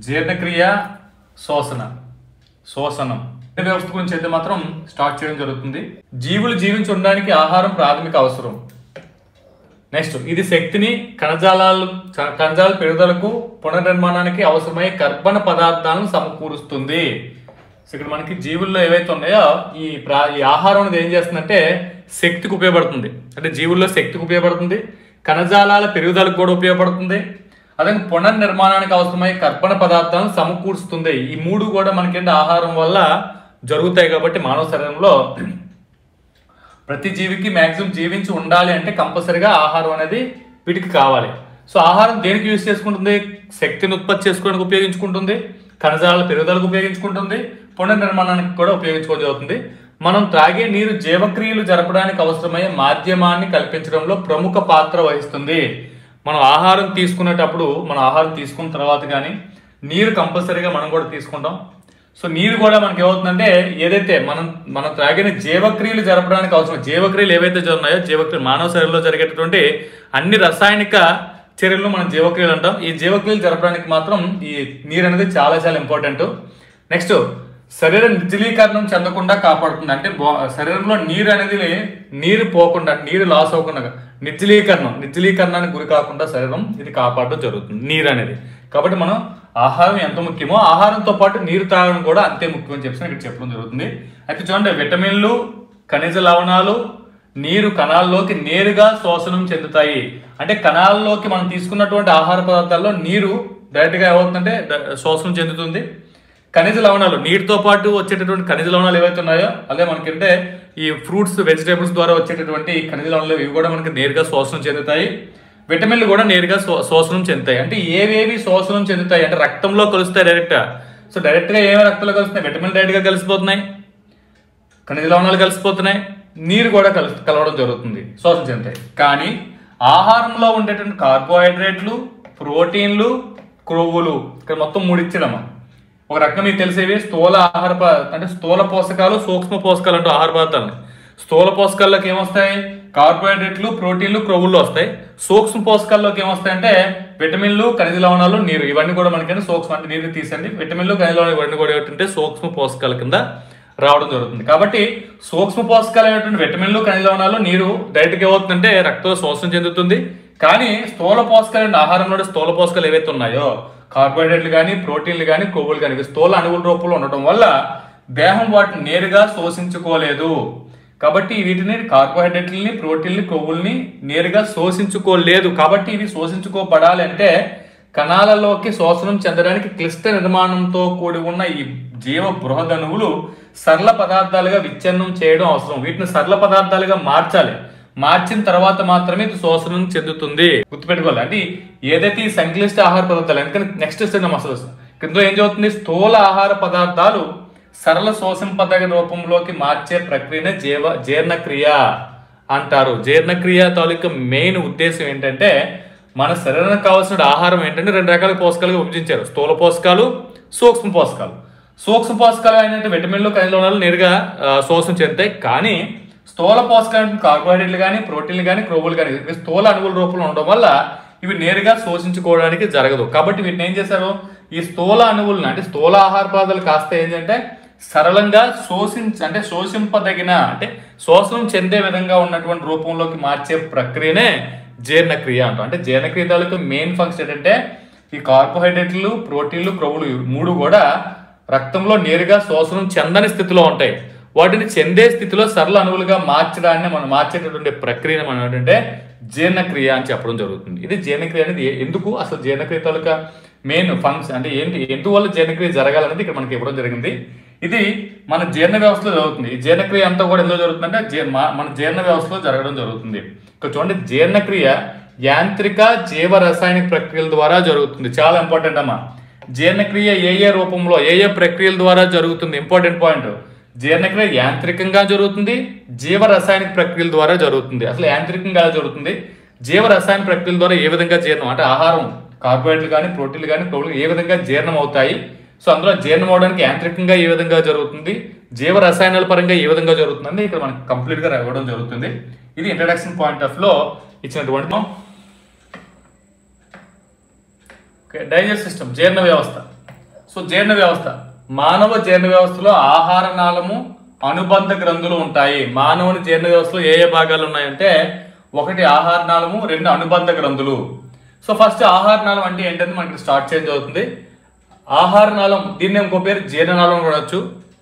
జీర్ణక్రియ శోషణ శోషణం ఈ వ్యవస్థ గురించి అయితే మాత్రం స్టార్ట్ చేయడం జరుగుతుంది జీవులు జీవించి ఉండడానికి ఆహారం ప్రాథమిక అవసరం నెక్స్ట్ ఇది శక్తిని కణజాలాలు చ- కణజాల పెరుగుదలకు పునర్నిర్మాణానికి అవసరమయ్యే కర్బన పదార్థాలను సమకూరుస్తుంది సో ఇక్కడ మనకి జీవుల్లో ఏవైతే ఉన్నాయో ఈ ప్రా ఈ ఆహారం అనేది ఏం చేస్తుందంటే శక్తికి ఉపయోగపడుతుంది అంటే జీవుల్లో శక్తికి ఉపయోగపడుతుంది కణజాలాల పెరుగుదలకు కూడా ఉపయోగపడుతుంది అదే పునర్నిర్మాణానికి అవసరమయ్యే కర్బన పదార్థాలను సమకూరుస్తుంది ఈ మూడు కూడా మనకేంటి ఆహారం వల్ల జరుగుతాయి కాబట్టి మానవ శరీరంలో ప్రతి జీవికి మాక్సిమం జీవించి ఉండాలి అంటే కంపల్సరిగా ఆహారం అనేది వీటికి కావాలి సో ఆహారం దేనికి యూజ్ చేసుకుంటుంది శక్తిని ఉత్పత్తి చేసుకోవడానికి ఉపయోగించుకుంటుంది కణజాల పెరుగుదలకు ఉపయోగించుకుంటుంది పునర్నిర్మాణానికి కూడా ఉపయోగించుకోవడం జరుగుతుంది మనం త్రాగే నీరు జీవక్రియలు జరపడానికి అవసరమయ్యే మాధ్యమాన్ని కల్పించడంలో ప్రముఖ పాత్ర వహిస్తుంది మనం ఆహారం తీసుకునేటప్పుడు మనం ఆహారం తీసుకున్న తర్వాత కానీ నీరు కంపల్సరీగా మనం కూడా తీసుకుంటాం సో నీరు కూడా మనకి ఏమవుతుందంటే ఏదైతే మనం మనం త్రాగిన జీవక్రియలు జరపడానికి అవసరం జీవక్రియలు ఏవైతే ఉన్నాయో జీవక్రియలు మానవ శరీరంలో జరిగేటటువంటి అన్ని రసాయనిక చర్యలు మనం జీవక్రియలు అంటాం ఈ జీవక్రియలు జరపడానికి మాత్రం ఈ నీరు అనేది చాలా చాలా ఇంపార్టెంట్ నెక్స్ట్ శరీర నిర్జలీకరణం చెందకుండా కాపాడుతుంది అంటే బా- శరీరంలో నీరు అనేది నీరు పోకుండా నీరు లాస్ అవ్వకుండా నిర్జలీకరణం నిర్జలీకరణానికి గురి కాకుండా శరీరం ఇది కాపాడడం జరుగుతుంది నీరు అనేది కాబట్టి మనం ఆహారం ఎంత ముఖ్యమో ఆహారంతో పాటు నీరు తాగడం కూడా అంతే ముఖ్యం అని చెప్పి ఇక్కడ చెప్పడం జరుగుతుంది అయితే చూడండి విటమిన్లు ఖనిజ లవణాలు నీరు కణాల్లోకి నేరుగా శోషణం చెందుతాయి అంటే కణాల్లోకి మనం తీసుకున్నటువంటి ఆహార పదార్థాల్లో నీరు డైరెక్ట్గా ఏమవుతుందంటే డ- శోషణం చెందుతుంది ఖనిజ లవణాలు నీటితో పాటు వచ్చేటటువంటి ఖనిజ లవణాలు ఏవైతే ఉన్నాయో అదే మనకంటే ఈ ఫ్రూట్స్ వెజిటేబుల్స్ ద్వారా వచ్చేటటువంటి ఖనిజ లవణాలు ఇవి కూడా మనకి నేరుగా శోషణం చెందుతాయి విటమిన్లు కూడా నేరుగా శో- శోషణం చెందుతాయి అంటే ఏవేవి శోషణం చెందుతాయి అంటే రక్తంలో కలుస్తాయి డైరెక్ట్ సో డైరెక్ట్గా ఏమేమి రక్తంలో కలుస్తున్నాయి విటమిన్ డైరెక్ట్గా కలిసిపోతున్నాయి ఖనిజ లవణాలు కలిసిపోతున్నాయి నీరు కూడా కలి కలవడం జరుగుతుంది శోషణ చెందుతాయి కానీ ఆహారంలో ఉండేటువంటి కార్బోహైడ్రేట్లు ప్రోటీన్లు క్రొవ్వులు ఇక్కడ మొత్తం మూడు ఇచ్చాడమ్మా ఒక రకం మీకు తెలిసేవి స్థూల ఆహార ప- అంటే స్థూల పోషకాలు సూక్ష్మ పోషకాలు అంటూ ఆహార పదార్థాలు స్థూల పోషకాల్లోకి ఏమొస్తాయి కార్బోహైడ్రేట్లు ప్రోటీన్లు క్రొవ్వులు వస్తాయి సూక్ష్మ పోషకాల్లోకి ఏమొస్తాయి అంటే విటమిన్లు ఖనిజ లవణాలు నీరు ఇవన్నీ కూడా మనకి సూక్ష్మ అంటే నీరు తీసండి విటమిన్లు ఖనిజ లవణాలు ఇవన్నీ కూడా ఏంటంటే సూక్ష్మ పోషకాల కింద రావడం జరుగుతుంది కాబట్టి సూక్ష్మ పోషకాలు అయినటువంటి విటమిన్లు ఖనిజ లవణాలు నీరు డైరెక్ట్గా ఏమవుతుందంటే రక్తంలో శోషణ చెందుతుంది కానీ స్థూల పోషకాలు ఆహారంలో స్థూల పోషకాలు ఏవైతే ఉన్నాయో కార్బోహైడ్రేట్లు కానీ ప్రోటీన్లు కానీ కొవ్వులు కానీ ఇవి స్థూల అణువుల రూపంలో ఉండటం వల్ల దేహం వాటిని నేరుగా శోషించుకోలేదు కాబట్టి వీటిని కార్బోహైడ్రేట్లని ప్రోటీన్లు కొవ్వుల్ని నేరుగా శోషించుకోలేదు కాబట్టి ఇవి శోషించుకోబడాలి అంటే కణాలలోకి శోషణం చెందడానికి క్లిష్ట నిర్మాణంతో కూడి ఉన్న ఈ జీవ బృహదణువులు సరళ పదార్థాలుగా విచ్ఛిన్నం చేయడం అవసరం వీటిని సరళ పదార్థాలుగా మార్చాలి మార్చిన తర్వాత మాత్రమే ఇది శోషణం చెందుతుంది గుర్తుపెట్టుకోవాలి అంటే ఏదైతే ఈ సంక్లిష్ట ఆహార పదార్థాలు ఎందుకంటే నెక్స్ట్ ఇస్తున్నాం అసలు కింద ఏం చదువుతుంది స్థూల ఆహార పదార్థాలు సరళ శోషింపదగ రూపంలోకి మార్చే ప్రక్రియనే జీవ జీర్ణక్రియ అంటారు జీర్ణక్రియ తాలూకా మెయిన్ ఉద్దేశం ఏంటంటే మన శరీరానికి కావాల్సిన ఆహారం ఏంటంటే రెండు రకాల పోషకాలుగా విభజించారు స్థూల పోషకాలు సూక్ష్మ పోషకాలు సూక్ష్మ పోషకాలు అయినట్టు విటమిన్లు ఖనిజ లవణాలు నేరుగా ఆ, శోషణ చెందుతాయి కానీ స్థూల పోషకాలు కార్బోహైడ్రేట్లు కానీ ప్రోటీన్లు కానీ క్రొవ్వులు కానీ ఇవి స్థూల అణువుల రూపంలో ఉండడం వల్ల ఇవి నేరుగా శోషించుకోవడానికి జరగదు కాబట్టి వీటిని ఏం చేశారు ఈ స్థూల అణువులను అంటే స్థూల ఆహార పదార్థాలు కాస్త ఏంటంటే సరళంగా శోషించ అంటే శోషింపదగిన అంటే శోషణం చెందే విధంగా ఉన్నటువంటి రూపంలోకి మార్చే ప్రక్రియనే జీర్ణక్రియ అంటాం అంటే జీర్ణక్రియ తాలూకు మెయిన్ ఫంక్షన్ ఏంటంటే ఈ కార్బోహైడ్రేట్లు ప్రోటీన్లు క్రొవ్వులు ఇవి మూడు కూడా రక్తంలో నేరుగా శోషణం చెందని స్థితిలో ఉంటాయి వాటిని చెందే స్థితిలో సరళ అణువులుగా మార్చడాన్ని మనం మార్చేటటువంటి ప్రక్రియను మనం ఏంటంటే జీర్ణక్రియ అని చెప్పడం జరుగుతుంది ఇది జీర్ణక్రియ అనేది ఏ- ఎందుకు అసలు జీర్ణక్రియ తాలూకా మెయిన్ ఫంక్షన్ అంటే ఏంటి ఎందువల్ల జీర్ణక్రియ జరగాలనేది ఇక్కడ మనకి ఇవ్వడం జరిగింది ఇది మన జీర్ణ వ్యవస్థలో జరుగుతుంది ఈ జీర్ణక్రియ అంతా కూడా ఎందులో జరుగుతుందంటే జీ- మా- మన జీర్ణ వ్యవస్థలో జరగడం జరుగుతుంది ఇక్కడ చూడండి జీర్ణక్రియ యాంత్రిక జీవ రసాయనిక ప్రక్రియల ద్వారా జరుగుతుంది చాలా ఇంపార్టెంట్ అమ్మా జీర్ణక్రియ ఏ ఏ రూపంలో ఏ ఏ ప్రక్రియల ద్వారా జరుగుతుంది ఇంపార్టెంట్ పాయింట్ జీర్ణక్రియ యాంత్రికంగా జరుగుతుంది జీవ రసాయనిక ప్రక్రియల ద్వారా జరుగుతుంది అసలు యాంత్రికంగా ఎలా జరుగుతుంది జీవ రసాయన ప్రక్రియల ద్వారా ఏ విధంగా జీర్ణం అంటే ఆహారం కార్బోహైడ్రేట్లు కానీ ప్రోటీన్లు కానీ క్రొవ్వులు ఏ విధంగా జీర్ణం అవుతాయి సో అందులో జీర్ణం అవడానికి యాంత్రికంగా ఏ విధంగా జరుగుతుంది జీవ రసాయనాల పరంగా ఏ విధంగా జరుగుతుంది ఇక్కడ మనకి కంప్లీట్ గా ఇవ్వడం జరుగుతుంది ఇది ఇంట్రడక్షన్ పాయింట్ ఆఫ్ లో ఇచ్చినటువంటి ఓకే డైజెస్ట్ సిస్టమ్ జీర్ణ వ్యవస్థ సో జీర్ణ వ్యవస్థ మానవ జీర్ణ వ్యవస్థలో ఆహార నాళము అనుబంధ గ్రంథులు ఉంటాయి మానవుని జీర్ణ వ్యవస్థలో ఏ ఏ భాగాలు ఉన్నాయంటే ఒకటి ఆహార నాళము రెండు అనుబంధ గ్రంథులు సో ఫస్ట్ ఆహార నాళం అంటే ఏంటంటే మనకి స్టార్ట్ చేంజ్ అవుతుంది ఆహార నాళం దీన్ని ఇంకో పేరు జీర్ణనాళం కూడవచ్చు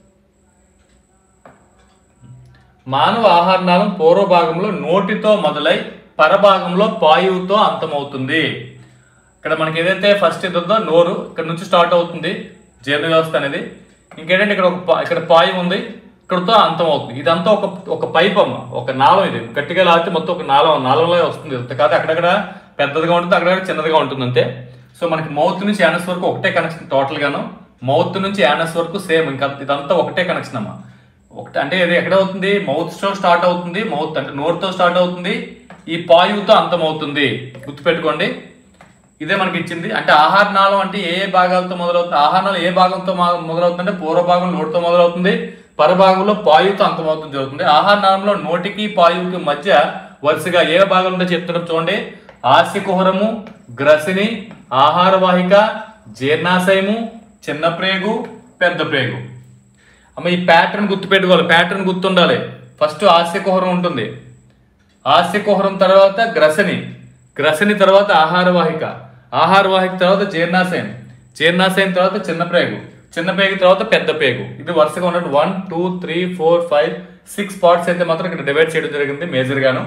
మానవ ఆహార నాళం పూర్వ భాగంలో నోటితో మొదలై పరభాగంలో పాయువుతో అంతమవుతుంది ఇక్కడ మనకి ఏదైతే ఫస్ట్ ఇది ఉందో నోరు ఇక్కడ నుంచి స్టార్ట్ అవుతుంది జీర్ణ వ్యవస్థ అనేది ఇంకేంటంటే ఇక్కడ ఒక పా- ఇక్కడ పాయం ఉంది ఇక్కడతో అంతం అవుతుంది ఇదంతా ఒక ఒక పైప్ అమ్మ ఒక నాళం ఇది గట్టిగా లాగితే మొత్తం ఒక నాళం నాళంలో వస్తుంది ఇంత కాదు అక్కడక్కడ పెద్దదిగా ఉంటుంది అక్కడక్కడ చిన్నదిగా ఉంటుంది అంతే సో మనకి మౌత్ నుంచి యానస్ వరకు ఒకటే కనెక్షన్ టోటల్ గాను మౌత్ నుంచి యానస్ వరకు సేమ్ ఇంకా ఇదంతా ఒకటే కనెక్షన్ అమ్మా ఒకటి అంటే ఇది ఎక్కడ అవుతుంది మౌత్ తో స్టార్ట్ అవుతుంది మౌత్ అంటే నోరుతో స్టార్ట్ అవుతుంది ఈ పాయువుతో అంతం అవుతుంది గుర్తుపెట్టుకోండి ఇదే మనకి ఇచ్చింది అంటే ఆహార నాళం అంటే ఏ ఏ భాగాలతో మొదలవుతుంది ఆహార నాళం ఏ భాగంతో మా- మొదలవుతుంది అంటే పూర్వ భాగం నోటితో మొదలవుతుంది పరభాగంలో పాయువుతో అంతమవుతుంది జరుగుతుంది ఆహార నాళంలో నోటికి పాయువుకి మధ్య వరుసగా ఏ భాగాలు ఉంటే చెప్తున్నాం చూడండి ఆస్యకుహరము గ్రసిని ఆహార వాహిక జీర్ణాశయము చిన్న ప్రేగు పెద్ద ప్రేగు అమ్మ ఈ ప్యాటర్న్ గుర్తుపెట్టుకోవాలి ప్యాటర్న్ గుర్తుండాలి ఫస్ట్ ఆస్యకుహరం ఉంటుంది ఆస్యకుహరం తర్వాత గ్రసని గ్రసని తర్వాత ఆహార వాహిక ఆహార వాహిక తర్వాత జీర్ణాశయం జీర్ణాశయం తర్వాత చిన్న ప్రేగు చిన్న పేగు తర్వాత పెద్ద పేగు ఇది వరుసగా ఉన్నట్టు one two three four five six parts అయితే మాత్రం ఇక్కడ డివైడ్ చేయడం జరిగింది మేజర్ గాను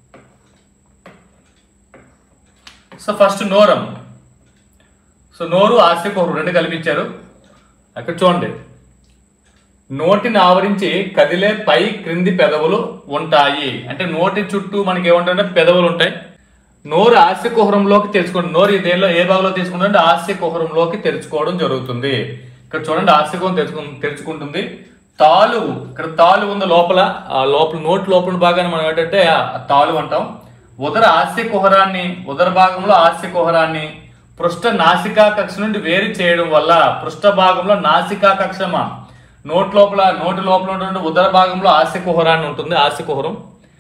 సో ఫస్ట్ నోరం సో నోరు ఆస్యకుహరం రెండు కల్పించారు అక్కడ చూడండి నోటిని ఆవరించి కదిలే పై క్రింది పెదవులు ఉంటాయి అంటే నోటి చుట్టూ మనకి ఏముంటాయంటే పెదవులు ఉంటాయి నోరు హాస్య కుహరంలోకి తెరుచుకోండి నోరు ఈ దేనిలో ఏ భాగంలో తెరుచుకుంటుంటే హాస్య కుహరంలోకి తెరుచుకోవడం జరుగుతుంది ఇక్కడ చూడండి హాస్య కుహరం తెరుచుకు తెరుచుకుంటుంది తాలు ఇక్కడ తాలు ఉంది లోపల ఆ లోపల నోటి లోపల భాగాన్ని మనం ఏంటంటే ఆ తాలు అంటాం ఉదర హాస్య కుహరాన్ని ఉదర భాగంలో హాస్య కుహరాన్ని పృష్ఠ నాసికా కక్ష నుండి వేరు చేయడం వల్ల పృష్ఠ భాగంలో నాసికా కక్షమా నోటి లోపల నోటి లోపల ఉన్నటువంటి ఉదర భాగంలో హాస్య కుహరాన్ని ఉంటుంది హాస్య కుహరం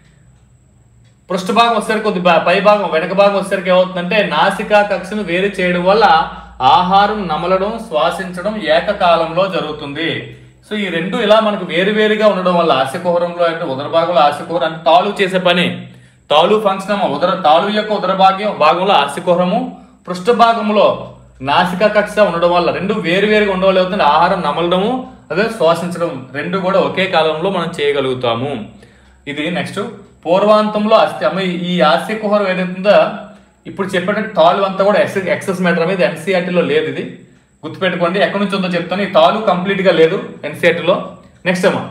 పృష్ఠ భాగం వచ్చేసరికి కొద్ది బా- పై భాగం వెనక భాగం వచ్చేసరికి ఏమవుతుందంటే నాసికా కక్షను వేరు చేయడం వల్ల ఆహారం నమలడం శ్వాసించడం ఏకకాలంలో జరుగుతుంది సో ఈ రెండు ఇలా మనకు వేరు వేరుగా ఉండడం వల్ల ఆశకుహరంలో అంటే ఉదర భాగంలో ఆశకుహరం అంటే తాలు చేసే పని తాలు ఫంక్షన్ అమ్మ ఉదర తాలు యొక్క ఉదర భాగ్యం భాగంలో ఆశకుహరము పృష్ఠ భాగంలో నాసికా కక్ష ఉండడం వల్ల రెండు వేరు వేరుగా ఉండడం వల్ల ఏమవుతుంది ఆహారం నమలడము అదే శ్వాసించడం రెండు కూడా ఒకే కాలంలో మనం చేయగలుగుతాము ఇది నెక్స్ట్ పూర్వాంతంలో అస్థి అమ్మ ఈ ఆస్య కుహరం ఏదైతుందో ఇప్పుడు చెప్పేటట్టు తాలు అంతా కూడా ఎక్సెస్ ఎక్సెస్ మ్యాటర్ అనేది NCERT లో లేదు ఇది గుర్తుపెట్టుకోండి ఎక్కడి నుంచి ఉందో చెప్తాను ఈ తాలు కంప్లీట్ గా లేదు NCERT లో నెక్స్ట్ అమ్మా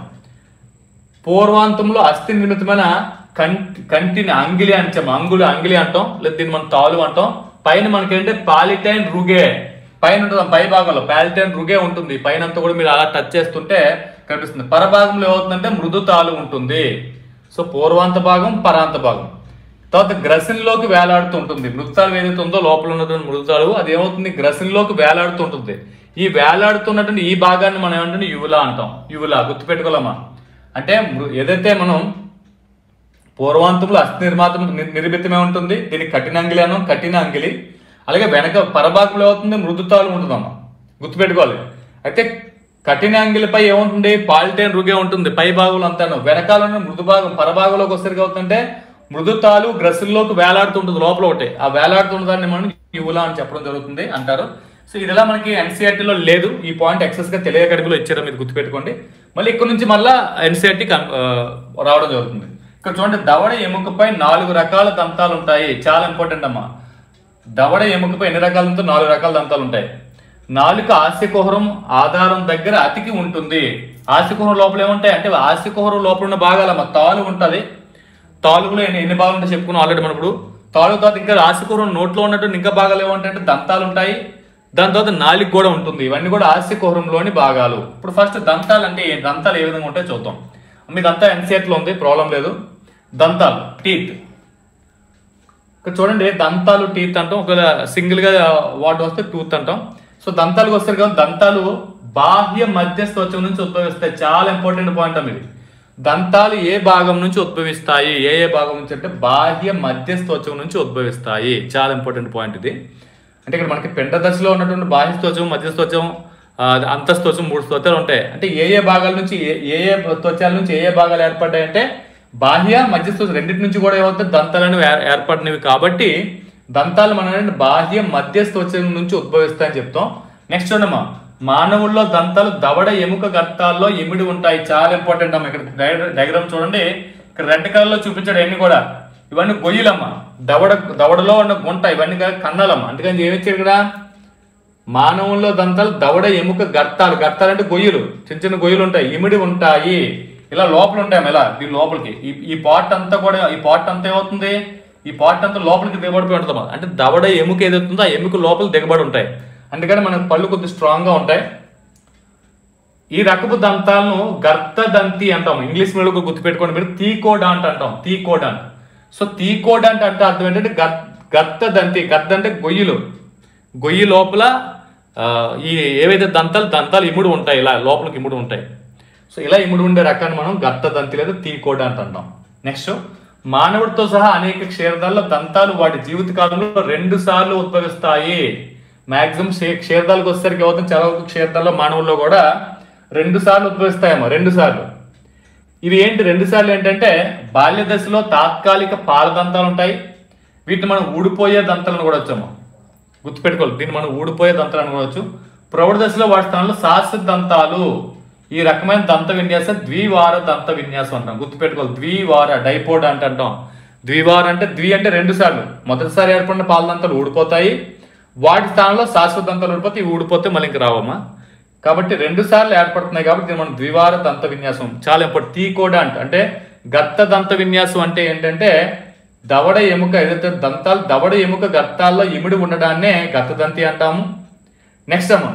పూర్వాంతంలో అస్థి నిర్మితమైన కంటి కంటిని అంగిలి అంటాం అంగులు అంగిలి అంటాం లేదా దీన్ని మనం తాలు అంటాం పైన మనకి ఏంటంటే పాలిటైన్ రుగే పైన ఉంటుంది పై భాగంలో పాలిటైన్ రుగే ఉంటుంది పైన అంతా కూడా మీరు అలా టచ్ చేస్తుంటే కనిపిస్తుంది పరభాగంలో ఏమవుతుందంటే మృదు తాలు ఉంటుంది సో పూర్వాంత భాగం పరాంత భాగం తర్వాత గ్రసిన్లోకి వేలాడుతూ ఉంటుంది మృతాలు ఏదైతే ఉందో లోపల ఉన్నటువంటి మృతాలు అది ఏమవుతుంది గ్రసిన్లోకి వేలాడుతూ ఉంటుంది ఈ వేలాడుతున్నటువంటి ఈ భాగాన్ని మనం ఏమంటే యువులా అంటాం యువులా గుర్తుపెట్టుకోలేమా అంటే మృ- ఏదైతే మనం పూర్వాంతంలో అస్థి నిర్మాతం ని- నిర్మితమే ఉంటుంది దీనికి కఠిన అంగిలి అనం కఠిన అంగిలి అలాగే వెనక పరభాగంలో ఏమవుతుంది మృదుతాలు ఉంటుందమ్మా గుర్తుపెట్టుకోవాలి అయితే కఠిన అంగిలిపై ఏముంటుంది పాలిటైన్ రుగే ఉంటుంది పై భాగంలో అంతాను వెనకాల ఉన్న మృదు భాగం పరభాగంలోకి వచ్చేసరికి అవుతుంటే మృదుతాలు గ్రసుల్లోకి వేలాడుతుంటుంది లోపల ఒకటి ఆ వేలాడుతున్న దాన్ని మనం యువులా అని చెప్పడం జరుగుతుంది అంటారు సో ఇది ఇలా మనకి NCERT లో లేదు ఈ పాయింట్ ఎక్సెస్ గా తెలియకడుగులో ఇచ్చారో మీరు గుర్తుపెట్టుకోండి మళ్ళీ ఇక్కడ నుంచి మళ్ళా ఎన్సీఆర్టీ రావడం జరుగుతుంది ఇక్కడ చూడండి దవడ ఎముకపై నాలుగు రకాల దంతాలు ఉంటాయి చాలా ఇంపార్టెంట్ అమ్మా దవడ ఎముకపై ఎన్ని రకాలు ఉందో నాలుగు రకాల దంతాలు ఉంటాయి నాలుక ఆస్యకుహరం ఆధారం దగ్గర అతికి ఉంటుంది ఆస్యకుహరం లోపల ఏముంటాయి అంటే ఆస్యకుహరం లోపల ఉన్న భాగాలమ్మ తాలు ఉంటది తాలుగులో ఎన్ని ఎన్ని భాగాలు ఉంటాయి చెప్పుకున్నాం ఆల్రెడీ మనం ఇప్పుడు తాలుగు తర్వాత ఇంకా ఆస్యకుహరం నోట్లో ఉన్నట్టు ఇంకా భాగాలు ఏమంటాయి అంటే దంతాలు ఉంటాయి దాని తర్వాత నాలుగు కూడా ఉంటుంది ఇవన్నీ కూడా ఆస్యకుహరంలోని భాగాలు ఇప్పుడు ఫస్ట్ దంతాలు అంటే ఏ- దంతాలు ఏ విధంగా ఉంటాయో చూద్దాం మీకు అంతా ఎన్సీఎట్ లో ఉంది ప్రాబ్లం లేదు దంతాలు టీత్ ఇక్కడ చూడండి దంతాలు టీత్ అంటాం ఒక సింగిల్ గా వాటి వస్తే టూత్ అంటాం సో దంతాలకు వస్తారు కదా దంతాలు బాహ్య మధ్యస్థోచం నుంచి ఉద్భవిస్తాయి చాలా ఇంపార్టెంట్ పాయింట్ అమ్మ ఇది దంతాలు ఏ భాగం నుంచి ఉద్భవిస్తాయి ఏ ఏ భాగం నుంచి అంటే బాహ్య మధ్యస్థోచం నుంచి ఉద్భవిస్తాయి చాలా ఇంపార్టెంట్ పాయింట్ ఇది అంటే ఇక్కడ మనకి పెంట దశలో ఉన్నటువంటి బాహ్య స్తోచం మధ్యస్థోచం ఆ, అంతస్తోచం మూడు స్తోత్రాలు ఉంటాయి అంటే ఏ ఏ భాగాల నుంచి ఏ ఏ ఏ త్వచాల నుంచి ఏ ఏ భాగాలు ఏర్పడ్డాయంటే బాహ్య మధ్యస్థ రెండింటి నుంచి కూడా ఏమవుతుంది దంతాలను ఏర్- ఏర్పడినవి కాబట్టి దంతాలు మన బాహ్య మధ్యస్థోచం నుంచి ఉద్భవిస్తాయని చెప్తాం నెక్స్ట్ ఉండమ్మా మానవుల్లో దంతాలు దవడ ఎముక గత్తాల్లో ఎమిడి ఉంటాయి చాలా ఇంపార్టెంట్ అమ్మా ఇక్కడ డయాగ్రామ్ చూడండి ఇక్కడ రెడ్ కలర్ లో చూపించాడు అన్ని కూడా ఇవన్నీ గొయ్యలమ్మా దవడ దవడలో ఉన్న గుంట ఇవన్నీ కాదు కన్నాలమ్మా అందుకని ఏమి ఇచ్చారు ఇక్కడ మానవుల్లో దంతాలు దవడ ఎముక గర్తాలు గర్తాలు అంటే గొయ్యలు చిన్న చిన్న గొయ్యలు ఉంటాయి ఇమిడి ఉంటాయి ఇలా లోపల ఉంటాయి ఇలా దీని లోపలికి ఈ ఈ పార్ట్ అంతా కూడా ఈ పార్ట్ అంతా ఏమవుతుంది ఈ పార్ట్ అంతా లోపలికి దిగబడిపోయి ఉంటుంది అన్నమాట. అంటే దవడ ఎముక ఏదవుతుందో ఆ ఎముక లోపల దిగబడి ఉంటాయి అందుకని మనకు పళ్ళు కొద్దిగా స్ట్రాంగ్ గా ఉంటాయి ఈ రకపు దంతాలను గర్త దంతి అంటాం ఇంగ్లీష్ మీడియం గుర్తుపెట్టుకోండి మీరు తీకోడాంట్ అంటాం తీకోడాంట్ సో తీకోడాంట్ అంటే అర్థం ఏంటంటే గర్ గర్త దంతి గర్త అంటే గొయ్యిలు గొయ్యి లోపల ఆ, ఈ ఏవైతే దంతాలు దంతాలు ఇముడు ఉంటాయి ఇలా లోపలికి ఇముడు ఉంటాయి సో ఇలా ఇముడు ఉండే రకాన్ని మనం గర్త దంతి లేదా తీకోడాంట్ అంటాం నెక్స్ట్ మానవుడితో సహా అనేక క్షీరదాల్లో దంతాలు వాటి జీవిత కాలంలో రెండు సార్లు ఉద్భవిస్తాయి మాక్సిమం క్షీరదాలకు వచ్చేసరికి అవుతుంది చాలా వరకు క్షీరదాల్లో మానవుల్లో కూడా రెండు సార్లు ఉద్భవిస్తాయేమో రెండు సార్లు ఇవి ఏంటి రెండు సార్లు ఏంటంటే బాల్య దశలో తాత్కాలిక పాల దంతాలు ఉంటాయి వీటిని మనం ఊడిపోయే దంతాలను కూడా వచ్చాము గుర్తుపెట్టుకోవాలి దీన్ని మనం ఊడిపోయే దంతాలు అనుకోవచ్చు ప్రౌఢ దశలో వాటి స్థానంలో శాశ్వత దంతాలు ఈ రకమైన దంత విన్యాసం ద్వివార దంత విన్యాసం అంటాం గుర్తుపెట్టుకోవాలి ద్వివార డైపోడ్ అంటే అంటాం ద్వివార అంటే ద్వి అంటే రెండు సార్లు మొదటిసారి ఏర్పడిన పాల దంతాలు ఊడిపోతాయి వాటి స్థానంలో శాశ్వత దంతాలు ఊడిపోతే ఇవి ఊడిపోతే మళ్ళీ ఇంక రావమ్మా కాబట్టి రెండు సార్లు ఏర్పడుతున్నాయి కాబట్టి దీన్ని మనం ద్వివార దంత విన్యాసం చాలా ఇంపార్టెంట్ తీకోడాంట్ అంటే గత్త దంత విన్యాసం అంటే ఏంటంటే దవడ ఎముక ఏదైతే దంతాలు దవడ ఎముక గత్తాల్లో ఇమిడి ఉండడాన్నే గత్త దంతి అంటాము నెక్స్ట్ అమ్మ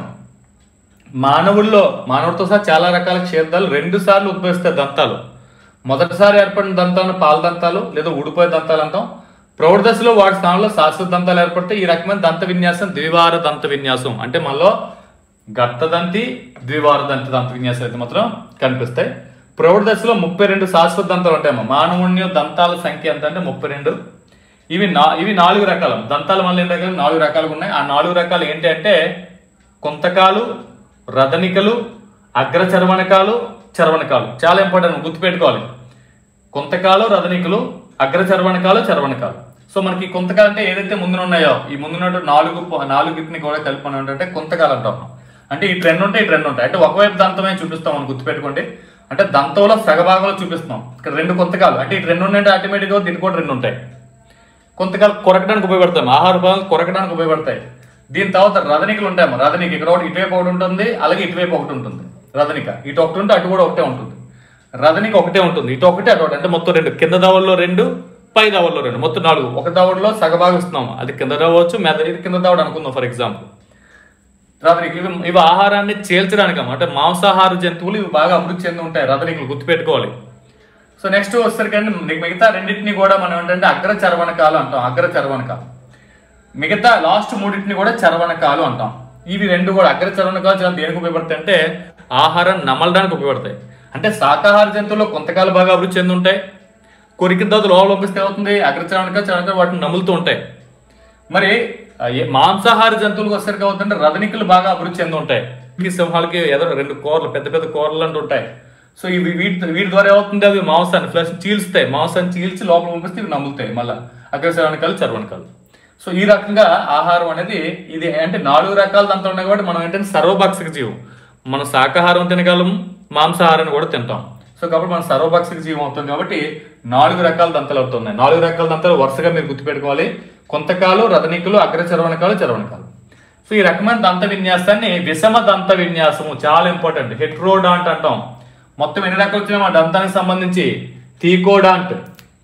మానవుల్లో మానవుడితో సహా చాలా రకాల క్షేత్రాలు రెండు సార్లు ఉద్భవిస్తాయి దంతాలు మొదటిసారి ఏర్పడిన దంతాలను పాల దంతాలు లేదా ఊడిపోయే దంతాలు అంటాం ప్రౌఢ దశలో వాటి స్థానంలో శాశ్వత దంతాలు ఏర్పడితే ఈ రకమైన దంత విన్యాసం ద్వివార దంత విన్యాసం అంటే మనలో గత్త దంతి ద్వివార దంత దంత విన్యాసం అయితే మాత్రం కనిపిస్తాయి ప్రౌఢ దశలో ముప్పై రెండు శాశ్వత దంతాలు ఉంటాయమ్మా మానవుని దంతాల సంఖ్య ఎంత అంటే ముప్పై రెండు ఇవి నా ఇవి నాలుగు రకాలు దంతాలు మళ్ళీ ఎన్ని రకాలు నాలుగు రకాలుగా ఉన్నాయి ఆ నాలుగు రకాలు ఏంటి అంటే కొంతకాలు రదనికలు అగ్ర చర్వణకాలు చర్వణకాలు చాలా ఇంపార్టెంట్ గుర్తుపెట్టుకోవాలి కొంతకాలు రదనికలు అగ్ర చర్వణకాలు చర్వణకాలు సో మనకి కొంతకాలం అంటే ఏదైతే ముందున ఉన్నాయో ఈ ముందున్న నాలుగు ప- నాలుగిటిని కూడా కలిపి మనం ఏంటంటే కొంతకాలం అంటాం అంటే ఈ ట్రెండ్ ఉంటాయి ఈ ట్రెండ్ ఉంటాయి అంటే ఒకవైపు దంతమే చూపిస్తాం మనం గుర్తుపెట్టుకోండి అంటే దంతంలో సగభాగంలో చూపిస్తాం ఇక్కడ రెండు కొంతకాలు అంటే ఈ రెండు ఉన్నాయంటే ఆటోమేటిక్గా దీనికి కూడా రెండు ఉంటాయి కొంతకాలం కొరకడానికి ఉపయోగపడతాయి ఆహార పదార్థాలు కొరకడానికి ఉపయోగపడతాయి దీని తర్వాత రథనికలు ఉంటాయమ్మా రథనిక ఇక్కడ ఒకటి ఇటువైపు ఒకటి ఉంటుంది అలాగే ఇటువైపు ఒకటి ఉంటుంది రథనిక ఇటు ఒకటి ఉంటే అటు కూడా ఒకటే ఉంటుంది రథనిక ఒకటే ఉంటుంది ఇటు ఒకటి అటు ఒకటి అంటే మొత్తం రెండు కింద దవడలో రెండు పై దవడలో రెండు మొత్తం నాలుగు ఒక దవడలో సగభాగం ఇస్తున్నాం అది కింద దవడవచ్చు మెద ఇది కింద దవడ అనుకుందాం ఫర్ ఎగ్జాంపుల్ రథనిక ఇవి ఇవి ఆహారాన్ని చేల్చడానికి అంటే మాంసాహార జంతువులు ఇవి బాగా అభివృద్ధి చెంది ఉంటాయి రథనికలు గుర్తుపెట్టుకోవాలి సో నెక్స్ట్ వచ్చేసరికి మిగతా రెండింటిని కూడా మనం ఏంటంటే అగ్ర చర్వణకాలు అంటాం అగ్ర చర్వణకాలు మిగతా లాస్ట్ మూడింటిని కూడా చర్వణకాలు అంటాం ఇవి రెండు కూడా అగ్ర చర్వణకాలు చాలా దేనికి ఉపయోగపడతాయి అంటే ఆహారం నమలడానికి ఉపయోగపడతాయి అంటే శాకాహార జంతువుల్లో కొంతకాలం బాగా అభివృద్ధి చెంది ఉంటాయి కొరికిన తర్వాత లోపల పంపిస్తే ఏమవుతుంది అగ్ర చర్వణకాలు చర్వణకాలు వాటిని నములుతూ ఉంటాయి మరి ఆ, ఏ- మాంసాహార జంతువులకు వచ్చేసరికి అవుతుంటే రథనికలు బాగా అభివృద్ధి చెంది ఉంటాయి ఈ సింహాలకి ఏదో రెండు కూరలు పెద్ద పెద్ద కూరలు అంటూ ఉంటాయి సో ఇవి వీటి వీటి ద్వారా ఏమవుతుంది అవి మాంసాన్ని ఫ్లెష్ చీల్స్తాయి మాంసాన్ని చీల్చి లోపల పంపిస్తే ఇవి నమ్ముతాయి మళ్ళీ అగ్రశవణకాలు చర్వణకాలు సో ఈ రకంగా ఆహారం అనేది ఇది అంటే నాలుగు రకాల దాంట్లో ఉన్నాయి కాబట్టి మనం ఏంటంటే సర్వభక్షక జీవం మనం శాకాహారం తినగలం మాంసాహారాన్ని కూడా తింటాం సో కాబట్టి మనం సర్వభక్షక జీవం అవుతాం కాబట్టి నాలుగు రకాల దంతలు అవుతున్నాయి నాలుగు రకాల దంతలు వరుసగా మీరు గుర్తుపెట్టుకోవాలి కొంతకాలు రథనికులు అగ్ర చర్వణకాలు చర్వణకాలు సో ఈ రకమైన దంత విన్యాసాన్ని విషమ దంత విన్యాసము చాలా ఇంపార్టెంట్ హెట్రోడాంట్ అంటాం మొత్తం ఎన్ని రకాలు వచ్చినాయి మా దంతానికి సంబంధించి థీకోడాంట్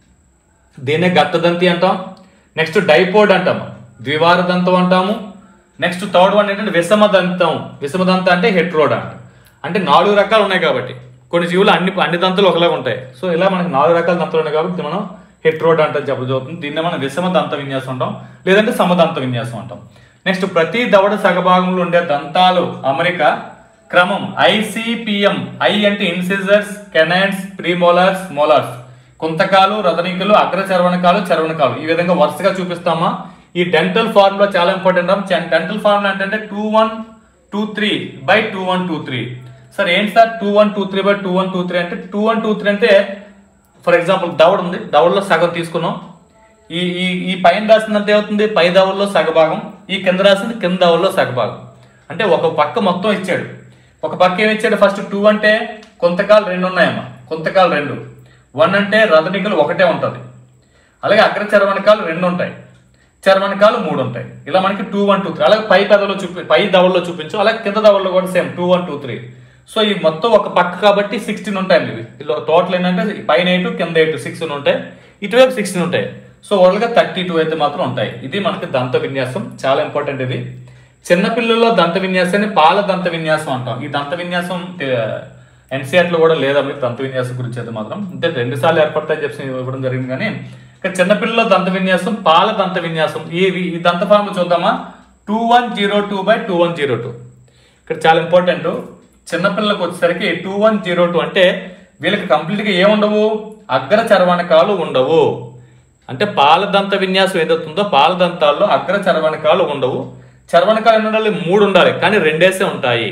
దీన్నే గత్తదంతి అంటాం నెక్స్ట్ డైపోడ్ అంటాం ద్వివార దంతం అంటాము నెక్స్ట్ థర్డ్ వన్ ఏంటంటే విషమ దంతం విషమ దంతం అంటే హెట్రోడాంట్ అంటే నాలుగు రకాలు ఉన్నాయి కాబట్టి కొన్ని జీవులు అన్ని అన్ని దంతాలు ఒకలాగా ఉంటాయి సో ఇలా మనకి నాలుగు రకాల దంతాలు ఉన్నాయి కాబట్టి మనం హెట్రోడాంట్ అని చెప్పడం జరుగుతుంది దీన్ని మనం విషమ దంత విన్యాసం అంటాం లేదంటే సమదంత విన్యాసం అంటాం నెక్స్ట్ ప్రతి దవడ సగభాగంలో ఉండే దంతాలు అమరిక క్రమం ఐసిపిఎం ఐ అంటే ఇన్సిజర్స్ కెనైన్స్ ప్రీమోలార్స్ మోలార్స్ కుంతకాలు రథనికలు అగ్ర చర్వణకాలు చర్వణకాలు ఈ విధంగా వరుసగా చూపిస్తామా ఈ డెంటల్ ఫార్ములా చాలా ఇంపార్టెంట్ డెంటల్ ఫార్ములా ఏంటంటే two one two three by two one two three sir ఏంటి sir two one two three by two one two three అంటే టూ వన్ టూ త్రీ అంటే ఫర్ ఎగ్జాంపుల్ దవడ ఉంది దవడలో సగం తీసుకున్నాం ఈ ఈ ఈ పైన రాసిందంటే ఏమవుతుంది పై దవడలో సగభాగం ఈ కింద రాసింది కింద దవడలో సగభాగం అంటే ఒక పక్క మొత్తం ఇచ్చాడు ఒక పక్క ఏమి ఇచ్చాడు ఫస్ట్ టూ అంటే కొంతకాలు రెండు ఉన్నాయమ్మా కొంతకాలు రెండు వన్ అంటే రథనికలు ఒకటే ఉంటుంది అలాగే అగ్ర చర్వణకాలు రెండు ఉంటాయి చర్వణకాలు మూడు ఉంటాయి ఇలా మనకి టూ వన్ టూ త్రీ అలాగే పై పెదలో చూపి పై దవల్లో చూపించు అలాగే కింద దవల్లో కూడా same two one two three so ఈ మొత్తం ఒక పక్క కాబట్టి సిక్స్టీన్ ఉంటాయి ఇవి ఇలా టోటల్ ఏంటంటే పైన ఎయిట్ కింద ఎయిట్ సిక్స్టీన్ ఉంటాయి ఇటువైపు సిక్స్టీన్ ఉంటాయి సో ఓవరాల్గా థర్టీ టూ అయితే మాత్రం ఉంటాయి ఇది మనకి దంత విన్యాసం చాలా ఇంపార్టెంట్ ఇది చిన్నపిల్లల్లో దంత విన్యాసాన్ని పాల దంత విన్యాసం అంటాం ఈ దంత విన్యాసం ఎన్సీఆర్ లో కూడా లేదా మీకు దంత విన్యాసం గురించి అయితే మాత్రం అంటే రెండు సార్లు ఏర్పడతాయని చెప్పి ఇవ్వడం జరిగింది కానీ ఇక్కడ చిన్నపిల్లల దంత విన్యాసం పాల దంత విన్యాసం ఈ ఈ దంత ఫార్మ్ చూద్దామా two one zero two by two one zero two ఇక్కడ చాలా ఇంపార్టెంట్ చిన్నపిల్లలకు వచ్చేసరికి టూ వన్ జీరో టూ అంటే వీళ్ళకి కంప్లీట్ గా ఏముండవు అగ్ర చర్వణకాలు ఉండవు అంటే పాల దంత విన్యాసం ఏదవుతుందో పాల దంతాల్లో అగ్ర చర్వణకాలు ఉండవు చర్వణకాలు ఎన్ని ఉండాలి మూడు ఉండాలి కానీ రెండేసే ఉంటాయి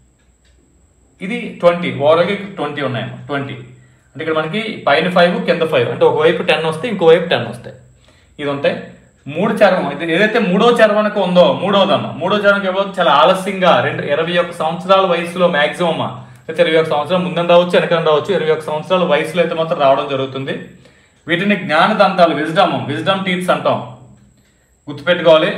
ఇది ట్వంటీ ఓవరాల్గా ట్వంటీ ఉన్నాయి ట్వంటీ అంటే ఇక్కడ మనకి పైన ఫైవ్ కింద ఫైవ్ అంటే ఒకవైపు టెన్ వస్తే ఇంకోవైపు టెన్ వస్తాయి ఇది ఉంటాయి మూడు చర్మం ఇది ఏదైతే మూడో చర్మనకు ఉందో మూడోదమ్మ మూడో చర్మకి ఇవ్వదు చాలా ఆలస్యంగా రెండు ఇరవై ఒక్క సంవత్సరాల వయసులో మాక్సిమం అమ్మ అయితే ఇరవై ఒక్క సంవత్సరాలు ముందని రావచ్చు వెనకని రావచ్చు ఇరవై ఒక్క సంవత్సరాల వయసులో అయితే మాత్రం రావడం జరుగుతుంది వీటిని జ్ఞాన దంతాలు విజ్డమ్ విజ్డమ్ టీత్స్ అంటాం గుర్తుపెట్టుకోవాలి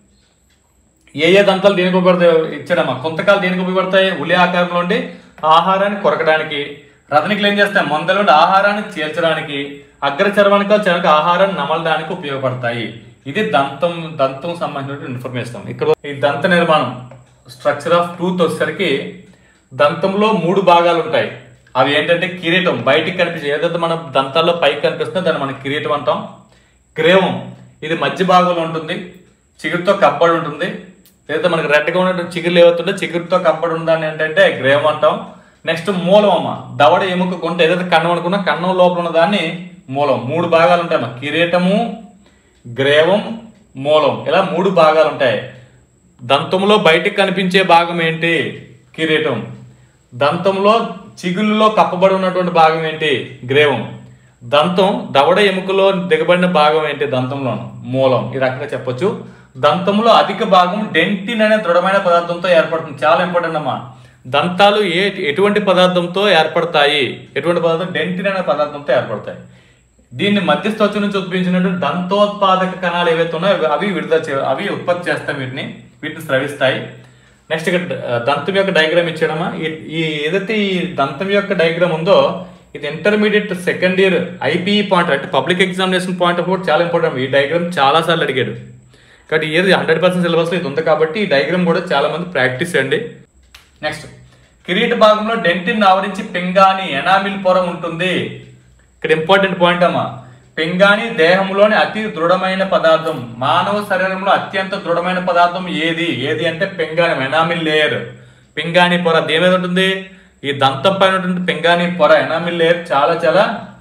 ఏ ఏ దంతాలు దేనికి ఉపయోగపడతాయి ఇచ్చాడమ్మా కొంతకాలం దేనికి ఉపయోగపడతాయి ఉలి ఆకారంలో ఉండి ఆహారాన్ని కొరకడానికి రథనికలు ఏం చేస్తాయి మందలో ఉండి ఆహారాన్ని చేల్చడానికి అగ్ర చర్వానికలు చర్మక ఆహారాన్ని నమలడానికి ఉపయోగపడతాయి ఇది దంతం దంతం సంబంధించిన ఇన్ఫర్మేషన్ ఇక్కడ ఈ దంత నిర్మాణం స్ట్రక్చర్ ఆఫ్ టూత్ వచ్చేసరికి దంతంలో మూడు భాగాలు ఉంటాయి అవి ఏంటంటే కిరీటం బయటికి కనిపించే ఏదైతే మన దంతాల్లో పైకి కనిపిస్తుందో దాన్ని మనం కిరీటం అంటాం గ్రేవం ఇది మధ్య భాగంలో ఉంటుంది చిగురుతో కప్పడి ఉంటుంది లేదా మనకి రెడ్గా ఉన్నటువంటి చిగురు ఏవవుతుంటే చిగురుతో కప్పడి ఉందని ఏంటంటే గ్రేవం అంటాం నెక్స్ట్ మూలం అమ్మ దవడ ఎముక కొంటే ఏదైతే కన్నం అనుకున్నా కన్నం లోపల ఉన్న దాన్ని మూలం మూడు భాగాలు ఉంటాయి అమ్మ కిరీటము గ్రేవం మూలం ఇలా మూడు భాగాలు ఉంటాయి దంతంలో బయటికి కనిపించే భాగం ఏంటి కిరీటం దంతంలో చిగుళ్ళలో కప్పబడి ఉన్నటువంటి భాగం ఏంటి గ్రేవం దంతం దవడ ఎముకలో దిగబడిన భాగం ఏంటి దంతంలో మూలం ఈ రకంగా చెప్పొచ్చు దంతంలో అధిక భాగం డెంటిన్ అనే దృఢమైన పదార్థంతో ఏర్పడుతుంది చాలా ఇంపార్టెంట్ అమ్మా దంతాలు ఏ ఎటువంటి పదార్థంతో ఏర్పడతాయి ఎటువంటి పదార్థం డెంటిన్ అనే పదార్థంతో ఏర్పడతాయి దీన్ని మధ్యస్థత్వం నుంచి ఉద్భవించినటువంటి దంతోత్పాదక కణాలు ఏవైతే ఉన్నాయో అవి- అవి విడుదల చే అవి ఉత్పత్తి చేస్తాయి వీటిని వీటిని స్రవిస్తాయి నెక్స్ట్ ఇక్కడ ద- దంతం యొక్క డయాగ్రామ్ ఇచ్చాడమ్మా ఈ- ఈ ఏదైతే ఈ దంతం యొక్క డయాగ్రామ్ ఉందో ఇది intermediate second year IPE point అంటే పబ్లిక్ ఎగ్జామినేషన్ పాయింట్ ఆఫ్ చాలా ఇంపార్టెంట్ ఈ డయాగ్రామ్ చాలా సార్లు అడిగాడు కాబట్టి ఇయర్ హండ్రెడ్ పర్సెంట్ సిలబస్లో ఇది ఉంది కాబట్టి ఈ డయాగ్రామ్ కూడా చాలా మంది ప్రాక్టీస్ అండి నెక్స్ట్ కిరీట భాగంలో డెంటిన్ ఆవరించి పింగాని ఎనామిల్ పొర ఉంటుంది ఇక్కడ ఇంపార్టెంట్ పాయింట్ అమ్మా పింగాణి దేహంలోని అతి దృఢమైన పదార్థం మానవ శరీరంలో అత్యంత దృఢమైన పదార్థం ఏది ఏది అంటే పింగాణి ఎనామిల్ లేయర్ పింగాణి పొర దేని మీద ఉంటుంది ఈ దంతం పైన ఉన్నటువంటి పింగాణి పొర ఎనామిల్ లేయర్ చాలా చాలా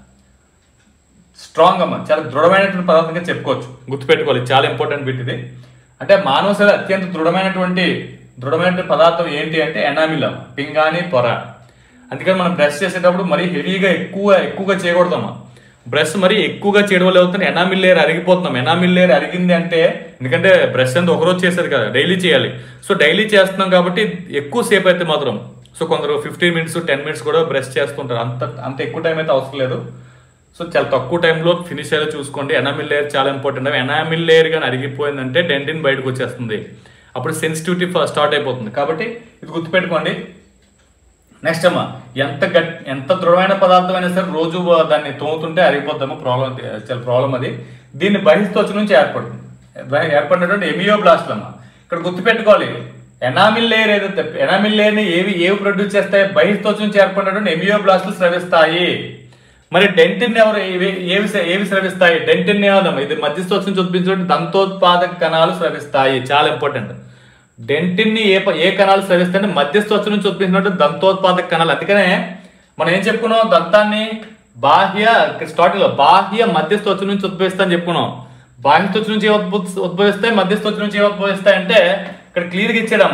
స్ట్రాంగ్ అమ్మ చాలా దృఢమైనటువంటి పదార్థంగా చెప్పుకోవచ్చు గుర్తుపెట్టుకోవాలి చాలా ఇంపార్టెంట్ బిట్ ఇది అంటే మానవ శరీరం అత్యంత దృఢమైనటువంటి దృఢమైనటువంటి పదార్థం ఏంటి అంటే ఎనామిల్ అమ్మ పింగాణి పొర అందుకని మనం బ్రష్ చేసేటప్పుడు మరీ హెవీగా ఎక్కువ ఎక్కువగా చేయకూడదమ్మా బ్రష్ మరీ ఎక్కువగా చేయడం వల్ల అవుతుంది ఎనామిల్ లేయర్ అరిగిపోతున్నాం ఎనామిల్ లేయర్ అరిగింది అంటే ఎందుకంటే బ్రష్ అంతా ఒకరోజు చేసేది కదా డైలీ చేయాలి సో డైలీ చేస్తున్నాం కాబట్టి ఎక్కువ సేపు అయితే మాత్రం సో కొందరు ఫిఫ్టీన్ మినిట్స్ టెన్ మినిట్స్ కూడా బ్రష్ చేస్తుంటారు అంత అంత ఎక్కువ టైం అయితే అవసరం లేదు సో చాలా తక్కువ టైంలో ఫినిష్ అయ్యేలా చూసుకోండి ఎనామిల్ లేయర్ చాలా ఇంపార్టెంట్ ఎనామిల్ లేయర్ కానీ అరిగిపోయిందంటే డెంటిన్ బయటకు వచ్చేస్తుంది అప్పుడు సెన్సిటివిటీ స్టార్ట్ అయిపోతుంది కాబట్టి ఇది గుర్తుపెట్టుకోండి నెక్స్ట్ అమ్మా ఎంత గట్ ఎంత దృఢమైన పదార్థం అయినా సరే రోజు దాన్ని తోముతుంటే అరిగిపోతాము ప్రాబ్లం చాలా ప్రాబ్లం అది దీన్ని బహిస్తోచు నుంచి ఏర్పడుతుంది బహి- ఏర్పడినటువంటి ఎమియోబ్లాస్ట్లు అమ్మా ఇక్కడ గుర్తుపెట్టుకోవాలి ఎనామిల్ లేయర్ ఏదైతే ఎనామిల్ లేయర్ ని ఏవి ఏవి ప్రొడ్యూస్ చేస్తాయి బహిస్తోచు నుంచి ఏర్పడినటువంటి ఎమియోబ్లాస్ట్లు స్రవిస్తాయి మరి డెంటిన్ ఎవరు ఏవి ఏవి ఏవి స్రవిస్తాయి డెంటిన్ ఏమన్నా ఇది మధ్యస్థోచు నుంచి ఉద్భవించిన దంతోత్పాదక కణాలు స్రవిస్తాయి చాలా ఇంపార్టెంట్ డెంటిన్ ని ఏ ప- ఏ కణాలు స్రవిస్తాయంటే మధ్యస్థోచు నుంచి ఉద్భవించినట్టు దంతోత్పాదక కణాలు అందుకనే మనం ఏం చెప్పుకున్నాం దంతాన్ని బాహ్య స్టార్టింగ్ లో బాహ్య మధ్యస్థోచు నుంచి ఉద్భవిస్తా అని చెప్పుకున్నాం బాహ్యస్థోచు నుంచి ఏ ఉద్భు- ఉద్భవిస్తాయి మధ్యస్థోచు నుంచి ఏ ఉద్భవిస్తాయి అంటే ఇక్కడ క్లియర్ గా ఇచ్చాడమ్మా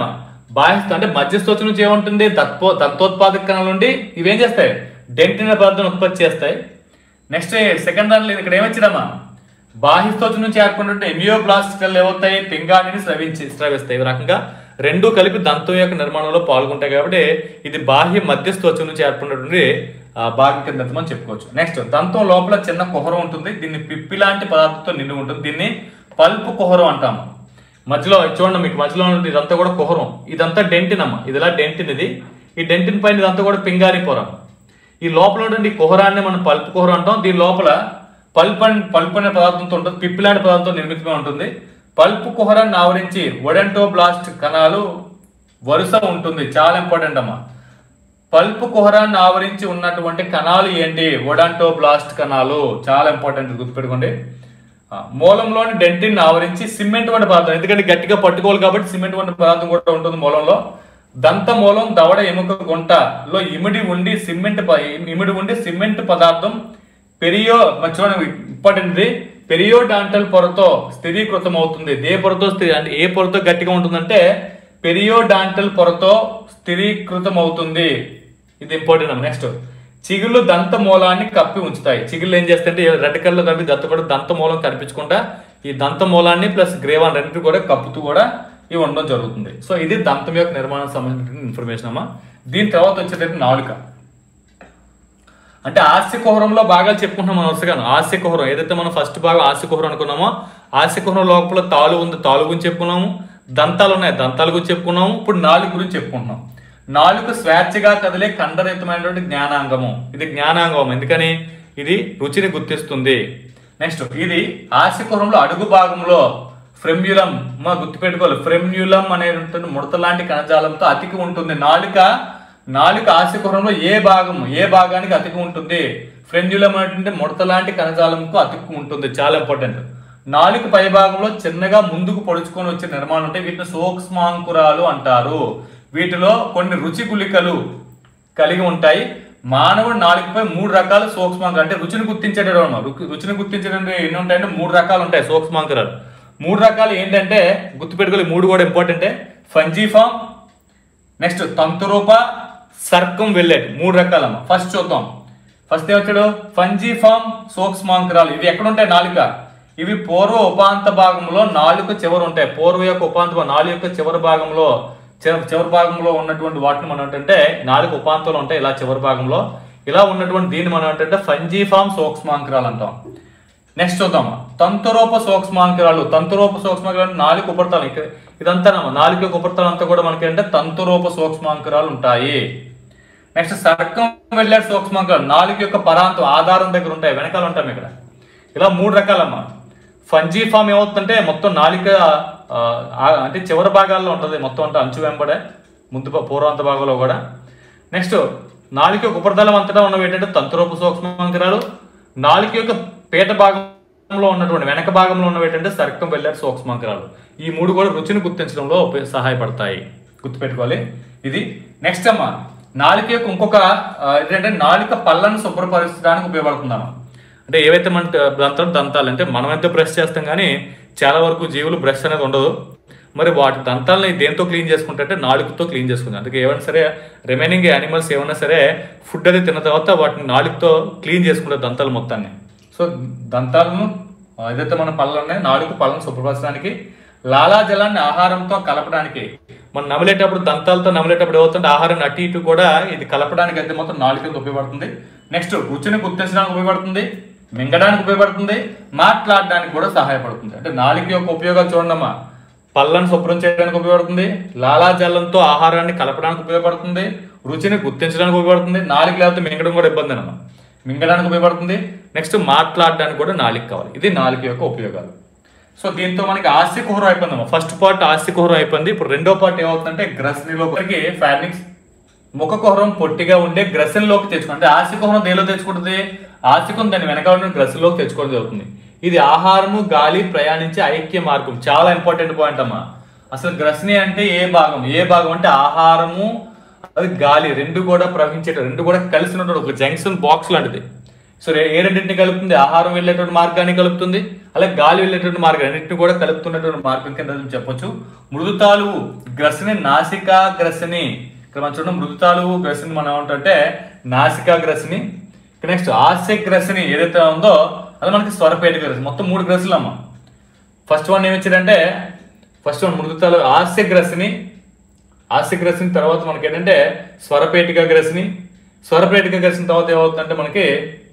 బాహ్యస్థ అంటే మధ్యస్థోచ నుంచి ఏముంటుంది దత్పో దత్తోత్పాదక కణాల నుండి ఇవేం చేస్తాయి డెంటిన పదార్థం ఉత్పత్తి చేస్తాయి నెక్స్ట్ సెకండ్ దానిలో ఇక్కడ ఏమొచ్చిందమ్మా బాహ్యస్థోచ నుంచి ఏర్పడినట్టు ఎమియోబ్లాస్టికల్ ఏమవుతాయి పింగాణిని స్రవించి స్రవిస్తాయి ఈ రకంగా రెండు కలిపి దంతం యొక్క నిర్మాణంలో పాల్గొంటాయి కాబట్టి ఇది బాహ్య మధ్యస్థోచం నుంచి ఏర్పడినటువంటి ఆ, భాగం కింద మనం చెప్పుకోవచ్చు నెక్స్ట్ దంతం లోపల చిన్న కుహరం ఉంటుంది దీన్ని పిప్పి లాంటి పదార్థంతో నిండి ఉంటుంది దీన్ని పల్పు కుహరం అంటాము మధ్యలో చూడండి మీకు మధ్యలో ఉన్నది ఇదంతా కూడా కుహరం ఇదంతా డెంటిన్ అమ్మ ఇది ఇలా డెంటిన్ ఇది ఈ డెంటిన్ పైన ఇదంతా కూడా పింగారి పొర ఈ లోపల ఉన్నటువంటి ఈ కుహరాన్ని మనం పల్పు కుహరం అంటాం దీని లోపల పల్ప్ అండ్ పల్ప్ అనే పదార్థంతో ఉంటుంది పిప్పి లాంటి పదార్థంతో నిర్మితమై ఉంటుంది పల్పు కుహరాన్ని ఆవరించి ఒడెంటోబ్లాస్ట్ కణాలు వరుస ఉంటుంది చాలా ఇంపార్టెంట్ అమ్మా పల్పు కుహరాన్ని ఆవరించి ఉన్నటువంటి కణాలు ఏంటి ఒడాంటోబ్లాస్ట్ కణాలు చాలా ఇంపార్టెంట్ గుర్తుపెట్టుకోండి ఆ, మూలంలోని డెంటిన్ ఆవరించి సిమెంట్ వంటి పదార్థం ఎందుకంటే గట్టిగా పట్టుకోవాలి కాబట్టి సిమెంట్ వంటి పదార్థం కూడా ఉంటుంది మూలంలో దంత మూలం దవడ ఎముక గుంటలో ఇమిడి ఉండి సిమెంట్ ప- ఇమిడి ఉండి సిమెంట్ పదార్థం పెరియో మరి చూడండి ఇంపార్టెంట్ ఇది పెరియోడాంటల్ పొరతో స్థిరీకృతం అవుతుంది ఏ పొరతో స్థిరీ అంటే ఏ పొరతో గట్టిగా ఉంటుందంటే పెరియోడాంటల్ పొరతో స్థిరీకృతం అవుతుంది ఇది ఇంపార్టెంట్ అమ్మ నెక్స్ట్ చిగుళ్ళు దంత మూలాన్ని కప్పి ఉంచుతాయి చిగుళ్ళు ఏం చేస్తాయంటే రెడ్ కలర్ కలిపి దంత కూడా దంత మూలం కనిపించకుండా ఈ దంత మూలాన్ని ప్లస్ గ్రేవాన్ రెండు కూడా కప్పుతూ కూడా ఇవి ఉండడం జరుగుతుంది సో ఇది దంతం యొక్క నిర్మాణం సంబంధించిన ఇన్ఫర్మేషన్ అమ్మా దీని తర్వాత వచ్చేటట్టు నాలుక అంటే ఆస్య కుహరంలో భాగాలు చెప్పుకుంటున్నాం మనం వరుసగాను ఆస్య కుహరం ఏదైతే మనం ఫస్ట్ భాగం ఆస్య కుహరం అనుకున్నామో ఆస్య కుహరం లోపల తాలు ఉంది తాలు గురించి చెప్పుకున్నాము దంతాలు ఉన్నాయి దంతాల గురించి చెప్పుకున్నాము ఇప్పుడు నాలుగు గురించి చెప్పుకుంటున్నాం నాలుగు స్వేచ్ఛగా కదిలే ఖండరహితమైనటువంటి జ్ఞానాంగము ఇది జ్ఞానాంగం ఎందుకని ఇది రుచిని గుర్తిస్తుంది నెక్స్ట్ ఇది ఆస్య కుహరంలో అడుగు భాగంలో ఫ్రెమ్యులం మా గుర్తుపెట్టుకోవాలి ఫ్రెమ్యులం అనేటువంటి ముడత లాంటి కణజాలంతో అతికి ఉంటుంది నాలుక నాలుక ఆశకుహరంలో ఏ భాగం ఏ భాగానికి అతికి ఉంటుంది ఫ్రెన్యులం అనేటువంటి ముడత లాంటి కణజాలంకు అతికి ఉంటుంది చాలా ఇంపార్టెంట్ నాలుక పై భాగంలో చిన్నగా ముందుకు పొడుచుకొని వచ్చే నిర్మాణం ఉంటాయి వీటిని సూక్ష్మాంకురాలు అంటారు వీటిలో కొన్ని రుచి గుళికలు కలిగి ఉంటాయి మానవుడు నాలుగుపై మూడు రకాల సూక్ష్మాంకురాలు అంటే రుచిని గుర్తించేటటువంటి రుచిని గుర్తించేటటువంటి ఎన్ని ఉంటాయంటే మూడు రకాలు ఉంటాయి సూక్ష్మాంకురాలు మూడు రకాలు ఏంటంటే గుర్తుపెట్టుకోవాలి మూడు కూడా ఇంపార్టెంటే ఫంజీఫామ్ నెక్స్ట్ తంతురూప సర్కం వెళ్ళేట్ మూడు రకాలమ్మ ఫస్ట్ చూద్దాం ఫస్ట్ ఏమొచ్చాడు ఫంజీఫామ్ సూక్ష్మాంకరాలు ఇవి ఎక్కడ ఉంటాయి నాలుక ఇవి పూర్వ ఉపాంత భాగంలో నాలుక చివర ఉంటాయి పూర్వ యొక్క ఉపాంత భా- నాలుగు యొక్క చివరి భాగంలో చివరి చివరి భాగంలో ఉన్నటువంటి వాటిని మనం ఏంటంటే నాలుగు ఉపాంతాలు ఉంటాయి ఇలా చివరి భాగంలో ఇలా ఉన్నటువంటి దీన్ని మనం ఏంటంటే ఫంజీఫామ్ సూక్ష్మాంకరాలు అంటాం నెక్స్ట్ చూద్దాం తంతురూప సూక్ష్మాంకరాలు తంతురూప సూక్ష్మాంకరాలు నాలుగు ఉపరితలం ఇక్కడ ఇదంతా నాలుగు యొక్క ఉపరితలం అంతా కూడా మనకి అంటే తంతురూప సూక్ష్మాంకరాలు ఉంటాయి నెక్స్ట్ సర్కం వెళ్ళే సూక్ష్మాంకరాలు నాలుగు యొక్క పరాంతం ఆధారం దగ్గర ఉంటాయి వెనకాల ఉంటాం ఇక్కడ ఇలా మూడు రకాలమ్మా ఫంజీ ఫామ్ ఏమవుతుందంటే మొత్తం నాలుక ఆ, ఆ- అంటే చివరి భాగాల్లో ఉంటుంది మొత్తం అంటే అంచు వెంబడే ముందు భా- పూర్వాంత భాగంలో కూడా నెక్స్ట్ నాలుక యొక్క ఉపరితలం అంతటా ఉన్నవి ఏంటంటే తంతురూప సూక్ష్మాంకరాలు నాలుక యొక్క పీట భాగంలో ఉన్నటువంటి వెనక భాగంలో ఉన్నవి ఏంటంటే సర్కం వెళ్ళారు సూక్ష్మాంకరాలు ఈ మూడు కూడా రుచిని గుర్తించడంలో ఉప- సహాయపడతాయి గుర్తుపెట్టుకోవాలి ఇది నెక్స్ట్ అమ్మా నాలుక యొక్క ఇంకొక ఆ, ఏంటంటే నాలుక పళ్ళను శుభ్రపరచడానికి ఉపయోగపడుతుందమ్మా అంటే ఏవైతే మన దంతాలు దంతాలు అంటే మనమైతే బ్రష్ చేస్తాం కానీ చాలా వరకు జీవులు బ్రష్ అనేది ఉండదు మరి వాటి దంతాలని దేంతో క్లీన్ చేసుకుంటే నాలుగుతో క్లీన్ చేసుకుంటాం అందుకే ఏమైనా సరే రిమైనింగ్ యానిమల్స్ ఏమైనా సరే ఫుడ్ అది తిన్న తర్వాత వాటిని నాలుగుతో క్లీన్ చేసుకుంటారు దంతాలు మొత్తాన్ని సో దంతాలను ఆ, ఏదైతే మన పళ్ళు ఉన్నాయి నాలుగు పళ్ళను శుభ్రపరచడానికి లాలాజలాన్ని ఆహారంతో కలపడానికి మనం నమిలేటప్పుడు దంతాలతో నమిలేటప్పుడు ఏమవుతుంది ఆహారాన్ని అటు ఇటు కూడా ఇది కలపడానికి అయితే మొత్తం నాలుగు ఉపయోగపడుతుంది నెక్స్ట్ రుచిని గుర్తించడానికి ఉపయోగపడుతుంది మింగడానికి ఉపయోగపడుతుంది మాట్లాడడానికి కూడా సహాయపడుతుంది అంటే నాలుగు యొక్క ఉపయోగాలు చూడండమ్మా పళ్ళను శుభ్రం చేయడానికి ఉపయోగపడుతుంది లాలాజలంతో ఆహారాన్ని కలపడానికి ఉపయోగపడుతుంది రుచిని గుర్తించడానికి ఉపయోగపడుతుంది నాలుగు లేకపోతే మింగడం కూడా ఇబ్బంది అనమాట మింగడానికి ఉపయోగపడుతుంది నెక్స్ట్ మాట్లాడడానికి కూడా నాలుగు కావాలి ఇది నాలుగు యొక్క ఉపయోగాలు సో దీంతో మనకి ఆస్తి కుహరం అయిపోయిందమ్మా ఫస్ట్ పార్ట్ ఆస్తి కుహరం అయిపోయింది ఇప్పుడు రెండో పార్ట్ ఏమవుతుందంటే గ్రస్నిలోకి ఫార్నిక్స్ ముఖ కుహరం పొట్టిగా ఉండే గ్రసన్లోకి తెచ్చుకుంటుంది అంటే ఆస్తి కుహరం దేనిలో తెచ్చుకుంటుంది ఆస్తికం దాని వెనకాల ఉన్న గ్రసన్లోకి తెచ్చుకోవడం జరుగుతుంది ఇది ఆహారము గాలి ప్రయాణించే ఐక్య మార్గం చాలా ఇంపార్టెంట్ పాయింట్ అమ్మా అసలు గ్రసని అంటే ఏ భాగం ఏ భాగం అంటే ఆహారము అది గాలి రెండు కూడా ప్రవహించేట రెండు కూడా కలిసి ఉన్నటువంటి ఒక జంక్షన్ బాక్స్ లాంటిది సో రే- ఏ రెండింటిని కలుపుతుంది ఆహారం వెళ్ళేటువంటి మార్గాన్ని కలుపుతుంది అలాగే గాలి వెళ్ళేటువంటి మార్గం అన్నింటిని కూడా కలుపుతున్నటువంటి మార్గం కింద చెప్పొచ్చు మృదుతాలువు గ్రసని నాసికా గ్రసని ఇక్కడ మనం చూడండి మృదుతాలువు గ్రసని మనం ఏమంటే నాసికా గ్రసని నెక్స్ట్ ఆస్య గ్రసని ఏదైతే ఉందో అది మనకి స్వరపేట గ్రసని మొత్తం మూడు గ్రసులు అమ్మ ఫస్ట్ వన్ ఏమి ఇచ్చారంటే ఫస్ట్ వన్ మృదుతాలు ఆస్య గ్రసని ఆస్య గ్రసని తర్వాత మనకి ఏంటంటే స్వరపేటిక గ్రసని స్వరపేటిక గ్రసని తర్వాత ఏమవుతుందంటే మనకి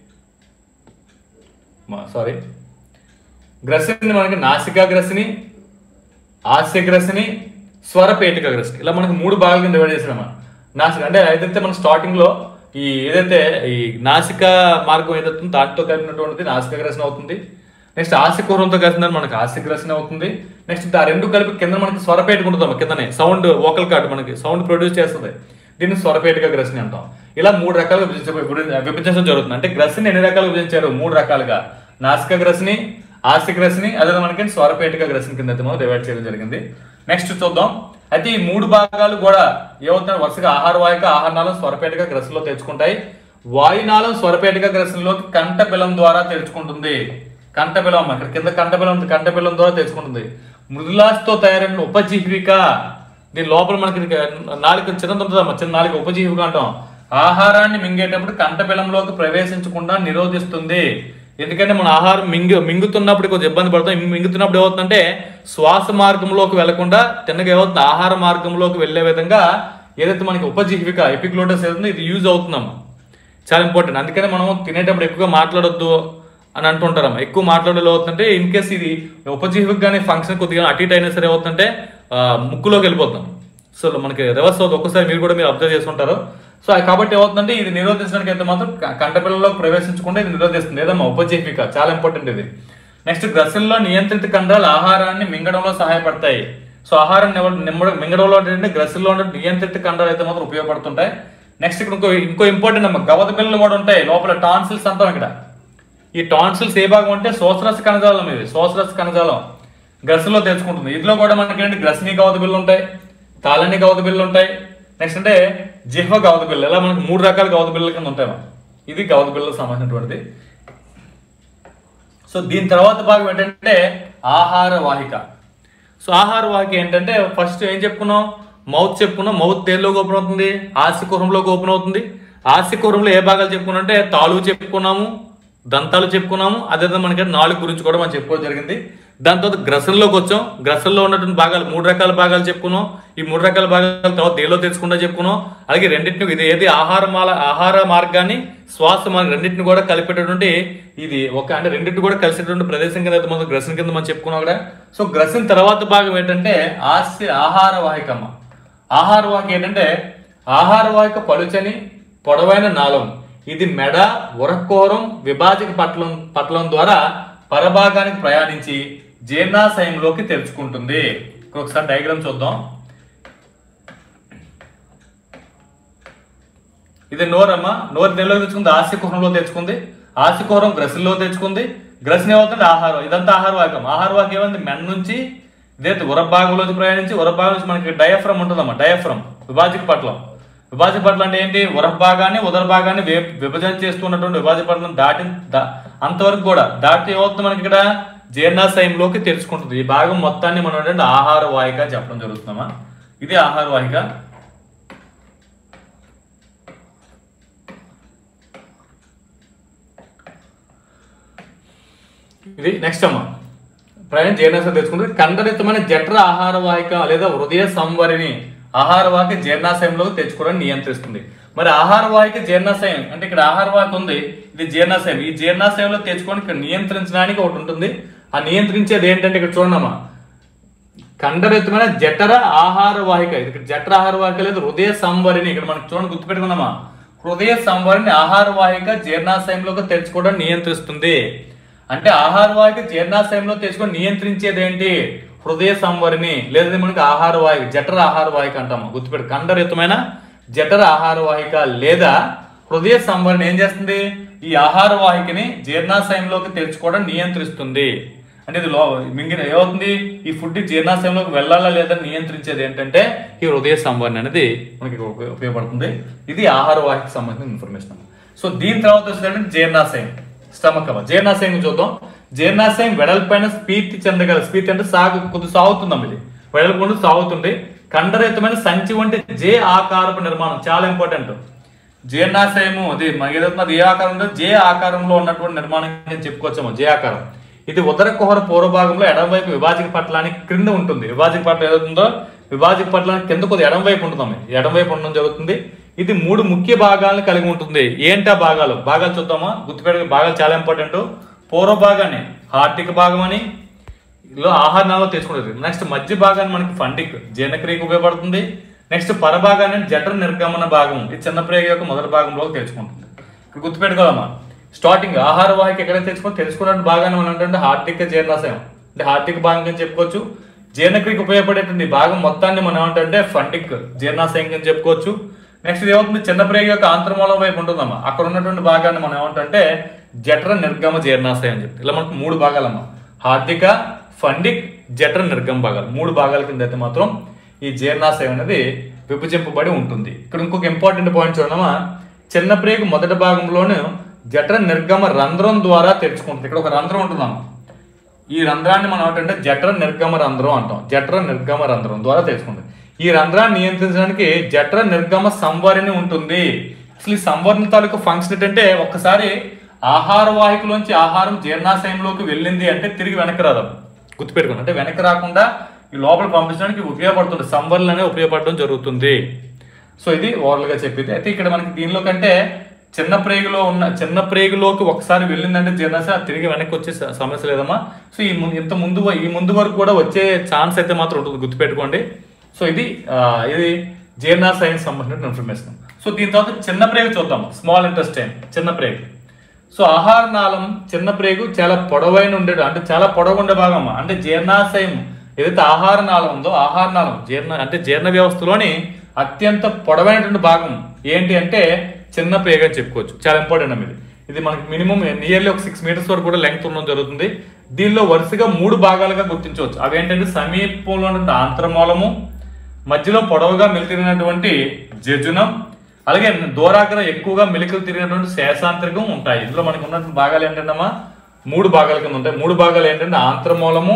సారీ గ్రసని మనకి నాసికా గ్రసని హాస్య గ్రసని స్వరపేటిక గ్రసని ఇలా మనకి మూడు భాగాలు కింద డివైడ్ చేసాం నాసిక అంటే ఏదైతే మనం స్టార్టింగ్ లో ఈ ఏదైతే ఈ నాసిక మార్గం ఏదైతే ఉందో దాంతో కలిపినటువంటిది నాసిక గ్రసన అవుతుంది నెక్స్ట్ ఆశకూరంతో కలిసిందని మనకి ఆశ గ్రసన అవుతుంది నెక్స్ట్ ఆ రెండు కలిపి కింద మనకి స్వరపేటిక ఉంటుంది కిందనే సౌండ్ వోకల్ కార్డ్ మనకి సౌండ్ ప్రొడ్యూస్ చేస్తుంది దీన్ని స్వరపేటిక గ్రసని అంటాం ఇలా మూడు రకాలుగా విభజించ విభజించడం జరుగుతుంది అంటే గ్రసని ఎన్ని రకాలుగా విభజించారు మూడు రకాలుగా నాసిక గ్రసని ఆస్తిక గ్రసని అదే మనకి స్వరపేటిక గ్రసని కింద అయితే మనం డివైడ్ చేయడం జరిగింది నెక్స్ట్ చూద్దాం అయితే ఈ మూడు భాగాలు కూడా ఏమవుతాయి వరుసగా ఆహార వాహిక ఆహారనాళం స్వరపేటిక గ్రసంలో తెచ్చుకుంటాయి వాయునాళం స్వరపేటిక గ్రసంలోకి కంట బిలం ద్వారా తెరుచుకుంటుంది కంట బిలం అమ్మ. ఇక్కడ కింద కంట బిలం ఉంది కంట బిలం ద్వారా తెచ్చుకుంటుంది మృదులాస్తో తయారైన ఉపజీవిక దీని లోపల మనకి ఇది నాలుక చిన్నది ఉంటుందమ్మా చిన్న నాలుక ఉపజీవిక అంటాం ఆహారాన్ని మింగేటప్పుడు కంట బిలంలోకి ప్రవేశించకుండా నిరోధిస్తుంది ఎందుకంటే మన ఆహారం మింగు మింగుతున్నప్పుడు కొంచెం ఇబ్బంది పడతాం ఇం- మింగుతున్నప్పుడు ఏమవుతుందంటే శ్వాస మార్గంలోకి వెళ్లకుండా తిన్నగా ఏమవుతుంది ఆహార మార్గంలోకి వెళ్ళే విధంగా ఏదైతే మనకి ఉపజీవిక ఎపిక్లోటస్ ఏదైతుందో ఇది యూజ్ అవుతుందమ్మా చాలా ఇంపార్టెంట్ అందుకనే మనం తినేటప్పుడు ఎక్కువగా మాట్లాడొద్దు అని అంటుంటారమ్మా ఎక్కువ మాట్లాడేది అవుతుందంటే ఇన్ కేస్ ఇది ఉపజీవిక కానీ ఫంక్షన్ కొద్దిగా అటు ఇటు అయినా సరే అవుతుందంటే ఆ, ముక్కులోకి వెళ్ళిపోతాం సో మనకి రివర్స్ అవుతుంది ఒక్కసారి మీరు కూడా మీరు అబ్జర్వ్ చేసుకుంటారు సో అది కాబట్టి ఏమవుతుందంటే ఇది నిరోధించడానికి అయితే మాత్రం క- కంటపిల్లలో ప్రవేశించకుండా ఇది నిరోధిస్తుంది ఏదమ్మా ఉపజీవిక చాలా ఇంపార్టెంట్ ఇది నెక్స్ట్ గ్రసంలో నియంత్రిత కండరాలు ఆహారాన్ని మింగడంలో సహాయపడతాయి సో ఆహారం నివ- నిమ్మడ మింగడంలో ఏంటంటే గ్రసంలో ఉండే నియంత్రిత కండరాలు అయితే మాత్రం ఉపయోగపడుతుంటాయి నెక్స్ట్ ఇక్కడ ఇంకో ఇంకో ఇంపార్టెంట్ అమ్మ గవద బిల్లలు కూడా ఉంటాయి లోపల టాన్సిల్స్ అంటాం ఇక్కడ ఈ టాన్సిల్స్ ఏ భాగం అంటే శోసరస కణజాలం ఇది శోసరస కణజాలం గ్రసలో తెచ్చుకుంటుంది ఇందులో కూడా మనకి ఏంటి గ్రసనీ గవద బిల్లు ఉంటాయి తాళని గవద బిల్లు ఉంటాయి నెక్స్ట్ అంటే జిహ్వ గవద బిల్లు ఇలా మనకి మూడు రకాల గవద బిల్లల కింద ఉంటాయి అమ్మ. ఇది గవద బిల్లకు సంబంధించినటువంటిది సో దీని తర్వాత భాగం ఏంటంటే ఆహార వాహిక సో ఆహార వాహిక ఏంటంటే ఫస్ట్ ఏం చెప్పుకున్నాం మౌత్ చెప్పుకున్నాం మౌత్ దేనిలోకి ఓపెన్ అవుతుంది ఆస్యకుహరంలోకి ఓపెన్ అవుతుంది ఆస్యకుహరంలో ఏ భాగాలు చెప్పుకున్నాం అంటే తాళు చెప్పుకున్నాము దంతాలు చెప్పుకున్నాము అదే మనకి నాలుగు గురించి కూడా మనం చెప్పుకోవడం జరిగింది దాని తర్వాత గ్రసంలోకి వచ్చాం గ్రసంలో ఉన్నటువంటి భాగాలు మూడు రకాల భాగాలు చెప్పుకున్నాం ఈ మూడు రకాల భాగాల తర్వాత దేనిలో తెచ్చుకుంటా చెప్పుకున్నాం అలాగే రెండింటిని ఇది ఏది ఆహార మాల ఆహార మార్గాన్ని శ్వాస మార్గం రెండింటిని కూడా కలిపేటటువంటి ఇది ఒక అంటే రెండింటిని కూడా కలిసేటువంటి ప్రదేశం కింద అయితే మనం గ్రసన్ కింద మనం చెప్పుకున్నాం కూడా సో గ్రసన్ తర్వాత భాగం ఏంటంటే ఆస్య ఆహార వాహికమ్మ ఆహార వాహిక ఏంటంటే ఆహార వాహిక పలుచని పొడవైన నాళం ఇది మెడ ఉరకోరం విభాజక పట్లం పట్లం ద్వారా పరభాగానికి ప్రయాణించి జీర్ణాశయంలోకి తెరుచుకుంటుంది ఇక్కడ ఒకసారి డయాగ్రామ్ చూద్దాం ఇది నోరమ్మ నోరు నెలలో తెచ్చుకుంది ఆస్యకుహరంలో తెచ్చుకుంది ఆస్యకుహరం గ్రసిలో తెచ్చుకుంది గ్రసిని ఏమవుతుంది ఆహారం ఇదంతా ఆహార వాక్యం ఆహార వాక్యం ఏమైంది మెన్ నుంచి ఇదైతే ఉరభాగంలోకి ప్రయాణించి ఉరభాగం నుంచి మనకి డయాఫ్రమ్ ఉంటుందమ్మా డయాఫ్రమ్ విభాజక పట్లం విభాజక పట్లం అంటే ఏంటి ఉరభాగాన్ని ఉదర భాగాన్ని వి- విభజన చేస్తున్నటువంటి విభాజక పట్లం దాటి దా- అంతవరకు కూడా దాటి ఏమవుతుంది మనకి ఇక్కడ జీర్ణాశయంలోకి తెరుచుకుంటుంది ఈ భాగం మొత్తాన్ని మనం ఏంటంటే ఆహార వాహిక చెప్పడం జరుగుతుందమ్మా ఇది ఆహార వాహిక ఇది నెక్స్ట్ అమ్మా ప్రయాణం జీర్ణాశయం తెచ్చుకుంటే కండరితమైన జఠర ఆహార వాహిక లేదా హృదయ సంవరిని ఆహార వాహిక జీర్ణాశయంలోకి తెచ్చుకోవడానికి నియంత్రిస్తుంది మరి ఆహార వాహిక జీర్ణాశయం అంటే ఇక్కడ ఆహార వాహిక ఉంది ఇది జీర్ణాశయం ఈ జీర్ణాశయంలో తెచ్చుకొని ఇక్కడ నియంత్రించడానికి ఒకటి ఉంటుంది ఆ నియంత్రించేది ఏంటంటే ఇక్కడ చూడమ్మా కండరెత్తమైన జఠర ఆహార వాహిక ఇది ఇక్కడ జఠర ఆహార వాహిక లేదు హృదయ సంవరిని ఇక్కడ మనకి చూడండి గుర్తుపెట్టుకున్నామా హృదయ సంవరిని ఆహార వాహిక జీర్ణాశయంలోకి తెచ్చుకోవడం నియంత్రిస్తుంది అంటే ఆహార వాహిక జీర్ణాశయంలో తెచ్చుకొని నియంత్రించేది ఏంటి హృదయ సంవరిని లేదా మనకి ఆహార వాహిక జఠర ఆహార వాహిక అంటాము గుర్తుపెట్టు కండరెత్తమైన జఠర ఆహార వాహిక లేదా హృదయ సంవరణ ఏం చేస్తుంది ఈ ఆహార వాహికని జీర్ణాశయంలోకి తెచ్చుకోవడం నియంత్రిస్తుంది అంటే ఇది లో మింగిన ఏమవుతుంది ఈ ఫుడ్ జీర్ణాశయంలోకి వెళ్ళాలా లేదా నియంత్రించేది ఏంటంటే ఈ హృదయ సంవరణ అనేది మనకి ఉప- ఉపయోగపడుతుంది ఇది ఆహార వాహికి సంబంధించిన ఇన్ఫర్మేషన్ సో దీని తర్వాత వచ్చేటప్పుడు జీర్ణాశయం స్టమక్ అమ్మ జీర్ణాశయం చూద్దాం జీర్ణాశయం వెడల్పైన స్ఫీతి చెందగల స్ఫీతి అంటే సాగు కొద్ది సాగుతుందమ్మ ఇది వెడల్పు ఉండి సాగుతుంది కండరయుతమైన సంచి వంటి జే ఆకారపు నిర్మాణం చాలా ఇంపార్టెంట్ జీర్ణాశయము అది మనకి ఏదైతే అది ఏ ఆకారం ఉందో జే ఆకారంలో ఉన్నటువంటి నిర్మాణం అని చెప్పుకోవచ్చాము జే ఆకారం ఇది ఉదర కుహర పూర్వ భాగంలో ఎడమవైపు విభాజక పట్లానికి క్రింద ఉంటుంది విభాజక పట్ల ఏదైతుందో విభాజక పట్లానికి కింద కొద్దిగా ఎడమవైపు ఉంటుందమ్మ ఎడమవైపు ఉండడం జరుగుతుంది ఇది మూడు ముఖ్య భాగాలను కలిగి ఉంటుంది ఏంటా భాగాలు భాగాలు చూద్దామా గుర్తుపెట్టే భాగాలు చాలా ఇంపార్టెంట్ పూర్వ భాగాన్ని హార్టిక్ భాగం అని ఇలా ఆహారాలు తెచ్చుకుంటుంది నెక్స్ట్ మధ్య భాగాన్ని మనకి ఫండిక్ జీర్ణక్రియకు ఉపయోగపడుతుంది నెక్స్ట్ పరభాగాన్ని జఠర నిర్గమన భాగం ఈ చిన్న ప్రేగ యొక్క మొదటి భాగంలో తెచ్చుకుంటుంది ఇక్కడ గుర్తుపెట్టుకోవాలమ్మా స్టార్టింగ్ ఆహార వాహిక ఎక్కడైతే తెచ్చుకో తెలుసుకున్న భాగాన్ని మనం ఏంటంటే హార్టిక్ జీర్ణాశయం అంటే హార్టిక్ భాగం అని చెప్పుకోవచ్చు జీర్ణక్రియకు ఉపయోగపడేటువంటి ఈ భాగం మొత్తాన్ని మనం ఏమంటే ఫండిక్ జీర్ణాశయం అని చెప్పుకోవచ్చు నెక్స్ట్ ఇది ఏమవుతుంది చిన్న ప్రేగ యొక్క ఆంతర్మూలం వైపు ఉంటుందమ్మా అక్కడ ఉన్నటువంటి భాగాన్ని మనం ఏమంటే జఠర నిర్గమ జీర్ణాశయం అని చెప్తాం ఇలా మనకు మూడు భాగాలమ్మా హార్దిక ఫండిక్ జఠర నిర్గమ భాగాలు మూడు భాగాల కింద అయితే మాత్రం ఈ జీర్ణాశయం అనేది విభజింపబడి ఉంటుంది ఇక్కడ ఇంకొక ఇంపార్టెంట్ పాయింట్ చూడమా చిన్న ప్రేగు మొదటి భాగంలోనే జఠర నిర్గమ రంధ్రం ద్వారా తెరుచుకుంటుంది ఇక్కడ ఒక రంధ్రం ఉంటుందమ్మా ఈ రంధ్రాన్ని మనం ఏంటంటే జఠర నిర్గమ రంధ్రం అంటాం జఠర నిర్గమ రంధ్రం ద్వారా తెలుసుకుంటుంది ఈ రంధ్రాన్ని నియంత్రించడానికి జఠర నిర్గమ సంవరణి ఉంటుంది అసలు ఈ సంవరణ తాలూకు ఫంక్షన్ ఏంటంటే ఒక్కసారి ఆహార వాహికలోంచి ఆహారం జీర్ణాశయంలోకి వెళ్ళింది అంటే తిరిగి వెనక్కి రాదు గుర్తుపెట్టుకోండి అంటే వెనక్కి రాకుండా ఈ లోపల పంపించడానికి ఉపయోగపడుతుంది సంవరణలు అనేది ఉపయోగపడడం జరుగుతుంది సో ఇది ఓవరాల్ గా చెప్పింది అయితే ఇక్కడ మనకి దీనిలో కంటే చిన్న ప్రేగులో ఉన్న చిన్న ప్రేగులోకి ఒకసారి వెళ్ళిందంటే జీర్ణాశయం అది తిరిగి వెనక్కి వచ్చే స- సమస్య లేదమ్మా సో ఈ ము- ఇంత ముందు వ- ఈ ముందు వరకు కూడా వచ్చే ఛాన్స్ అయితే మాత్రం ఉంటుంది గుర్తుపెట్టుకోండి సో ఇది ఆ, ఇది జీర్ణాశయం సంబంధించిన ఇన్ఫర్మేషన్ సో దీని తర్వాత చిన్న ప్రేగు చూద్దాం స్మాల్ ఇంటెస్టైన్ చిన్న ప్రేగు సో ఆహార నాళం చిన్న ప్రేగు చాలా పొడవైన ఉండేది అంటే చాలా పొడవు ఉండే భాగం అమ్మా. అంటే జీర్ణాశయం ఏదైతే ఆహార నాళం ఉందో ఆహార నాళం జీర్ణ అంటే జీర్ణ వ్యవస్థలోని అత్యంత పొడవైనటువంటి భాగం ఏంటి అంటే చిన్న ప్రేగు అని చెప్పుకోవచ్చు చాలా ఇంపార్టెంట్ అమ్మ ఇది ఇది మనకి మినిమం నియర్లీ ఒక సిక్స్ మీటర్స్ వరకు కూడా లెంగ్త్ ఉండడం జరుగుతుంది దీనిలో వరుసగా మూడు భాగాలుగా గుర్తించవచ్చు అవి ఏంటంటే సమీపంలో ఉన్న ఆంతరమూలము మధ్యలో పొడవుగా మెలితిరిగినటువంటి జజునం అలాగే దూరాగ్ర ఎక్కువగా మెలికలు తిరిగినటువంటి శేషాంతరికం ఉంటాయి ఇందులో మనకు ఉన్నటువంటి భాగాలు ఏంటంటమ్మా మూడు భాగాల కింద ఉంటాయి మూడు భాగాలు ఏంటంటే ఆంతరమూలము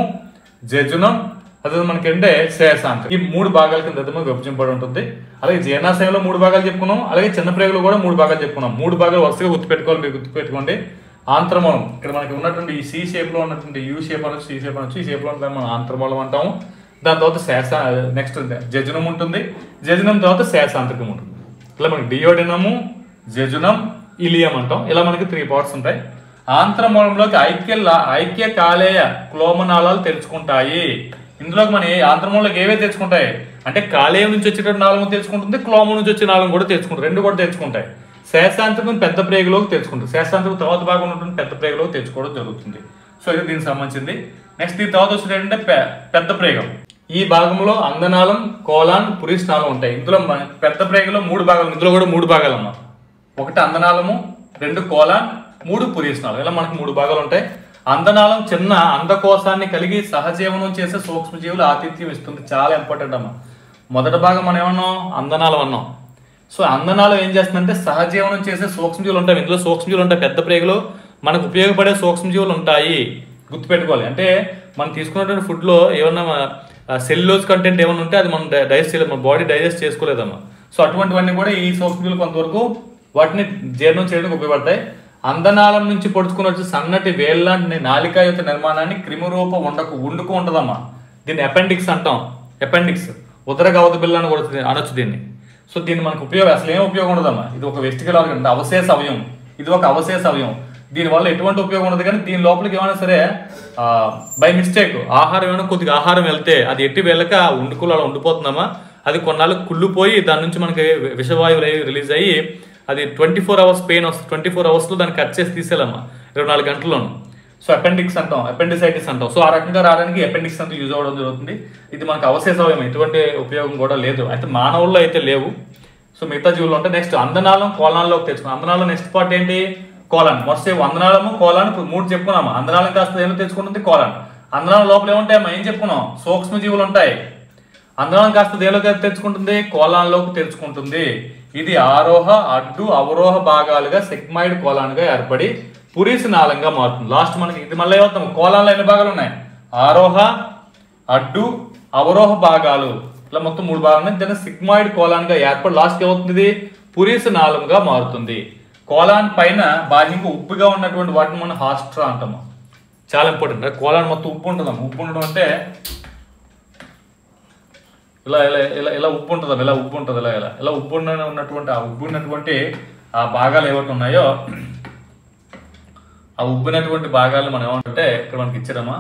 జజునం అదే మనకి అంటే శేషాంతరం ఈ మూడు భాగాల కింద అయితే మనకు విభజింపబడి ఉంటుంది అలాగే జీర్ణాశయంలో మూడు భాగాలు చెప్పుకున్నాం అలాగే చిన్న ప్రేగులు కూడా మూడు భాగాలు చెప్పుకున్నాం మూడు భాగాలు వరుసగా గుర్తుపెట్టుకోవాలి మీరు గుర్తుపెట్టుకోండి ఆంతరమూలం ఇక్కడ మనకి ఉన్నటువంటి ఈ సి షేప్ లో ఉన్నటువంటి యూ షేప్ అనొచ్చు సి షేప్ అనొచ్చు ఈ షేప్ లో ఉంటుంది మనం ఆంతరమూలం అంటాము దాని తర్వాత శేష నెక్స్ట్ జజునం ఉంటుంది జజునం తర్వాత శేషాంతరికం ఉంటుంది ఇలా మనకి డియోడినము జజునం ఇలియం అంటాం ఇలా మనకి త్రీ పార్ట్స్ ఉంటాయి ఆంతరమూలంలోకి ఐక్య లా- ఐక్య కాలేయ క్లోమనాళాలు తెరుచుకుంటాయి ఇందులోకి మన ఏ- ఆంతరమూలంలోకి ఏవే తెరుచుకుంటాయి అంటే కాలేయం నుంచి వచ్చేటటువంటి నాలుగు తెరుచుకుంటుంది క్లోమం నుంచి వచ్చే నాలుగు కూడా తెరుచుకుంటాయి రెండు కూడా తెరుచుకుంటాయి శేషాంతకం పెద్ద ప్రేగులోకి తెరుచుకుంటుంది శేషాంతకం తర్వాత భాగం ఉన్నటువంటి పెద్ద ప్రేగులోకి తెరుచుకోవడం జరుగుతుంది సో ఇది దీనికి సంబంధించింది నెక్స్ట్ దీని తర్వాత వచ్చేది ఏంటంటే పె- పెద్ద ప్రేగం ఈ భాగంలో అందనాళం కోలాన్ పురిష్నాళం ఉంటాయి ఇందులో మన- పెద్ద ప్రేగలో మూడు భాగాలు ఇందులో కూడా మూడు భాగాలు అమ్మా ఒకటి అందనాళము రెండు కోలాన్ మూడు పురీస్నాళం ఇలా మనకు మూడు భాగాలు ఉంటాయి అందనాళం చిన్న అందకోశాన్ని కలిగి సహజీవనం చేసే సూక్ష్మజీవులు ఆతిథ్యం ఇస్తుంది చాలా ఇంపార్టెంట్ అమ్మా మొదటి భాగం మనం ఏమన్నాం అందనాళం అన్నాం సో అందనాలు ఏం చేస్తుందంటే సహజీవనం చేసే సూక్ష్మజీవులు ఉంటాయి ఇందులో సూక్ష్మజీవులు ఉంటాయి పెద్ద ప్రేగులు మనకు ఉపయోగపడే సూక్ష్మజీవులు ఉంటాయి గుర్తుపెట్టుకోవాలి అంటే మనం తీసుకున్నటువంటి ఫుడ్లో ఏమన్నా సెల్యులోజ్ కంటెంట్ ఏమైనా ఉంటే అది మనం డైజెస్ట్ చేయలేదు మన బాడీ డైజెస్ట్ చేసుకోలేదమ్మా సో అటువంటివన్నీ కూడా ఈ సూక్ష్మజీవులు కొంతవరకు వాటిని జీర్ణం చేయడానికి ఉపయోగపడతాయి అందనాళం నుంచి పొడుచుకుని వచ్చే సన్నటి వేళ్ళ నాలికాయుత నిర్మాణాన్ని క్రిమిరూప ఉండకు ఉండుకు ఉంటదమ్మా దీన్ని అపెండిక్స్ అంటాం అపెండిక్స్ ఉదర గవద బిల్ల అని కూడా దీన్ని అనొచ్చు దీన్ని సో దీన్ని మనకు ఉపయోగం అసలు ఏం ఉపయోగం ఉండదమ్మా ఇది ఒక వెస్టికల్ ఆర్గన్ అంటే అవశేష అవయం ఇది ఒక అవశేష అవయం దీనివల్ల ఎటువంటి ఉపయోగం ఉండదు కానీ దీని లోపలికి ఏమైనా సరే బై మిస్టేక్ ఆహారం ఏమైనా కొద్దిగా ఆహారం వెళ్తే అది ఎట్టి వెళ్ళక ఆ ఉండుకులు అలా ఉండిపోతుందమ్మా అది కొన్నాళ్ళు కుళ్ళిపోయి దాని నుంచి మనకి వి- విషవాయువులు అవి రిలీజ్ అయ్యి అది ట్వంటీ ఫోర్ అవర్స్ పెయిన్ వస్తుంది ట్వంటీ ఫోర్ అవర్స్లో దాన్ని కట్ చేసి తీసేయాలమ్మా ఇరవై నాలుగు గంటల్లోనూ సో అపెండిక్స్ అంటాం అపెండిసైటిస్ అంటాం సో ఆ రకంగా రావడానికి అపెండిక్స్ అంతా యూజ్ అవ్వడం జరుగుతుంది ఇది మనకు అవశేష అవయం ఎటువంటి ఉపయోగం కూడా లేదు అయితే మానవుల్లో అయితే లేవు సో మిగతా జీవులు ఉంటాయి నెక్స్ట్ అందనాళం కోలాన్లోకి తెచ్చుకున్నాం అందనాళం నెక్స్ట్ పార్ట్ ఏంటి కోలాన్ మొదటి వందనాళము కోలాన్ ఇప్పుడు మూడు చెప్పుకున్నాము అందనాళం కాస్త ఏమో తెచ్చుకుంటుంది కోలాన్ అందనాళం లోపల ఏముంటాయమ్మా ఏం చెప్పుకున్నాం సూక్ష్మ జీవులు ఉంటాయి అందనాళం కాస్త దేనిలోకి తెచ్చుకుంటుంది కోలాన్లోకి తెచ్చుకుంటుంది ఇది ఆరోహ అడ్డు అవరోహ భాగాలుగా సెగ్మాయిడ్ కోలాన్గా ఏర్పడి పురీసి నాళంగా మారుతుంది లాస్ట్ మనకి ఇది మళ్ళీ ఏమవుతాం కోలాన్లో ఎన్ని భాగాలు ఉన్నాయి ఆరోహ అడ్డు అవరోహ భాగాలు ఇట్లా మొత్తం మూడు భాగాలు ఉన్నాయి దాన్ని సిగ్మాయిడ్ కోలాన్గా ఏర్పడి లాస్ట్ ఏమవుతుంది ఇది పురీసి నాళంగా మారుతుంది కోలాన్ పైన బాహ్యంగా ఉప్పుగా ఉన్నటువంటి వాటిని మనం హాస్ట్రా అంటాము చాలా ఇంపార్టెంట్ కోలాన్ మొత్తం ఉప్పు ఉంటుందాం ఉప్పు ఉండడం అంటే ఇలా ఇలా ఇలా ఇలా ఉప్పు ఉంటుంది ఇలా ఉప్పు ఉంటుంది ఇలా ఇలా ఇలా ఉప్పు ఉన్న- ఉన్నటువంటి ఆ ఉప్పు ఉన్నటువంటి ఆ భాగాలు ఏవైతే ఉన్నాయో ఆ ఉబ్బినటువంటి భాగాలు మనం ఏమంటే ఇక్కడ మనకి ఇచ్చారమ్మా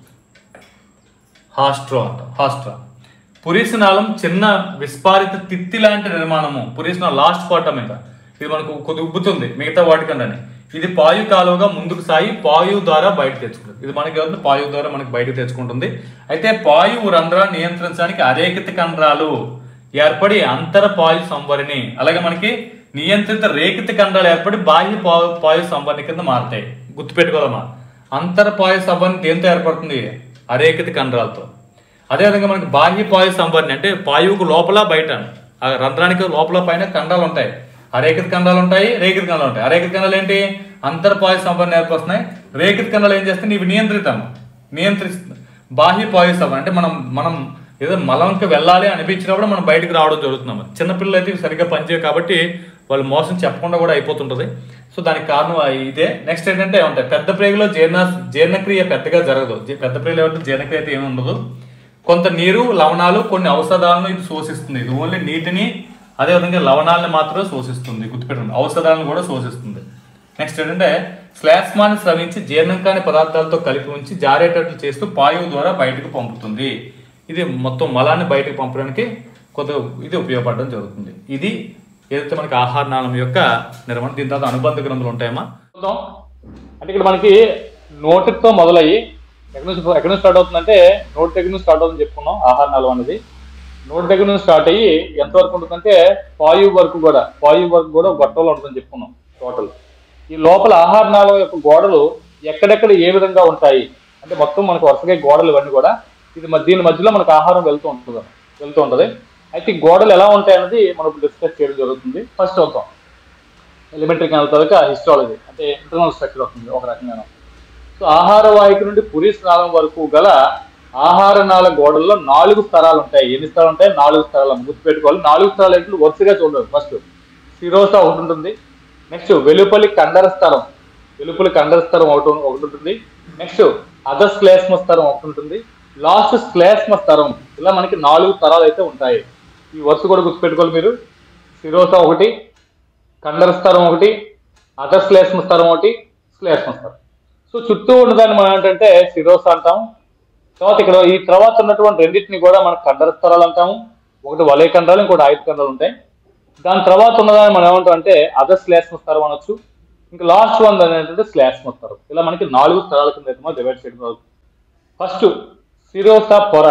హాస్ట్రో అంటాం హాస్ట్రా పురీసనాళం చిన్న విస్పారిత తిత్తి లాంటి నిర్మాణము పురీసనాళం లాస్ట్ పార్ట్ మీద ఇది మనకు కొద్ది ఉబ్బుతుంది మిగతా వాటికన్నా ఇది పాయు కాలువగా ముందుకు సాగి పాయువు ద్వారా బయట తెచ్చుకుంటుంది ఇది మనకి ఏమవుతుంది పాయువు ద్వారా మనకి బయటకు తెచ్చుకుంటుంది అయితే పాయువు రంధ్రాన్ని నియంత్రించడానికి అరేకిత కండరాలు ఏర్పడి అంతర పాయు సంవరిణి అలాగే మనకి నియంత్రిత రేఖిత కండరాలు ఏర్పడి బాహ్య పాయు పాయు సంవరణి కింద మారుతాయి గుర్తుపెట్టుకోవాలమ్మా అంతర పాయు సంవరణి దేంతో ఏర్పడుతుంది అరేకిత కండరాలతో అదేవిధంగా మనకి బాహ్య పాయు సంవరణి అంటే పాయువుకు లోపల బయట ఆ రంధ్రానికి లోపల పైన కండాలు ఉంటాయి అరేకిత కండాలు ఉంటాయి రేకిత కండాలు ఉంటాయి అరేకిత కండాలు ఏంటి అంతర్పాయు సంవరణ ఏర్పడుతున్నాయి రేకిత కండాలు ఏం చేస్తాయి ఇవి నియంత్రితం నియంత్రిస్తుంది బాహ్య పాయు సంవరణ అంటే మనం మనం ఏదో మలంకి వెళ్ళాలి అనిపించినప్పుడు మనం బయటకు రావడం జరుగుతున్నాం చిన్నపిల్లలు అయితే ఇవి సరిగ్గా పనిచేయవు కాబట్టి వాళ్ళు మోసం చెప్పకుండా కూడా అయిపోతుంటది సో దానికి కారణం ఇదే నెక్స్ట్ ఏంటంటే ఉంటాయి పెద్ద ప్రేగులో జీర్ణ జీర్ణక్రియ పెద్దగా జరగదు జీ- పెద్ద ప్రేగులో ఏమంటే జీర్ణక్రియ అయితే ఏమి ఉండదు కొంత నీరు లవణాలు కొన్ని ఔషధాలను ఇది శోషిస్తుంది ఇది ఓన్లీ నీటిని అదేవిధంగా లవణాలను మాత్రమే శోషిస్తుంది గుర్తుపెట్టండి ఔషధాలను కూడా శోషిస్తుంది నెక్స్ట్ ఏంటంటే శ్లాష్మాన్ని స్రవించి జీర్ణం కాని పదార్థాలతో కలిపి ఉంచి జారేటట్లు చేస్తూ పాయువు ద్వారా బయటకు పంపుతుంది ఇది మొత్తం మలాన్ని బయటకు పంపడానికి కొంత ఇది ఉపయోగపడడం జరుగుతుంది ఇది ఏదైతే మనకి ఆహార నాళం యొక్క నిర్మాణం దీని తర్వాత అనుబంధ గ్రంథులు ఉంటాయమ్మా చూద్దాం అంటే ఇక్కడ మనకి నోటితో మొదలయ్యి ఎక్కడి నుంచి ఎక్కడి నుంచి స్టార్ట్ అవుతుందంటే నోటి దగ్గర నుంచి స్టార్ట్ అవుతుందని చెప్పుకున్నాం ఆహార నాళం అనేది నోటి దగ్గర నుంచి స్టార్ట్ అయ్యి ఎంతవరకు ఉంటుందంటే పాయు వరకు కూడా పాయు వరకు కూడా గొట్టలో ఉంటుందని చెప్పుకున్నాం టోటల్ ఈ లోపల ఆహార నాళం యొక్క గోడలు ఎక్కడెక్కడ ఏ విధంగా ఉంటాయి అంటే మొత్తం మనకు వరుసగా ఈ గోడలు ఇవన్నీ కూడా ఇది మ- దీని మధ్యలో మనకు ఆహారం వెళ్తూ ఉంటుంది వెళ్తూ ఉంటుంది అయితే ఈ గోడలు ఎలా ఉంటాయి అనేది మనం డిస్కస్ చేయడం జరుగుతుంది ఫస్ట్ అవుతాం ఎలిమెంటరీ కెనాల్ తర్వాత హిస్టాలజీ అంటే ఇంటర్నల్ స్ట్రక్చర్ అవుతుంది ఒక రకంగా సో ఆహార వాహిక నుండి పురి స్నానం వరకు గల ఆహార నాళ గోడల్లో నాలుగు స్థరాలు ఉంటాయి ఎన్ని స్థరాలు ఉంటాయి నాలుగు స్థరాలు గుర్తుపెట్టుకోవాలి నాలుగు స్థరాలు ఏంటంటే వరుసగా చూడండి ఫస్ట్ శిరోస ఒకటి ఉంటుంది నెక్స్ట్ వెలుపలి కండర స్థరం వెలుపలి కండర స్థరం ఒకటి ఒకటి ఉంటుంది నెక్స్ట్ అధశ్లేష్మ స్థరం ఒకటి ఉంటుంది లాస్ట్ శ్లేష్మ స్థరం ఇలా మనకి నాలుగు స్థరాలు అయితే ఉంటాయి ఈ వరుస కూడా గుర్తుపెట్టుకోవాలి మీరు శిరోస ఒకటి కండర స్థరం ఒకటి అధశ్లేష్మ స్థరం ఒకటి శ్లేష్మ స్థరం సో చుట్టూ ఉన్నదాన్ని మనం ఏంటంటే శిరోస అంటాం తర్వాత ఇక్కడ ఈ తర్వాత ఉన్నటువంటి రెండింటిని కూడా మనం కండర స్థరాలు అంటాము ఒకటి వలయ కండరాలు ఇంకోటి ఆయుధ కండరాలు ఉంటాయి దాని తర్వాత ఉన్నదాన్ని మనం ఏమంటాం అంటే అధశ్లేష్మ స్థరం అనొచ్చు ఇంకా లాస్ట్ వన్ ఏంటంటే శ్లేష్మ స్థరం ఇలా మనకి నాలుగు స్థరాల కింద అయితే మనం డివైడ్ చేయడం జరుగుతుంది ఫస్ట్ శిరోస పొర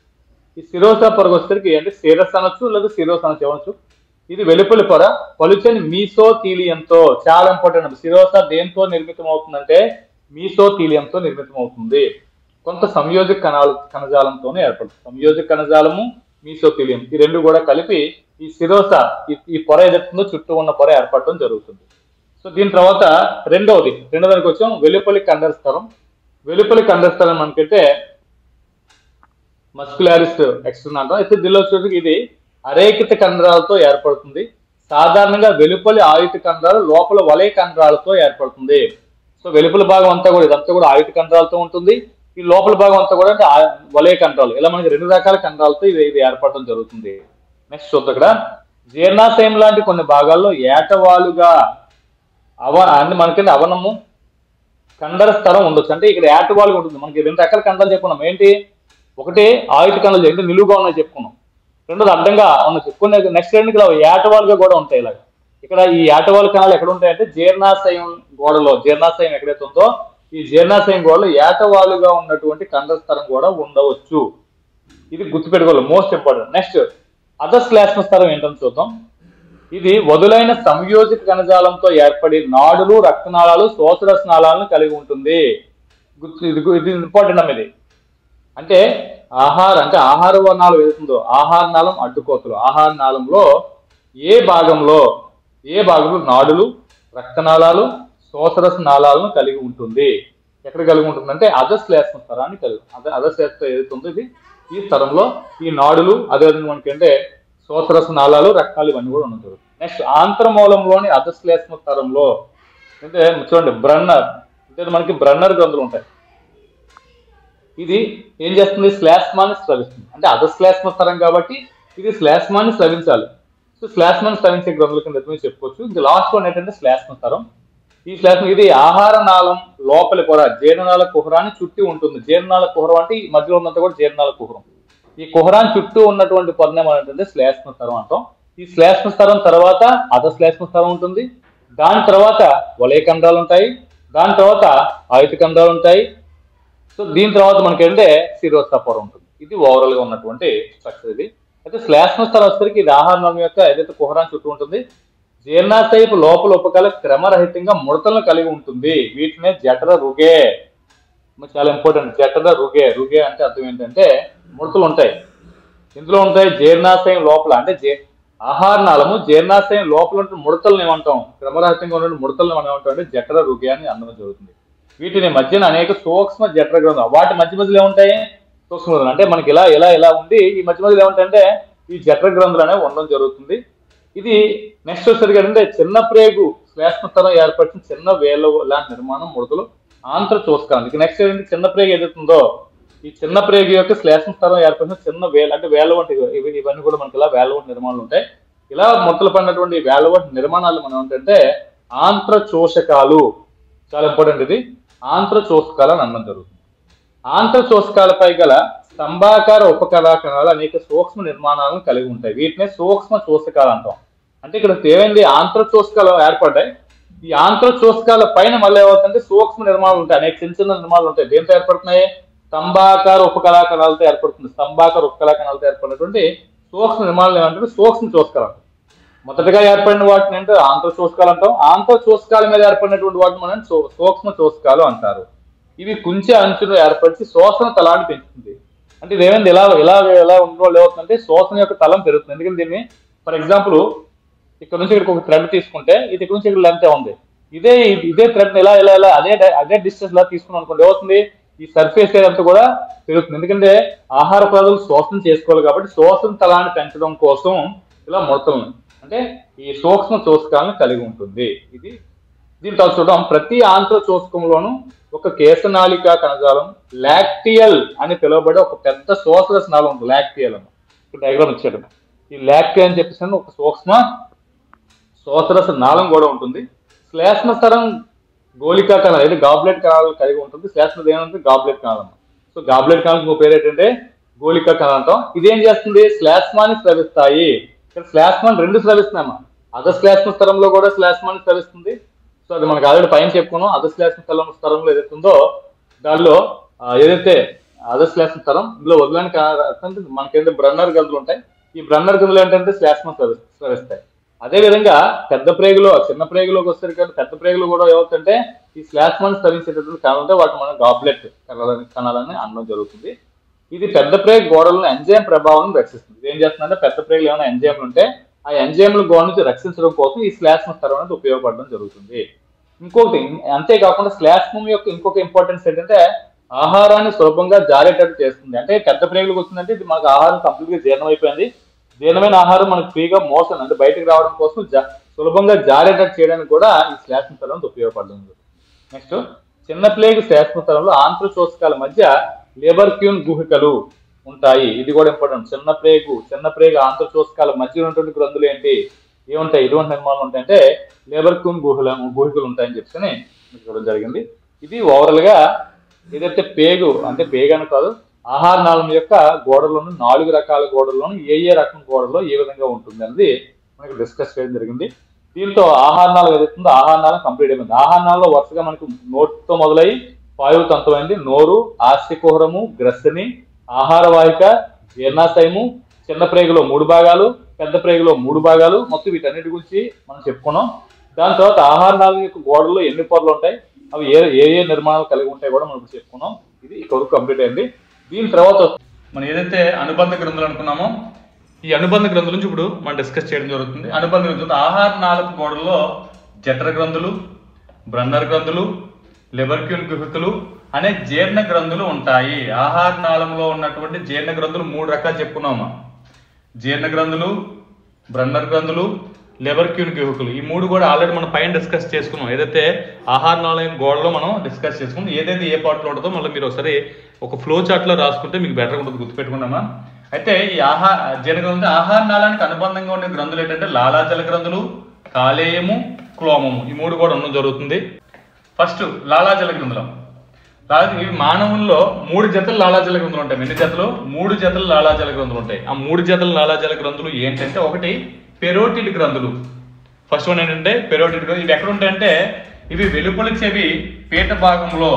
ఈ శిరోస పొరకు వచ్చేసరికి అంటే శిరస్ అనొచ్చు లేదా శిరోస్ అనొచ్చు ఏమనొచ్చు ఇది వెలుపలి పొర పలుచని మీసోథీలియంతో చాలా ఇంపార్టెంట్ శిరోస దేంతో నిర్మితం అవుతుందంటే మీసోథీలియంతో నిర్మితం అవుతుంది కొంత సంయోజక కణాలు కణజాలంతోనే ఏర్పడుతుంది సంయోజక కణజాలము మీసోథీలియం ఈ రెండు కూడా కలిపి ఈ శిరోస ఈ- ఈ పొర ఏదైతుందో చుట్టూ ఉన్న పొర ఏర్పడటం జరుగుతుంది సో దీని తర్వాత రెండవది రెండవదానికి వచ్చాం వెలుపలి కండర స్థలం వెలుపలి కండర స్థలం మనకైతే మస్కులారిస్ ఎక్స్టర్న్ అంటాం అయితే దీనిలో వచ్చేసరికి ఇది అరేకిత కండరాలతో ఏర్పడుతుంది సాధారణంగా వెలుపలి ఆయుధ కండరాలు లోపల వలయ కండరాలతో ఏర్పడుతుంది సో వెలుపల భాగం అంతా కూడా ఇదంతా కూడా ఆయుధ కండరాలతో ఉంటుంది ఈ లోపల భాగం అంతా కూడా అంటే ఆ- వలయ కండరాలు ఇలా మనకి రెండు రకాల కండరాలతో ఇది ఇది ఏర్పడడం జరుగుతుంది నెక్స్ట్ చూద్దాం ఇక్కడ జీర్ణాశయం లాంటి కొన్ని భాగాల్లో ఏటవాలుగా అవ అంటే మనకి అవనము కండర స్థలం ఉండొచ్చు అంటే ఇక్కడ ఏటవాలుగా ఉంటుంది మనకి రెండు రకాల కండరాలు చెప్పుకున్నాం ఏంటి ఒకటి ఆయుధ కండలు ఏంటి నిలువుగా ఉన్నాయి చెప్పుకున్నాం రెండోది అడ్డంగా ఉన్నాయి చెప్పుకునే నెక్స్ట్ రెండు ఇలా ఏటవాలుగా కూడా ఉంటాయి ఇలాగ ఇక్కడ ఈ ఏటవాలు కణాలు ఎక్కడ ఉంటాయంటే జీర్ణాశయం గోడలో జీర్ణాశయం ఎక్కడైతే ఉందో ఈ జీర్ణాశయం గోడలో ఏటవాలుగా ఉన్నటువంటి కండర స్థలం కూడా ఉండవచ్చు ఇది గుర్తుపెట్టుకోవాలి మోస్ట్ ఇంపార్టెంట్ నెక్స్ట్ అధశ్లేష్మ స్థలం ఏంటని చూద్దాం ఇది వదులైన సంయోజిత కణజాలంతో ఏర్పడి నాడులు రక్తనాళాలు శోషర స్నాళాలను కలిగి ఉంటుంది గుర్తు ఇది ఇది ఇంపార్టెంట్ అమ్మ ఇది అంటే ఆహార అంటే ఆహార వర్ణాలు ఏదైతుందో ఆహార నాళం అడ్డుకోతలు ఆహార నాళంలో ఏ భాగంలో ఏ భాగంలో నాడులు రక్తనాళాలు శోసరస నాళాలను కలిగి ఉంటుంది ఎక్కడ కలిగి ఉంటుంది అంటే అధశ్లేష్మ స్థరాన్ని కలిగి అదే అధశ్లేష్మ ఏదైతే ఉందో ఇది ఈ స్థలంలో ఈ నాడులు అదేవిధంగా మనకి అంటే శోసరస నాళాలు రక్తాలు ఇవన్నీ కూడా ఉండదు నెక్స్ట్ ఆంతరమూలంలోని అధశ్లేష్మ స్థలంలో అంటే చూడండి బ్రన్నర్ అంటే మనకి బ్రన్నర్ గ్రంథులు ఉంటాయి ఇది ఏం చేస్తుంది శ్లాష్మాన్ని స్రవిస్తుంది అంటే అధశ్లేష్మ స్థలం కాబట్టి ఇది శ్లాష్మాన్ని స్రవించాలి సో శ్లాష్మాన్ని స్రవించే గ్రంథుల కింద ఎత్తుమని చెప్పుకోవచ్చు ఇది లాస్ట్ వన్ ఏంటంటే శ్లాష్మ స్థలం ఈ శ్లాష్మ ఇది ఆహార నాళం లోపలి పొర జీర్ణనాళ కుహరాన్ని చుట్టి ఉంటుంది జీర్ణనాళ కుహరం అంటే ఈ మధ్యలో ఉన్నంత కూడా జీర్ణనాళ కుహరం ఈ కుహరాన్ని చుట్టూ ఉన్నటువంటి పొరనే మనం ఏంటంటే శ్లాష్మ స్థలం అంటాం ఈ శ్లాష్మ స్థలం తర్వాత అధశ్లేష్మ స్థలం ఉంటుంది దాని తర్వాత వలయకండాలు ఉంటాయి దాని తర్వాత ఆయుధ కండాలు ఉంటాయి సో దీని తర్వాత మనకి ఏంటంటే శిరోస్థాపర ఉంటుంది ఇది ఓవరాల్ గా ఉన్నటువంటి స్ట్రక్చర్ ఇది అయితే శ్లాష్మ స్థలం వచ్చేసరికి ఇది ఆహారం యొక్క ఏదైతే కుహరాన్ని చుట్టూ ఉంటుంది జీర్ణాశయపు లోపల ఉపకాల క్రమరహితంగా ముడతలను కలిగి ఉంటుంది వీటినే జఠర రుగే మరి చాలా ఇంపార్టెంట్ జఠర రుగే రుగే అంటే అర్థం ఏంటంటే ముడతలు ఉంటాయి ఇందులో ఉంటాయి జీర్ణాశయం లోపల అంటే జీ ఆహార నాళము జీర్ణాశయం లోపల ఉంటే ముడతలను ఏమంటాం క్రమరహితంగా ఉన్న ముడతలను మనం ఏమంటాం అంటే జఠర రుగే అని అందడం జరుగుతుంది వీటిని మధ్యన అనేక సూక్ష్మ జఠర గ్రంథం వాటి మధ్య మధ్యలో ఏముంటాయి సూక్ష్మ గ్రంథులు అంటే మనకి ఇలా ఇలా ఇలా ఉండి ఈ మధ్య మధ్యలో ఏముంటాయంటే ఈ జఠర గ్రంథులు అనేవి ఉండడం జరుగుతుంది ఇది నెక్స్ట్ వచ్చేసరికి ఏంటంటే చిన్న ప్రేగు శ్లేష్మతరం ఏర్పరిచిన చిన్న వేల లాంటి నిర్మాణం ముడతలు ఆంధ్ర చూసుకోవాలి ఇక నెక్స్ట్ ఏంటంటే చిన్న ప్రేగు ఏదైతుందో ఈ చిన్న ప్రేగు యొక్క శ్లేష్మ స్థలం ఏర్పడిన చిన్న వేల అంటే వేల వంటి ఇవి ఇవన్నీ కూడా మనకి ఇలా వేల వంటి నిర్మాణాలు ఉంటాయి ఇలా ముడతలు పడినటువంటి ఈ వేల వంటి నిర్మాణాలు మనం ఏంటంటే ఆంత్ర చోషకాలు చాలా ఇంపార్టెంట్ ఇది ఆంత్ర చోషకాలు అని అనడం జరుగుతుంది ఆంత్ర చోషకాలపై గల స్తంభాకార ఉపకళాకణాలు అనేక సూక్ష్మ నిర్మాణాలను కలిగి ఉంటాయి వీటినే సూక్ష్మ చోషకాలు అంటాం అంటే ఇక్కడ ఏమైంది ఆంత్ర చోషకాలు ఏర్పడ్డాయి ఈ ఆంత్ర చోషకాల పైన మళ్ళీ ఏమవుతుందంటే సూక్ష్మ నిర్మాణాలు ఉంటాయి అనేక చిన్న చిన్న నిర్మాణాలు ఉంటాయి దేంతో ఏర్పడుతున్నాయి స్తంభాకార ఉపకళాకణాలతో ఏర్పడుతుంది స్తంభాకార ఉపకళాకణాలతో ఏర్పడినటువంటి సూక్ష్మ నిర్మాణాలు ఏమంటే సూక్ష్మ చోషకాలు అంటాం మొదటగా ఏర్పడిన వాటిని అంటే ఆంధ్ర చూసుకోవాలి అంటాం ఆంధ్ర చూసుకోల మీద ఏర్పడినటువంటి వాటిని మనం సూ- సూక్ష్మ చూసుకోలు అంటారు ఇవి కుంచె అంచులు ఏర్పరిచి శోషణ తలాన్ని పెంచుతుంది అంటే ఇది ఏమైంది ఎలా ఎలా ఎలా ఉండడం ఏమవుతుందంటే శోషణ యొక్క తలం పెరుగుతుంది ఎందుకంటే దీన్ని ఫర్ ఎగ్జాంపుల్ ఇక్కడ నుంచి ఇక్కడికి ఒక థ్రెడ్ తీసుకుంటే ఇది ఇక్కడ నుంచి ఇక్కడ లెంత్ ఉంది ఇదే ఇదే థ్రెడ్ ఎలా ఎలా ఎలా అదే డ- అదే డిస్టెన్స్ లా తీసుకున్నాం అనుకోండి ఏమవుతుంది ఈ సర్ఫేస్ ఏరియా అంతా కూడా పెరుగుతుంది ఎందుకంటే ఆహార పదార్థాలు శోషణ చేసుకోవాలి కాబట్టి శోషణ తలాన్ని పెంచడం కోసం ఇలా ముడతలు అంటే ఈ సూక్ష్మ చూసకాలను కలిగి ఉంటుంది ఇది దీని తర్వాత చూద్దాం ప్రతి ఆంధ్ర చూసకంలోనూ ఒక కేశనాళిక కణజాలం లాక్టియల్ అని పిలువబడే ఒక పెద్ద శోషరస నాళం ఉంది లాక్టియల్ అని ఇక్కడ డయాగ్రామ్ ఇచ్చాడు ఈ లాక్టియల్ అని చెప్పేసి ఒక సూక్ష్మ శోషరస నాళం కూడా ఉంటుంది శ్లేష్మ స్థలం గోలికా కణాలు అయితే గాబ్లెట్ కణాలు కలిగి ఉంటుంది శ్లేష్మ ఏమంటే గాబ్లెట్ కణాలు సో గాబ్లెట్ కణాలకు ఇంకో పేరు ఏంటంటే గోలికా కణాలు అంటాం ఇదేం చేస్తుంది శ్లేష్మాన్ని స్రవిస్తాయి ఇక్కడ శ్లేష్మాన్ని రెండు స్రవిస్తున్నామా అధ శ్లేష్మ స్థలంలో కూడా శ్లేష్మాన్ని స్రవిస్తుంది సో అది మనకు ఆల్రెడీ పైన చెప్పుకున్నాం అధ శ్లేష్మ స్థలం స్థలంలో ఏదైతే ఉందో దానిలో ఆ, ఏదైతే అధ శ్లేష్మ స్థలం ఇందులో వదలని మనకేంటే బ్రన్నర్ గదులు ఉంటాయి ఈ బ్రన్నర్ గదులు ఏంటంటే శ్లేష్మ స్రవి స్రవిస్తాయి అదే విధంగా పెద్ద ప్రేగులో చిన్న ప్రేగులోకి వస్తారు కానీ పెద్ద ప్రేగులు కూడా ఏమవుతుంటే ఈ శ్లేష్మాన్ని స్రవించేటటువంటి కణాలు ఉంటే వాటి మనం గాబ్లెట్ కణాలని కణాలని అనడం జరుగుతుంది ఇది పెద్ద ప్రేగ్ గోడలను ఎంజైమ్ ప్రభావం రక్షిస్తుంది ఇది ఏం చేస్తుందంటే పెద్ద ప్రేగులు ఏమైనా ఎంజైమ్లు ఉంటే ఆ ఎంజైమ్ల గోడ నుంచి రక్షించడం కోసం ఈ శ్లేష్మ స్థలం అనేది ఉపయోగపడడం జరుగుతుంది ఇంకొకటి అంతేకాకుండా శ్లేష్మం యొక్క ఇంకొక ఇంపార్టెన్స్ ఏంటంటే ఆహారాన్ని సులభంగా జారేటట్టు చేస్తుంది అంటే పెద్ద ప్రేగులకు వచ్చిందంటే ఇది మనకు ఆహారం కంప్లీట్ గా జీర్ణం అయిపోయింది జీర్ణమైన ఆహారం మనకు ఫ్రీగా మోషన్ అంటే బయటకు రావడం కోసం జా- సులభంగా జారేటట్టు చేయడానికి కూడా ఈ శ్లేష్మ స్థలం ఉపయోగపడడం నెక్స్ట్ చిన్న ప్లేగ్ శ్లేష్మ స్థలంలో ఆంధ్రచోస్కాల మధ్య లేబర్ క్యూన్ గుహికలు ఉంటాయి ఇది కూడా ఇంపార్టెంట్ చిన్న ప్రేగు చిన్న ప్రేగు ఆంధ్రచోస్కాల మధ్య ఉన్నటువంటి గ్రంథులు ఏంటి ఏముంటాయి ఎటువంటి నిర్మాణాలు ఉంటాయంటే లేబర్ క్యూన్ గుహల గుహికలు ఉంటాయని చెప్పని మీకు చూడడం జరిగింది ఇది ఓవరాల్ గా ఏదైతే పేగు అంటే పేగు అని కాదు ఆహార నాళం యొక్క గోడలోను నాలుగు రకాల గోడల్లోను ఏ ఏ రకం గోడలో ఏ విధంగా ఉంటుంది అనేది మనకి డిస్కస్ చేయడం జరిగింది దీంతో ఆహార నాళం ఏదైతుందో ఆహార నాళం కంప్లీట్ అయిపోయింది ఆహార నాళంలో వరుసగా మనకు నోటితో మొదలై వాయువు తంతమైంది నోరు ఆస్తికుహరము గ్రస్తిని ఆహార వాహిక జీర్ణాశయము చిన్న ప్రేగులో మూడు భాగాలు పెద్ద ప్రేగులో మూడు భాగాలు మొత్తం వీటన్నిటి గురించి మనం చెప్పుకున్నాం దాని తర్వాత ఆహార నాళం యొక్క గోడల్లో ఎన్ని పొరలు ఉంటాయి అవి ఏ ఏ ఏ నిర్మాణాలు కలిగి ఉంటాయి కూడా మనం ఇప్పుడు చెప్పుకున్నాం ఇది ఇక్కడ కంప్లీట్ అయింది దీని తర్వాత మనం ఏదైతే అనుబంధ గ్రంథులు అనుకున్నామో ఈ అనుబంధ గ్రంథుల నుంచి ఇప్పుడు మనం డిస్కస్ చేయడం జరుగుతుంది అనుబంధ గ్రంథులు ఆహార నాళపు గోడల్లో జఠర గ్రంథులు బ్రన్నర్ గ్రంథులు లెబర్క్యూన్ గుహికలు అనే జీర్ణ గ్రంథులు ఉంటాయి ఆహార నాళంలో ఉన్నటువంటి జీర్ణ గ్రంథులు మూడు రకాలు చెప్పుకున్నామా జీర్ణ గ్రంథులు బ్రన్నర్ గ్రంథులు లెబర్క్యూన్ గుహికలు ఈ మూడు కూడా ఆల్రెడీ మనం పైన డిస్కస్ చేసుకున్నాం ఏదైతే ఆహార నాళయం గోడలో మనం డిస్కస్ చేసుకున్నాం ఏదైతే ఏ పార్ట్లో ఉంటుందో మళ్ళీ మీరు ఒకసారి ఒక ఫ్లో చార్ట్లో రాసుకుంటే మీకు బెటర్ ఉంటుంది గుర్తుపెట్టుకున్నామా అయితే ఈ ఆహార జీర్ణ గ్రంథులు ఆహార నాళానికి అనుబంధంగా ఉండే గ్రంథులు ఏంటంటే లాలాజల గ్రంథులు కాలేయము క్లోమము ఈ మూడు కూడా ఉండడం జరుగుతుంది ఫస్ట్ లాలాజల గ్రంథులం లాలా- ఇవి మానవుల్లో మూడు జతలు లాలాజల గ్రంథులు ఉంటాయి ఎన్ని జతలు మూడు జతలు లాలాజల గ్రంథులు ఉంటాయి ఆ మూడు జతలు లాలాజల గ్రంథులు ఏంటంటే ఒకటి పెరోటిడ్ గ్రంథులు ఫస్ట్ వన్ ఏంటంటే పెరోటిడ్ గ్రంథులు ఇవి ఎక్కడ ఉంటాయంటే ఇవి వెలుపల చెవి పీట భాగంలో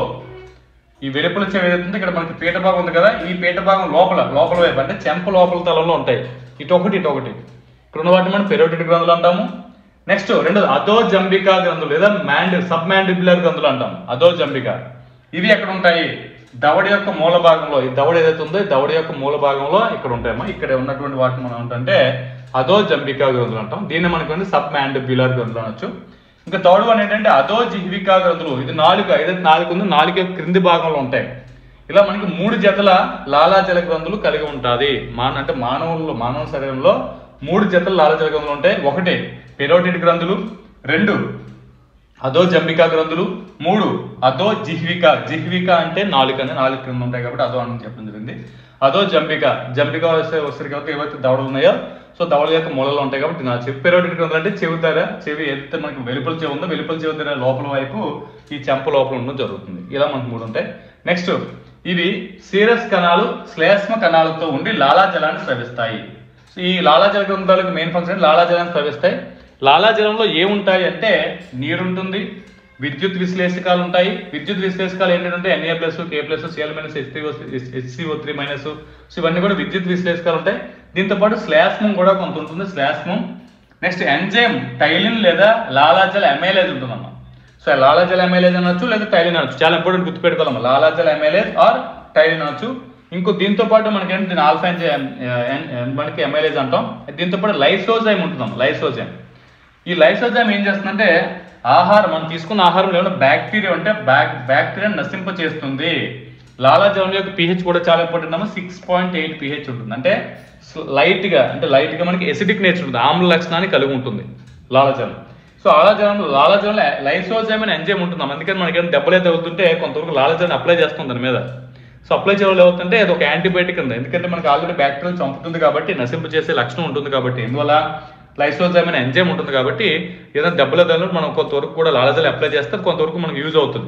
ఈ వెలుపల చెవి ఏదైతే ఇక్కడ మనకి పీట భాగం ఉంది కదా ఈ పీట భాగం లోపల లోపల వైపు అంటే చెంప లోపల తలంలో ఉంటాయి ఇటు ఒకటి ఇటు ఒకటి ఇక్కడ ఉన్న వాటిని మనం పెరోటిడ్ గ్రంథులు అంటాము నెక్స్ట్ రెండోది అదో జంబికా గ్రంథులు లేదా మ్యాండ్ సబ్ మ్యాండిబులర్ గ్రంథులు అంటాం అదో జంబికా ఇవి ఎక్కడ ఉంటాయి దవడ యొక్క మూల భాగంలో ఈ దవడ ఏదైతే ఉందో ఈ దవడ యొక్క మూల భాగంలో ఇక్కడ ఉంటాయమ్మా ఇక్కడ ఉన్నటువంటి వాటిని మనం ఏంటంటే అదో జంబికా గ్రంథులు అంటాం దీన్ని మనకి సబ్ మ్యాండిబులర్ గ్రంథులు అనొచ్చు ఇంకా థర్డ్ వన్ ఏంటంటే అదో జిహ్వికా గ్రంథులు ఇది నాలుగు ఏదైతే నాలుగు ఉందో నాలుగు యొక్క క్రింది భాగంలో ఉంటాయి ఇలా మనకి మూడు జతల లాలాజల గ్రంథులు కలిగి ఉంటుంది మాన అంటే మానవుల్లో మానవ శరీరంలో మూడు జతల లాలాజల గ్రంథులు ఉంటాయి ఒకటి పెరోటిడ్ గ్రంథులు రెండు అదో జంబికా గ్రంథులు మూడు అదో జిహ్విక జిహ్విక అంటే నాలుగు అని నాలుగు క్రింద ఉంటాయి కాబట్టి అదో అని చెప్పడం జరిగింది అదో జంబిక జంబిక వస్తే వస్తారు కాబట్టి ఏవైతే దవడలు ఉన్నాయో సో దవడల యొక్క మూలలో ఉంటాయి కాబట్టి నా చెవి పెరోటిడ్ గ్రంథులు అంటే చెవి ధర చెవి ఏదైతే మనకి వెలుపల చెవి ఉందో వెలుపల చెవి ధర లోపల వైపు ఈ చెంప లోపల ఉండడం జరుగుతుంది ఇలా మనకు మూడు ఉంటాయి నెక్స్ట్ ఇవి సీరస్ కణాలు శ్లేష్మ కణాలతో ఉండి లాలాజలాన్ని స్రవిస్తాయి సో ఈ లాలాజల గ్రంథాలకు మెయిన్ ఫంక్షన్ లాలాజలాన్ని స్రవిస్తాయి లాలాజలంలో ఏముంటాయి అంటే నీరు ఉంటుంది విద్యుత్ విశ్లేషకాలు ఉంటాయి విద్యుత్ విశ్లేషకాలు ఏంటంటే NA plus K plus CL minus H HCO three minus so ఇవన్నీ కూడా విద్యుత్ విశ్లేషకాలు ఉంటాయి దీంతో పాటు శ్లాష్మం కూడా కొంత ఉంటుంది శ్లాష్మం నెక్స్ట్ ఎంజైమ్ టైలిన్ లేదా లాలాజల ఎమైలేజ్ ఉంటుందన్నమాట సో లాలాజల ఎమైలేజ్ అనొచ్చు లేదా టైలిన్ అనొచ్చు చాలా ఇంపార్టెంట్ గుర్తుపెట్టుకోవాలి లాలాజల ఎమైలేజ్ ఆర్ టైలిన్ అనొచ్చు ఇంకో దీంతో పాటు మనకి ఏంటి దీని ఆల్ఫా ఎంజైమ్ మనకి ఎమైలేజ్ అంటాం దీంతో పాటు లైసోజైమ్ ఉంటుందాం లైసోజైమ్ ఈ లైసోజైమ్ ఏం చేస్తుందంటే ఆహారం మనం తీసుకున్న ఆహారంలో ఏమైనా బ్యాక్టీరియా ఉంటే బ్యాక్ బ్యాక్టీరియా నశింప చేస్తుంది లాలాజలం యొక్క పిహెచ్ కూడా చాలా ఇంపార్టెంట్ అమ్మా సిక్స్ పాయింట్ ఎయిట్ పిహెచ్ ఉంటుంది అంటే లైట్ గా అంటే లైట్ గా మనకి ఎసిడిక్ నేచర్ ఉంటుంది ఆమ్ల లక్షణాన్ని కలిగి ఉంటుంది లాలాజలం సో లాలాజలం లాలాజలంలో లైసోజైమ్ అనే ఎంజైమ్ ఉంటుంది అందుకని మనకి ఏమైనా దెబ్బలే తగ్గుతుంటే కొంతవరకు లాలాజలం అప్లై చేస్తుంది దాని మీద సో అప్లై చేయడం ఏమవుతుంటే అది ఒక యాంటీబయాటిక్ ఉంది ఎందుకంటే మనకి ఆల్రెడీ బ్యాక్టీరియల్ చంపుతుంది కాబట్టి నశింప చేసే లక్షణం ఉంటుంది కాబట్టి ఎందువల్ల లైసోజైమ్ అనే ఎంజైమ్ ఉంటుంది కాబట్టి ఏదైనా దెబ్బలు తగిలినప్పుడు మనం కొంతవరకు కూడా లాలాజలం అప్లై చేస్తే అది కొంతవరకు మనకు యూజ్ అవుతుంది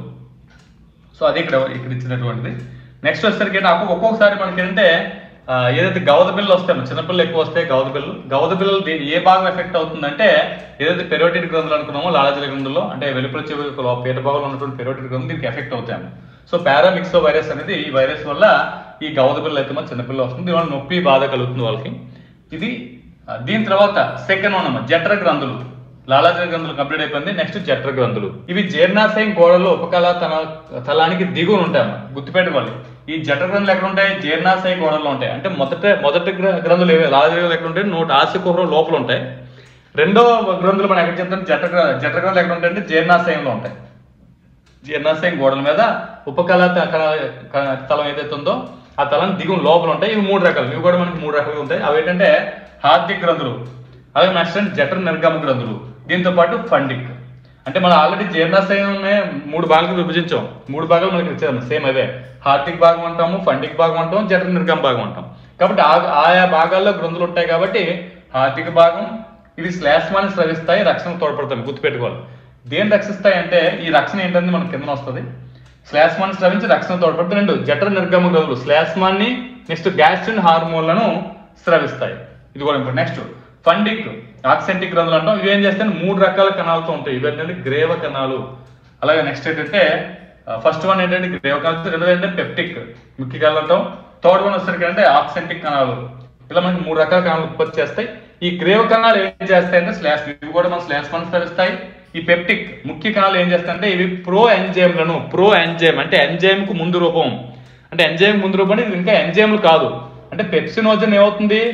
సో అది ఇక్కడ ఇక్కడ ఇచ్చినటువంటిది నెక్స్ట్ వచ్చేసరికి నాకు ఒక్కొక్కసారి మనకి ఏంటంటే ఆ, ఏదైతే గవద బిల్లు వస్తాయి చిన్నపిల్లలు ఎక్కువ వస్తాయి గవద బిల్లు గవద బిల్లు దీని ఏ భాగం ఎఫెక్ట్ అవుతుందంటే ఏదైతే పెరోటిడ్ గ్రంథులు అనుకున్నామో లాలాజల గ్రంథుల్లో అంటే వెలుపల చెవి యొక్క లో- పీట భాగంలో ఉన్నటువంటి పెరోటిడ్ గ్రంథులు దీనికి ఎఫెక్ట్ అవుతాయి సో పారామిక్సో వైరస్ అనేది ఈ వైరస్ వల్ల ఈ గవద బిల్లు అయితే మన చిన్నపిల్లలు వస్తుంది దీనివల్ల నొప్పి బాధ కలుగుతుంది వాళ్ళకి ఇది ఆ, దీని తర్వాత సెకండ్ వన్ అమ్మ జఠర గ్రంథులు లాలాజల గ్రంథులు కంప్లీట్ అయిపోయింది నెక్స్ట్ జఠర గ్రంథులు ఇవి జీర్ణాశయం గోడలో ఉపకళ తన తలానికి దిగువన ఉంటాయి గుర్తుపెట్టుకోవాలి ఈ జఠర గ్రంథులు ఎక్కడ ఉంటాయి జీర్ణాశయ గోడలో ఉంటాయి అంటే మొదట మొదటి గ్ర- గ్రంథులు ఏవి లాలాజల గ్రంథులు ఎక్కడ ఉంటాయి నోటి ఆశకుహరం లోపల ఉంటాయి రెండో గ్రంథులు మనం ఎక్కడ చెప్తాం జఠర గ్ర- జఠర గ్రంథులు ఎక్కడ ఉంటాయి అంటే జీర్ణాశయంలో ఉంటాయి జీర్ణాశయం గోడల మీద ఉపకళ త- కణ- క- తలం ఏదైతే ఉందో ఆ తలం దిగువ లోపల ఉంటాయి ఇవి మూడు రకాలు ఇవి కూడా మనకి మూడు రకాలుగా ఉంటాయి అవి ఏంటంటే హార్దిక్ గ్రంథులు అలాగే నెక్స్ట్ అంటే జఠర నిర్గమ గ్రంథులు దీంతో పాటు ఫండిక్ అంటే మనం ఆల్రెడీ జీర్ణాశయం మూడు భాగాలకు విభజించాం మూడు భాగాలు మనకి ఇచ్చాము సేమ్ అదే హార్దిక్ భాగం అంటాము ఫండిక్ భాగం అంటాం జఠర నిర్గమ భాగం అంటాం కాబట్టి ఆ- ఆయా భాగాల్లో గ్రంథులు ఉంటాయి కాబట్టి హార్దిక భాగం ఇవి శ్లేష్మాన్ని స్రవిస్తాయి రక్షణ తోడ్పడతాయి గుర్తుపెట్టుకోవాలి దేని రక్షిస్తాయి అంటే ఈ రక్షణ ఏంటంటే మనకి కింద వస్తుంది శ్లేష్మాన్ని స్రవించి రక్షణ తోడ్పడుతుంది రెండు జఠర నిర్గమ గ్రంథులు శ్లేష్మాన్ని నెక్స్ట్ గ్యాస్ట్రిన్ హార్మోన్లను స్రవిస్తాయి ఇది కూడా ఇంపార్టెంట్ నెక్స్ట్ ఫండిక్ ఆక్సెంటిక్ గ్రంథులు అంటాం ఇవి ఏం చేస్తాయి మూడు రకాల కణాలతో ఉంటాయి ఇవి ఏంటంటే గ్రేవ కణాలు అలాగే నెక్స్ట్ ఏంటంటే ఫస్ట్ వన్ ఏంటంటే గ్రేవ కణాలు రెండోది ఏంటంటే పెప్టిక్ ముఖ్య కణాలు అంటాం థర్డ్ వన్ వచ్చేసరికి అంటే ఆక్సెంటిక్ కణాలు ఇలా మనకి మూడు రకాల కణాలు ఉత్పత్తి చేస్తాయి ఈ గ్రేవ కణాలు ఏం చేస్తాయి అంటే స్లాష్ ఇవి కూడా మన స్లాష్ స్రవిస్తాయి ఈ పెప్టిక్ ముఖ్య కణాలు ఏం చేస్తాయంటే ఇవి ప్రో ఎంజైమ్లను ప్రో ఎంజైమ్ అంటే ఎంజైమ్ కు ముందు రూపం అంటే ఎంజైమ్ ముందు రూపం అంటే ఇది ఇంకా ఎంజైమ్లు కాదు అంటే పెప్సినోజన్ ఏమవుతుంది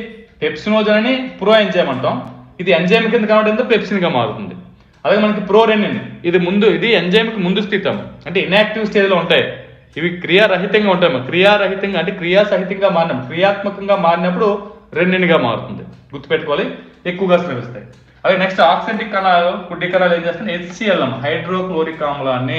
పెప్సినోజన్ అని ప్రో ఎంజైమ్ అంటాం ఇది ఎంజైమ్ కింద కాబట్టి పెప్సిన్గా మారుతుంది అలాగే మనకి ప్రో రెనిన్ ఇది ముందు ఇది ఎంజైమ్కి ముందు స్థితం అంటే ఇన్యాక్టివ్ స్టేజ్లో ఉంటాయి ఇవి క్రియారహితంగా ఉంటాయి మరి క్రియారహితంగా అంటే క్రియాసహితంగా మారిన క్రియాత్మకంగా మారినప్పుడు రెన్నిన్గా మారుతుంది గుర్తుపెట్టుకోవాలి ఎక్కువగా స్రవిస్తాయి అలాగే నెక్స్ట్ ఆక్సిడెంటిక్ కణాలు కుడ్డి కణాలు ఏం చేస్తాయి హెచ్సిఎల్ హైడ్రోక్లోరిక్ ఆమ్లాన్ని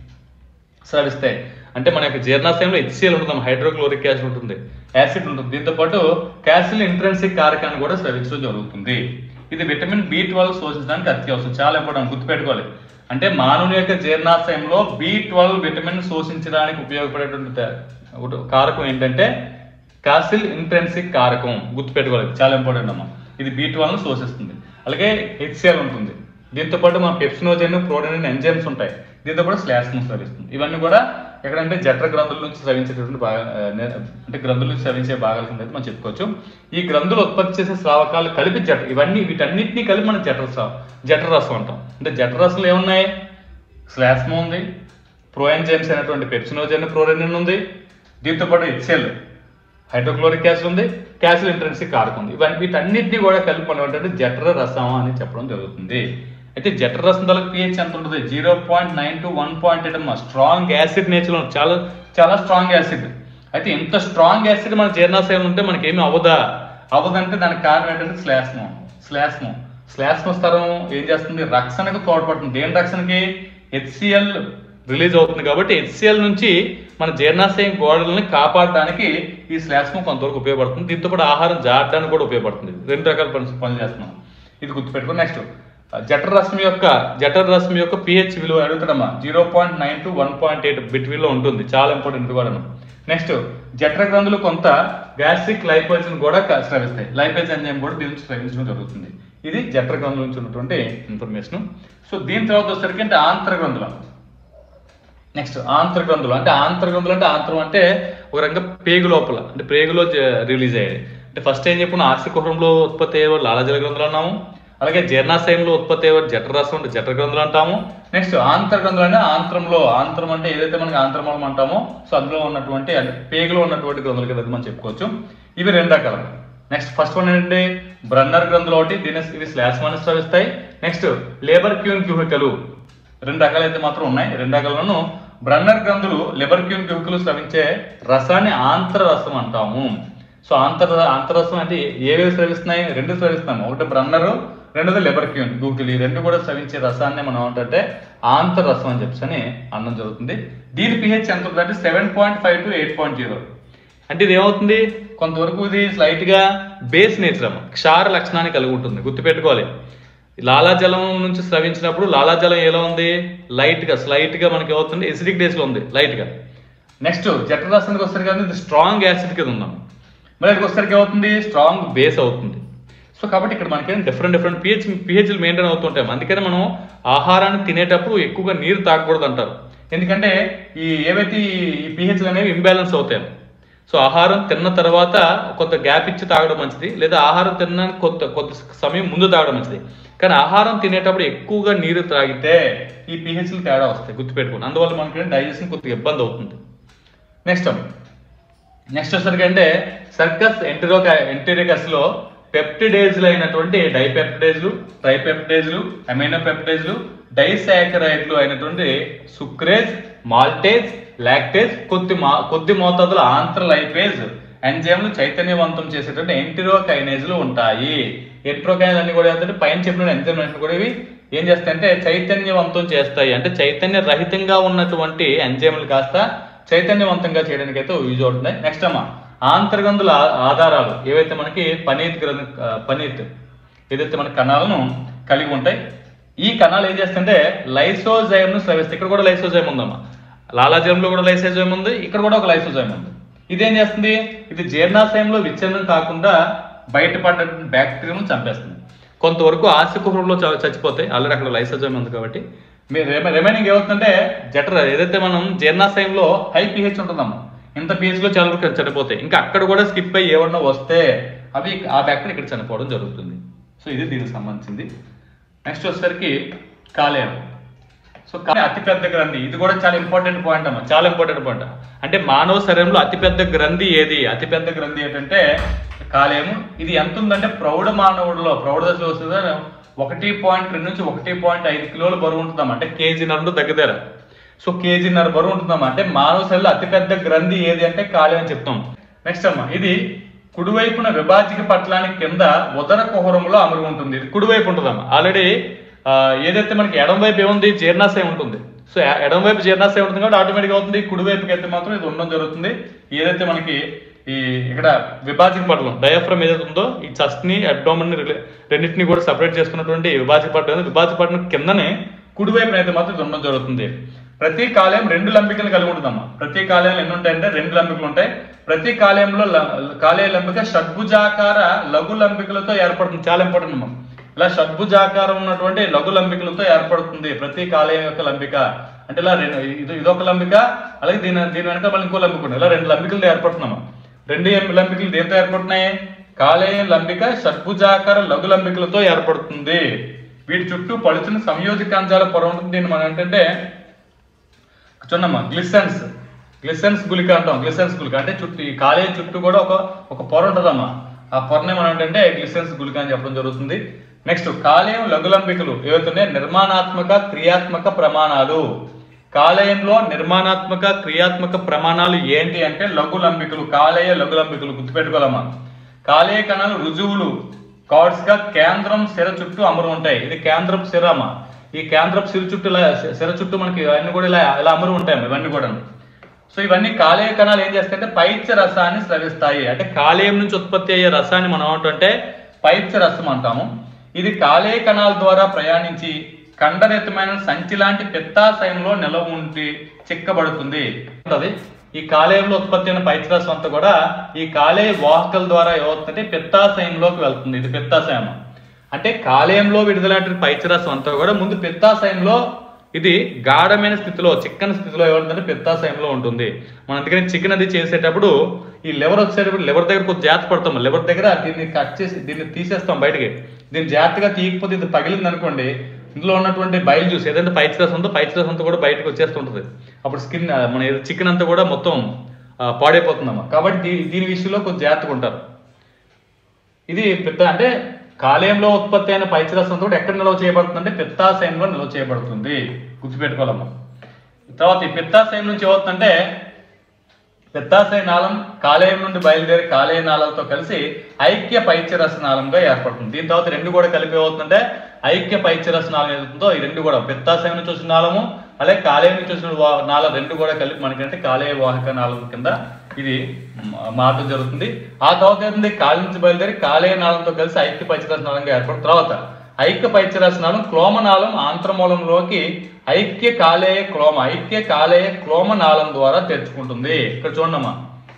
స్రవిస్తాయి అంటే మన యొక్క జీర్ణాశయంలో హెచ్సిఎల్ ఉంటుంది హైడ్రోక్లోరిక్ యాసిడ్ ఉంటుంది యాసిడ్ ఉంటుంది దీంతో పాటు క్యాసిల్ ఇంట్రెన్సిక్ కారకాన్ని కూడా స్రవించడం జరుగుతుంది ఇది విటమిన్ బి ట్వెల్వ్ శోషించడానికి అత్యవసరం చాలా ఇంపార్టెంట్ గుర్తుపెట్టుకోవాలి అంటే మానవుని యొక్క జీర్ణాశయంలో బి ట్వెల్వ్ విటమిన్ శోషించడానికి ఉపయోగపడేటువంటి త- ఒకటి కారకం ఏంటంటే కాసిల్ ఇంట్రెన్సిక్ కారకం గుర్తుపెట్టుకోవాలి చాలా ఇంపార్టెంట్ అమ్మా ఇది బి ట్వెల్వ్ శోషిస్తుంది అలాగే హెచ్సిఎల్ ఉంటుంది దీంతో పాటు మన పెప్సినోజన్ ప్రోటీన్ ఎంజైమ్స్ ఉంటాయి దీంతో పాటు స్లాస్ను స్రవిస్తుంది ఇవన్నీ కూడా ఎక్కడంటే జఠర గ్రంథుల నుంచి స్రవించేటటువంటి భాగ ఆ, నే- అంటే గ్రంథుల నుంచి స్రవించే భాగాల కింద అయితే మనం చెప్పుకోవచ్చు ఈ గ్రంథులు ఉత్పత్తి చేసే స్రావకాలు కలిపి జఠ ఇవన్నీ వీటన్నిటిని కలిపి మనం జఠర స్రావ జఠర రసం అంటాం అంటే జఠర రసంలో ఏమున్నాయి స్లాస్మ ఉంది ప్రోఎంజైమ్స్ అయినటువంటి పెప్సినోజన్ ప్రోరెనిన్ ఉంది దీంతో పాటు హెచ్ఎల్ హైడ్రోక్లోరిక్ యాసిడ్ ఉంది క్యాసిల్ ఇంట్రెన్సిక్ కారకం ఉంది ఇవన్నీ వీటన్నిటిని కూడా కలిపి మనం ఏంటంటే జఠర రసం అని చెప్పడం జరుగుతుంది అయితే జఠర రసం తలకు పిహెచ్ ఎంత ఉంటుంది zero point nine to one point eight అమ్మా స్ట్రాంగ్ యాసిడ్ నేచర్ చాలా చాలా స్ట్రాంగ్ యాసిడ్ అయితే ఎంత స్ట్రాంగ్ యాసిడ్ మన జీర్ణాశయం ఉంటే మనకి ఏమి అవ్వదా అవ్వదంటే దానికి కారణం ఏంటంటే శ్లాష్మం శ్లాష్మం శ్లాష్మ స్థరం ఏం చేస్తుంది రక్షణకు తోడ్పడుతుంది దేని రక్షణకి హెచ్సిఎల్ రిలీజ్ అవుతుంది కాబట్టి హెచ్సిఎల్ నుంచి మన జీర్ణాశయం గోడలను కాపాడడానికి ఈ శ్లాష్మం కొంతవరకు ఉపయోగపడుతుంది దీంతో పాటు ఆహారం జారడానికి కూడా ఉపయోగపడుతుంది రెండు రకాల పనులు పనులు చేస్తున్నాం ఇది గుర్తుపెట్టుకుని నెక్స్ట్ జఠర రశ్మి యొక్క జఠర రశ్మి యొక్క పిహెచ్ విలువ అడుగుతాడమ్మా zero point nine to one point eight between లో ఉంటుంది చాలా ఇంపార్టెంట్ కూడా నెక్స్ట్ జఠర గ్రంథులు కొంత గ్యాస్ట్రిక్ లైపోజన్ కూడా క- స్రవిస్తాయి లైపోజ్ ఎంజైమ్ కూడా దీని నుంచి స్రవించడం జరుగుతుంది ఇది జఠర గ్రంథుల నుంచి ఉన్నటువంటి ఇన్ఫర్మేషన్ సో దీని తర్వాత వచ్చేసరికి అంటే ఆంతర గ్రంథులు నెక్స్ట్ ఆంతర గ్రంథులు అంటే ఆంతర గ్రంథులు అంటే ఆంతరం అంటే ఒక రకంగా పేగు లోపల అంటే పేగులో రిలీజ్ అయ్యాయి అంటే ఫస్ట్ ఏం చెప్పిన ఆస్తికుహరంలో ఉత్పత్తి అయ్యే లాలజల గ్రంథులు అన్నాము అలాగే జీర్ణాశయంలో ఉత్పత్తి అయ్యే జఠరరసం అంటే జఠర గ్రంథులు అంటాము నెక్స్ట్ ఆంతర గ్రంథులు అంటే ఆంతరంలో ఆంతరం అంటే ఏదైతే మనకి ఆంతరమలం అంటామో సో అందులో ఉన్నటువంటి అంటే పేగులో ఉన్నటువంటి గ్రంథులు కింద మనం చెప్పుకోవచ్చు ఇవి రెండు రకాలు నెక్స్ట్ ఫస్ట్ వన్ ఏంటంటే బ్రన్నర్ గ్రంథులు ఒకటి దీని ఇవి శ్లాష్మాన్ని స్రవిస్తాయి నెక్స్ట్ లేబర్ క్యూన్ క్యూహికలు రెండు రకాలైతే మాత్రం ఉన్నాయి రెండు రకాలను బ్రన్నర్ గ్రంథులు లెబర్ క్యూన్ క్యూహికలు స్రవించే రసాన్ని ఆంతర రసం అంటాము సో ఆంతర ఆంతరరసం అంటే ఏవేవి స్రవిస్తున్నాయి రెండు స్రవిస్తున్నాము ఒకటి బ్రన్నరు రెండోది లెబర్ క్యూన్ గూగుల్ ఈ రెండు కూడా స్రవించే రసాన్ని మనం ఏంటంటే ఆంతర రసం అని చెప్పేసి అని అనడం జరుగుతుంది దీని పిహెచ్ ఎంత ఉంటుంది అంటే seven point five to eight point zero అంటే ఇది ఏమవుతుంది కొంతవరకు ఇది స్లైట్ గా బేస్ నేచర్ అమ్మ క్షార లక్షణాన్ని కలిగి ఉంటుంది గుర్తుపెట్టుకోవాలి లాలాజలం నుంచి స్రవించినప్పుడు లాలాజలం ఎలా ఉంది లైట్ గా స్లైట్ గా మనకి ఏమవుతుంది ఎసిడిక్ డేస్ లో ఉంది లైట్ గా నెక్స్ట్ జఠరసానికి వస్తారు కదా ఇది స్ట్రాంగ్ యాసిడ్ కింద ఉన్నాం మరి ఇక్కడికి వచ్చేసరికి ఏమవుతుంది స్ట్రాంగ్ బేస్ అవుతుంది సో కాబట్టి ఇక్కడ మనకి డిఫరెంట్ డిఫరెంట్ పిహెచ్ పిహెచ్లు మెయింటైన్ అవుతుంటాయి అందుకని మనం ఆహారాన్ని తినేటప్పుడు ఎక్కువగా నీరు తాగకూడదు అంటారు ఎందుకంటే ఈ ఏవైతే ఈ పిహెచ్లు అనేవి ఇంబ్యాలెన్స్ అవుతాయి సో ఆహారం తిన్న తర్వాత కొంత గ్యాప్ ఇచ్చి తాగడం మంచిది లేదా ఆహారం తినడానికి కొంత కొంత సమయం ముందు తాగడం మంచిది కానీ ఆహారం తినేటప్పుడు ఎక్కువగా నీరు తాగితే ఈ పిహెచ్లు తేడా వస్తాయి గుర్తుపెట్టుకోండి అందువల్ల మనకి డైజెషన్ కొద్దిగా ఇబ్బంది అవుతుంది నెక్స్ట్ నెక్స్ట్ వచ్చేసరికి అంటే సర్కస్ ఎంటరో ఎంటెరికస్ లో పెప్టిడేజ్లు అయినటువంటి డైపెప్టిడేజ్లు ట్రైపెప్టిడేజ్లు అమైనో పెప్టిడేజ్లు డైసాకరైడ్లు అయినటువంటి సుక్రేజ్ మాల్టేజ్ లాక్టేజ్ కొద్ది మా కొద్ది మోతాదులో ఆంత్రలైపేజ్ ఎంజైమ్లు చైతన్యవంతం చేసేటువంటి ఎంటిరోకైనేజ్లు ఉంటాయి ఎంట్రోకైనేజ్ అన్ని కూడా ఏంటంటే పైన చెప్పిన ఎంజైమ్ అన్ని కూడా ఇవి ఏం చేస్తాయంటే చైతన్యవంతం చేస్తాయి అంటే చైతన్య రహితంగా ఉన్నటువంటి ఎంజైమ్లు కాస్త చైతన్యవంతంగా చేయడానికి అయితే యూజ్ అవుతున్నాయి నెక్స్ట్ అమ్మా ఆంతర్గంధుల ఆ- ఆధారాలు ఏవైతే మనకి పనీత్ గ్రంథ ఆ, పనీత్ ఏదైతే మన కణాలను కలిగి ఉంటాయి ఈ కణాలు ఏం చేస్తుంటే లైసోజైమ్ ను స్రవిస్తాయి ఇక్కడ కూడా లైసోజైమ్ ఉందమ్మా లాలాజలంలో కూడా లైసోజైమ్ ఉంది ఇక్కడ కూడా ఒక లైసోజైమ్ ఉంది ఇదేం చేస్తుంది ఇది జీర్ణాశయంలో విచ్ఛిన్నం కాకుండా బయటపడ్డ బ్యాక్టీరియాను చంపేస్తుంది కొంతవరకు ఆశకుహరంలో చచ్చిపోతాయి ఆల్రెడీ అక్కడ లైసోజైమ్ ఉంది కాబట్టి మీ రిమైనింగ్ ఏమవుతుందంటే జఠర ఏదైతే మనం జీర్ణాశయంలో హై పిహెచ్ ఉంటుందమ్మా ఇంత pH లో చాలా వరకు చనిపోతాయి ఇంకా అక్కడ కూడా స్కిప్ అయ్యి ఏమన్నా వస్తే అవి ఆ బ్యాక్టీరియా ఇక్కడ చనిపోవడం జరుగుతుంది సో ఇది దీనికి సంబంధించింది నెక్స్ట్ వచ్చేసరికి కాలేయం సో కానీ అతిపెద్ద గ్రంథి ఇది కూడా చాలా ఇంపార్టెంట్ పాయింట్ అమ్మా చాలా ఇంపార్టెంట్ పాయింట్ అంటే మానవ శరీరంలో అతిపెద్ద గ్రంథి ఏది అతిపెద్ద గ్రంథి ఏంటంటే కాలేయము ఇది ఎంత ఉందంటే ప్రౌఢ మానవుడిలో ప్రౌఢ దశలో వస్తుంది ఒకటి పాయింట్ రెండు నుంచి ఒకటి పాయింట్ ఐదు కిలోల బరువు ఉంటుందమ్మా అంటే కేజీన్నర దగ్గర సో కేజీన్నర బరువు ఉంటుందమ్మా అంటే మానవ శరీరంలో అతిపెద్ద గ్రంథి ఏది అంటే కాలేయం అని చెప్తాం నెక్స్ట్ అమ్మా ఇది కుడివైపున విభాజిక పట్లానికి కింద ఉదర కుహరంలో అమరు ఉంటుంది ఇది కుడివైపు ఉంటుందమ్మా ఆల్రెడీ ఏదైతే మనకి ఎడం వైపు ఏముంది జీర్ణాశయం ఉంటుంది సో ఎ- ఎడం వైపు జీర్ణాశయం ఉంటుంది కాబట్టి ఆటోమేటిక్గా అవుతుంది కుడి వైపుకి అయితే మాత్రం ఇది ఉండడం జరుగుతుంది ఏదైతే మనకి ఈ ఇక్కడ విభాజక పటలం డయాఫ్రమ్ ఏదైతే ఉందో ఈ చస్ట్ ని అబ్డామన్ రెండింటిని కూడా సపరేట్ చేసుకున్నటువంటి విభాజక పటలం విభాజక పటలం కిందనే కుడి వైపున అయితే మాత్రం ఇది ఉండడం జరుగుతుంది ప్రతి కాలేయం రెండు లంబికలు కలిగి ఉంటుందమ్మా ప్రతి కాలేయంలో ఎన్ని ఉంటాయంటే రెండు లంబికలు ఉంటాయి ప్రతి కాలేయంలో ల- కాలేయ లంబిక షడ్భుజాకార లఘు లంబికలతో ఏర్పడుతుంది చాలా ఇంపార్టెంట్ అమ్మా ఇలా షడ్భుజాకారం ఉన్నటువంటి లఘు లంబికలతో ఏర్పడుతుంది ప్రతి కాలేయం యొక్క లంబిక అంటే ఇలా రెండు ఇది ఇదొక లంబిక అలాగే దీని దీని వెనక మళ్ళీ ఇంకో లంబిక ఉంది ఇలా రెండు లంబికలతో ఏర్పడుతున్నామా రెండు ఎం- లంబికలు దేంతో ఏర్పడుతున్నాయి కాలేయం లంబిక షడ్భుజాకార లఘు లంబికలతో ఏర్పడుతుంది వీటి చుట్టూ పలుచున్న సంయోజకాంశాల పొర ఉంటుంది దీన్ని మనం ఏంటంటే చూడమ్మా గ్లిసెన్స్ గ్లిసెన్స్ గుళిక అంటాం గ్లిసెన్స్ గుళిక అంటే చుట్టూ ఈ కాలేయ చుట్టూ కూడా ఒక ఒక పొర ఉంటుందమ్మా ఆ పొరని మనం ఏంటంటే గ్లిసెన్స్ గుళిక అని చెప్పడం జరుగుతుంది నెక్స్ట్ కాలేయం లఘులంబికలు ఏవైతున్నాయి నిర్మాణాత్మక క్రియాత్మక ప్రమాణాలు కాలేయంలో నిర్మాణాత్మక క్రియాత్మక ప్రమాణాలు ఏంటి అంటే లఘులంబికలు కాలేయ లఘులంబికలు గుర్తుపెట్టుకోవాలమ్మా కాలేయ కణాలు రుజువులు కార్డ్స్ గా కేంద్రం సిర చుట్టూ అమరు ఉంటాయి ఇది కేంద్రపు సిరమ్మ ఈ కేంద్రపు సిర చుట్టూ ఇలా సిర చుట్టూ మనకి ఇవన్నీ కూడా ఇలా ఇలా అమరు ఉంటాయి ఇవన్నీ కూడా సో ఇవన్నీ కాలేయ కణాలు ఏం చేస్తాయంటే పైత్య రసాన్ని స్రవిస్తాయి అంటే కాలేయం నుంచి ఉత్పత్తి అయ్యే రసాన్ని మనం ఏమంటే పైత్య రసం అంటాము ఇది కాలేయ కణాల ద్వారా ప్రయాణించి కండరెత్తమైన సంచి లాంటి పిత్తాశయంలో నిలవ ఉండి చిక్కబడుతుంది అది ఈ కాలేయంలో ఉత్పత్తి అయిన పైత్యరసం అంతా కూడా ఈ కాలేయ వాహకల ద్వారా ఏమవుతుందంటే పిత్తాశయంలోకి వెళ్తుంది ఇది పిత్తాశయం అంటే కాలేయంలో విడుదలైన పైత్యరసం అంతా కూడా ముందు పిత్తాశయంలో ఇది గాఢమైన స్థితిలో చిక్కని స్థితిలో ఏమంటుందంటే పిత్తాశయంలో ఉంటుంది మనం అందుకని చికెన్ అది చేసేటప్పుడు ఈ లివర్ వచ్చేటప్పుడు లివర్ దగ్గర కొంచెం జాగ్రత్త పడతాం లివర్ దగ్గర దీన్ని కట్ చేసి దీన్ని తీసేస్తాం బయటికి దీన్ని జాగ్రత్తగా తీయకపోతే ఇది పగిలింది అనుకోండి ఇందులో ఉన్నటువంటి బయలు జ్యూస్ ఏదైతే పైచిరసం ఉందో పైచిరసం అంతా కూడా బయటకు వచ్చేస్తుంటుంది అప్పుడు స్కిన్ మన చికెన్ అంతా కూడా మొత్తం ఆ, పాడైపోతుందమ్మా కాబట్టి దీ- దీని విషయంలో కొంచెం జాగ్రత్తగా ఉంటారు ఇది పిత్త అంటే కాలేయంలో ఉత్పత్తి అయిన పైచిరసం కూడా ఎక్కడ నిల్వ చేయబడుతుంది అంటే పిత్తాశయంలో నిల్వ చేయబడుతుంది గుర్తుపెట్టుకోవాలమ్మా తర్వాత ఈ పిత్తాశయం నుంచి ఏమవుతుందంటే పిత్తాశయ నాళం కాలేయం నుండి బయలుదేరి కాలేయ నాళాలతో కలిసి ఐక్య పైత్యరస నాళంగా ఏర్పడుతుంది దీని తర్వాత రెండు కూడా కలిపి ఏమవుతుందంటే ఐక్య పైత్యరస నాళం ఏదవుతుందో ఈ రెండు కూడా పిత్తాశయం నుంచి వచ్చిన నాళము అలాగే కాలేయం నుంచి వచ్చిన వా- నాళం రెండు కూడా కలిపి మనకంటే కాలేయ వాహక నాళం కింద ఇది మా- మారడం జరుగుతుంది ఆ తర్వాత ఏంటంటే కాలి నుంచి బయలుదేరి కాలేయ నాళంతో కలిసి ఐక్య పైత్యరస నాళంగా ఏర్పడిన తర్వాత ఐక్య పైత్యరసనాళం క్లోమనాళం ఆంత్రమూలంలోకి ఐక్య కాలేయ క్లోమ ఐక్య కాలేయ క్లోమనాళం ద్వారా తెరుచుకుంటుంది ఇక్కడ చూడమ్మా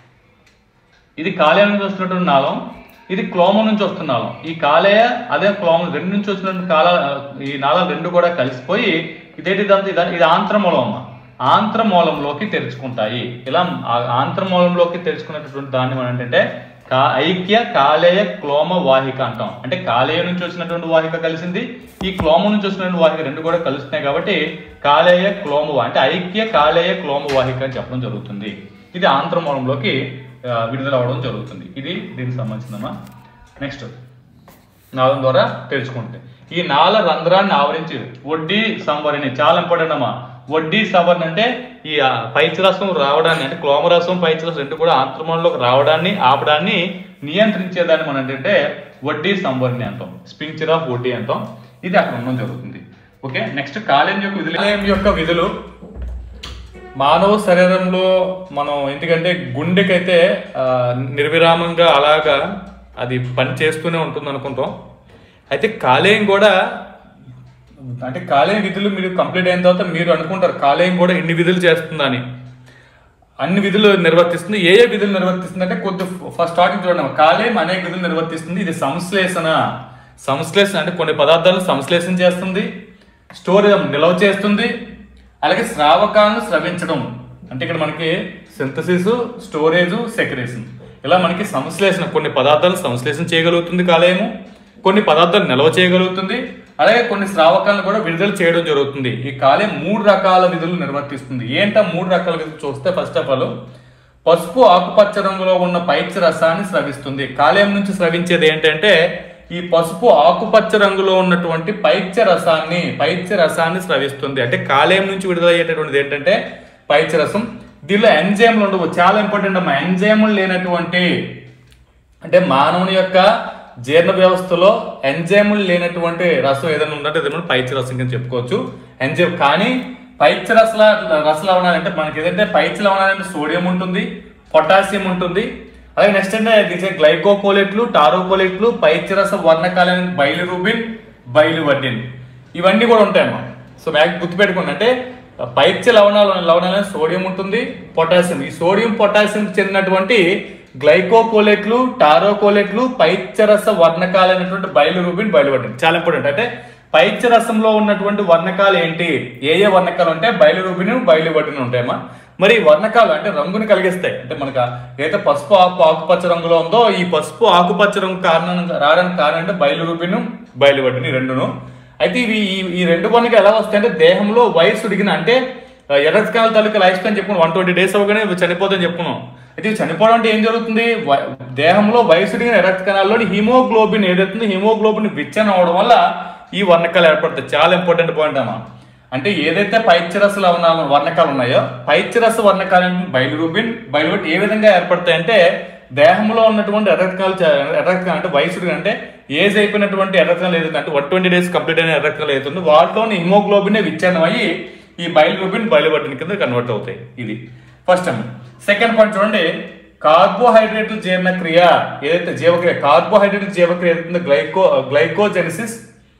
ఇది కాలేయం నుంచి వస్తున్నటువంటి నాళం ఇది క్లోమం నుంచి వస్తున్న నాళం ఈ కాలేయ అదే క్లోమం రెండు నుంచి వచ్చినటువంటి కాల ఈ నాళం రెండు కూడా కలిసిపోయి ఇదేంటి ఇదంతా ఇదా- ఇది ఆంత్రమూలం అమ్మ ఆంత్రమూలంలోకి తెరుచుకుంటాయి ఇలా ఆ- ఆంత్రమూలంలోకి తెరుచుకున్నటువంటి దాన్ని మనం ఏంటంటే కా ఐక్య కాలేయ క్లోమ వాహిక అంటాం అంటే కాలేయ నుంచి వచ్చినటువంటి వాహిక కలిసింది ఈ క్లోమ నుంచి వచ్చినటువంటి వాహిక రెండు కూడా కలుస్తున్నాయి కాబట్టి కాలేయ క్లోమ వా- అంటే ఐక్య కాలేయ క్లోమ వాహిక అని చెప్పడం జరుగుతుంది ఇది ఆంత్రమూలంలోకి ఆ, విడుదల అవ్వడం జరుగుతుంది ఇది దీనికి సంబంధించిందమ్మా నెక్స్ట్ నాళం ద్వారా తెరుచుకుంటే ఈ నాళ రంధ్రాన్ని ఆవరించి వడ్డీ సంవరణి చాలా ఇంపార్టెంట్ అమ్మా వడ్డీ సవరణ అంటే ఈ ఆ, పైచరసం రావడాన్ని అంటే క్లోమరసం పైచరసం రెండు కూడా ఆంత్రమంలోకి రావడాన్ని ఆపడాన్ని నియంత్రించేదాన్ని మనం ఏంటంటే వడ్డీ సంవరణి అంటాం స్పింక్చర్ ఆఫ్ వడ్డీ అంటాం ఇది అక్కడ ఉండడం జరుగుతుంది ఓకే నెక్స్ట్ కాలేయం యొక్క విధులు కాలేయం యొక్క విధులు మానవ శరీరంలో మనం ఎందుకంటే గుండెకైతే ఆ, నిర్విరామంగా అలాగా అది పని చేస్తూనే ఉంటుంది అనుకుంటాం అయితే కాలేయం కూడా అంటే కాలేయం విధులు మీరు కంప్లీట్ అయిన తర్వాత మీరు అనుకుంటారు కాలేయం కూడా ఇన్ని విధులు చేస్తుందని అన్ని విధులు నిర్వర్తిస్తుంది ఏ ఏ విధులు నిర్వర్తిస్తుంది అంటే కొద్ది ఫస్ట్ స్టార్టింగ్ చూడండి కాలేయం అనేక విధులు నిర్వర్తిస్తుంది ఇది సంశ్లేషణ సంశ్లేషణ అంటే కొన్ని పదార్థాలను సంశ్లేషణ చేస్తుంది స్టోరేజ్ నిల్వ చేస్తుంది అలాగే స్రావకాలను స్రవించడం అంటే ఇక్కడ మనకి సింథసిస్ స్టోరేజ్ సెక్రేషన్ ఇలా మనకి సంశ్లేషణ కొన్ని పదార్థాలను సంశ్లేషణ చేయగలుగుతుంది కాలేయము కొన్ని పదార్థాలు నిల్వ చేయగలుగుతుంది అలాగే కొన్ని స్రావకాలను కూడా విడుదల చేయడం జరుగుతుంది ఈ కాలేయం మూడు రకాల విధులు నిర్వర్తిస్తుంది ఏంటా మూడు రకాల విధులు చూస్తే ఫస్ట్ ఆఫ్ ఆల్ పసుపు ఆకుపచ్చ రంగులో ఉన్న పైత్య రసాన్ని స్రవిస్తుంది కాలేయం నుంచి స్రవించేది ఏంటంటే ఈ పసుపు ఆకుపచ్చ రంగులో ఉన్నటువంటి పైత్య రసాన్ని పైత్య రసాన్ని స్రవిస్తుంది అంటే కాలేయం నుంచి విడుదలయ్యేటటువంటిది ఏంటంటే పైత్య రసం దీనిలో ఎంజైమ్లు ఉండవు చాలా ఇంపార్టెంట్ అమ్మా ఎంజైములు లేనటువంటి అంటే మానవుని యొక్క జీర్ణ వ్యవస్థలో ఎంజైములు లేనటువంటి రసం ఏదైనా ఉందంటే అది మనం పైత్య రసం కింద చెప్పుకోవచ్చు ఎంజైమ్ కానీ పైత్య రసల రస లవణాలు అంటే మనకి ఏదంటే పైత్య లవణాలు అంటే సోడియం ఉంటుంది పొటాషియం ఉంటుంది అలాగే నెక్స్ట్ అంటే దీని గ్లైకోకోలేట్లు టారోకోలేట్లు పైత్యరస వర్ణకాలైన బైలిరూబిన్ బైలివర్డిన్ ఇవన్నీ కూడా ఉంటాయి అన్నమాట సో మ్యాక్ గుర్తుపెట్టుకోండి అంటే పైత్య లవణాలు లవణాలు సోడియం ఉంటుంది పొటాషియం ఈ సోడియం పొటాషియం చెందినటువంటి గ్లైకోకోలేట్లు టారోకోలేట్లు పైత్యరస వర్ణకాలైనటువంటి బయలురూబిన్ బయలువడ్డింది చాలా ఇంపార్టెంట్ అంటే పైత్యరసంలో ఉన్నటువంటి వర్ణకాలు ఏంటి ఏ ఏ వర్ణకాలు ఉంటాయి బయలురూబిన్ బయలువడ్డిన ఉంటాయమ్మా మరి ఈ వర్ణకాలు అంటే రంగుని కలిగిస్తాయి అంటే మనకు ఏదైతే పసుపు ఆకు ఆకుపచ్చ రంగులో ఉందో ఈ పసుపు ఆకుపచ్చ రంగు కారణం రావడానికి కారణం అంటే బయలురూబిన్ బయలువడ్డిన ఈ రెండును అయితే ఇవి ఈ- ఈ రెండు పనులకి ఎలా వస్తాయంటే దేహంలో వయసు ఉడిగిన అంటే ఎర్రకాల తాలూకా లైఫ్ స్పాన్ చెప్పుకున్నాం వన్ ట్వంటీ డేస్ అవగానే ఇవి చనిపోతుందని చెప్పుకున్నాం అయితే ఇవి చనిపోవడం అంటే ఏం జరుగుతుంది వ- దేహంలో వయసు ఉడిగిన రక్త కణాల్లోని హిమోగ్లోబిన్ ఏదైతుందో హిమోగ్లోబిన్ విచ్చన అవడం వల్ల ఈ వర్ణకాలు ఏర్పడతాయి చాలా ఇంపార్టెంట్ పాయింట్ అమ్మా అంటే ఏదైతే పైత్యరస లవణాలు వర్ణకాలు ఉన్నాయో పైత్యరస వర్ణకాలు బయలురూబిన్ బయలుబెట్టి ఏ విధంగా ఏర్పడతాయంటే దేహంలో ఉన్నటువంటి ఎర్రకాలు ఎర్రకాలు అంటే వయసుడు అంటే ఏజ్ అయిపోయినటువంటి ఎర్రకాలు ఏదైతే అంటే వన్ ట్వంటీ డేస్ కంప్లీట్ అయిన ఎర్రకాలు ఏదైతుందో వాటిలోని హిమోగ్లోబిన్ విచ్ఛిన్నం అయ్యి ఈ బయలురూబిన్ బయలుబట్టిన కింద కన్వర్ట్ అవుతాయి ఇది ఫస్ట్ టైం సెకండ్ పాయింట్ చూడండి కార్బోహైడ్రేట్ల జీర్ణక్రియ ఏదైతే జీవక్రియ కార్బోహైడ్రేట్ల జీవక్రియ ఏదైతే గ్లైకో గ్లైకోజెనిసిస్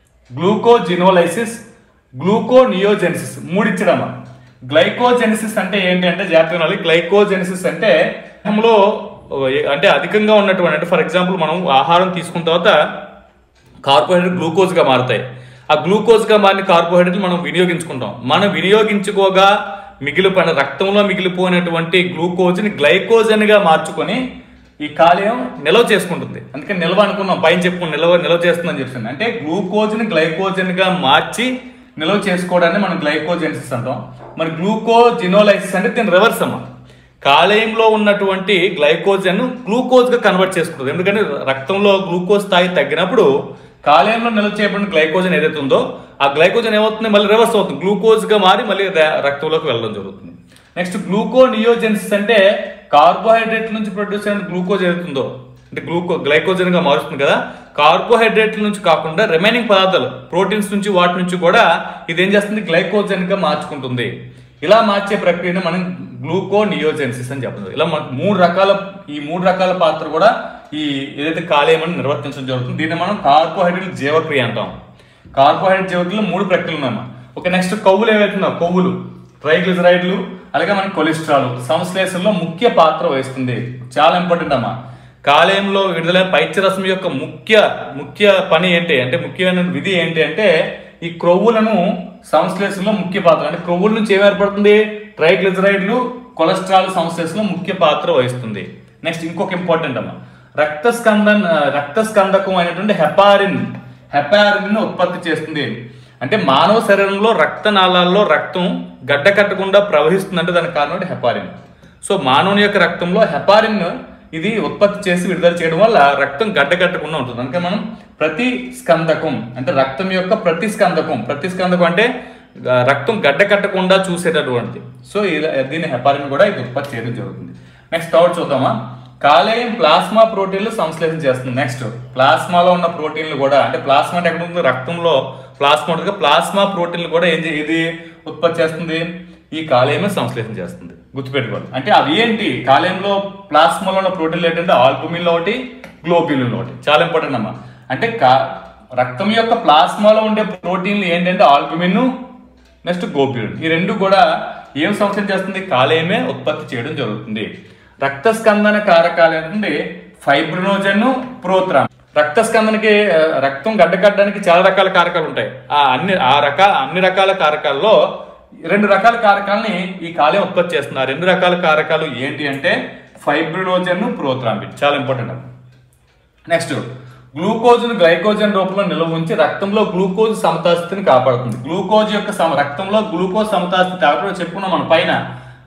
గ్లూకోజినోలైసిస్ గ్లూకోనియోజెనిసిస్ మూడిచ్చడమా గ్లైకోజెనిసిస్ అంటే ఏంటి అంటే జాగ్రత్తగా వినాలి. గ్లైకోజెనిసిస్ అంటే దేహంలో అంటే అధికంగా ఉన్నటువంటి అంటే ఫర్ ఎగ్జాంపుల్ మనం ఆహారం తీసుకున్న తర్వాత కార్బోహైడ్రేట్ గ్లూకోజ్గా మారుతాయి ఆ గ్లూకోజ్గా మారిన కార్బోహైడ్రేట్లు మనం వినియోగించుకుంటాం మనం వినియోగించుకోగా మిగిలిపోయిన రక్తంలో మిగిలిపోయినటువంటి గ్లూకోజ్ని గ్లైకోజన్గా మార్చుకొని ఈ కాలేయం నిల్వ చేసుకుంటుంది అందుకని నిల్వ అనుకున్నాం పైన చెప్పుకుని నిల్వ నిల్వ చేస్తుందని చెప్తుంది అంటే గ్లూకోజ్ని గ్లైకోజన్గా మార్చి నిల్వ చేసుకోవడాన్ని మనం గ్లైకోజెన్సిస్ అంటాం మరి గ్లూకోజినోలైసిస్ అంటే దీని రివర్స్ అమ్మా కాలేయంలో ఉన్నటువంటి గ్లైకోజన్ గ్లూకోజ్ గా కన్వర్ట్ చేసుకుంటుంది ఎందుకంటే రక్తంలో గ్లూకోజ్ స్థాయి తగ్గినప్పుడు కాలేయంలో నిల్వ చేయబడిన గ్లైకోజన్ ఏదైతే ఉందో ఆ గ్లైకోజన్ ఏమవుతుంది మళ్ళీ రివర్స్ అవుతుంది గ్లూకోజ్ గా మారి మళ్ళీ ర- రక్తంలోకి వెళ్ళడం జరుగుతుంది నెక్స్ట్ గ్లూకోనియోజెన్సిస్ అంటే కార్బోహైడ్రేట్ నుంచి ప్రొడ్యూస్ అయిన గ్లూకోజ్ ఏదైతుందో అంటే గ్లూకో గ్లైకోజన్ గా మారుస్తుంది కదా కార్బోహైడ్రేట్ల నుంచి కాకుండా రిమైనింగ్ పదార్థాలు ప్రోటీన్స్ నుంచి వాటి నుంచి కూడా ఇది ఏం చేస్తుంది గ్లైకోజన్ గా మార్చుకుంటుంది ఇలా మార్చే ప్రక్రియను మనం గ్లూకోనియోజెన్సిస్ అని చెప్పదు ఇలా మనకు మూడు రకాల ఈ మూడు రకాల పాత్ర కూడా ఈ ఏదైతే కాలేయం అని నిర్వర్తించడం జరుగుతుంది దీన్ని మనం కార్బోహైడ్రేట్ జీవక్రియ అంటాం కార్బోహైడ్రేట్ జీవక్రియలో మూడు ప్రక్రియలు ఉన్నాయమ్మా ఓకే నెక్స్ట్ కొవ్వులు ఏవైతున్నావు కొవ్వులు ట్రైగ్లిజరైడ్లు అలాగే మనకి కొలెస్ట్రాల్ సంశ్లేషణలో ముఖ్య పాత్ర వహిస్తుంది చాలా ఇంపార్టెంట్ అమ్మా కాలేయంలో విడుదలైన పైత్యరసం యొక్క ముఖ్య ముఖ్య పని ఏంటి అంటే ముఖ్యమైన విధి ఏంటి అంటే ఈ క్రొవ్వులను సంశ్లేషణలో ముఖ్య పాత్ర అంటే క్రొవ్వుల నుంచి ఏం ఏర్పడుతుంది ట్రైగ్లిజరైడ్లు కొలెస్ట్రాల్ సంశ్లేషణలో ముఖ్య పాత్ర వహిస్తుంది నెక్స్ట్ ఇంకొక ఇంపార్టెంట్ అమ్మా రక్త స్కందన్ రక్త స్కందకం అయినటువంటి హెపారిన్ హెపారిన్ ఉత్పత్తి చేస్తుంది అంటే మానవ శరీరంలో రక్త నాళాల్లో రక్తం గడ్డ కట్టకుండా ప్రవహిస్తుందంటే దానికి కారణం ఏంటి హెపారిన్ సో మానవుని యొక్క రక్తంలో హెపారిన్ ఇది ఉత్పత్తి చేసి విడుదల చేయడం వల్ల రక్తం గడ్డ కట్టకుండా ఉంటుంది అందుకే మనం ప్రతి స్కందకం అంటే రక్తం యొక్క ప్రతి స్కందకం ప్రతి స్కందకం అంటే ఆ, రక్తం గడ్డ కట్టకుండా చూసేటటువంటిది సో ఇలా దీని హెపారిన్ కూడా ఇది ఉత్పత్తి చేయడం జరుగుతుంది నెక్స్ట్ థర్డ్ చూద్దామా కాలేయం ప్లాస్మా ప్రోటీన్లు సంశ్లేషణ చేస్తుంది నెక్స్ట్ ప్లాస్మాలో ఉన్న ప్రోటీన్లు కూడా అంటే ప్లాస్మా అంటే ఎక్కడ ఉంటుంది రక్తంలో ప్లాస్మా ఉంటుంది ప్లాస్మా ప్రోటీన్లు కూడా ఏం చే- ఇది ఉత్పత్తి చేస్తుంది ఈ కాలేయమే సంశ్లేషణ చేస్తుంది గుర్తుపెట్టుకోవాలి అంటే అవి ఏంటి కాలేయంలో ప్లాస్మాలో ఉన్న ప్రోటీన్లు ఏంటంటే ఆల్బుమిన్ ఒకటి గ్లోబ్యులిన్ ఒకటి చాలా ఇంపార్టెంట్ అమ్మా అంటే కా రక్తం యొక్క ప్లాస్మాలో ఉండే ప్రోటీన్లు ఏంటంటే ఆల్బుమిన్ నెక్స్ట్ గోప్యులిన్ ఈ రెండు కూడా ఏం సంశ్లేషణ చేస్తుంది కాలేయమే ఉత్పత్తి చేయడం జరుగుతుంది రక్త స్కందన కారకాలు ఏంటంటే ఫైబ్రినోజన్ ప్రోత్రాన్ రక్త స్కందనకి ఆ, రక్తం గడ్డకట్టడానికి చాలా రకాల కారకాలు ఉంటాయి ఆ అన్ని ఆ రకాల అన్ని రకాల కారకాల్లో రెండు రకాల కారకాలని ఈ కాలేయం ఉత్పత్తి చేస్తుంది ఆ రెండు రకాల కారకాలు ఏంటి అంటే ఫైబ్రినోజన్ ప్రోత్రాంబిన్ చాలా ఇంపార్టెంట్ అన్నమాట నెక్స్ట్ గ్లూకోజ్ను గ్లైకోజన్ రూపంలో నిల్వ ఉంచి రక్తంలో గ్లూకోజ్ సమతాస్థితిని కాపాడుతుంది గ్లూకోజ్ యొక్క సమ రక్తంలో గ్లూకోజ్ సమతాస్థితి కాపాడు చెప్పుకున్నాం మన పైన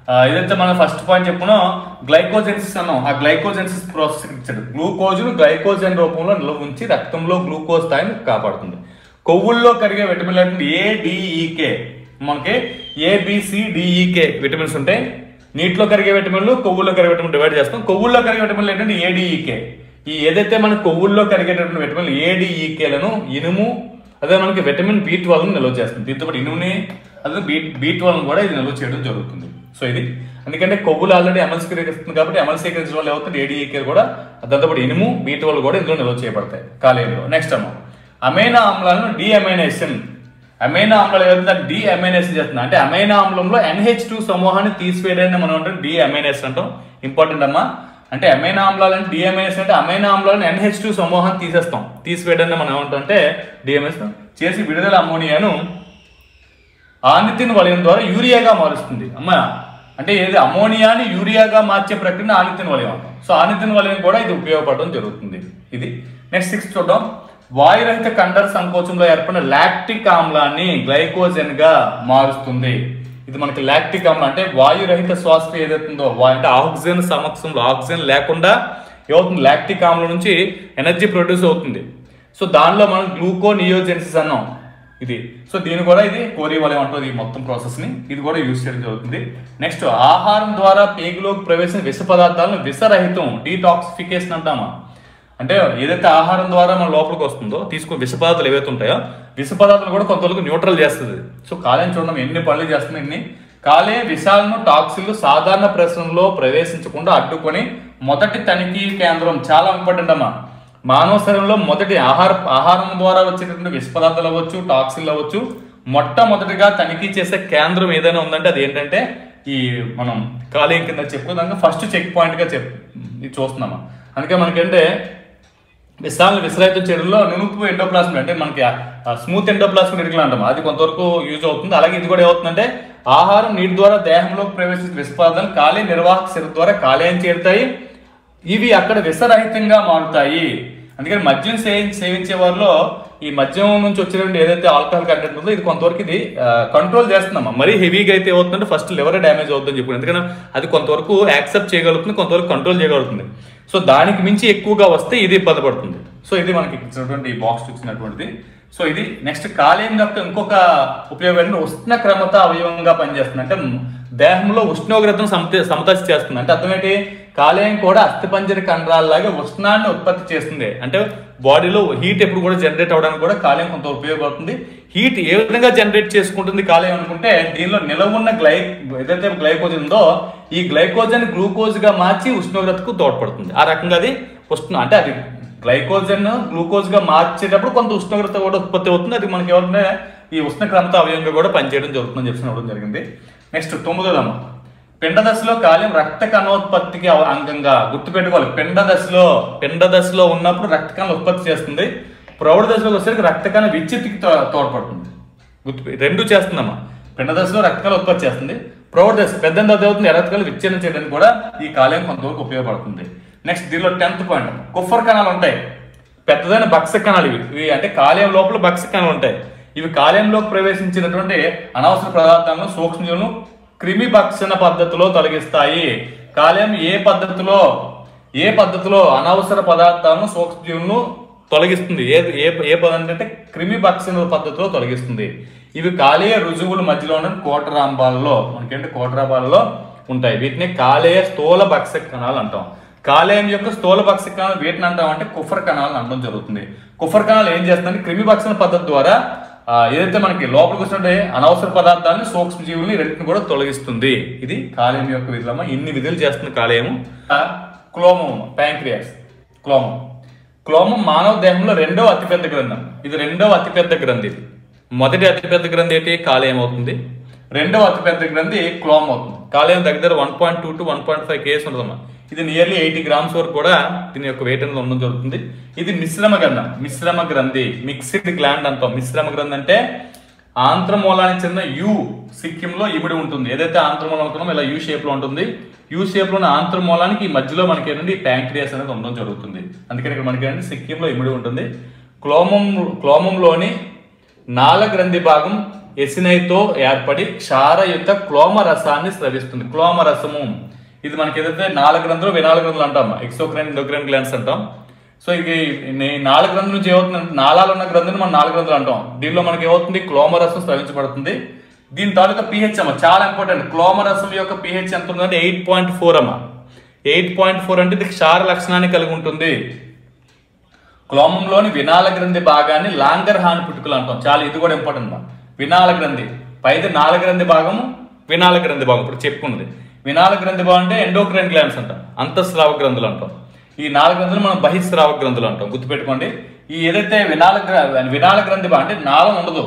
ఆ, ఏదైతే మనం ఫస్ట్ పాయింట్ చెప్పుకున్నాం గ్లైకోజెన్సిస్ అన్నాం ఆ గ్లైకోజెన్సిస్ ప్రాసెస్ ఇచ్చాడు గ్లూకోజ్ గ్లైకోజన్ రూపంలో నిల్వ ఉంచి రక్తంలో గ్లూకోజ్ స్థాయిని కాపాడుతుంది కొవ్వుల్లో కరిగే విటమిన్లు అంటే ఏడిఈకే మనకి ఏబిసిడిఈకే విటమిన్స్ ఉంటాయి నీటిలో కరిగే విటమిన్లు కొవ్వుల్లో కరిగే విటమిన్ డివైడ్ చేస్తాం కొవ్వుల్లో కరిగే విటమిన్లు ఏంటంటే ఏడిఈకే ఈ ఏదైతే మన కొవ్వుల్లో కరిగేటటువంటి విటమిన్ ఏడిఈకేలను ఇనుము అదే మనకి విటమిన్ బి ట్వెల్వ్ నిల్వ చేస్తుంది దీంతో పాటు ఇనుముని అదే బి బి ట్వెల్వ్ కూడా ఇది నిల్వ చేయడం జరుగుతుంది సో ఇది ఎందుకంటే కొవ్వులు ఆల్రెడీ అమల్సీకరిస్తుంది కాబట్టి అమల్సీకరించడం వల్ల ఏమవుతుంది ఏడీఏకే కూడా దాంతోపాటు ఇనుము బి ట్వెల్వ్ కూడా ఇందులో నిల్వ చేయబడతాయి కాలేయంలో నెక్స్ట్ అమ్మ అమైనా ఆమ్లాలను డిఅమైనేషన్ అమైనా ఆమ్లాలు ఏదైతే డి అమైనేషన్ చేస్తుంది అంటే అమైనా ఆమ్లంలో ఎన్హెచ్ టూ సమూహాన్ని తీసివేయడాన్ని మనం అంటే డి అమైనేషన్ అంటాం ఇంపార్టెంట్ అమ్మా అంటే అమైనా ఆమ్లాలు అంటే డిఎంఐఎస్ అంటే అమైనా ఆమ్లాలను ఎన్హెచ్ టూ సమూహాన్ని తీసేస్తాం తీసివేయడాన్ని మనం ఏమంటాం డిఎంఎస్ చేసి విడుదల అమోనియాను ఆనితిన్ వలయం ద్వారా యూరియాగా మారుస్తుంది అమ్మ అంటే ఏది అమోనియాని యూరియాగా మార్చే ప్రక్రియ ఆనితిన్ వలయం అంటాం సో ఆనితిన్ వలయం కూడా ఇది ఉపయోగపడడం జరుగుతుంది ఇది నెక్స్ట్ సిక్స్ చూద్దాం వాయురహిత కండర సంకోచంలో ఏర్పడిన లాక్టిక్ ఆమ్లాన్ని గ్లైకోజన్ గా మారుస్తుంది ఇది మనకి లాక్టిక్ ఆమ్లం అంటే వాయురహిత శ్వాసక్రియ ఏదైతుందో వా- అంటే ఆక్సిజన్ సమక్షంలో ఆక్సిజన్ లేకుండా ఏమవుతుంది లాక్టిక్ ఆమ్లం నుంచి ఎనర్జీ ప్రొడ్యూస్ అవుతుంది సో దానిలో మనం గ్లూకో నియోజెన్సిస్ అన్నాం ఇది సో దీని కూడా ఇది కోరి వలయం అంటుంది ఈ మొత్తం ప్రాసెస్ ని ఇది కూడా యూజ్ చేయడం జరుగుతుంది నెక్స్ట్ ఆహారం ద్వారా పేగులోకి ప్రవేశించిన విష పదార్థాలను విషరహితం డీటాక్సిఫికేషన్ అంటామా అంటే ఏదైతే ఆహారం ద్వారా మన లోపలికి వస్తుందో తీసుకుని విష పదార్థాలు ఏవైతే ఉంటాయో విష పదార్థాలు కూడా కొంతవరకు న్యూట్రల్ చేస్తుంది సో కాలేయం చూడడం ఎన్ని పనులు చేస్తుంది ఇన్ని కాలే విషాలను టాక్సిన్లు సాధారణ ప్రశ్నలో ప్రవేశించకుండా అడ్డుకొని మొదటి తనిఖీ కేంద్రం చాలా ఇంపార్టెంట్ అమ్మా మానవ శరీరంలో మొదటి ఆహార ఆహారం ద్వారా వచ్చేటటువంటి విష పదార్థాలు అవ్వచ్చు టాక్సిన్లు అవ్వచ్చు మొట్టమొదటిగా తనిఖీ చేసే కేంద్రం ఏదైనా ఉందంటే అది ఏంటంటే ఈ మనం కాలేయం కింద చెప్పుకోదాక ఫస్ట్ చెక్ పాయింట్ గా చెప్ ఇది చూస్తున్నామా అందుకే మనకంటే విశాల విసరాయిత చెరువులో నునుపు ఎండోప్లాస్మ్ అంటే మనకి స్మూత్ ఎండోప్లాస్మ్ ఇరికలు అంటాం అది కొంతవరకు యూజ్ అవుతుంది అలాగే ఇది కూడా ఏమవుతుందంటే ఆహారం నీటి ద్వారా దేహంలోకి ప్రవేశించిన విష పదార్థాలు కాలే నిర్వాహక శరీరం ద్వారా కాలేయం చేరుతాయి ఇవి అక్కడ విషరహితంగా మారుతాయి అందుకని మద్యం సేవి సేవించే వారిలో ఈ మద్యం నుంచి వచ్చినటువంటి ఏదైతే ఆల్కహాల్ కంటెంట్ ఉందో ఇది కొంతవరకు ఇది కంట్రోల్ చేస్తున్నాం మరీ హెవీగా అయితే ఏమవుతుందంటే ఫస్ట్ లివర్ డ్యామేజ్ అవుతుందని చెప్పి ఎందుకంటే అది కొంతవరకు యాక్సెప్ట్ చేయగలుగుతుంది కొంతవరకు కంట్రోల్ చేయగలుగుతుంది సో దానికి మించి ఎక్కువగా వస్తే ఇది ఇబ్బంది పడుతుంది సో ఇది మనకి ఇచ్చినటువంటి ఈ బాక్స్ ఇచ్చినటువంటిది సో ఇది నెక్స్ట్ కాలేయం యొక్క ఇంకొక ఉపయోగం ఏంటంటే ఉష్ణ క్రమత అవయవంగా పనిచేస్తుంది అంటే దేహంలో ఉష్ణోగ్రతను సమత సమతసి చేస్తుంది అంటే అర్థం ఏంటి కాలేయం కూడా అస్థిపంజర కండరాలలాగే ఉష్ణాన్ని ఉత్పత్తి చేస్తుంది అంటే బాడీలో హీట్ ఎప్పుడు కూడా జనరేట్ అవడానికి కూడా కాలేయం కొంత ఉపయోగపడుతుంది హీట్ ఏ విధంగా జనరేట్ చేసుకుంటుంది కాలేయం అనుకుంటే దీనిలో నిలవ ఉన్న గ్లై ఏదైతే గ్లైకోజన్ ఉందో ఈ గ్లైకోజన్ గ్లూకోజ్ గా మార్చి ఉష్ణోగ్రతకు తోడ్పడుతుంది ఆ రకంగా అది ఉష్ణ అంటే అది గ్లైకోజన్ గ్లూకోజ్ గా మార్చేటప్పుడు కొంత ఉష్ణోగ్రత కూడా ఉత్పత్తి అవుతుంది అది మనకి ఎవరంటే ఈ ఉష్ణ క్రమత అవయంగా కూడా పనిచేయడం జరుగుతుందని చెప్పి చెప్పడం జరిగింది నెక్స్ట్ తొమ్మిదోదమ్మ పిండ దశలో కాలేయం రక్త కణోత్పత్తికి అవ- అంగంగా గుర్తుపెట్టుకోవాలి పిండ దశలో పిండ దశలో ఉన్నప్పుడు రక్త కణాలు ఉత్పత్తి చేస్తుంది ప్రౌఢ దశలోకి వచ్చేసరికి రక్త కణ విచ్ఛిత్తికి తో- తోడ్పడుతుంది గుర్తు రెండు చేస్తుందమ్మా పిండ దశలో రక్త కణాలు ఉత్పత్తి చేస్తుంది ప్రౌఢ దశ పెద్ద దశ అవుతుంది రక్త కణాలు విచ్ఛిన్నం చేయడానికి కూడా ఈ కాలేయం కొంతవరకు ఉపయోగపడుతుంది నెక్స్ట్ దీనిలో టెన్త్ పాయింట్ కుఫర్ కణాలు ఉంటాయి పెద్దదైన బక్స కణాలు ఇవి ఇవి అంటే కాలేయం లోపల బక్స కణాలు ఉంటాయి ఇవి కాలేయంలోకి ప్రవేశించినటువంటి అనవసర పదార్థాలను సూక్ష్మజీవులను క్రిమి భక్షణ పద్ధతిలో తొలగిస్తాయి కాలేయం ఏ పద్ధతిలో ఏ పద్ధతిలో అనవసర పదార్థాలను సూక్ష్మజీవులను తొలగిస్తుంది ఏ ఏ ఏ పద్ధతి అంటే క్రిమి భక్షణ పద్ధతిలో తొలగిస్తుంది ఇవి కాలేయ రుజువుల మధ్యలో ఉన్న కోటరాంబాలలో మనకేంటి కోటరాంబాలలో ఉంటాయి వీటిని కాలేయ స్థూల భక్ష కణాలు అంటాం కాలేయం యొక్క స్థూల భక్ష కణాలు వీటిని అంటాం అంటే కుఫర్ కణాలు అనడం జరుగుతుంది కుఫర్ కణాలు ఏం చేస్తుందంటే క్రిమి భక్షణ పద్ధతి ద్వారా ఆ, ఏదైతే మనకి లోపలికి వస్తుంటే అనవసర పదార్థాలని సూక్ష్మజీవుల్ని రెండింటిని కూడా తొలగిస్తుంది ఇది కాలేయం యొక్క విధులమ్మ ఇన్ని విధులు చేస్తుంది కాలేయము ఆ, క్లోమం ప్యాంక్రియాస్ క్లోమం క్లోమం మానవ దేహంలో రెండవ అతిపెద్ద గ్రంథం ఇది రెండవ అతిపెద్ద గ్రంథి ఇది మొదటి అతిపెద్ద గ్రంథి ఏంటి కాలేయం అవుతుంది రెండవ అతిపెద్ద గ్రంథి క్లోమం అవుతుంది కాలేయం దగ్గర one point two to one point five case ఉంటుందమ్మా ఇది నియర్లీ ఎయిటీ గ్రామ్స్ వరకు కూడా దీని యొక్క వెయిట్ అనేది ఉండడం జరుగుతుంది ఇది మిశ్రమ గ్రంథం మిశ్రమ గ్రంథి మిక్స్డ్ గ్లాండ్ అంటాం మిశ్రమ గ్రంథి అంటే ఆంధ్రమూలానికి చెందిన యు సిక్కింలో ఇమిడి ఉంటుంది ఏదైతే ఆంధ్రమూలం అనుకున్నామో ఇలా యూ షేప్ లో ఉంటుంది యూ షేప్ లో ఉన్న ఆంధ్రమూలానికి ఈ మధ్యలో మనకి ఏంటంటే ప్యాంక్రియాస్ అనేది ఉండడం జరుగుతుంది అందుకని ఇక్కడ మనకి ఏంటంటే సిక్కింలో ఇమిడి ఉంటుంది క్లోమం క్లోమంలోని నాల గ్రంథి భాగం ఎసినైతో ఏర్పడి క్షారయుత క్లోమ రసాన్ని స్రవిస్తుంది క్లోమ రసము ఇది మనకి ఏదైతే నాలుగు గ్రంథులు వినాలుగు గ్రంథులు అంటాం ఎక్సోక్రైన్ ఎండోక్రైన్ గ్లాన్స్ అంటాం సో ఇది ఈ నాలుగు గ్రంథుల నుంచి ఏమవుతుంది నాలాలు ఉన్న గ్రంథులు మనం నాలుగు గ్రంథులు అంటాం దీనిలో మనకి ఏమవుతుంది క్లోమరసం స్రవించబడుతుంది దీని తాలూకా పిహెచ్ అమ్మ చాలా ఇంపార్టెంట్ క్లోమరసం యొక్క పిహెచ్ ఎంత ఉందంటే ఎయిట్ పాయింట్ ఫోర్ అమ్మ ఎయిట్ పాయింట్ ఫోర్ అంటే ఇది క్షార లక్షణాన్ని కలిగి ఉంటుంది క్లోమంలోని వినాల గ్రంథి భాగాన్ని లాంగర్ హాన్ పుట్టుకలు అంటాం చాలా ఇది కూడా ఇంపార్టెంట్ మా వినాల గ్రంథి పైది నాల గ్రంథి భాగము వినాల గ్రంథి భాగం ఇప్పుడు చెప్పుకున్నది వినాల గ్రంథి భాగం అంటే ఎండోక్రైన్ గ్లాండ్స్ అంటాం అంతఃస్రావ గ్రంథులు అంటాం ఈ నాలుగు గ్రంథులు మనం బహిస్రావ గ్రంథులు అంటాం గుర్తుపెట్టుకోండి ఈ ఏదైతే వినాల గ్ర- వినాల గ్రంథి భాగం అంటే నాళం ఉండదు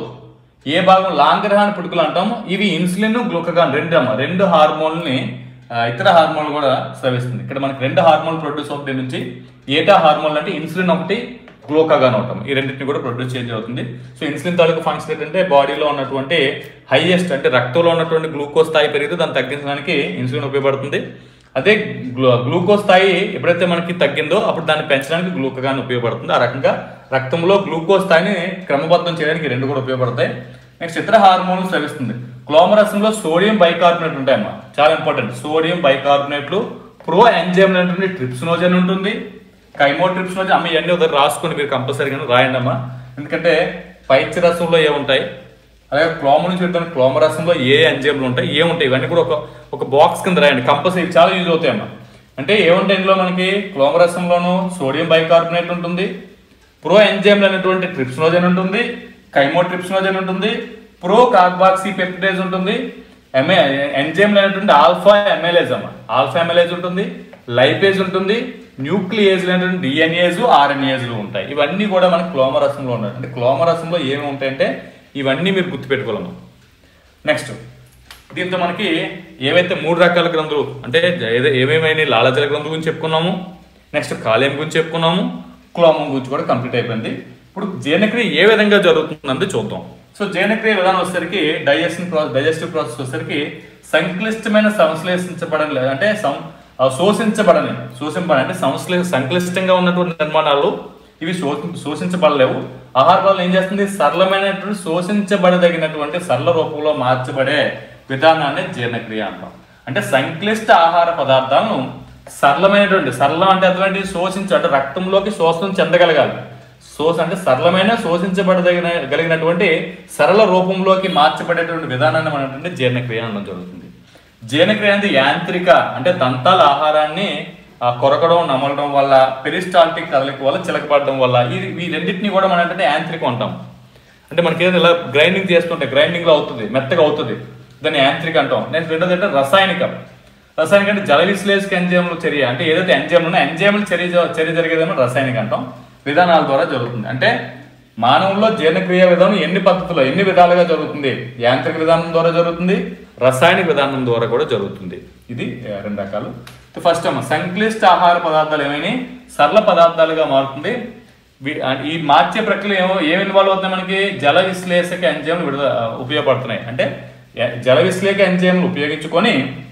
ఏ భాగం లాంగర్హాన్ పుట్టుకలు అంటాము ఇవి ఇన్సులిన్ గ్లూకగాన్ రెండు అమ్మ రెండు హార్మోన్ని ఆ, ఇతర హార్మోన్లు కూడా స్రవిస్తుంది ఇక్కడ మనకి రెండు హార్మోన్ ప్రొడ్యూస్ అవుతుంది నుంచి ఏటా హార్మోన్ అంటే ఇన్సులిన్ ఒకటి గ్లూకాగాన్ ఒకటి ఈ రెండింటిని కూడా ప్రొడ్యూస్ చేంజ్ అవుతుంది సో ఇన్సులిన్ తాలూకు ఫంక్షన్ ఏంటంటే బాడీలో ఉన్నటువంటి హైయెస్ట్ అంటే రక్తంలో ఉన్నటువంటి గ్లూకోజ్ స్థాయి పెరిగితే దాన్ని తగ్గించడానికి ఇన్సులిన్ ఉపయోగపడుతుంది అదే గ్లూ గ్లూకోజ్ స్థాయి ఎప్పుడైతే మనకి తగ్గిందో అప్పుడు దాన్ని పెంచడానికి గ్లూకగాన్ ఉపయోగపడుతుంది ఆ రకంగా రక్తంలో గ్లూకోజ్ స్థాయిని క్రమబద్ధం చేయడానికి ఈ రెండు కూడా ఉపయోగపడతాయి నెక్స్ట్ ఇతర హార్మోన్లు స్రవిస్తుంది క్లోమరసంలో సోడియం బైకార్బోనేట్ ఉంటాయమ్మా చాలా ఇంపార్టెంట్ సోడియం బైకార్బోనేట్లు ప్రో ఎంజైమ్ ఉంటుంది ట్రిప్సినోజన్ ఉంటుంది కైమో ట్రిప్సినోజన్ అమ్మ ఇవన్నీ ఒకసారి రాసుకొని మీరు కంపల్సరీగా రాయండి అమ్మా ఎందుకంటే పైత్య రసంలో ఏముంటాయి అలాగే క్లోమ నుంచి పెడుతున్న క్లోమరసంలో ఏ ఎంజైమ్లు ఉంటాయి ఏముంటాయి ఇవన్నీ కూడా ఒక ఒక బాక్స్ కింద రాయండి కంపల్సరీ చాలా యూజ్ అవుతాయి అమ్మా అంటే ఏముంటాయి ఇందులో మనకి క్లోమరసంలోను సోడియం బైకార్బోనేట్ ఉంటుంది ప్రో ఎంజైమ్లు అనేటువంటి ట్రిప్సినోజన్ ఉంటుంది కైమో ట్రిప్సినోజన్ ఉంటుంది ప్రో కార్బాక్సీ పెప్టిడేజ్ ఉంటుంది ఎంఏ ఎంజైమ్లు అనేటువంటి ఆల్ఫా ఎమ్ఎల్ఏజ్ అమ్మ ఆల్ఫా ఎమ్ఎల్ఏజ్ ఉంటుంది లైపేజ్ ఉంటుంది న్యూక్లియేజ్ అనేటువంటి డిఎన్ఏజ్ ఆర్ఎన్ఏజ్లు ఉంటాయి ఇవన్నీ కూడా మనకి క్లోమరసంలో ఉన్నాయి అంటే క్లోమరసంలో ఏమి ఉంటాయంటే ఇవన్నీ మీరు గుర్తుపెట్టుకోవాలమ్మా నెక్స్ట్ దీంతో మనకి ఏవైతే మూడు రకాల గ్రంథులు అంటే ఏదో ఏమేమైనా లాలజల గ్రంథుల గురించి చెప్పుకున్నాము నెక్స్ట్ కాలేయం గురించి చెప్పుకున్నాము క్లోమం గురించి కూడా కంప్లీట్ అయిపోయింది ఇప్పుడు జీర్ణక్రియ ఏ విధంగా జరుగుతుందంటే చూద్దాం సో జీర్ణక్రియ విధానం వచ్చేసరికి డైజెషన్ ప్రాసెస్ డైజెస్టివ్ ప్రాసెస్ వచ్చేసరికి సంక్లిష్టమైన సంశ్లేషించబడని లేదా అంటే సం- ఆ శోషించబడని శోషింపబడని అంటే సంశ్లే సంక్లిష్టంగా ఉన్నటువంటి నిర్మాణాలు ఇవి శోషి శోషించబడలేవు ఆహార పదార్థాలు ఏం చేస్తుంది సరళమైనటువంటి శోషించబడదగినటువంటి సరళ రూపంలో మార్చబడే విధానాన్ని జీర్ణక్రియ అంటాం అంటే సంక్లిష్ట ఆహార పదార్థాలను సరళమైనటువంటి సరళం అంటే అటువంటి శోషించ అంటే రక్తంలోకి శోషణ చెందగలగాలి శోష అంటే సరళమైన శోషించబడదగిన గలిగినటువంటి సరళ రూపంలోకి మార్చబడేటువంటి విధానాన్ని మనటువంటి జీర్ణక్రియ అనడం జరుగుతుంది జీర్ణక్రియ అనేది యాంత్రిక అంటే దంతాల ఆహారాన్ని ఆ, కొరకడం నమలడం వల్ల పెరిస్టాల్టిక్ కదలిక వల్ల చిలకపడడం వల్ల ఈ ఈ రెండింటిని కూడా మనం ఏంటంటే యాంత్రికం అంటాం అంటే మనకి ఏదైనా ఇలా గ్రైండింగ్ చేసుకుంటే గ్రైండింగ్ లో అవుతుంది మెత్తగా అవుతుంది దాన్ని యాంత్రిక అంటాం నెక్స్ట్ రెండోది అంటే రసాయనిక రసాయనిక అంటే జల విశ్లేషక ఎంజైమ్లు చర్య అంటే ఏదైతే ఎంజైమ్లు ఉన్నాయో ఎంజైమ్లు చర్య జ- చర్య జరిగేదేమో రసాయనిక అంటాం విధానాల ద్వారా జరుగుతుంది అంటే మానవుల్లో జీర్ణక్రియ విధానం ఎన్ని పద్ధతుల్లో ఎన్ని విధాలుగా జరుగుతుంది యాంత్రిక విధానం ద్వారా జరుగుతుంది రసాయనిక విధానం ద్వారా కూడా జరుగుతుంది ఇది ఆ, రెండు రకాలు ఫస్ట్ అమ్మ సంక్లిష్ట ఆహార పదార్థాలు ఏమైనా సరళ పదార్థాలుగా మారుతుంది వి- ఆ, ఈ మార్చే ప్రక్రియ ఏమో ఏమి ఇన్వాల్వ్ అవుతుంది మనకి జల విశ్లేషక ఎంజైమ్లు విడుదల ఆ, ఉపయోగపడుతున్నాయి అంటే ఎ- జల విశ్లేషక ఎంజైమ్లు ఉపయోగించుకొని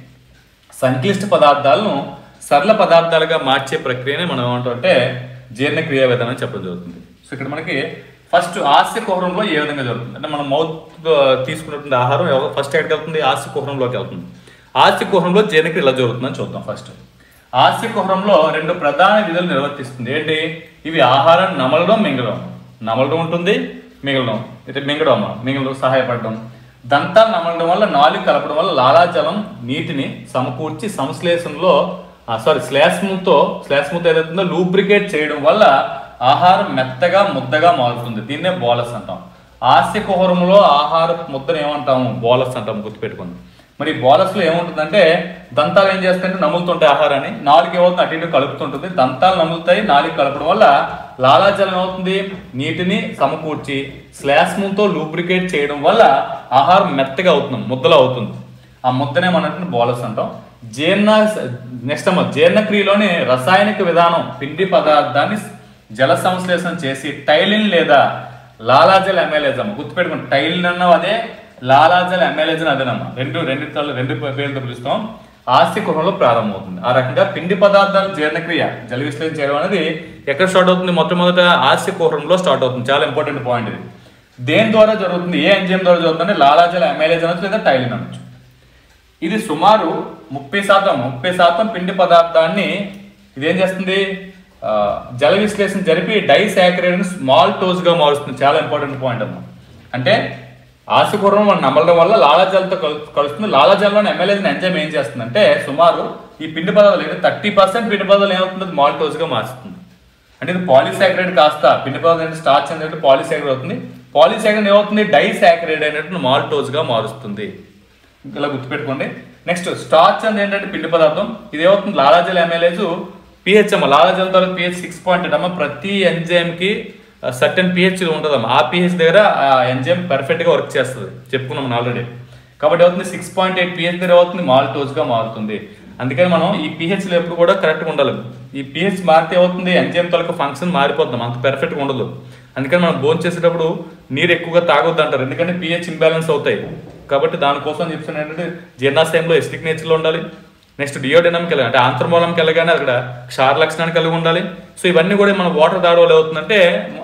సంక్లిష్ట పదార్థాలను సరళ పదార్థాలుగా మార్చే ప్రక్రియనే మనం ఏమంటామంటే జీర్ణక్రియ విధానం చెప్పడం జరుగుతుంది సో ఇక్కడ మనకి ఫస్ట్ ఆస్య కుహరంలో ఏ విధంగా జరుగుతుంది అంటే మనం మౌత్ తీసుకున్నటువంటి ఆహారం ఎవ- ఫస్ట్ ఎక్కడికి వెళ్తుంది ఆస్య కుహరంలోకి వెళ్తుంది ఆస్య కుహరంలో జీర్ణక్రియ ఎలా జరుగుతుందని చూద్దాం ఫస్ట్ ఆస్య కుహరంలో రెండు ప్రధాన విధులు నిర్వర్తిస్తుంది ఏంటి ఇవి ఆహారాన్ని నమలడం మింగడం నమలడం ఉంటుంది మిగలడం అయితే మింగడం మింగడం సహాయపడడం దంతాలు నమలడం వల్ల నాలుగు కలపడం వల్ల లాలాజలం నీటిని సమకూర్చి సంశ్లేషణలో సారీ శ్లేష్మంతో శ్లేష్మంతో ఏదైతుందో లూబ్రికేట్ చేయడం వల్ల ఆహారం మెత్తగా ముద్దగా మారుతుంది దీన్నే బోలస్ అంటాం ఆస్య కుహరంలో ఆహార ముద్దను ఏమంటాము బోలస్ అంటాం గుర్తుపెట్టుకోండి మరి బోలస్ లో ఏముంటుందంటే దంతాలు ఏం చేస్తాయంటే నములుతుంటాయి ఆహారాన్ని నాలుగు ఏమవుతుంది అటు ఇటు కలుపుతుంటుంది దంతాలు నములుతాయి నాలుగు కలపడం వల్ల లాలాజలం ఏమవుతుంది నీటిని సమకూర్చి శ్లేష్మంతో లూబ్రికేట్ చేయడం వల్ల ఆహారం మెత్తగా అవుతుంది ముద్దలో అవుతుంది ఆ ముద్దనే మనం బోలస్ అంటాం జీర్ణ నెక్స్ట్ అమ్మ జీర్ణక్రియలోని రసాయనిక విధానం పిండి పదార్థాన్ని జల సంశ్లేషణ చేసి టైలిన్ లేదా లాలాజల్ ఎమ్మెల్యేజం గుర్తుపెట్టుకోండి టైలిన్ అన్న అదే లాలాజల్ ఎమ్మెల్యేజన్ అదేనమ్మా రెండు రెండు తల- రెండు పేర్లతో పిలుస్తాం ఆస్తి కుహంలో ప్రారంభమవుతుంది ఆ రకంగా పిండి పదార్థాల జీర్ణక్రియ జల విశ్లేషణ చేయడం అనేది ఎక్కడ స్టార్ట్ అవుతుంది మొట్టమొదట ఆస్తి కుహరంలో స్టార్ట్ అవుతుంది చాలా ఇంపార్టెంట్ పాయింట్ ఇది దేని ద్వారా జరుగుతుంది ఏ ఎంజైమ్ ద్వారా జరుగుతుంది అంటే లాలాజల అమైలేజ్ అనొచ్చు లేదా టైలిన్ అనొచ్చు ఇది సుమారు ముప్పై శాతం ముప్పై శాతం పిండి పదార్థాన్ని ఇదేం చేస్తుంది ఆ, జల విశ్లేషణ జరిపి డైసాక్రైడ్ స్మాల్ టోజ్ గా మారుస్తుంది చాలా ఇంపార్టెంట్ పాయింట్ అమ్మా అంటే ఆశకూరం మనం నమ్మడం వల్ల లాలాజలతో కలు కలుస్తుంది లాలాజలంలోని ఎమ్మెల్యేని ఎంజైమ్ ఏం చేస్తుంది అంటే సుమారు ఈ పిండి పదార్థాలు అంటే థర్టీ పర్సెంట్ పిండి పదార్థాలు ఏమవుతుంది మాల్ టోజ్ గా మారుస్తుంది అంటే ఇది పాలిసాక్రైడ్ కాస్త పిండి పదార్థం అంటే స్టార్చ్ అనేది పాలిసాక్రైడ్ అవుతుంది పాలిసాక్రైడ్ ఏమవుతుంది డైసాక్రైడ్ అయినట్టు మాల్టోజ్ గా మారుస్తుంది ఇలా గుర్తుపెట్టుకోండి నెక్స్ట్ స్టార్చ్ అనేది ఏంటంటే పిండి పదార్థం ఇది ఏమవుతుంది లాలాజల్ ఎమ్మెల్యేజ్ పిహెచ్ అమ్మ లాలాజల్ తర్వాత పిహెచ్ సిక్స్ పాయింట్ అమ్మ ప్రతి ఎంజైమ్ కి సర్టెన్ పిహెచ్ ఉంటుందమ్మా ఆ పిహెచ్ దగ్గర ఆ ఎంజైమ్ పర్ఫెక్ట్ గా వర్క్ చేస్తుంది చెప్పుకున్నాం ఆల్రెడీ కాబట్టి ఏమవుతుంది సిక్స్ పాయింట్ ఎయిట్ పిహెచ్ దగ్గర ఏమవుతుంది మాల్టోజ్ గా మారుతుంది అందుకని మనం ఈ పిహెచ్ ఎప్పుడు కూడా కరెక్ట్ గా ఉండాలి ఈ పిహెచ్ మారితే ఏమవుతుంది ఎంజైమ్ తాలూకు ఫంక్షన్ మారిపోతుంది అంత పర్ఫెక్ట్ గా ఉండదు అందుకని మనం భోజనం చేసేటప్పుడు నీరు ఎక్కువగా తాగొద్దు అంటారు ఎందుకంటే పిహెచ్ ఇంబ్యాలెన్స్ అవుతాయి కాబట్టి దానికోసం చెప్తున్నా ఏంటంటే జీర్ణాశయంలో ఎస్టిక్ నేచర్లో ఉండాలి నెక్స్ట్ డియోడైనమిక్ కలిగి అంటే ఆంతర్మూలంకి వెళ్ళగానే అక్కడ క్షార లక్షణాన్ని కలిగి ఉండాలి సో ఇవన్నీ కూడా మన వాటర్ తాగడం వల్ల ఏమవుతుందంటే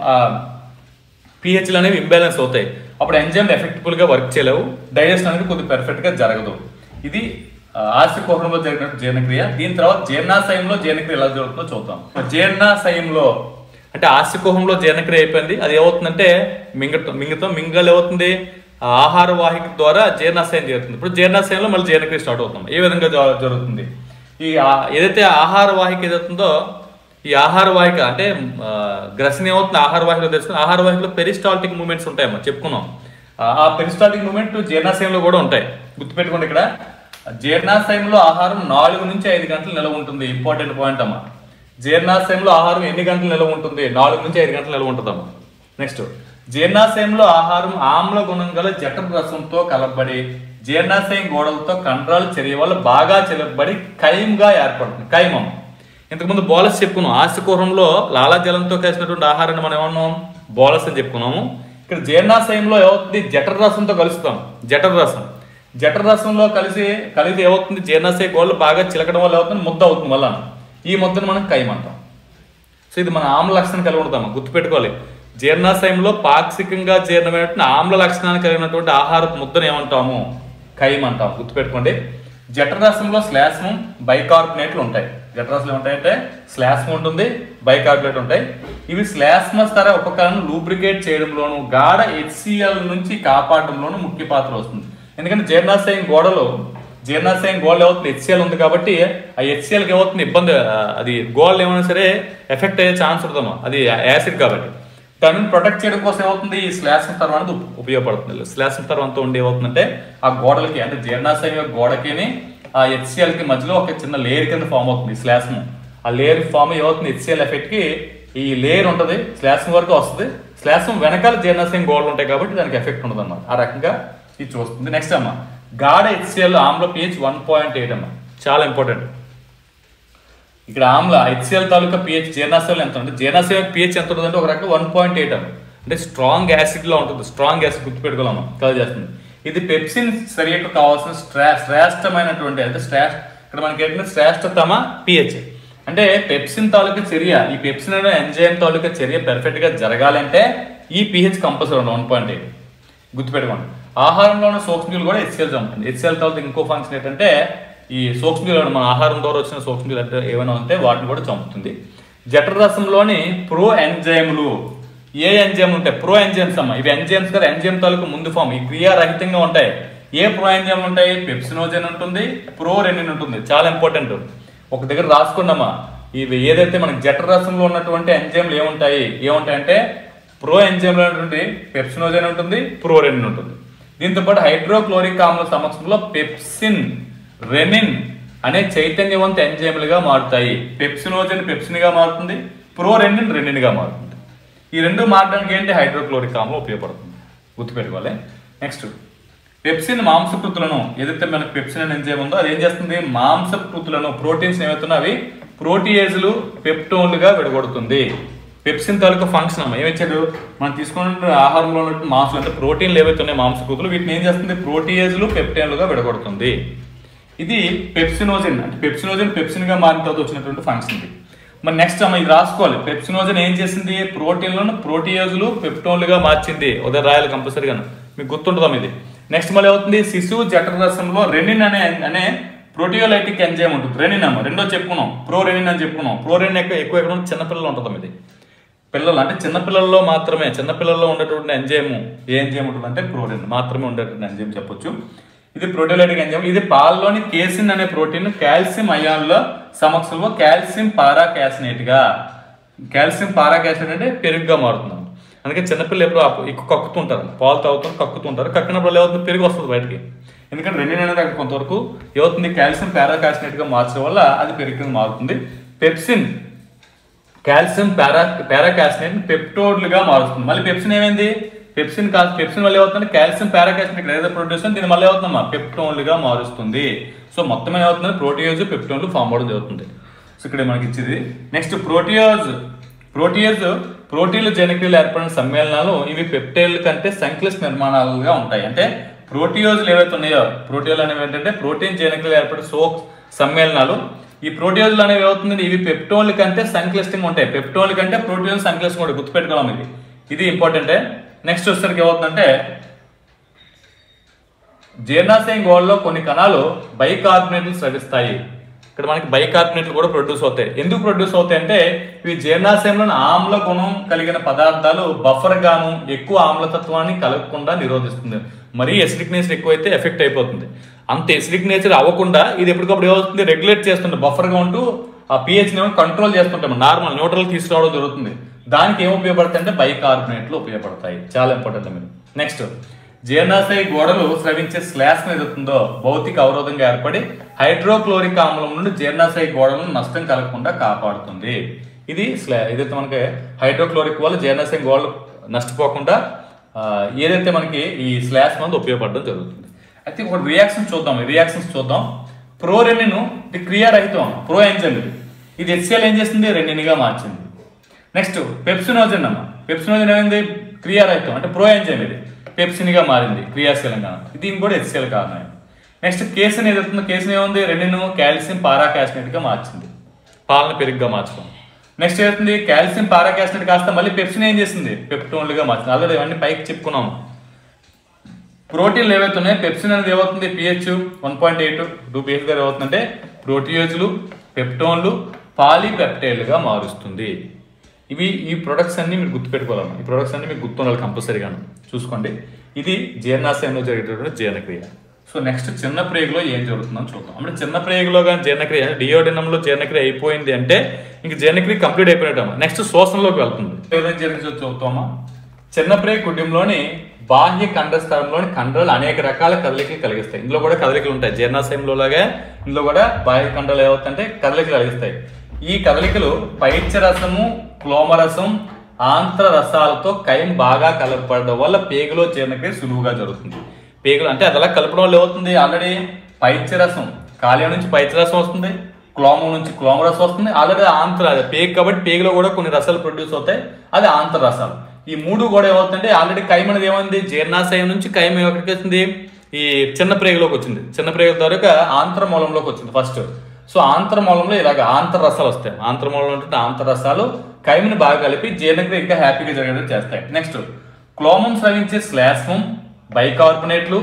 పిహెచ్లు అనేవి ఇంబ్యాలెన్స్ అవుతాయి అప్పుడు ఎంజైమ్ ఎఫెక్టిబుల్ గా వర్క్ చేయలేవు డైజెషన్ అనేది కొద్దిగా పెర్ఫెక్ట్ గా జరగదు ఇది ఆశకోహంలో జరిగిన జీర్ణక్రియ దీని తర్వాత జీర్ణాశయంలో జీర్ణక్రియ ఎలా జరుగుతుందో చూద్దాం జీర్ణాశయంలో అంటే ఆశకోహంలో జీర్ణక్రియ అయిపోయింది అది ఏమవుతుందంటే మింగటం మింగతం మింగలు ఏమవుతుంది ఆ ఆహార వాహిక ద్వారా జీర్ణాశయం జరుగుతుంది ఇప్పుడు జీర్ణాశయంలో మళ్ళీ జీర్ణక్రియ స్టార్ట్ అవుతుంది ఏ విధంగా జ- జరుగుతుంది ఈ ఆ- ఏదైతే ఆహార వాహిక ఏదవుతుందో ఈ ఆహార వాహిక అంటే ఆ, గ్రసన ఏమవుతుంది ఆహార వాహికలో తెలుస్తుంది ఆహార వాహికలో పెరిస్టాల్టిక్ మూమెంట్స్ ఉంటాయమ్మా చెప్పుకున్నాం ఆ- ఆ పెరిస్టాల్టిక్ మూమెంట్ జీర్ణాశయంలో కూడా ఉంటాయి గుర్తుపెట్టుకోండి ఇక్కడ జీర్ణాశయంలో ఆహారం నాలుగు నుంచి ఐదు గంటలు నిలవ ఉంటుంది ఇంపార్టెంట్ పాయింట్ అమ్మా జీర్ణాశయంలో ఆహారం ఎన్ని గంటలు నిలవ ఉంటుంది నాలుగు నుంచి ఐదు గంటలు నిలవ ఉంటుందమ్మా నెక్స్ట్ జీర్ణాశయంలో ఆహారం ఆమ్ల గుణం గల జఠర రసంతో కలబడి జీర్ణాశయం గోడలతో కండరాలు చర్య వల్ల బాగా చెలబడి కైమ్గా ఏర్పడుతుంది కైమం ఇంతకుముందు బోలస్ చెప్పుకున్నాం ఆశకూరంలో లాలాజలంతో కలిసినటువంటి ఆహారాన్ని మనం ఏమన్నాం బోలస్ అని చెప్పుకున్నాము ఇక్కడ జీర్ణాశయంలో ఏమవుతుంది జఠర రసంతో కలుస్తాం జఠర రసం జఠర రసంలో కలిసి కలిసి ఏమవుతుంది జీర్ణాశయ గోళ్ళు బాగా చిలకడం వల్ల ఏమవుతుంది ముద్ద అవుతుంది వల్ల ఈ ముద్దను మనం కైమ్ అంటాం సో ఇది మన ఆమ్ల లక్షణం కలిగి ఉంటాం గుర్తుపెట్టుకోవాలి జీర్ణాశయంలో పాక్షికంగా జీర్ణమైనటువంటి ఆమ్ల లక్షణాన్ని కలిగినటువంటి ఆహార ముద్దను ఏమంటాము కైమ్ అంటాం గుర్తుపెట్టుకోండి జఠరరసంలో శ్లాష్మం బైకార్బోనేట్లు ఉంటాయి జఠరసంలో ఉంటాయంటే శ్లాష్మం ఉంటుంది బైకార్బోనేట్ ఉంటాయి ఇవి శ్లాష్మ స్తర ఉపకరణం లూబ్రికేట్ చేయడంలోను గాఢ హెచ్సిఎల్ నుంచి కాపాడడంలోను ముఖ్య పాత్ర వస్తుంది ఎందుకంటే జీర్ణాశయం గోడలో జీర్ణాశయం గోడలు ఏమవుతుంది హెచ్సిఎల్ ఉంది కాబట్టి ఆ హెచ్సిఎల్కి ఏమవుతుంది ఇబ్బంది ఆ, అది గోడలు ఏమైనా సరే ఎఫెక్ట్ అయ్యే ఛాన్స్ ఉంటుందమ్మా అది యాసిడ్ కాబట్టి దానిని ప్రొటెక్ట్ చేయడం కోసం ఏమవుతుంది ఈ శ్లాసం తరం అనేది ఉప్- ఉపయోగపడుతుంది శ్లాసం తరంతో ఉండి ఏమవుతుందంటే ఆ గోడలకి అంటే జీర్ణాశయం యొక్క గోడకిని ఆ హెచ్సిఎల్ కి మధ్యలో ఒక చిన్న లేయర్ కింద ఫామ్ అవుతుంది ఈ శ్లాసం ఆ లేయర్ ఫామ్ ఏమవుతుంది హెచ్సిఎల్ ఎఫెక్ట్ కి ఈ లేయర్ ఉంటుంది శ్లాసం వరకు వస్తుంది శ్లాసం వెనకాల జీర్ణాశయం గోడలు ఉంటాయి కాబట్టి దానికి ఎఫెక్ట్ ఉండదు అన్నమాట ఆ రకంగా ఇది చూస్తుంది నెక్స్ట్ అమ్మా గాఢ హెచ్సిఎల్ ఆమ్ల పిహెచ్ వన్ పాయింట్ ఎయిట్ అమ్మా చాలా ఇంపార్టెంట్ ఇక్కడ ఆమ్ల హెచ్సిఎల్ తాలూకా పిహెచ్ జీర్ణాశయంలో ఎంత ఉంటుంది జీర్ణాశయం పిహెచ్ ఎంత ఉంటుంది అంటే ఒక రకంగా వన్ పాయింట్ ఎయిట్ అంటే స్ట్రాంగ్ యాసిడ్ లో ఉంటుంది స్ట్రాంగ్ యాసిడ్ గుర్తుపెట్టుకోవాలమ్మా కలర్ చేస్తుంది ఇది పెప్సిన్ చర్యకు కావాల్సిన శ్రే శ్రేష్టమైనటువంటి అంటే శ్రేష్ట ఇక్కడ మనకి ఏంటంటే శ్రేష్టతమ పిహెచ్ అంటే పెప్సిన్ తాలూకా చర్య ఈ పెప్సిన్ అనే ఎంజైమ్ తాలూకా చర్య పెర్ఫెక్ట్ గా జరగాలంటే ఈ pH compulsory one point eight గుర్తుపెట్టుకోండి ఆహారంలో ఉన్న సూక్ష్మజీవులు కూడా హెచ్సిఎల్ చంపుతుంది హెచ్సిఎల్ తర్వాత ఇంకో ఫంక్షన్ ఏంటంటే ఈ సూక్ష్మజీవులు మన ఆహారం ద్వారా వచ్చిన సూక్ష్మజీవులు అంటే ఏమైనా ఉంటే వాటిని కూడా చంపుతుంది జఠర రసంలోని ప్రో ఎంజైములు ఏ ఎంజైమ్లు ఉంటాయి ప్రో ఎంజైమ్స్ అమ్మ ఇవి ఎంజైమ్స్ కదా ఎంజైమ్ తాలూకు ముందు ఫామ్ ఈ క్రియారహితంగా ఉంటాయి ఏ ప్రో ఎంజైమ్లు ఉంటాయి పెప్సినోజన్ ఉంటుంది ప్రో రెనిన్ ఉంటుంది చాలా ఇంపార్టెంట్ ఒక దగ్గర రాసుకున్నామా ఇవి ఏదైతే మనకి జఠర రసంలో ఉన్నటువంటి ఎంజైమ్లు ఏముంటాయి ఏముంటాయంటే ప్రో ఎంజైమ్ అనేటువంటి పెప్సినోజన్ ఉంటుంది ప్రోరెనిన్ ఉంటుంది దీంతో పాటు హైడ్రోక్లోరిక్ ఆమ్ల సమక్షంలో పెప్సిన్ రెనిన్ అనే చైతన్యవంత ఎంజైమ్లుగా మారుతాయి పెప్సినోజన్ పెప్సిన్ గా మారుతుంది ప్రోరెనిన్ రెనిన్ గా మారుతుంది ఈ రెండు మారడానికి ఏంటి హైడ్రోక్లోరిక్ ఆమ్లం ఉపయోగపడుతుంది గుర్తుపెట్టుకోవాలి నెక్స్ట్ పెప్సిన్ మాంసకృతులను ఏదైతే మనకి పెప్సిన్ అనే ఎంజైమ్ ఉందో అది ఏం చేస్తుంది మాంసకృతులను ప్రోటీన్స్ ఏవైతున్నా అవి ప్రోటీయేజ్లు పెప్టోన్లుగా విడగొడుతుంది పెప్సిన్ తాలూకా ఫంక్షన్ అమ్మ ఏమిచ్చాడు మనం తీసుకున్న ఆహారంలో ఉన్నటువంటి మాంసం అంటే ప్రోటీన్లు ఏవైతే ఉన్నాయి మాంసకృతులు వీటిని ఏం చేస్తుంది ప్రోటీయేజ్లు పెప్టైన్లుగా విడగొడుతుంది ఇది పెప్సినోజిన్ అంటే పెప్సినోజిన్ పెప్సిన్ గా మారిన తర్వాత వచ్చినటువంటి ఫంక్షన్ ఇది మరి నెక్స్ట్ అమ్మ ఇది రాసుకోవాలి పెప్సినోజన్ ఏం చేసింది ప్రోటీన్లను ప్రోటీయోజులు పెప్టోన్లుగా మార్చింది ఉదయం రాయాలి కంపల్సరీగా మీకు గుర్తుంటుందాం ఇది నెక్స్ట్ మళ్ళీ అవుతుంది శిశువు జఠరరసంలో రెనిన్ అనే అనే ప్రోటియోలైటిక్ ఎంజైమ్ ఉంటుంది రెనిన్ అమ్మ రెండో చెప్పుకున్నాం ప్రో రెనిన్ అని చెప్పుకున్నాం ప్రో రెనిన్ ఎక్కువ ఎక్కువ ఎక్కడ ఉంటుంది? చిన్నపిల్లలు ఉంటుందాం ఇది పిల్లలు అంటే చిన్నపిల్లల్లో మాత్రమే చిన్నపిల్లల్లో ఉండేటువంటి ఎంజైమ్ ఏ ఎంజైమ్ ఉంటుంది అంటే ప్రోటీన్ మాత్రమే ఉండేటువంటి ఎంజైమ్ చెప్పొచ్చు ఇది ప్రోటీలైటిక్ ఎంజైమ్ ఇది పాల్లోని కేసిన్ అనే ప్రోటీన్ కాల్షియం అయాన్ల సమక్షంలో కాల్షియం పారాకాసినేట్ గా కాల్షియం పారాకాసినేట్ అంటే పెరుగుగా మారుతుంది అందుకే చిన్నపిల్లలు ఎప్పుడు ఆపు- ఎక్కువ కక్కుతుంటారు పాలు తాగుతారు కక్కుతుంటారు కక్కినప్పుడు ఏమవుతుంది పెరుగు వస్తుంది బయటికి ఎందుకంటే రెనిన్ అనేది అక్కడ కొంతవరకు ఏమవుతుంది కాల్షియం పారాకాసినేట్ గా మార్చడం వల్ల అది పెరుగు కింద మారుతుంది పెప్సిన్ కాల్షియం పారా పారాకాసినేట్ పెప్టోడ్లుగా మారుస్తుంది మళ్ళీ పెప్సిన్ ఏమైంది పెప్సిన్ కా పెప్సిన్ వల్ల ఏమవుతుంది కాల్షియం పారాకాసినేట్ ఏదైతే ప్రొడ్యూస్ దీని మళ్ళీ ఏమవుతుందమ్మా పెప్టోన్లుగా మారుస్తుంది సో మొత్తం ఏమవుతుంది ప్రోటీయోజ్ పెప్టోన్లు ఫామ్ అవడం జరుగుతుంది సో ఇక్కడ మనకి ఇచ్చింది నెక్స్ట్ ప్రోటియోజ్ ప్రోటియోజ్ ప్రోటీన్లు జనక్రియలు ఏర్పడిన సమ్మేళనాలు ఇవి పెప్టైల్ కంటే సంక్లిష్ట నిర్మాణాలుగా ఉంటాయి అంటే ప్రోటియోజులు ఏవైతే ఉన్నాయో ప్రోటీన్లు అనేవి ఏంటంటే ప్రోటీన్ జనక్రియలు ఏర్పడే సో సమ్మేళనాలు ఈ ప్రోటీయోజులు అనేవి ఏమవుతుంది ఇవి పెప్టోన్ల కంటే సంక్లిష్టంగా ఉంటాయి పెప్టోన్ల కంటే ప్రోటీన్ సంక్లిష్టంగా ఉంటాయి గుర్తుపెట్టుకోవాలి ఇది ఇది ఇంపార్టెంటే నెక్స్ట్ వచ్చేసరికి ఏమవుతుందంటే జీర్ణాశయం గోడలో కొన్ని కణాలు బైకార్బోనేట్లు స్రవిస్తాయి ఇక్కడ మనకి బైకార్బోనేట్లు కూడా ప్రొడ్యూస్ అవుతాయి ఎందుకు ప్రొడ్యూస్ అవుతాయి అంటే ఇవి జీర్ణాశయంలోని ఆమ్ల గుణం కలిగిన పదార్థాలు బఫర్ గాను ఎక్కువ ఆమ్లతత్వాన్ని కలగకుండా నిరోధిస్తుంది మరీ ఎసిడిక్ నేచర్ ఎక్కువైతే ఎఫెక్ట్ అయిపోతుంది అంత ఎసిడిక్ నేచర్ అవ్వకుండా ఇది ఎప్పటికప్పుడు ఏమవుతుంది రెగ్యులేట్ చేస్తుంది బఫర్గా ఉంటూ ఆ పిహెచ్ ఏమో కంట్రోల్ చేస్తుంటాం నార్మల్ న్యూట్రల్ తీసుకురావడం జరుగుతుంది దానికి ఏం ఉపయోగపడతాయి అంటే బైకార్బోనేట్లు ఉపయోగపడతాయి చాలా ఇంపార్టెంట్ మీరు నెక్స్ట్ జీర్ణాశయ గోడలు స్రవించే శ్లేష్మ ఏదవుతుందో భౌతిక అవరోధంగా ఏర్పడి హైడ్రోక్లోరిక్ ఆమ్లం నుండి జీర్ణాశయ గోడలను నష్టం కలగకుండా కాపాడుతుంది ఇది స్లా ఏదైతే మనకి హైడ్రోక్లోరిక్ వల్ల జీర్ణాశయ గోడలు నష్టపోకుండా ఆ, ఏదైతే మనకి ఈ స్లాష్ మందు ఉపయోగపడడం జరుగుతుంది అయితే ఒక రియాక్షన్ చూద్దాం రియాక్షన్స్ చూద్దాం ప్రో రెనిన్ ఇది క్రియారహితం ప్రో ఎంజైమ్ ఇది ఇది హెచ్సిఎల్ ఏం చేస్తుంది రెనిన్గా మార్చింది నెక్స్ట్ పెప్సినోజన్ అన్న పెప్సినోజన్ ఏమైంది క్రియారహితం అంటే ప్రో ఎంజైమ్ ఇది పెప్సిన్గా మారింది క్రియాశీలంగా దీనికి కూడా హెచ్సిఎల్ కారణం నెక్స్ట్ కేసుని ఏదవుతుందో కేసుని ఏముంది రెనిన్ కాల్షియం పారాకాసినేట్గా మార్చింది పాలన పెరుగుగా మార్చడం నెక్స్ట్ ఏమవుతుంది కాల్షియం పారాకాసినేట్ కాస్త మళ్ళీ పెప్సిన్ ఏం చేసింది పెప్టోన్లుగా మార్చింది ఆల్రెడీ ఇవన్నీ పైకి చెప్పుకున్నాము ప్రోటీన్లు ఏవైతే ఉన్నాయో పెప్సిన్ అనేది ఏమవుతుంది pH one point eight two pH దగ్గర ఏమవుతుందంటే ప్రోటియోజులు పెప్టోన్లు పాలీపెప్టైడ్లుగా మారుస్తుంది ఇవి ఈ ప్రొడక్ట్స్ అన్ని మీరు గుర్తుపెట్టుకోవాలమ్మా ఈ ప్రొడక్ట్స్ అన్ని మీకు గుర్తుండాలి కంపల్సరీగాను చూసుకోండి ఇది జీర్ణాశయంలో జరిగేటటువంటి జీర్ణక్రియ సో నెక్స్ట్ చిన్న ప్రేగులో ఏం జరుగుతుందో చూద్దాం అంటే చిన్న ప్రేగులో కానీ జీర్ణక్రియ డియోడినంలో జీర్ణక్రియ అయిపోయింది అంటే ఇంక జీర్ణక్రియ కంప్లీట్ అయిపోయినట్టమ్మా నెక్స్ట్ శోషణలోకి వెళ్తుంది ఏదైనా జరిగిందో చూద్దామా చిన్న ప్రేగు కుటుంబంలోని బాహ్య కండస్థలంలోని కండరాలు అనేక రకాల కదలికలు కలిగిస్తాయి ఇందులో కూడా కదలికలు ఉంటాయి జీర్ణాశయంలో లాగా ఇందులో కూడా బాహ్య కండరాలు ఏమవుతుంటే కదలికలు కలిగిస్తాయి ఈ కదలికలు పైత్యరసము క్లోమరసం ఆంత్ర రసాలతో కైం బాగా కలపడం వల్ల పేగులో జీర్ణక్రియ సులువుగా జరుగుతుంది పేగులు అంటే అది అలా కలపడం వల్ల ఏమవుతుంది ఆల్రెడీ పైత్యరసం కాలేయం నుంచి పైత్యరసం వస్తుంది క్లోమం నుంచి క్లోమరసం వస్తుంది ఆల్రెడీ ఆంధ్ర పేగు కాబట్టి పేగులో కూడా కొన్ని రసాలు ప్రొడ్యూస్ అవుతాయి అది ఆంధ్ర రసాలు ఈ మూడు కూడా ఏమవుతుందంటే ఆల్రెడీ కైమ అనేది ఏమైంది జీర్ణాశయం నుంచి కైమ ఎక్కడికి వచ్చింది ఈ చిన్న ప్రేగులోకి వచ్చింది చిన్న ప్రేగుల ద్వారా ఆంధ్ర మూలంలోకి వచ్చింది ఫస్ట్ సో ఆంధ్ర మూలంలో ఇలాగ ఆంధ్ర రసాలు వస్తాయి ఆంధ్ర మూలంలో ఉంటే ఆంధ్ర రసాలు కైమని బాగా కలిపి జీర్ణక్రియ ఇంకా హ్యాపీగా జరిగేది చేస్తాయి నెక్స్ట్ క్లోమం స్రవించే శ్లేష్మం బైకార్బోనేట్లు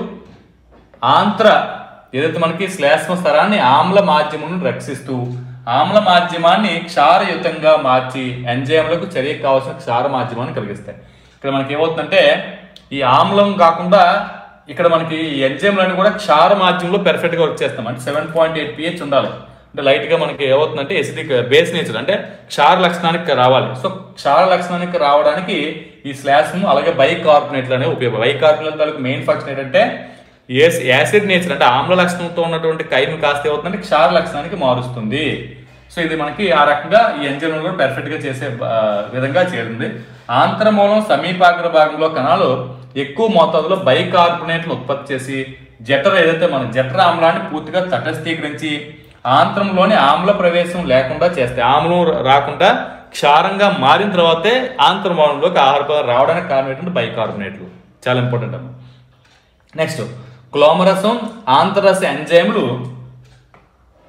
ఆంత్ర ఏదైతే మనకి శ్లేష్మ స్థరాన్ని ఆమ్ల మాధ్యమం రక్షిస్తూ ఆమ్ల మాధ్యమాన్ని క్షారయుతంగా మార్చి ఎంజైమ్లకు చర్యకు కావాల్సిన క్షార మాధ్యమాన్ని కలిగిస్తాయి ఇక్కడ మనకి ఏమవుతుందంటే ఈ ఆమ్లం కాకుండా ఇక్కడ మనకి ఈ ఎంజైమ్లన్నీ కూడా క్షార మాధ్యమంలో పెర్ఫెక్ట్ గా వర్క్ చేస్తాం అంటే సెవెన్ పాయింట్ ఎయిట్ పిహెచ్ ఉండాలి అంటే లైట్ గా మనకి ఏమవుతుందంటే ఎసిడిక్ బేస్ నేచర్ అంటే క్షార లక్షణానికి రావాలి సో క్షార లక్షణానికి రావడానికి ఈ స్లాష్ను అలాగే బైకార్బోనేట్లు అనేవి ఉపయోగం బైకార్బోనేట్ తాలూకు మెయిన్ ఫంక్షన్ ఏంటంటే ఏస్- యాసిడ్ నేచర్ అంటే ఆమ్ల లక్షణంతో ఉన్నటువంటి కైమ్ కాస్త ఏమవుతుందంటే క్షార లక్షణానికి మారుస్తుంది సో ఇది మనకి ఆ రకంగా ఈ ఎంజైమ్ కూడా పెర్ఫెక్ట్ గా చేసే ఆ, విధంగా చేరింది ఆంతరమూలం సమీపాగ్ర భాగంలో కణాలు ఎక్కువ మోతాదులో బైకార్బోనేట్లు ఉత్పత్తి చేసి జఠర ఏదైతే మన జఠర ఆమ్లాన్ని పూర్తిగా తటస్థీకరించి ఆంత్రంలోని ఆమ్ల ప్రవేశం లేకుండా చేస్తాయి ఆమ్లం రాకుండా క్షారంగా మారిన తర్వాతే ఆంతర్మూలంలోకి ఆహార పదార్థాలు రావడానికి కారణం ఏంటంటే బైకార్బోనేట్లు చాలా ఇంపార్టెంట్ అమ్మా నెక్స్ట్ క్లోమరసం ఆంతరస ఎంజైమ్లు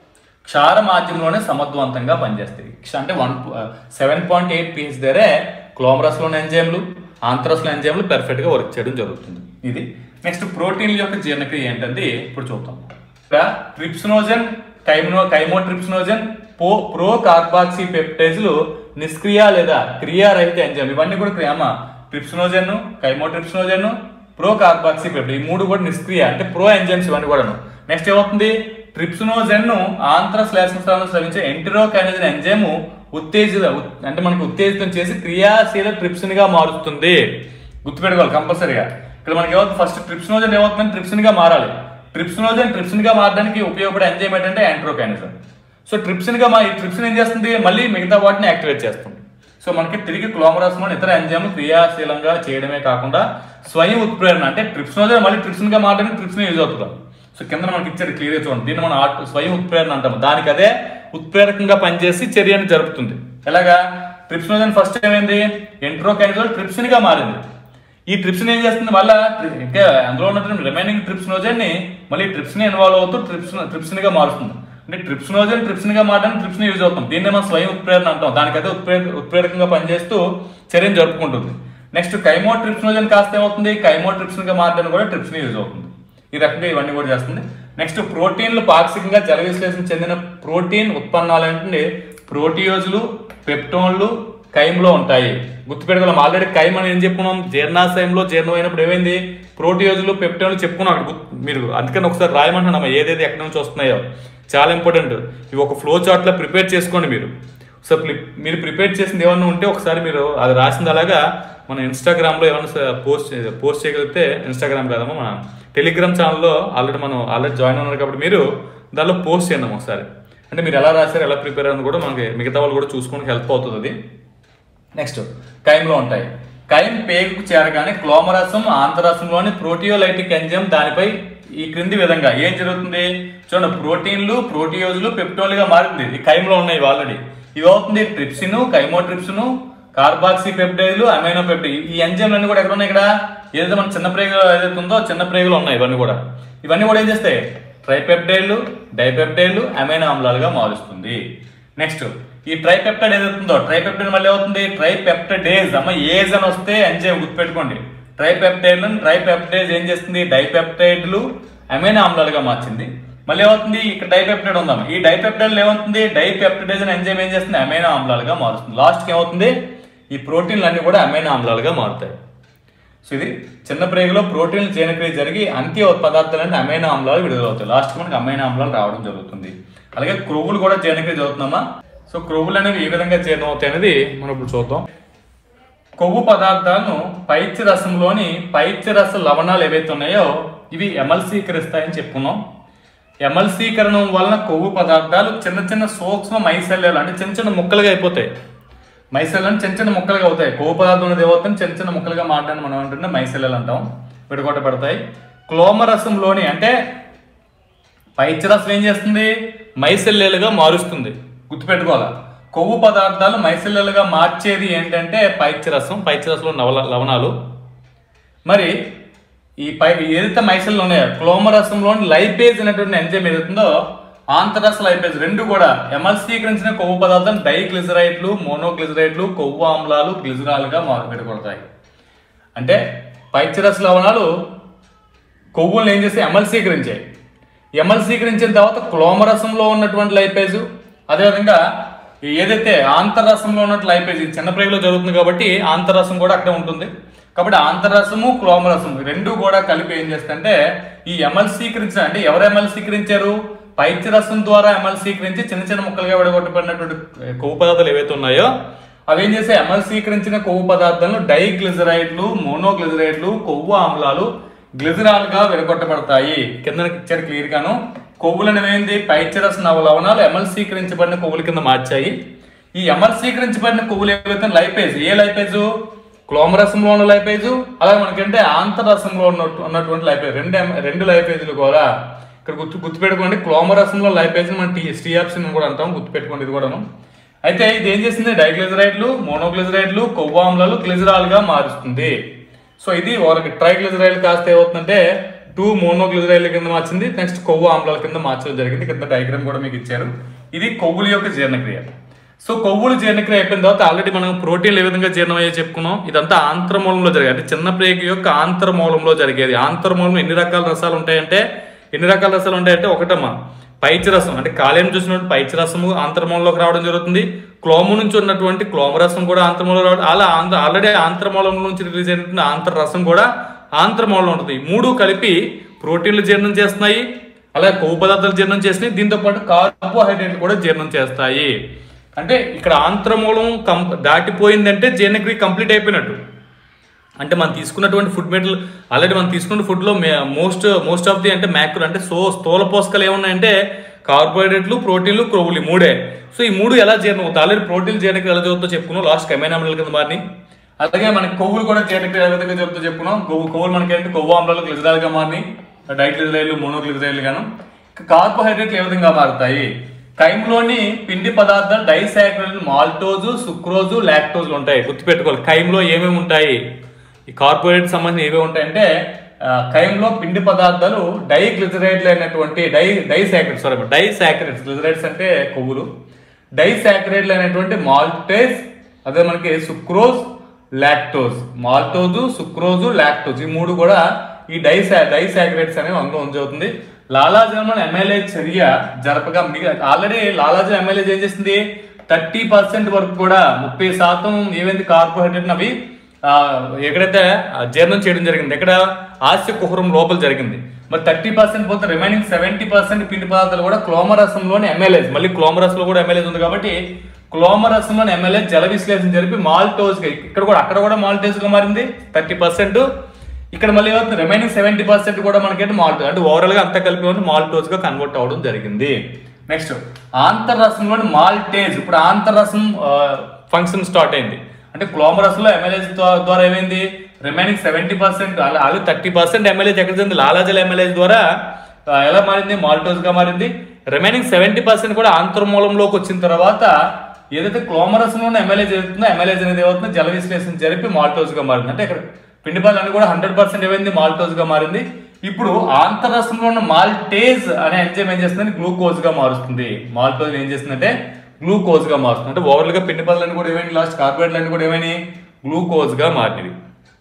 క్షార మాధ్యమంలోనే సమర్థవంతంగా పనిచేస్తాయి క్ష- అంటే one seven point eight pH దగ్గరే క్లోమరస్లోని ఎంజైమ్లు ఆంథ్రస్లో ఎంజైమ్లు పెర్ఫెక్ట్గా వర్క్ చేయడం జరుగుతుంది ఇది నెక్స్ట్ ప్రోటీన్ల యొక్క జీర్ణక్రియ ఏంటంటే ఇప్పుడు చూద్దాం ఇక్కడ ట్రిప్సినోజన్ కైమో కైమోట్రిప్సినోజన్ పో ప్రో కార్బాక్సీ పెప్టైజ్లు నిష్క్రియ లేదా క్రియారహిత ఎంజైమ్ ఇవన్నీ కూడా క్రియామ trypsinogen chymotrypsinogen pro carboxy peptide ఈ మూడు కూడా నిష్క్రియ అంటే ప్రో ఎంజైమ్స్ ఇవన్నీ కూడాను నెక్స్ట్ ఏమవుతుంది ట్రిప్సినోజన్ ను ఆంధ్రశ్లేషణ స్రవించే ఎంటిరోకైనజన్ ఎంజైమ్ ఉత్తేజిత ఉత్- అంటే మనకి ఉత్తేజితం చేసి క్రియాశీల ట్రిప్సిన్ గా మారుస్తుంది గుర్తుపెట్టుకోవాలి కంపల్సరీగా ఇక్కడ మనకి ఏమవుతుంది ఫస్ట్ ట్రిప్సినోజన్ ఏమవుతుంది ట్రిప్సిన్ గా మారాలి ట్రిప్సినోజన్ ట్రిప్సిన్ గా మారడానికి ఉపయోగపడే ఎంజైమ్ ఏంటంటే యాంట్రోకైనజన్ సో ట్రిప్సిన్ గా మా ఈ ట్రిప్సిన్ ఏం చేస్తుంది మళ్ళీ మిగతా వాటిని యాక్టివేట్ చేస్తుంది సో మనకి తిరిగి క్లోమరాస్మోన్ ఇతర ఎంజైమ్ క్రియాశీలంగా చేయడమే కాకుండా స్వయం ఉత్ప్రేరణ అంటే ట్రిప్సినోజన్ మళ్ళీ ట్రిప్సిన్ గా మారడానికి ట్రిప్సిన్ యూజ్ అవుతుంది సో కింద మనకి ఇచ్చాడు క్లియర్ చూడండి దీన్ని మనం ఆట్- స్వయం ఉత్ప్రేరణ అంటాము దానికి అదే ఉత్ప్రేరకంగా పనిచేసి చర్యను జరుపుతుంది ఎలాగా ట్రిప్సినోజన్ ఫస్ట్ ఏమైంది ఎంట్రోకైనజోల్ ట్రిప్సిన్ గా మారింది ఈ ట్రిప్సిన్ ఏం చేస్తుంది మళ్ళా tri- ఇంకా అందులో ఉన్నటువంటి రిమైనింగ్ ట్రిప్సినోజన్ ని మళ్ళీ ట్రిప్సిన్ ఇన్వాల్వ్ అవుతూ ట్రిప్సిన్ ట్రిప్సిన్ గా మారుస్తుంది అంటే ట్రిప్సినోజన్ ట్రిప్సిన్ గా మారడానికి ట్రిప్సిన్ యూజ్ అవుతాం దీన్ని మనం స్వయం ఉత్ప్రేరణ అంటాం దానికైతే ఉత్ప్రేర ఉత్ప్రేరకంగా పనిచేస్తూ చర్యను జరుపుకుంటుంది నెక్స్ట్ కైమో ట్రిప్సినోజన్ కాస్త ఏమవుతుంది కైమో ట్రిప్సిన్ గా మారడానికి కూడా ట్రిప్సిన్ యూజ్ అవుతుంది ఈ రకంగా ఇవన్నీ కూడా చేస్తుంది నెక్స్ట్ ప్రోటీన్లు పాక్షికంగా జల విశ్లేషణ చెందిన ప్రోటీన్ ఉత్పన్నాలు ఏంటంటే ప్రోటియోజులు పెప్టోన్లు కైమ్లో ఉంటాయి గుర్తుపెట్టుకోవాలి ఆల్రెడీ కైమ్ అని ఏం చెప్పుకున్నాం జీర్ణాశయంలో జీర్ణమైనప్పుడు ఏమైంది ప్రోటియోజులు పెప్టోన్లు చెప్పుకున్నాం అక్కడ గుర్తు- మీరు అందుకని ఒకసారి రాయమంటున్నాం ఏదేది ఎక్కడి నుంచి వస్తున్నాయో చాలా ఇంపార్టెంట్ ఇవి ఒక ఫ్లో చార్ట్లో ప్రిపేర్ చేసుకోండి మీరు సో ప్లి- మీరు ప్రిపేర్ చేసింది ఏమన్నా ఉంటే ఒకసారి మీరు అది రాసింది అలాగా మన ఇన్స్టాగ్రామ్లో ఏమైనా పోస్ట్ పోస్ట్ చేయగలిగితే ఇన్స్టాగ్రామ్ కాదమ్మా మన టెలిగ్రామ్ ఛానల్లో ఆల్రెడీ మనం ఆల్రెడీ జాయిన్ ఉన్నారు కాబట్టి మీరు దానిలో పోస్ట్ చేయండి ఒకసారి అంటే మీరు ఎలా రాశారు ఎలా ప్రిపేర్ అయ్యారు కూడా మనకి మిగతా వాళ్ళు కూడా చూసుకోవడానికి హెల్ప్ అవుతుంది అది నెక్స్ట్ కైమ్లో ఉంటాయి కైమ్ పేగుకు చేరగానే క్లోమరసం ఆంతరసంలోని ప్రోటియోలైటిక్ ఎంజైమ్ దానిపై ఈ క్రింది విధంగా ఏం జరుగుతుంది చూడండి ప్రోటీన్లు ప్రోటియోజులు పెప్టోలుగా మారింది ఈ కైమ్లో ఉన్నాయి ఆల్రెడీ ఇవి అవుతుంది ట్రిప్సిన్ కైమోట్రిప్సిన్ కార్బాక్సీ పెప్టైడ్లు అమైనో పెప్టైడ్ ఈ ఎంజైమ్లు అన్ని కూడా ఎక్కడ ఉన్నాయి ఇక్కడ ఏదైతే మన చిన్న ప్రేగులు ఏదైతే ఉందో చిన్న ప్రేగులు ఉన్నాయి ఇవన్నీ కూడా ఇవన్నీ కూడా ఏం చేస్తాయి ట్రైపెప్టైడ్లు డైపెప్టైడ్లు అమైనో ఆమ్లాలుగా మారుస్తుంది నెక్స్ట్ ఈ ట్రైపెప్టైడ్ ఏదైతుందో ట్రైపెప్టైడ్ మళ్ళీ అవుతుంది ట్రైపెప్టడేజ్ అమ్మ ఏజ్ అని వస్తే ఎంజైమ్ గుర్తుపెట్టుకోండి ట్రైపెప్టైడ్ ట్రైపెప్టైజ్ ఏం చేస్తుంది డైపెప్టైడ్లు అమైనో ఆమ్లాలుగా మార్చింది మళ్ళీ ఏమవుతుంది ఇక్కడ డైపెప్టైడ్ ఉందాం ఈ డైపెప్టైడ్ ఏమవుతుంది డైపెప్టడేజ్ అని ఎంజైమ్ ఏం చేస్తుంది అమైనో ఆమ్లాలుగా మారుస్తుంది లాస్ట్కి ఏమవుతుంది ఈ ప్రోటీన్లు అన్ని కూడా అమైనో ఆమ్లాలుగా మారుతాయి సో ఇది చిన్న ప్రేగులో ప్రోటీన్లు జీర్ణక్రియ జరిగి అంత్య పదార్థాలన్నీ అమైనో ఆమ్లాలు విడుదలవుతాయి లాస్ట్ మనకి అమైనో ఆమ్లాలు రావడం జరుగుతుంది అలాగే క్రొవ్వులు కూడా జీర్ణక్రియ జరుగుతుందమ్మా సో క్రొవ్వులు అనేవి ఏ విధంగా జీర్ణం అవుతాయి అనేది మనం ఇప్పుడు చూద్దాం కొవ్వు పదార్థాలను పైత్య రసంలోని పైత్య రస లవణాలు ఏవైతే ఉన్నాయో ఇవి ఎమల్సీకరిస్తాయని చెప్పుకున్నాం ఎమల్సీకరణం వలన కొవ్వు పదార్థాలు చిన్న చిన్న సూక్ష్మ మైశల్యాలు అంటే చిన్న చిన్న ముక్కలుగా అయిపోతాయి మైసెల్లను చిన్న చిన్న ముక్కలుగా అవుతాయి కొవ్వు పదార్థం అనేది ఏమవుతుంది చిన్న చిన్న ముక్కలుగా మారడానికి మనం అంటుంటే మైసెల్లలు అంటాం విడగొట్టబడతాయి క్లోమరసంలోని అంటే పైత్యరసం ఏం చేస్తుంది మైసెల్లెలుగా మారుస్తుంది గుర్తుపెట్టుకోవాలి కొవ్వు పదార్థాలు మైసెల్లెలుగా మార్చేది ఏంటంటే పైత్యరసం పైత్యరసంలో నవల లవణాలు మరి ఈ పై ఏదైతే మైసెల్లో ఉన్నాయో క్లోమరసంలోని లైపేజ్ అనేటువంటి ఎంజైమ్ ఏదైతుందో ఆంతరస లైపేజ్ రెండు కూడా ఎమల్సీకరించిన కొవ్వు పదార్థం డైగ్లిజరైడ్లు మోనోగ్లిజరైడ్లు కొవ్వు ఆమ్లాలు గ్లిజరాలుగా మారు విడగొడతాయి అంటే పైత్యరస లవణాలు కొవ్వులను ఏం చేసి ఎమల్సీకరించాయి ఎమల్సీకరించిన తర్వాత క్లోమరసంలో ఉన్నటువంటి లైపేజ్ అదేవిధంగా ఏదైతే ఆంతరరసంలో ఉన్నట్టు లైపేజ్ ఇది చిన్న ప్రేగులో జరుగుతుంది కాబట్టి ఆంతరరసం కూడా అక్కడే ఉంటుంది కాబట్టి ఆంతరరసము క్లోమరసము ఈ రెండు కూడా కలిపి ఏం చేస్తుంటే ఈ ఎమల్సీకరించిన అంటే ఎవరు ఎమల్సీకరించారు పైత్యరసం ద్వారా ఎమల్సీకరించి చిన్న చిన్న ముక్కలుగా విడగొట్టబడినటువంటి కొవ్వు పదార్థాలు ఏవైతే ఉన్నాయో అవి ఏం చేసే ఎమల్సీకరించిన కొవ్వు పదార్థాలను డైగ్లిజరైడ్లు మోనోగ్లిజరైడ్లు కొవ్వు ఆమ్లాలు గ్లిజరాలుగా విడగొట్టబడతాయి కింద ఇచ్చారు క్లియర్ గాను కొవ్వులు అనేవి పైచరస్ నవ లవణాలు ఎమల్సీకరించబడిన కొవ్వుల కింద మార్చాయి ఈ ఎమల్సీకరించబడిన కొవ్వులు ఏవైతే లైపేజ్ ఏ లైపేజ్ క్లోమరసంలో ఉన్న లైపేజు అలాగే మనకంటే ఆంతరసంలో ఉన్న ఉన్నటువంటి లైపేజ్ రెండు ఎమ- రెండు లైపేజీలు కూడా ఇక్కడ గుర్తు గుర్తుపెట్టుకోండి క్లోమరసంలో లైపేజ్ మనం టీ స్టీఆప్సిన్ కూడా అంటాం గుర్తుపెట్టుకోండి ఇది కూడాను అయితే ఇది ఏం చేసింది డైగ్లిజరైడ్లు మోనోగ్లిజరైడ్లు కొవ్వు ఆమ్లాలు గ్లిజరాల్గా మారుస్తుంది సో ఇది వాళ్ళకి ట్రైగ్లిజరైడ్ కాస్త ఏమవుతుందంటే టూ మోనోగ్లిజరైడ్ల కింద మార్చింది నెక్స్ట్ కొవ్వు ఆమ్లాల కింద మార్చడం జరిగింది కింద డయాగ్రామ్ కూడా మీకు ఇచ్చారు ఇది కొవ్వుల యొక్క జీర్ణక్రియ సో కొవ్వులు జీర్ణక్రియ అయిపోయిన తర్వాత ఆల్రెడీ మనం ప్రోటీన్లు ఏ విధంగా జీర్ణమయ్యే చెప్పుకున్నాం ఇదంతా ఆంతరమూలంలో జరిగేది అంటే చిన్న ప్రేగు యొక్క ఆంతరమూలంలో జరిగేది ఆంతరమూలంలో ఎన్ని రకాల రసాలు ఉంటాయంటే ఎన్ని రకాల రసాలు ఉంటాయంటే ఒకటమ్మా పైచరసం అంటే కాలేయం చూసినట్టు పైచరసము ఆంతర్మూలంలోకి రావడం జరుగుతుంది క్లోము నుంచి ఉన్నటువంటి క్లోమరసం కూడా ఆంతర్మూలంలో రావడం అలా ఆంధ్ర ఆల్రెడీ ఆంతర్మూలం నుంచి రిలీజ్ అయినటువంటి ఆంతరరసం కూడా ఆంతర్మూలంలో ఉంటుంది ఈ మూడు కలిపి ప్రోటీన్లు జీర్ణం చేస్తున్నాయి అలాగే కొవ్వు పదార్థాలు జీర్ణం చేస్తున్నాయి దీంతో పాటు కార్బోహైడ్రేట్లు కూడా జీర్ణం చేస్తాయి అంటే ఇక్కడ ఆంతర్మూలం కం దాటిపోయిందంటే జీర్ణక్రియ కంప్లీట్ అయిపోయినట్టు అంటే మనం తీసుకున్నటువంటి ఫుడ్ మెటీరియల్ ఆల్రెడీ మనం తీసుకున్న ఫుడ్లో మోస్ట్ మోస్ట్ ఆఫ్ ది అంటే మ్యాక్రో అంటే సో స్థూల పోషకాలు ఏమున్నాయంటే కార్బోహైడ్రేట్లు ప్రోటీన్లు క్రొవ్వులు ఈ మూడే సో ఈ మూడు ఎలా జీర్ణం అవుతాయి ఆల్రెడీ ప్రోటీన్ జీర్ణక్రియ ఎలా చదువుతో చెప్పుకున్నాం లాస్ట్ కమైనా అమిలాల కింద మారిని అలాగే మనకి కొవ్వులు కూడా జీర్ణక్రియ ఏ విధంగా చెప్తూ చెప్పుకున్నాం కొవ్వు కొవ్వులు మనకి ఏంటి కొవ్వు ఆమ్లాలు గ్లిజరాలుగా మారినాయి డైగ్లిజరైలు మోనోగ్లిజరైలు గాను కార్బోహైడ్రేట్లు ఏ విధంగా మారుతాయి కైమ్లోని పిండి పదార్థాలు డైసాక్రైడ్ మాల్టోజు సుక్రోజు లాక్టోజులు ఉంటాయి గుర్తుపెట్టుకోవాలి కైమ్లో ఏమేమి ఉంటాయి ఈ కార్బోహైడ్రేట్ సంబంధించి ఏమేమి ఉంటాయంటే ఆ, కైమ్లో పిండి పదార్థాలు డైగ్లిజరైడ్లు అయినటువంటి di disaccharide sorry disaccharides glycerides అంటే కొవ్వులు డైసాక్రైడ్లు అయినటువంటి మాల్టేజ్ అదే మనకి sucrose lactose maltose sucrose lactose ఈ మూడు కూడా ఈ డైసా డైసాక్రైడ్స్ అనేవి అందులో ఉంచవుతుంది లాలాజలం ఎమ్మెల్యే చర్య జరపగా మిగ ఆల్రెడీ లాలాజలం ఎమ్మెల్యే ఏం చేసింది థర్టీ పర్సెంట్ వరకు కూడా ముప్పై శాతం ఏమైంది కార్బోహైడ్రేట్ అవి ఆ, ఎక్కడైతే ఆ, జీర్ణం చేయడం జరిగింది ఎక్కడ ఆస్య కుహరం లోపల జరిగింది మరి థర్టీ పర్సెంట్ పోతే రిమైనింగ్ సెవెంటీ పర్సెంట్ పిండి పదార్థాలు కూడా క్లోమరసంలోని ఎమ్మెల్యేస్ మళ్ళీ క్లోమరస్లో కూడా ఎమ్మెల్యేస్ ఉంది కాబట్టి క్లోమరసంలోని ఎమ్మెల్యే జల విశ్లేషణ జరిపి మాల్టోజ్ ఇక్కడ కూడా అక్కడ కూడా మాల్టోజ్ గా మారింది థర్టీ పర్సెంట్ ఇక్కడ మళ్ళీ ఏమవుతుంది రిమైనింగ్ సెవెంటీ పర్సెంట్ కూడా మనకైతే మాల్టోజ్ అంటే ఓవరాల్ గా అంతా కలిపి మాల్టోజ్ గా కన్వర్ట్ అవ్వడం జరిగింది నెక్స్ట్ ఆంతర్రసంలోని మాల్టేజ్ ఇప్పుడు ఆంతర్రసం ఫంక్షన్ స్టార్ట్ అయింది అంటే క్లోమరస్ లో ఎమ్మెల్యేస్ ద్వారా ఏమైంది రిమైనింగ్ సెవెంటీ పర్సెంట్ అలాగే థర్టీ పర్సెంట్ ఎమ్మెల్యేస్ ఎక్కడ చెంది లాలాజల్ ఎమ్మెల్యేస్ ద్వారా ఆ, ఎలా మారింది మాల్టోజ్ గా మారింది రిమైనింగ్ సెవెంటీ పర్సెంట్ కూడా ఆంతర్మూలంలోకి వచ్చిన తర్వాత ఏదైతే క్లోమరసం ఉన్న ఎమ్మెల్యే జరుగుతుందో ఎమ్మెల్యేస్ అనేది ఏమవుతుందో జల విశ్లేషణ జరిపి మాల్టోజ్ గా మారింది అంటే ఇక్కడ పిండి పదార్థాలు కూడా హండ్రెడ్ పర్సెంట్ ఏమైంది మాల్టోజ్ గా మారింది ఇప్పుడు ఆంతరరసంలో ఉన్న మాల్టేజ్ అనే ఎంజైమ్ ఏం చేస్తుంది గ్లూకోజ్ గా మారుస్తుంది మాల్టోజ్ ఏం చేస్తుందంటే గ్లూకోజ్ గా మారుస్తుంది అంటే ఓవరాల్ గా పిండి పదార్థాలు కూడా ఏమైంది లాస్ట్ కార్బోహైడ్రేట్లు కూడా ఏమైనాయి గ్లూకోజ్ గా మారినవి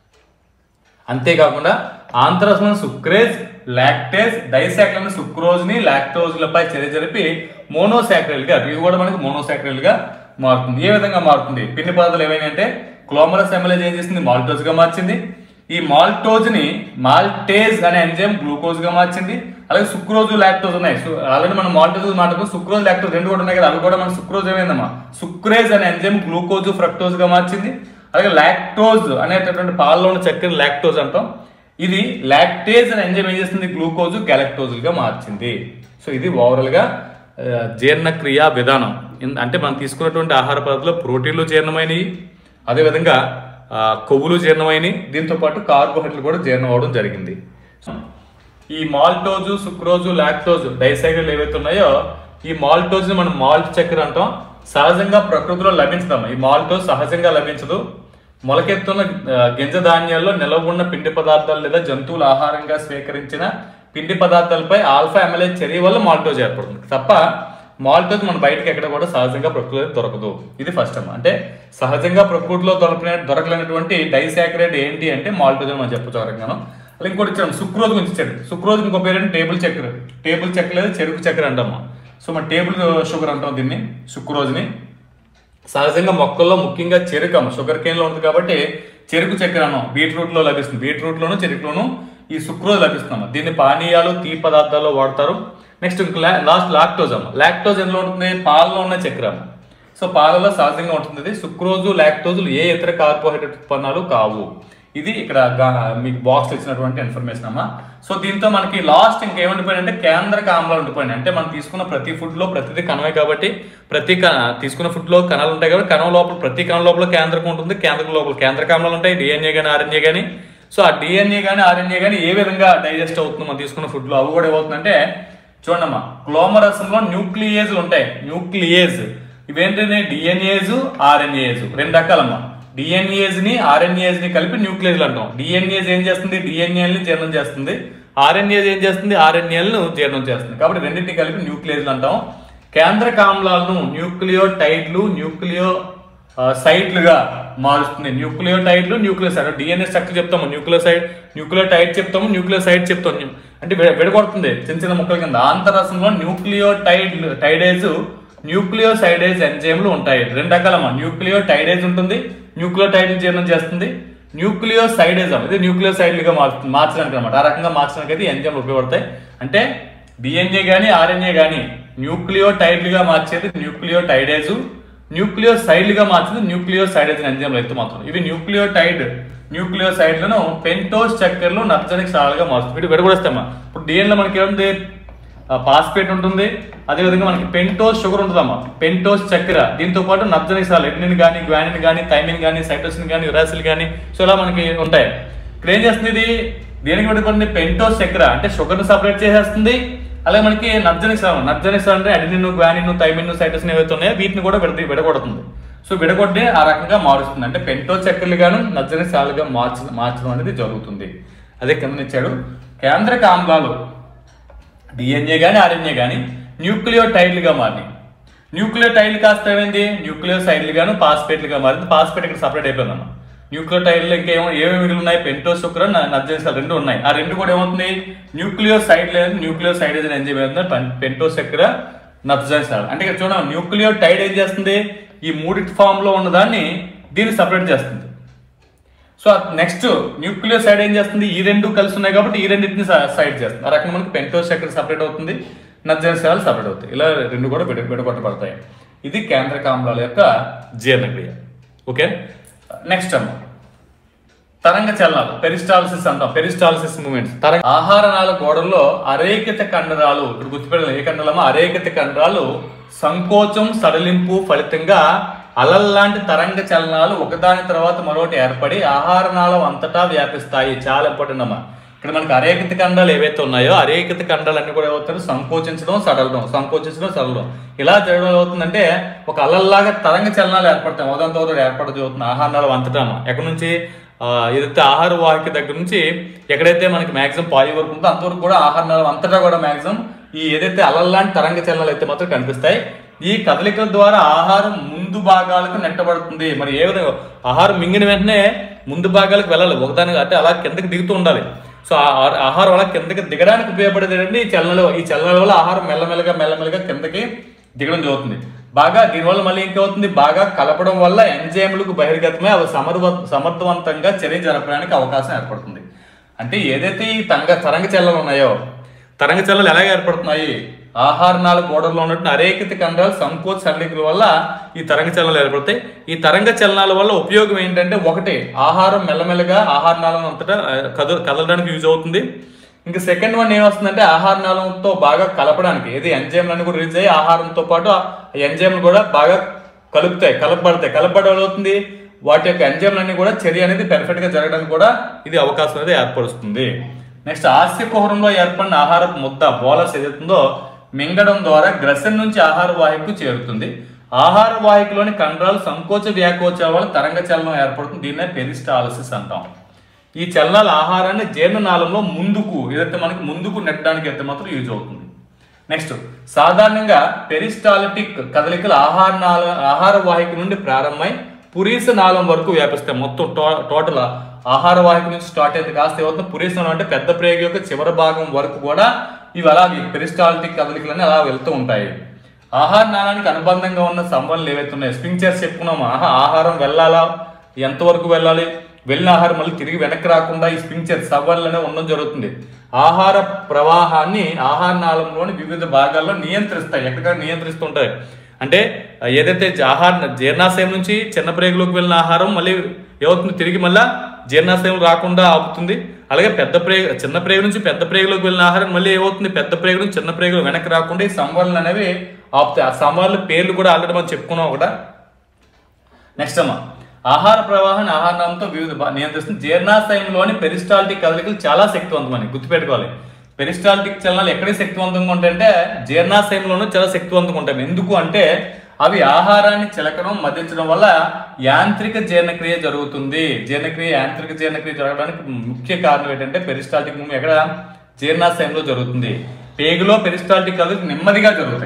అంతేకాకుండా ఆంతరస్మం సుక్రేజ్ లాక్టేజ్ డైసాక్రైల్ సుక్రోజ్ ని లాక్టోజ్లపై చర్య జరిపి మోనోసాక్రైల్ గా ఇవి కూడా మనకి మోనోసాక్రైల్ గా మారుతుంది ఏ విధంగా మారుతుంది పిండి పదార్థాలు ఏమైనా అంటే క్లోమరస్ ఎమ్మెల్యేజ్ ఏం చేసింది మాల్టోజ్ గా మార్చింది ఈ మాల్టోజ్ ని మాల్టేజ్ అనే ఎంజైమ్ గ్లూకోజ్ గా మార్చింది అలాగే సుక్రోజ్ లాక్టోజ్ ఉన్నాయి ఆల్రెడీ మనం మాల్టోజ్ మాట్లాడుకుని సుక్రోజ్ లాక్టోజ్ రెండు కూడా ఉన్నాయి కదా అవి కూడా మన సుక్రోజ్ ఏమైందమ్మా సుక్రేజ్ అనే ఎంజైమ్ గ్లూకోజ్ ఫ్రక్టోజ్ గా మార్చింది అలాగే లాక్టోజ్ అనేటటువంటి పాలలో ఉన్న చక్కెర లాక్టోజ్ అంటాం ఇది లాక్టేజ్ అనే ఎంజైమ్ ఏం చేస్తుంది గ్లూకోజ్ గ్యాలక్టోజ్ గా మార్చింది సో ఇది ఓవరాల్ గా ఆ, జీర్ణక్రియ విధానం ఇన్- అంటే మనం తీసుకున్నటువంటి ఆహార పదార్థాలు ప్రోటీన్లు జీర్ణమైనవి అదేవిధంగా ఆ, కొవ్వులు జీర్ణమైనవి దీంతో పాటు కార్బోహైడ్రేట్లు కూడా జీర్ణం అవడం జరిగింది ఈ మాల్టోజు సుక్రోజు లాక్టోజు డైసైకిల్ ఏవైతే ఉన్నాయో ఈ మాల్టోజ్ ని మనం మాల్ట్ చక్కెర అంటాం సహజంగా ప్రకృతిలో లభించదమ్మా ఈ మాల్టోజ్ సహజంగా లభించదు మొలకెత్తున్న ఆ, గింజ ధాన్యాల్లో నిలవ ఉన్న పిండి పదార్థాలు లేదా జంతువుల ఆహారంగా స్వీకరించిన పిండి పదార్థాలపై ఆల్ఫా ఎమ్మెల్యే చర్య వల్ల మాల్టోజ్ ఏర్పడుతుంది తప్ప మాల్టోజ్ మన బయటకి ఎక్కడ కూడా సహజంగా ప్రకృతిలో దొరకదు ఇది ఫస్ట్ అమ్మ అంటే సహజంగా ప్రకృతిలో దొరకలే దొరకలేనటువంటి డైసాక్రైడ్ ఏంటి అంటే మాల్టోజ్ అని మనం చెప్పచ్చు రకంగాను అలాగే ఇంకోటి ఇచ్చాడు సుక్రోజ్ గురించి ఇచ్చాడు సుక్రోజ్ ఇంకో పేరు ఏంటి టేబుల్ చక్కెర టేబుల్ చక్కెర లేదా చెరుకు చక్కెర అంటామా సో మన టేబుల్ షుగర్ అంటాం దీన్ని సుక్రోజ్ని సహజంగా మొక్కల్లో ముఖ్యంగా చెరుకు అమ్మ షుగర్ కేన్ లో ఉంటుంది కాబట్టి చెరుకు చక్కెర అన్నం బీట్రూట్ లో లభిస్తుంది బీట్రూట్ లోను చెరుకులోను ఈ సుక్రోజ్ లభిస్తుంది దీన్ని పానీయాలు టీ పదార్థాల్లో వాడతారు నెక్స్ట్ ఇంక లాస్ట్ లాక్టోజ్ అమ్మ లాక్టోజ్ ఎందులో ఉంటుంది పాలలో ఉన్న చక్కెర అమ్మ సో పాలలో సహజంగా ఉంటుంది ఇది సుక్రోజు లాక్టోజులు ఏ ఇతర కార్బోహైడ్రేట్ ఉత్పన్నాలు కావు ఇది ఇక్కడ గా- మీకు బాక్స్ ఇచ్చినటువంటి ఇన్ఫర్మేషన్ అమ్మా సో దీంతో మనకి లాస్ట్ ఇంకేముండిపోయింది అంటే కేంద్రక ఆమ్లాలు ఉండిపోయింది అంటే మనం తీసుకున్న ప్రతి ఫుడ్ లో ప్రతిదీ కణమే కాబట్టి ప్రతి క- తీసుకున్న ఫుడ్ లో కణాలు ఉంటాయి కాబట్టి కణం లోపల ప్రతి కణం లోపల కేంద్రకం ఉంటుంది కేంద్రకం లోపల కేంద్రక ఆమ్లాలు ఉంటాయి డిఎన్ఏ కానీ ఆర్ఎన్ఏ కానీ సో ఆ డిఎన్ఏ కానీ ఆర్ఎన్ఏ కానీ ఏ విధంగా డైజెస్ట్ అవుతుంది మనం తీసుకున్న ఫుడ్ లో అవి కూడా ఏమవుతుందంటే చూడమ్మా క్లోమరసంలో న్యూక్లియేజ్లు ఉంటాయి న్యూక్లియేజ్ ఇవేంటంటే డిఎన్ఏజ్ ఆర్ఎన్ఏజ్ రెండు రకాలమ్మా డిఎన్ఏజ్ ని ఆర్ఎన్ఏజ్ ని కలిపి న్యూక్లియేజ్లు అంటాం డిఎన్ఏజ్ ఏం చేస్తుంది డిఎన్ఏల్ ని జీర్ణం చేస్తుంది ఆర్ఎన్ఏజ్ ఏం చేస్తుంది ఆర్ఎన్ఏలను జీర్ణం చేస్తుంది కాబట్టి రెండింటిని కలిపి న్యూక్లియేజ్లు అంటాం కేంద్రక ఆమ్లాలను న్యూక్లియోటైడ్లు న్యూక్లియో ఆ, సైట్లుగా మారుస్తుంది న్యూక్లియోటైడ్లు న్యూక్లియోసైడ్ డిఎన్ఏ స్ట్రక్చర్ చెప్తాము న్యూక్లియోసైడ్ న్యూక్లియోటైడ్ చెప్తాము న్యూక్లియోసైడ్ చెప్తాము అంటే విడ- విడగొడుతుంది చిన్న చిన్న ముక్కల కింద ఆంతరసంలో న్యూక్లియోటైడ్ టైడేజ్ న్యూక్లియోసైడేజ్ ఎంజైమ్లు ఉంటాయి రెండు రకాలమ్మా న్యూక్లియోటైడేజ్ ఉంటుంది న్యూక్లియోటైడ్ జీర్ణం చేస్తుంది న్యూక్లియోసైడేజం ఇది న్యూక్లియోసైడ్లుగా మారుతుంది మార్చడానికి అనమాట ఆ రకంగా మార్చడానికి అయితే ఎంజైమ్లు ఉపయోగపడతాయి అంటే డిఎన్ఏ కానీ ఆర్ఎన్ఏ కానీ న్యూక్లియోటైడ్లుగా మార్చేది న్యూక్లియోటైడేజ్ న్యూక్లియోసైడ్లుగా మార్చేది న్యూక్లియోసైడేజ్ ఎంజైమ్లు అయితే మాత్రం ఇవి న్యూక్లియోటైడ్ న్యూక్లియోసైడ్లను పెంటోస్ చక్కెరలు నత్రజనిక సారాలుగా మారుస్తుంది వీటి విడగొడేస్తామా ఇప్పుడు డిఎన్ఏ మనకి ఏముంది పాస్పేట్ ఉంటుంది అదేవిధంగా మనకి పెంటోస్ షుగర్ ఉంటుందమ్మా పెంటోస్ చక్కెర దీంతో పాటు నత్రజనిక సారాలు ఎడ్నిన్ కానీ గ్వానిన్ కానీ థైమిన్ కానీ సైటోసిన్ కానీ యురాసిల్ కానీ సో ఇలా మనకి ఉంటాయి ఇక్కడ ఏం చేస్తుంది ఇది దేనికి విడపడింది పెంటోస్ చక్కెర అంటే షుగర్ని సపరేట్ చేసేస్తుంది అలాగే మనకి నర్జనిక్ సారం నర్జనిక్ సారం అంటే అడినిన్ గ్వానిన్ థైమిన్ సైటోసిన్ ఏవైతే ఉన్నాయో వీటిని కూడా విడ విడగొడుతుంది సో విడగొట్టి ఆ రకంగా మారుస్తుంది అంటే పెంటో చక్కెరలు గాను నర్జనిక్ సారాలుగా మార్చ మార్చడం అనేది జరుగుతుంది అదే కింద ఇచ్చాడు కేంద్రక ఆమ్లాలు డిఎన్ఏ కానీ ఆర్ఎన్ఏ కానీ న్యూక్లియోటైడ్లుగా మారినాయి న్యూక్లియోటైడ్లు కాస్త ఏమైంది న్యూక్లియోసైడ్లు గాను పాస్పేట్లుగా మారింది పాస్పేట్ ఇక్కడ సపరేట్ అయిపోయిందన్న న్యూక్లియోటైడ్లు ఇంకేమో ఏమేమి మిగిలి ఉన్నాయి పెంటోస్ శుక్ర నర్జనిసాలు రెండు ఉన్నాయి ఆ రెండు కూడా ఏమవుతుంది న్యూక్లియోసైడ్ లేదు న్యూక్లియోసైడ్ అని ఎంజైమ్ ఏమవుతుంది పెంటోస్ చక్కెర నర్జనిసాలు అంటే ఇక్కడ చూడండి న్యూక్లియోటైడ్ ఏం చేస్తుంది ఈ మూడిటి ఫామ్ లో ఉన్నదాన్ని దీన్ని సపరేట్ చేస్తుంది సో నెక్స్ట్ న్యూక్లియోసైడ్ ఏం చేస్తుంది ఈ రెండు కలిసి ఉన్నాయి కాబట్టి ఈ రెండింటిని సైడ్ చేస్తుంది ఆ రకంగా మనకి పెంటోస్ చక్కెర సపరేట్ అవుతుంది నర్జనిసాలు సపరేట్ అవుతాయి ఇలా రెండు కూడా విడ విడగొట్టబడతాయి ఇది కేంద్రక ఆమ్లాల యొక్క జీర్ణక్రియ ఓకే నెక్స్ట్ అమ్మ తరంగ చలనాలు పెరిస్టాలసిస్ అంటాం పెరిస్టాలసిస్ మూమెంట్స్ తరంగ ఆహార నాళ గోడల్లో అరేకిత కండరాలు ఇప్పుడు గుర్తుపెట్టాలి ఏ కండరాలమో అరేకిత కండరాలు సంకోచం సడలింపు ఫలితంగా అలల్లాంటి తరంగ చలనాలు ఒకదాని తర్వాత మరొకటి ఏర్పడి ఆహార నాళం అంతటా వ్యాపిస్తాయి చాలా ఇంపార్టెంట్ అమ్మా ఇక్కడ మనకి అరేకిత కండాలు ఏవైతే ఉన్నాయో అరేకిత కండాలు అన్ని కూడా ఏమవుతారు సంకోచించడం సడలడం సంకోచించడం సడలడం ఇలా జరగడం అవుతుందంటే ఒక అలల్లాగా తరంగ చలనాలు ఏర్పడతాయి ఉదంతో ఏర్పడదు అవుతుంది ఆహార నాళం అంతటా ఎక్కడి నుంచి ఆ, ఏదైతే ఆహార వాహిక దగ్గర నుంచి ఎక్కడైతే మనకి మాక్సిమం పాయి వరకు ఉందో అంతవరకు కూడా ఆహార నాళం అంతటా కూడా మాక్సిమం ఈ ఏదైతే అలల్లాంటి తరంగ చలనాలు అయితే మాత్రం కనిపిస్తాయి ఈ కదలికల ద్వారా ఆహారం ముందు భాగాలకు నెట్టబడుతుంది మరి ఏ విధంగా ఆహారం మింగిన వెంటనే ముందు భాగాలకు వెళ్ళాలి ఒకదానికి అంటే అలా కిందకి దిగుతూ ఉండాలి సో ఆ ఆ- ఆహారం అలా కిందకి దిగడానికి ఉపయోగపడేది ఏంటంటే ఈ చలనలు ఈ చలనాల వల్ల ఆహారం మెల్లమెల్లగా మెల్లమెల్లగా కిందకి దిగడం జరుగుతుంది బాగా దీనివల్ల మళ్ళీ ఇంకేమవుతుంది బాగా కలపడం వల్ల ఎంజైమ్లకు బహిర్గతమై అవి సమర్థ సమర్థవంతంగా చర్య జరపడానికి అవకాశం ఏర్పడుతుంది అంటే ఏదైతే ఈ తంగ తరంగ చలనాలు ఉన్నాయో తరంగ చలనాలు ఎలా ఏర్పడుతున్నాయి ఆహార నాళ గోడల్లో ఉన్నట్టు అరేకిత కండాలు సంకోచ సరళికల వల్ల ఈ తరంగ చలనాలు ఏర్పడతాయి ఈ తరంగ చలనాల వల్ల ఉపయోగం ఏంటంటే ఒకటి ఆహారం మెల్లమెల్లగా ఆహార నాళం అంతటా ఆ, కద కదలడానికి యూజ్ అవుతుంది ఇంకా సెకండ్ వన్ ఏమొస్తుందంటే ఆహార నాళంతో బాగా కలపడానికి ఏది ఎంజైమ్లన్నీ కూడా రిలీజ్ అయ్యి ఆహారంతో పాటు ఆ ఎంజైమ్లు కూడా బాగా కలుపుతాయి కలపబడతాయి కలపబడడం వల్ల అవుతుంది వాటి యొక్క ఎంజైమ్లన్నీ కూడా చర్య అనేది పెర్ఫెక్ట్ గా జరగడానికి కూడా ఇది అవకాశం అనేది ఏర్పరుస్తుంది నెక్స్ట్ ఆస్య కుహరంలో ఏర్పడిన ఆహారపు ముద్ద బోలస్ ఏదైతుందో మింగడం ద్వారా గ్రసన్ నుంచి ఆహార వాహికకు చేరుతుంది ఆహార వాహికలోని కండరాలు సంకోచ వ్యాకోచాల వల్ల తరంగ చలనం ఏర్పడుతుంది దీన్నే పెరిస్టాలసిస్ అంటాం ఈ చలనాల ఆహారాన్ని జీర్ణనాళంలో ముందుకు ఏదైతే మనకి ముందుకు నెట్టడానికి అయితే మాత్రం యూజ్ అవుతుంది నెక్స్ట్ సాధారణంగా పెరిస్టాలిటిక్ కదలికలు ఆహార నాళ ఆహార వాహిక నుండి ప్రారంభమై పురీస నాళం వరకు వ్యాపిస్తాయి మొత్తం టో- టోటల్ ఆహార వాహిక నుంచి స్టార్ట్ అయితే కాస్త ఏమవుతుంది పురీస నాళం అంటే పెద్ద ప్రేగు యొక్క చివరి భాగం వరకు కూడా ఇవి అలాగే పెరిస్టాలిటిక్ కదలికలన్నీ అలా వెళ్తూ ఉంటాయి ఆహార నాళానికి అనుబంధంగా ఉన్న సంబంధాలు ఏవైతే ఉన్నాయో స్పింక్చర్స్ చెప్పుకున్నాము ఆహా ఆహారం వెళ్ళాలా ఎంతవరకు వెళ్ళాలి వెళ్ళిన ఆహారం మళ్ళీ తిరిగి వెనక్కి రాకుండా ఈ స్పింక్చర్ సవ్వలనే ఉండడం జరుగుతుంది ఆహార ప్రవాహాన్ని ఆహార నాళంలోని వివిధ భాగాల్లో నియంత్రిస్తాయి ఎక్కడ నియంత్రిస్తుంటాయి అంటే ఏదైతే ఆహార జీర్ణాశయం నుంచి చిన్న ప్రేగులోకి వెళ్ళిన ఆహారం మళ్ళీ ఏమవుతుంది తిరిగి మళ్ళా జీర్ణాశయం రాకుండా ఆపుతుంది అలాగే పెద్ద ప్రేగు చిన్న ప్రేగు నుంచి పెద్ద ప్రేగులోకి వెళ్ళిన ఆహారం మళ్ళీ ఏమవుతుంది పెద్ద ప్రేగు నుంచి చిన్న ప్రేగులు వెనక్కి రాకుండా ఈ సంవరణలు అనేవి ఆపుతాయి ఆ సంవరణల పేర్లు కూడా ఆల్రెడీ మనం చెప్పుకున్నాం ఒకట నెక్స్ట్ అమ్మా ఆహార ప్రవాహాన్ని ఆహారంతో వివిధ భా- నియంత్రిస్తుంది జీర్ణాశయంలోని పెరిస్టాల్టిక్ కదలికలు చాలా శక్తివంతమని గుర్తుపెట్టుకోవాలి పెరిస్టాల్టిక్ చలనాలు ఎక్కడ శక్తివంతంగా ఉంటాయంటే జీర్ణాశయంలోనూ చాలా శక్తివంతంగా ఉంటాయి ఎందుకు అంటే అవి ఆహారాన్ని చిలకడం మదించడం వల్ల యాంత్రిక జీర్ణక్రియ జరుగుతుంది జీర్ణక్రియ యాంత్రిక జీర్ణక్రియ జరగడానికి ముఖ్య కారణం ఏంటంటే పెరిస్టాల్టిక్ మూమెంట్ ఎక్కడ జీర్ణాశయంలో జరుగుతుంది పేగులో పెరిస్టాల్టిక్ కదలికలు నెమ్మదిగా జరుగుతాయి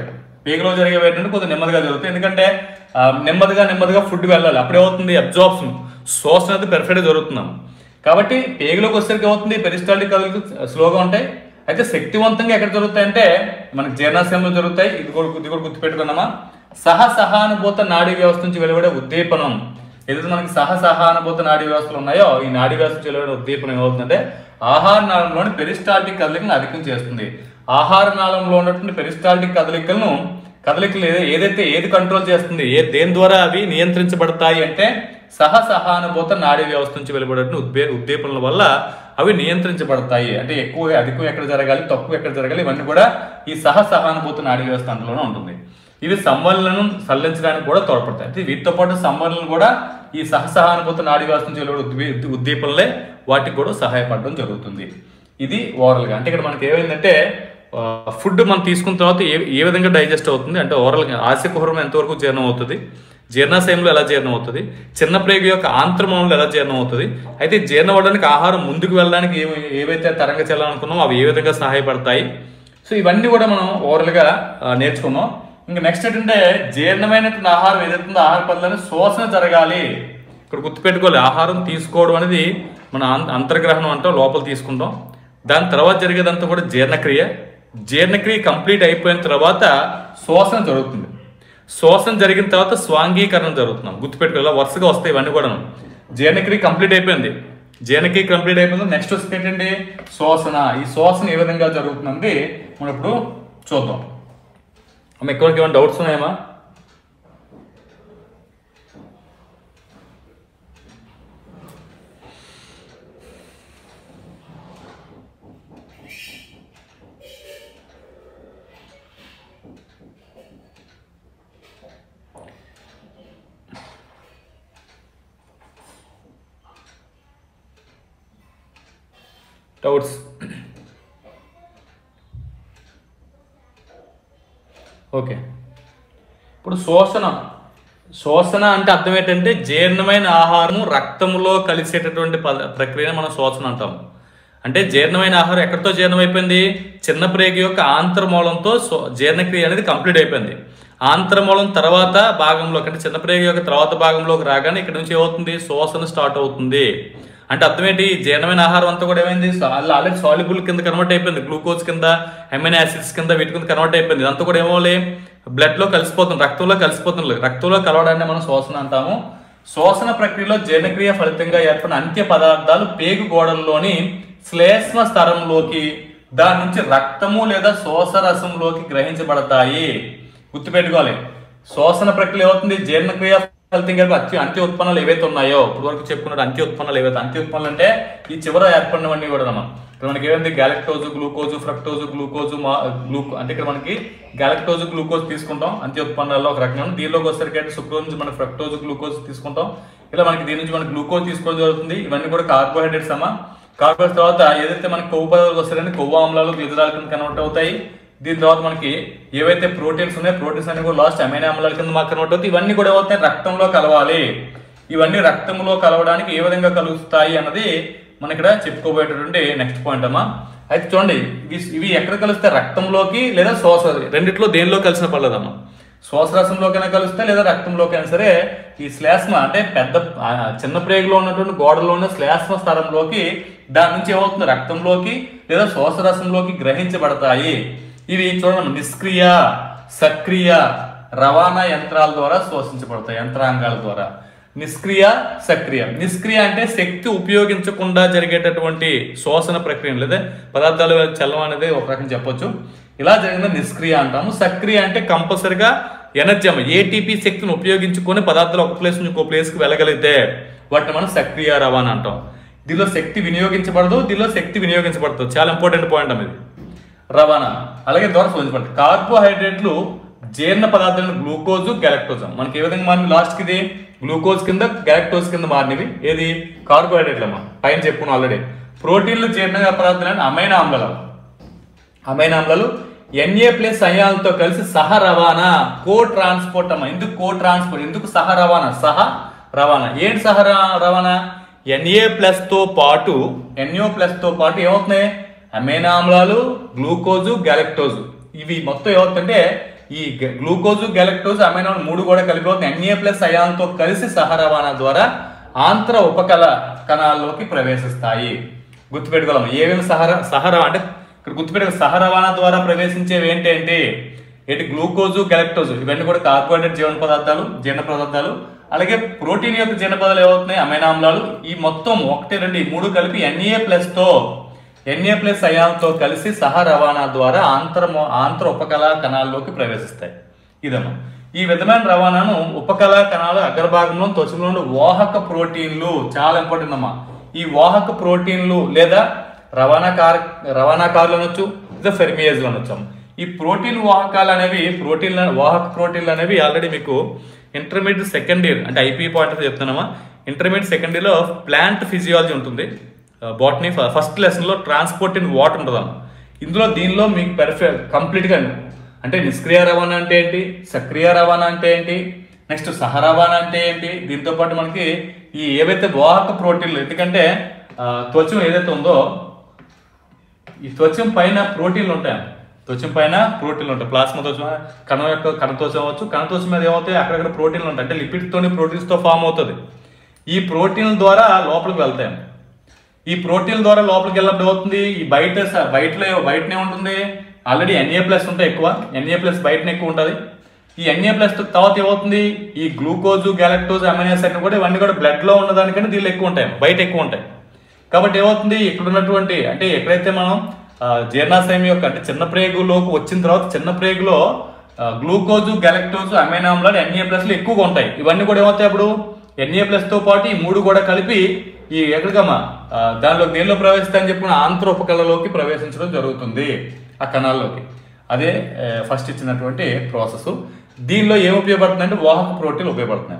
పేగులో జరిగేవి ఏంటంటే కొంచెం నెమ్మదిగా జరుగుతాయి ఎందుకంటే ఆ, నెమ్మదిగా నెమ్మదిగా ఫుడ్ వెళ్ళాలి అప్పుడు ఏమవుతుంది అబ్జార్ప్షన్ శోషణ అనేది పెర్ఫెక్ట్గా జరుగుతున్నాం కాబట్టి పేగులోకి వచ్చేసరికి ఏమవుతుంది పెరిస్టాలిక్ కదలికలు స్లోగా ఉంటాయి అయితే శక్తివంతంగా ఎక్కడ జరుగుతాయంటే మనకి జీర్ణాశయంలో జరుగుతాయి ఇది కూడా ఇది కూడా గుర్తుపెట్టుకున్నామా సహ సహానుభూత నాడీ వ్యవస్థ నుంచి వెలువడే ఉద్దీపనం ఏదైతే మనకి సహ సహానుభూత నాడీ వ్యవస్థలు ఉన్నాయో ఈ నాడీ వ్యవస్థ నుంచి వెలువడే ఉద్దీపనం ఏమవుతుందంటే ఆహార నాళంలోని పెరిస్టాల్టిక్ కదలికలను అధికం చేస్తుంది ఆహార నాళంలో ఉన్నటువంటి పెరిస్టాల్టిక్ కదలికలను కదలికలు ఏది- ఏదైతే ఏది కంట్రోల్ చేస్తుంది ఏ దేని ద్వారా అవి నియంత్రించబడతాయి అంటే సహ సహానుభూత నాడీ వ్యవస్థ నుంచి వెలువడే ఉద్దే ఉద్దీపనల వల్ల అవి నియంత్రించబడతాయి అంటే ఎక్కువ అధికం ఎక్కడ జరగాలి తక్కువ ఎక్కడ జరగాలి ఇవన్నీ కూడా ఈ సహ సహానుభూత నాడీ వ్యవస్థ అందులోనే ఉంటుంది ఇవి సంవరణను సల్లించడానికి కూడా తోడ్పడతాయి అంటే వీటితో పాటు సంవరణలు కూడా ఈ సహ సహానుభూత నాడీ వ్యవస్థ నుంచి వెలువడే ఉద్దీ- ఉద్దీపనలే వాటికి కూడా సహాయపడడం జరుగుతుంది ఇది ఓవరాల్ గా అంటే ఇక్కడ మనకి ఏమైందంటే ఫుడ్ మనం తీసుకున్న తర్వాత ఏ ఏ విధంగా డైజెస్ట్ అవుతుంది అంటే ఓవరాల్ గా ఆశకుహరం ఎంతవరకు జీర్ణం అవుతుంది జీర్ణాశయంలో ఎలా జీర్ణం అవుతుంది చిన్న ప్రేగు యొక్క ఆంత్రమంలో ఎలా జీర్ణం అవుతుంది అయితే జీర్ణం అవ్వడానికి ఆహారం ముందుకు వెళ్ళడానికి ఏవి ఏవైతే తరంగ చెల్లాలనుకున్నామో అవి ఏ విధంగా సహాయపడతాయి సో ఇవన్నీ కూడా మనం ఓవరాల్ గా ఆ, నేర్చుకున్నాం ఇంకా నెక్స్ట్ ఏంటంటే జీర్ణమైనటువంటి ఆహారం ఏదైతుందో ఆహార పదాలను శోషణ జరగాలి ఇక్కడ గుర్తుపెట్టుకోవాలి ఆహారం తీసుకోవడం అనేది మన అం- అంతర్గ్రహణం అంటాం లోపల తీసుకుంటాం దాని తర్వాత జరిగేదంతా కూడా జీర్ణక్రియ జీర్ణక్రియ కంప్లీట్ అయిపోయిన తర్వాత శోషణ జరుగుతుంది శోషణ జరిగిన తర్వాత స్వాంగీకరణ జరుగుతున్నాం గుర్తుపెట్టుకోవాలి ఇలా వరుసగా వస్తాయి ఇవన్నీ కూడా జీర్ణక్రియ కంప్లీట్ అయిపోయింది జీర్ణక్రియ కంప్లీట్ అయిపోయింది నెక్స్ట్ వచ్చి ఏంటండి శోషణ ఈ శోషణ ఏ విధంగా జరుగుతుందండి మనం ఇప్పుడు చూద్దాం అమ్మ ఎక్కడికి ఏమైనా డౌట్స్ ఉన్నాయమ్మా డౌట్స్ ఓకే ఇప్పుడు శోషణ శోషణ అంటే అర్థం ఏంటంటే జీర్ణమైన ఆహారం రక్తంలో కలిసేటటువంటి పద ప్రక్రియను మనం శోషణ అంటాం అంటే జీర్ణమైన ఆహారం ఎక్కడితో జీర్ణమైపోయింది చిన్న ప్రేగి యొక్క ఆంతర్మూలంతో శో- జీర్ణక్రియ అనేది కంప్లీట్ అయిపోయింది ఆంతర్మూలం తర్వాత భాగంలోకి అంటే చిన్న ప్రేగి యొక్క తర్వాత భాగంలోకి రాగానే ఇక్కడ నుంచి ఏమవుతుంది శోషణ స్టార్ట్ అవుతుంది అంటే అర్థం ఏంటి ఈ జీర్ణమైన ఆహారం అంతా కూడా ఏమైంది ఆల్రెడీ సాల్యుబుల్ కింద కన్వర్ట్ అయిపోయింది గ్లూకోజ్ కింద అమైనో యాసిడ్స్ కింద వీటి కింద కన్వర్ట్ అయిపోయింది ఇదంతా కూడా ఏమోలే బ్లడ్ లో కలిసిపోతుంది రక్తంలో కలిసిపోతుంది రక్తంలో కలవడాన్ని మనం శోషణ అంటాము శోషణ ప్రక్రియలో జీర్ణక్రియ ఫలితంగా ఏర్పడిన అంత్య పదార్థాలు పేగు గోడల్లోని శ్లేష్మ స్తరంలోకి దాని నుంచి రక్తము లేదా శోషరసంలోకి గ్రహించబడతాయి గుర్తుపెట్టుకోవాలి శోషణ ప్రక్రియ అవుతుంది జీర్ణక్రియ ఫలితంగా అత్య అంత్య ఉత్పన్నాలు ఏవైతే ఉన్నాయో ఇప్పుడు వరకు చెప్పుకున్నట్టు అంత్య ఉత్పన్నాలు ఏవైతే అంత్య ఉత్పన్నాలు అంటే ఈ చివర ఏర్పడినవన్నీ కూడా మనం ఇక్కడ మనకి ఏమైంది గ్యాలక్టోజు గ్లూకోజు ఫ్రక్టోజు గ్లూకోజు మా గ్లూకో అంటే ఇక్కడ మనకి గ్యాలక్టోజు గ్లూకోజ్ తీసుకుంటాం అంత్య ఉత్పన్నాల్లో ఒక రకంగా ఉంది. దీనిలోకి వచ్చేసరికి అంటే సుక్రోజ్ నుంచి మనం ఫ్రక్టోజు గ్లూకోజ్ తీసుకుంటాం ఇలా మనకి దీని నుంచి మనకి గ్లూకోజ్ తీసుకోవడం జరుగుతుంది ఇవన్నీ కూడా కార్బోహైడ్రేట్స్ అమ్మా కార్బోహైడ్రేట్స్ తర్వాత ఏదైతే మనకి కొవ్వు పదార్థాలు వస్తాయంటే కొవ్వు ఆమ్లాలు గ్లిజరాల కింద కన్వర్ట్ అవుతాయి దీని తర్వాత మనకి ఏవైతే ప్రోటీన్స్ ఉన్నాయో ప్రోటీన్స్ అన్ని కూడా లాస్ట్ అమైనో ఆమ్లాల కింద మాకు కన్వర్ట్ అవుతాయి ఇవన్నీ కూడా ఏమవుతాయి రక్తంలో కలవాలి ఇవన్నీ రక్తంలో కలవడానికి ఏ విధంగా కలుస్తాయి అన్నది మన ఇక్కడ చెప్పుకోబోయేటటువంటి నెక్స్ట్ పాయింట్ అమ్మా అయితే చూడండి ఇవి ఇవి ఎక్కడ కలుస్తాయి రక్తంలోకి లేదా శ్వాస రెండిట్లో దేనిలో కలిసిన పర్లేదమ్మా శ్వాసరసంలోకైనా కలుస్తాయి లేదా రక్తంలోకైనా సరే ఈ శ్లేష్మ అంటే పెద్ద ఆ, చిన్న ప్రేగులో ఉన్నటువంటి గోడలో ఉన్న శ్లేష్మ స్థలంలోకి దాని నుంచి ఏమవుతుంది రక్తంలోకి లేదా శ్వాసరసంలోకి గ్రహించబడతాయి ఇవి చూడండి నిష్క్రియ సక్రియ రవాణా యంత్రాల ద్వారా శోషించబడతాయి యంత్రాంగాల ద్వారా నిష్క్రియ సక్రియ నిష్క్రియ అంటే శక్తి ఉపయోగించకుండా జరిగేటటువంటి శోషణ ప్రక్రియ లేదా పదార్థాలు చల్లడం అనేది ఒక రకం చెప్పొచ్చు ఇలా జరిగిన నిష్క్రియ అంటాము సక్రియ అంటే కంపల్సరిగా ఎనర్జీ అమ్మ ఏటీపీ శక్తిని ఉపయోగించుకొని పదార్థాలు ఒక ప్లేస్ నుంచి ఇంకో ప్లేస్కి వెళ్ళగలిగితే వాటిని మనం సక్రియ రవాణా అంటాం దీనిలో శక్తి వినియోగించబడదు దీనిలో శక్తి వినియోగించబడదు చాలా ఇంపార్టెంట్ పాయింట్ అమ్మ ఇది రవాణా అలాగే ద్వారా శోధించబడుతుంది కార్బోహైడ్రేట్లు జీర్ణ పదార్థాలను గ్లూకోజ్ గ్యాలక్టోజ్ మనకి ఏ విధంగా మారినవి లాస్ట్ కి ఇది గ్లూకోజ్ కింద గ్యాలక్టోజ్ కింద మారినవి ఏది కార్బోహైడ్రేట్లు అమ్మా పైన చెప్పుకున్నాం ఆల్రెడీ ప్రోటీన్లు జీర్ణ పదార్థాలు అమైనా ఆమ్లాలు అమైనా ఆమ్లాలు ఎన్ఏ ప్లస్ అయాలతో కలిసి సహ రవాణా కో ట్రాన్స్పోర్ట్ అమ్మా ఎందుకు కో ట్రాన్స్పోర్ట్ ఎందుకు సహ రవాణా సహ రవాణా ఏంటి సహ ర- రవాణా ఎన్ఏ ప్లస్ తో పాటు ఎన్ఓ ప్లస్ తో పాటు ఏమవుతున్నాయి అమైనా ఆమ్లాలు గ్లూకోజు గ్యాలక్టోజు ఇవి మొత్తం ఏమవుతుందంటే ఈ గ- గ్లూకోజ్ గెలక్టోజ్ అమైనో మూడు కూడా కలిపి అవుతుంది ఎన్ఏ ప్లస్ అయాన్తో కలిసి సహ రవాణా ద్వారా ఆంత్ర ఉపకల కణాల్లోకి ప్రవేశిస్తాయి గుర్తుపెట్టుకోవాలి ఏమేమి సహర సహర అంటే ఇక్కడ గుర్తుపెట్టుకో సహ రవాణా ద్వారా ప్రవేశించేవి ఏంటి ఏంటి ఏంటి గ్లూకోజు గెలక్టోజ్ ఇవన్నీ కూడా కార్బోహైడ్రేట్ జీవన పదార్థాలు జీర్ణ పదార్థాలు అలాగే ప్రోటీన్ యొక్క జీర్ణ పదార్థాలు ఏమవుతున్నాయి అమైనో ఆమ్లాలు ఈ మొత్తం ఒకటి రెండు ఈ మూడు కలిపి ఎన్ఏ ప్లస్ తో ఎన్ఏ ప్లస్ అయాన్తో కలిసి సహ రవాణా ద్వారా ఆంతర ఆంతర ఉపకళా కణాల్లోకి ప్రవేశిస్తాయి ఇదమ్మా ఈ విధమైన రవాణాను ఉపకళా కణాలు అగ్రభాగంలో త్వచలోని వాహక ప్రోటీన్లు చాలా ఇంపార్టెంట్ అమ్మా ఈ వాహక ప్రోటీన్లు లేదా రవాణా కార రవాణాకారులు అనొచ్చు లేదా ఫెర్మియేజ్లు అనొచ్చు అమ్మ. ఈ ప్రోటీన్ వాహకాలు అనేవి ప్రోటీన్ల వాహక ప్రోటీన్లు అనేవి ఆల్రెడీ మీకు ఇంటర్మీడియట్ సెకండ్ ఇయర్ అంటే ఐపీ పాయింట్ ఆఫ్ చెప్తున్నామా ఇంటర్మీడియట్ సెకండ్ ఇయర్లో ప్లాంట్ ఫిజియాలజీ ఉంటుంది బాటనీ ఫస్ట్ లెసన్లో ట్రాన్స్పోర్ట్ ఇన్ వాటర్ ఉంటుందన్న ఇందులో దీనిలో మీకు పెర్ఫెక్ట్ కంప్లీట్గా అంటే నిష్క్రియ రవాణా అంటే ఏంటి సక్రియ రవాణా అంటే ఏంటి నెక్స్ట్ సహ రవాణా అంటే ఏంటి దీంతో పాటు మనకి ఈ ఏవైతే వాహక ప్రోటీన్లు ఎందుకంటే ఆ, త్వచం ఏదైతే ఉందో ఈ త్వచం పైన ప్రోటీన్లు ఉంటాయి త్వచం పైన ప్రోటీన్లు ఉంటాయి ప్లాస్మా త్వచం కణం యొక్క కణత్వచం అవ్వచ్చు కణత్వచం మీద ఏమవుతాయి అక్కడక్కడ ప్రోటీన్లు ఉంటాయి అంటే లిపిడ్ తోని ప్రోటీన్స్ తో ఫామ్ అవుతుంది ఈ ప్రోటీన్ల ద్వారా లోపలికి వెళ్తాయి ఈ ప్రోటీన్ల ద్వారా లోపలికి వెళ్ళినప్పుడు ఏమవుతుంది ఈ బయట స- బయటలో బయటనే ఉంటుంది ఆల్రెడీ ఎన్ఏ ప్లస్ ఉంటాయి ఎక్కువ ఎన్ఏ ప్లస్ బయటనే ఎక్కువ ఉంటుంది ఈ ఎన్ఏ ప్లస్ తర్వాత ఏమవుతుంది ఈ గ్లూకోజ్ గ్యాలక్టోజ్ అమైనస్ అన్ని కూడా ఇవన్నీ కూడా బ్లడ్ లో ఉన్నదానికంటే దీనిలో ఎక్కువ ఉంటాయి బయట ఎక్కువ ఉంటాయి కాబట్టి ఏమవుతుంది ఇక్కడ ఉన్నటువంటి అంటే ఎక్కడైతే మనం ఆ, జీర్ణాశయం యొక్క అంటే చిన్న ప్రేగులోకి వచ్చిన తర్వాత చిన్న ప్రేగులో ఆ, గ్లూకోజ్ గెలక్టోజ్ అమైనో ఆమ్లాలు ఎన్ఏ ప్లస్లు ఎక్కువగా ఉంటాయి ఇవన్నీ కూడా ఏమవుతాయి అప్పుడు ఎన్ఏ ప్లస్ తో పాటు ఈ మూడు కూడా కలిపి ఈ ఎక్కడికమ్మా ఆ, దానిలో దేనిలో ప్రవేశిస్తాయని చెప్పిన ఆంత్రోపకళలోకి ప్రవేశించడం జరుగుతుంది ఆ కణాల్లోకి అదే ఫస్ట్ ఇచ్చినటువంటి ప్రాసెస్ దీనిలో ఏం ఉపయోగపడుతుంది అంటే వాహక ప్రోటీన్లు ఉపయోగపడుతున్నాయి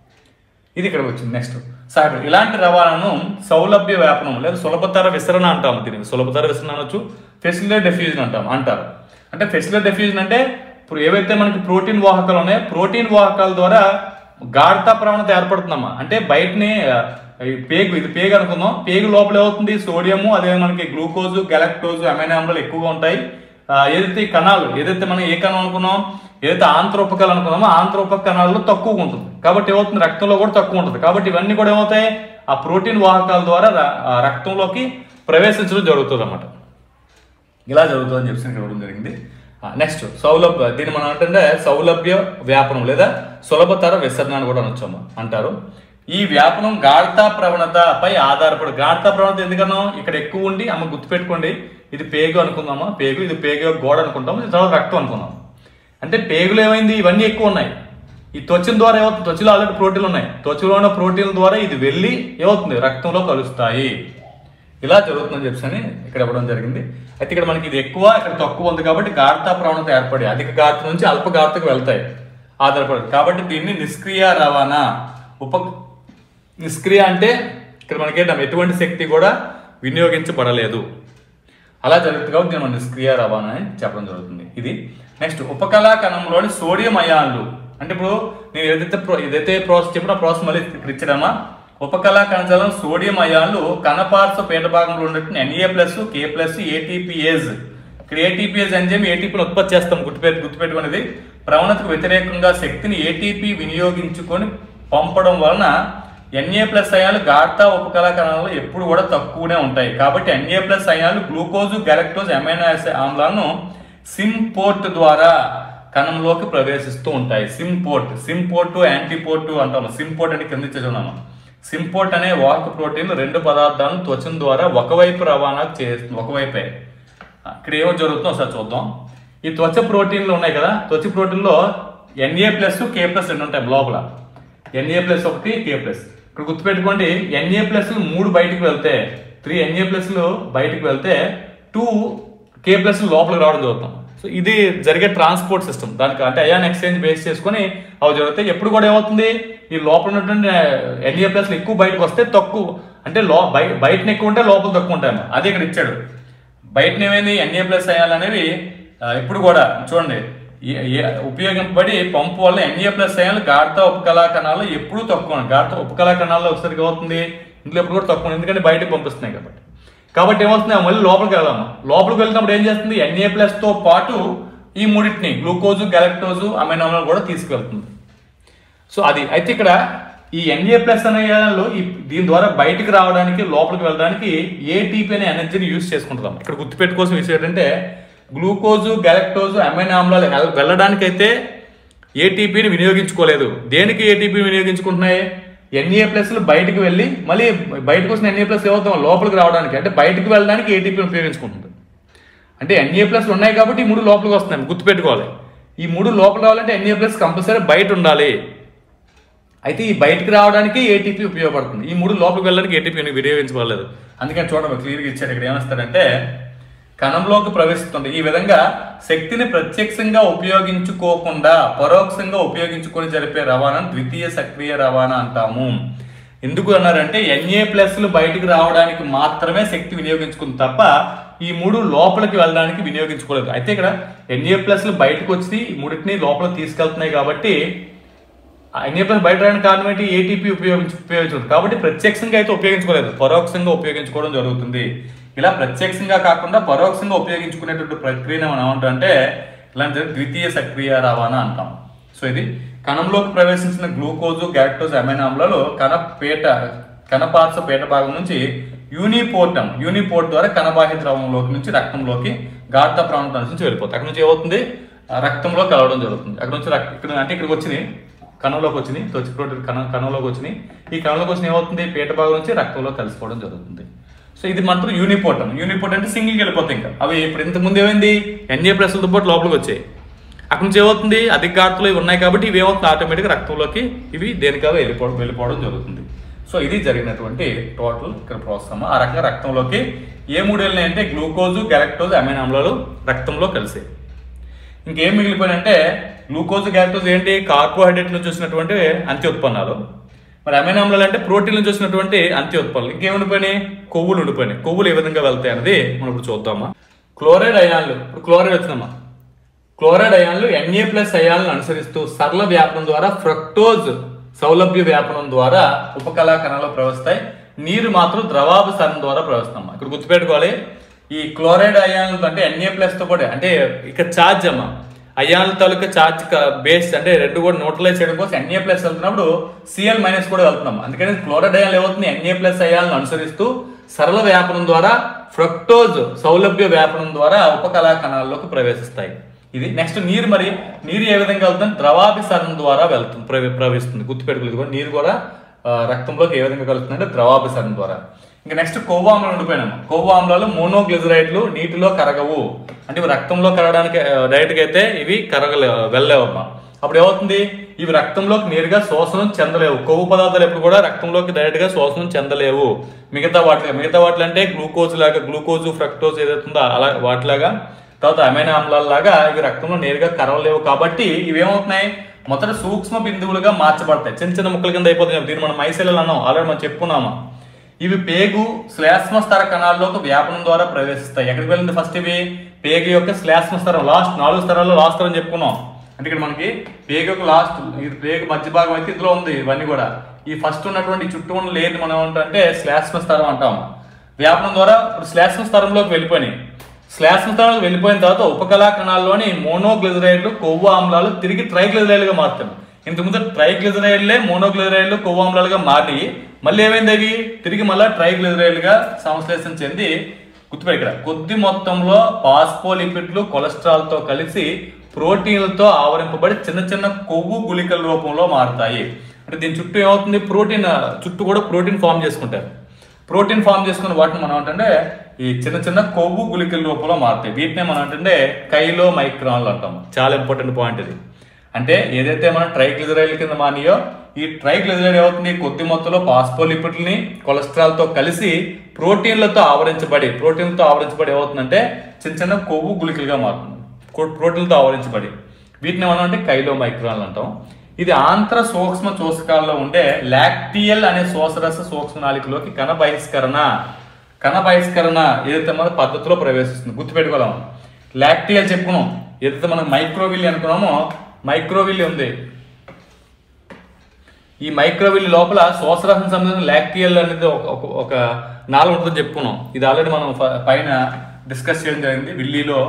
ఇది ఇక్కడ వచ్చింది నెక్స్ట్ సార్ ఇలాంటి రవాణాను సౌలభ్య వ్యాపనం లేదా సులభతర విసరణ అంటాము దీనికి సులభతర విసరణ అనొచ్చు ఫెసిలిటీ డెఫ్యూజన్ అంటాం అంటారు అంటే ఫెసిలిటీ డెఫ్యూజన్ అంటే ఇప్పుడు ఏవైతే మనకి ప్రోటీన్ వాహకాలు ఉన్నాయో ప్రోటీన్ వాహకాల ద్వారా గాఢత ప్రవణత ఏర్పడుతుందమ్మా అంటే బయటని ఆ, ఈ పేగు ఇది పేగు అనుకుందాం పేగు లోపల ఏమవుతుంది సోడియము అదే మనకి గ్లూకోజ్ గెలక్టోజ్ అమైనో ఆమ్లాలు ఎక్కువగా ఉంటాయి ఆ, ఏదైతే ఈ కణాలు ఏదైతే మనం ఏ కణం అనుకున్నాం ఏదైతే ఆంత్రోపకాలు అనుకున్నామో ఆంత్రోపక కణాల్లో తక్కువగా ఉంటుంది కాబట్టి ఏమవుతుంది రక్తంలో కూడా తక్కువ ఉంటుంది కాబట్టి ఇవన్నీ కూడా ఏమవుతాయి ఆ ప్రోటీన్ వాహకాల ద్వారా ర- ఆ రక్తంలోకి ప్రవేశించడం జరుగుతుంది అన్నమాట ఇలా జరుగుతుందని చెప్పి ఇక్కడ ఇవ్వడం జరిగింది నెక్స్ట్ సౌలభ్య దీన్ని మనం అంటే సౌలభ్య వ్యాపనం లేదా సులభతర విసరణ అని కూడా అనొచ్చమ్మ అంటారు ఈ వ్యాపనం గాఢతా ప్రవణతపై ఆధారపడి గాఢతా ప్రవణత ఎందుకన్నాం ఇక్కడ ఎక్కువ ఉండి అమ్మ గుర్తుపెట్టుకోండి ఇది పేగు అనుకుందామా పేగు ఇది పేగు యొక్క గోడ అనుకుంటాం ఇది తర్వాత రక్తం అనుకుందాం అంటే పేగులు ఏమైంది ఇవన్నీ ఎక్కువ ఉన్నాయి ఈ త్వచం ద్వారా ఏమవుతుంది త్వచలో ఆల్రెడీ ప్రోటీన్లు ఉన్నాయి త్వచలో ఉన్న ప్రోటీన్ల ద్వారా ఇది వెళ్ళి ఏమవుతుంది రక్తంలో కలుస్తాయి ఇలా జరుగుతుందని చెప్పి ఇక్కడ ఇవ్వడం జరిగింది అయితే ఇక్కడ మనకి ఇది ఎక్కువ ఇక్కడ తక్కువ ఉంది కాబట్టి గాఢతా ప్రవణత ఏర్పడి అధిక గాఢత నుంచి అల్ప గాఢతకు వెళ్తాయి ఆధారపడి కాబట్టి దీన్ని నిష్క్రియ రవాణా ఉప నిష్క్రియ అంటే ఇక్కడ మనకి ఎటువంటి శక్తి కూడా వినియోగించబడలేదు అలా జరుగుతుంది కాబట్టి దీన్ని మనం నిష్క్రియ రవాణా అని చెప్పడం జరుగుతుంది ఇది నెక్స్ట్ ఉపకళా కణంలోని సోడియం అయాన్లు అంటే ఇప్పుడు నేను ఏదైతే ప్రో ఏదైతే ప్రాసెస్ చెప్పిన ప్రాసెస్ మళ్ళీ ఇక్కడ ఇచ్చాడమ్మా ఉపకళా కణజాలం సోడియం అయాన్లు కణపార్శ్వ పీఠ భాగంలో ఉన్నట్టు ఎన్ఏ ప్లస్ కే ప్లస్ ఏటీపీఏజ్ ఇక్కడ ఏటీపీఎస్ ఎంజైమ్ ఏటీపీని ఉత్పత్తి చేస్తాం గుర్తుపెట్టు గుర్తుపెట్టుకునేది ప్రవణతకు వ్యతిరేకంగా శక్తిని ఏటీపీ వినియోగించుకొని పంపడం వలన ఎన్ఏ ప్లస్ అయాలు గాఢతా ఉపకళా కణాలలో ఎప్పుడు కూడా తక్కువనే ఉంటాయి కాబట్టి ఎన్ఏ ప్లస్ అయాలు గ్లూకోజ్ గెలక్టోజ్ అమైనో యాసిడ్ ఆమ్లాలను సిమ్ పోర్ట్ ద్వారా కణంలోకి ప్రవేశిస్తూ ఉంటాయి symport symport antiport అంటాము సిమ్ పోర్ట్ అంటే కింద చూస్తున్నాము సిమ్ పోర్ట్ అనే వాహక ప్రోటీన్లు రెండు పదార్థాలను త్వచం ద్వారా ఒకవైపు రవాణా చేస్తుంది ఒకవైపే ఇక్కడ ఏమో జరుగుతుందో ఒకసారి చూద్దాం ఈ త్వచ ప్రోటీన్లు ఉన్నాయి కదా త్వచ ప్రోటీన్లో ఎన్ఏ ప్లస్ కే ప్లస్ రెండు ఉంటాయి లోపల ఎన్ఏ ప్లస్ ఒకటి కే ప్లస్ ఇక్కడ గుర్తుపెట్టుకోండి ఎన్ఏ ప్లస్ మూడు బయటికి వెళ్తే త్రీ ఎన్ఏ ప్లస్లు బయటికి వెళ్తే టూ కే ప్లస్ లోపలికి రావడం జరుగుతాం సో ఇది జరిగే ట్రాన్స్పోర్ట్ సిస్టమ్ దానికి అంటే అయాన్ ఎక్స్చేంజ్ బేస్ చేసుకొని అవి జరుగుతాయి ఎప్పుడు కూడా ఏమవుతుంది ఈ లోపల ఉన్నటువంటి ఎన్ఏ ప్లస్లు ఎక్కువ బయటకు వస్తే తక్కువ అంటే లో బయ బయటన ఎక్కువ ఉంటే లోపల తక్కువ ఉంటాయి అదే ఇక్కడ ఇచ్చాడు బయట ఏమైంది ఎన్ఏ ప్లస్ అయాలు అనేవి ఆ, ఇప్పుడు కూడా చూడండి ఏ- ఏ- ఉపయోగింపబడి పంపు వల్ల ఎన్ఏ ప్లస్ అయాలు గాఢత ఉపకళా కణాలు ఎప్పుడూ తక్కువ గాఢత ఉపకళా కణాల్లో ఒకసారి అవుతుంది ఇంట్లో ఎప్పుడు కూడా తక్కువ ఎందుకంటే బయటకు పంపిస్తున్నాయి కాబట్టి కాబట్టి ఏమవుతుంది మళ్ళీ లోపలికి వెళ్దాం లోపలికి వెళ్ళినప్పుడు ఏం చేస్తుంది ఎన్ఏ ప్లస్ తో పాటు ఈ మూడింటిని గ్లూకోజు గ్యాలక్టోజు అమైనామ్లాలు కూడా తీసుకువెళ్తుంది సో అది అయితే ఇక్కడ ఈ ఎన్ఏ ప్లస్ అనే లో ఈ దీని ద్వారా బయటికి రావడానికి లోపలికి వెళ్ళడానికి ఏటీపీ అనే ఎనర్జీని యూజ్ చేసుకుంటున్నాం ఇక్కడ గుర్తుపెట్టుకోవాల్సిన విషయం ఏంటంటే గ్లూకోజు గ్యాలక్టోజు అమైనో ఆమ్లాలు వెల్- వెళ్ళడానికైతే ఏటీపీని వినియోగించుకోలేదు దేనికి ఏటీపీ వినియోగించుకుంటున్నాయి ఎన్ఏ ప్లస్లు బయటికి వెళ్ళి మళ్ళీ బయటకు వచ్చిన ఎన్ఏ ప్లస్ ఏమవుతాం లోపలికి రావడానికి అంటే బయటికి వెళ్ళడానికి ఏటీపీని ఉపయోగించుకుంటుంది అంటే ఎన్ఏ ప్లస్ ఉన్నాయి కాబట్టి ఈ మూడు లోపలికి వస్తున్నాయి గుర్తుపెట్టుకోవాలి ఈ మూడు లోపల రావాలంటే ఎన్ఏ ప్లస్ కంపల్సరీ బయట ఉండాలి అయితే ఈ బయటికి రావడానికి ఏటీపీ ఉపయోగపడుతుంది ఈ మూడు లోపలికి వెళ్ళడానికి ఏటీపీ వినియోగించబడలేదు అందుకని చూడండి క్లియర్గా ఇచ్చారు ఇక్కడ ఏమొస్తారంటే కణంలోకి ప్రవేశిస్తుంది ఈ విధంగా శక్తిని ప్రత్యక్షంగా ఉపయోగించుకోకుండా పరోక్షంగా ఉపయోగించుకొని జరిపే రవాణాను ద్వితీయ సక్రియ రవాణా అంటాము ఎందుకు అన్నారంటే ఎన్ఏ ప్లస్లు బయటికి రావడానికి మాత్రమే శక్తి వినియోగించుకుంది తప్ప ఈ మూడు లోపలికి వెళ్ళడానికి వినియోగించుకోలేదు అయితే ఇక్కడ ఎన్ఏ ప్లస్లు బయటకు వచ్చి ఈ మూడింటిని లోపలికి తీసుకెళ్తున్నాయి కాబట్టి ఎన్ఏ ప్లస్ బయట రావడానికి కారణం ఏంటి ఏటీపీ ఉపయోగించి ఉపయోగించడం కాబట్టి ప్రత్యక్షంగా అయితే ఉపయోగించుకోలేదు పరోక్షంగా ఉపయోగించుకోవడం జరుగుతుంది ఇలా ప్రత్యక్షంగా కాకుండా పరోక్షంగా ఉపయోగించుకునేటువంటి ప్రక్రియను మనం ఏమంటామంటే ఇలాంటి ద్వితీయ సక్రియ రవాణా అంటాం సో ఇది కణంలోకి ప్రవేశించిన గ్లూకోజు గ్యాక్టోజ్ అమైనో ఆమ్లాలు కణ పేట కణపార్శ్వ పేట భాగం నుంచి యూనిపోర్టం యూనిపోర్ట్ ద్వారా కణబాహ్య ద్రవంలోకి నుంచి రక్తంలోకి గాఢత ప్రాంతం నుంచి వెళ్ళిపోతుంది అక్కడ నుంచి ఏమవుతుంది ఆ రక్తంలో కలవడం జరుగుతుంది అక్కడ నుంచి రక్త ఇక్కడ అంటే ఇక్కడికి వచ్చినాయి కణంలోకి వచ్చినాయి తొచ్చి ప్రోటీన్ కణ కణంలోకి వచ్చినాయి ఈ కణంలోకి వచ్చిన ఏమవుతుంది పేట భాగం నుంచి రక్తంలో కలిసిపోవడం జరుగుతుంది సో ఇది మాత్రం యూనిపోర్టం యూనిపోర్ట్ అంటే సింగిల్కి వెళ్ళిపోతాయి ఇంకా అవి ఇప్పుడు ఇంతకు ముందు ఏమైంది ఎన్ఏ ప్లస్లతో పాటు లోపలికి వచ్చాయి అక్కడ నుంచి ఏమవుతుంది అధిక గాఢతలో ఇవి ఉన్నాయి కాబట్టి ఇవి ఏమవుతుంది ఆటోమేటిక్గా రక్తంలోకి ఇవి దేనికాగా వెళ్ళిపోవడం వెళ్ళిపోవడం జరుగుతుంది సో ఇది జరిగినటువంటి టోటల్ ఇక్కడ ప్రోత్సాహం ఆ రకంగా రక్తంలోకి ఏ మూడు వెళ్ళినాయి అంటే గ్లూకోజు గ్యాలక్టోజ్ అమైనో ఆమ్లాలు రక్తంలో కలిసాయి ఇంకేం మిగిలిపోయినంటే గ్లూకోజ్ గ్యాలక్టోజ్ ఏంటి కార్బోహైడ్రేట్ నుంచి వచ్చినటువంటి అంత్య ఉత్పన్నాలు మరి అమైనో ఆమ్లాలు అంటే ప్రోటీన్ నుంచి వచ్చినటువంటి అంత్య ఉత్పన్నాలు ఇంకేం ఉండిపోయినాయి కొవ్వులు ఉండిపోయినాయి కొవ్వులు ఏ విధంగా వెళ్తాయి అనేది మనం ఇప్పుడు చూద్దామా క్లోరైడ్ అయాన్లు ఇప్పుడు క్లోరైడ్ వచ్చిందమ్మా క్లోరైడ్ అయాన్లు ఎన్ఏ ప్లస్ అయాన్లను అనుసరిస్తూ సరళ వ్యాపనం ద్వారా ఫ్రక్టోజ్ సౌలభ్య వ్యాపనం ద్వారా ఉపకళా కణాలు ప్రవహిస్తాయి నీరు మాత్రం ద్రవాభిసరణ ద్వారా ప్రవహిస్తాం ఇక్కడ గుర్తుపెట్టుకోవాలి ఈ క్లోరైడ్ అయాన్లు అంటే ఎన్ఏ ప్లస్ తో కూడా అంటే ఇక్కడ ఛార్జ్ అమ్మా అయాన్ల తాలూకా ఛార్జ్ బేస్ అంటే రెండు కూడా న్యూట్రలైజ్ చేయడం కోసం ఎన్ఏ ప్లస్ వెళ్తున్నప్పుడు సిఎల్ మైనస్ కూడా వెళ్తున్నాం అందుకని క్లోరైడ్ అయాన్లు ఏమవుతుంది ఎన్ఏ ప్లస్ అయాన్లను అనుసరిస్తూ సరళ వ్యాపనం ద్వారా ఫ్రక్టోజ్ సౌలభ్య వ్యాపనం ద్వారా ఉపకళా కణాల్లోకి ప్రవేశిస్తాయి ఇది నెక్స్ట్ నీరు మరి నీరు ఏ విధంగా వెళ్తుంది ద్రవాభిసరణ ద్వారా వెళ్తుంది ప్రవే- ప్రవహిస్తుంది గుర్తుపెట్టుకోలేదు కూడా నీరు కూడా ఆ, రక్తంలోకి ఏ విధంగా కలుస్తుంది అంటే ద్రవాభిసరణ ద్వారా ఇంకా నెక్స్ట్ కొవ్వు ఆమ్లాలు ఉండిపోయినాము కొవ్వు ఆమ్లాలు మోనోగ్లిజరైడ్లు నీటిలో కరగవు అంటే ఇవి రక్తంలో కరగడానికి డైరెక్ట్గా అయితే ఇవి కరగలే వెళ్ళలేవమ్మా అప్పుడు ఏమవుతుంది ఇవి రక్తంలోకి నేరుగా శోషణం చెందలేవు కొవ్వు పదార్థాలు ఎప్పుడు కూడా రక్తంలోకి డైరెక్ట్ గా శోషణం చెందలేవు మిగతా వాటి మిగతా వాటిలో అంటే గ్లూకోజ్ లాగా గ్లూకోజ్ ఫ్రక్టోజ్ ఏదైతుందో అలా వాటిలాగా తర్వాత అమైనో ఆమ్లాల లాగా ఇవి రక్తంలో నేరుగా కరవలేవు కాబట్టి ఇవి ఏమవుతున్నాయి మొదట సూక్ష్మ బిందువులుగా మార్చబడతాయి చిన్న చిన్న ముక్కల కింద అయిపోతాయి దీన్ని మనం మైసెల్ అన్నాం ఆల్రెడీ మనం చెప్పుకున్నామా ఇవి పేగు శ్లేష్మ స్తర కణాల్లోకి వ్యాపనం ద్వారా ప్రవేశిస్తాయి ఎక్కడికి వెళ్ళింది ఫస్ట్ ఇవి పేగు యొక్క శ్లేష్మ స్తరం లాస్ట్ నాలుగు స్తరాల్లో లాస్ట్ స్తరం చెప్పుకున్నాం అంటే ఇక్కడ మనకి పేగు యొక్క లాస్ట్ ఇది పేగు మధ్య భాగం అయితే ఇందులో ఉంది ఇవన్నీ కూడా ఈ ఫస్ట్ ఉన్నటువంటి చుట్టూ ఉన్న లేదు మనం ఏమంటే శ్లేష్మ స్తరం అంటాం వ్యాపనం ద్వారా ఇప్పుడు శ్లేష్మ స్తరంలోకి వెళ్ళిపోయినాయి శ్లేష్మ స్తరంలోకి వెళ్ళిపోయిన తర్వాత ఉపకళా కణాల్లోని మోనోగ్లిజరైడ్లు కొవ్వు ఆమ్లాలు తిరిగి ట్రైగ్లిజరైడ్లుగా మారుతాయి ఇంతకుముందు ట్రైగ్లిజరైడ్లే మోనోగ్లిజరైడ్లు కొవ్వు ఆమ్లాలుగా మారి మళ్ళీ ఏమైంది అవి తిరిగి మళ్ళీ ట్రైగ్లిజరైడ్లుగా సంశ్లేషణ చెంది గుర్తుపెట్టి ఇక్కడ కొద్ది మొత్తంలో పాస్పోలిపిడ్లు కొలెస్ట్రాల్ తో కలిసి ప్రోటీన్లతో ఆవరింపబడి చిన్న చిన్న కొవ్వు గుళికల రూపంలో మారుతాయి అంటే దీని చుట్టూ ఏమవుతుంది ప్రోటీన్ చుట్టూ కూడా ప్రోటీన్ ఫామ్ చేసుకుంటారు ప్రోటీన్ ఫామ్ చేసుకున్న వాటిని మనం ఏంటంటే ఈ చిన్న చిన్న కొవ్వు గుళికల రూపంలో మారుతాయి వీటినే మనం ఏంటంటే కైలో మైక్రాన్లు అంటాం చాలా ఇంపార్టెంట్ పాయింట్ ఇది అంటే ఏదైతే మనం ట్రైగ్లిజరైడ్ కింద మానియో ఈ ట్రైగ్లిజరైడ్ ఏమవుతుంది కొద్ది మొత్తంలో పాస్పోలిపిడ్లని కొలెస్ట్రాల్ తో కలిసి ప్రోటీన్లతో ఆవరించబడి ప్రోటీన్లతో ఆవరించబడి ఏమవుతుందంటే చిన్న చిన్న కొవ్వు గుళికలుగా మారుతుంది కో- ప్రోటీన్లతో ఆవరించబడి వీటిని మనం అంటే కైలో మైక్రాన్లు అంటాం ఇది ఆంత్ర సూక్ష్మ చూసకాల్లో ఉండే లాక్టియల్ అనే శోషరస సూక్ష్మ నాళికలోకి కణ బహిష్కరణ కణ బహిష్కరణ ఏదైతే మన పద్ధతిలో ప్రవేశిస్తుంది గుర్తుపెట్టుకోలేము లాక్టియల్ చెప్పుకున్నాం ఏదైతే మనం మైక్రోవిల్ అనుకున్నామో మైక్రోవిల్ ఉంది ఈ మైక్రోవిల్ లోపల శోషరసం సంబంధించిన లాక్టియల్ అనేది ఒక- ఒక ఒక నాలుగు ఉంటుందని చెప్పుకున్నాం ఇది ఆల్రెడీ మనం ఫ- పైన డిస్కస్ చేయడం జరిగింది విల్లీలో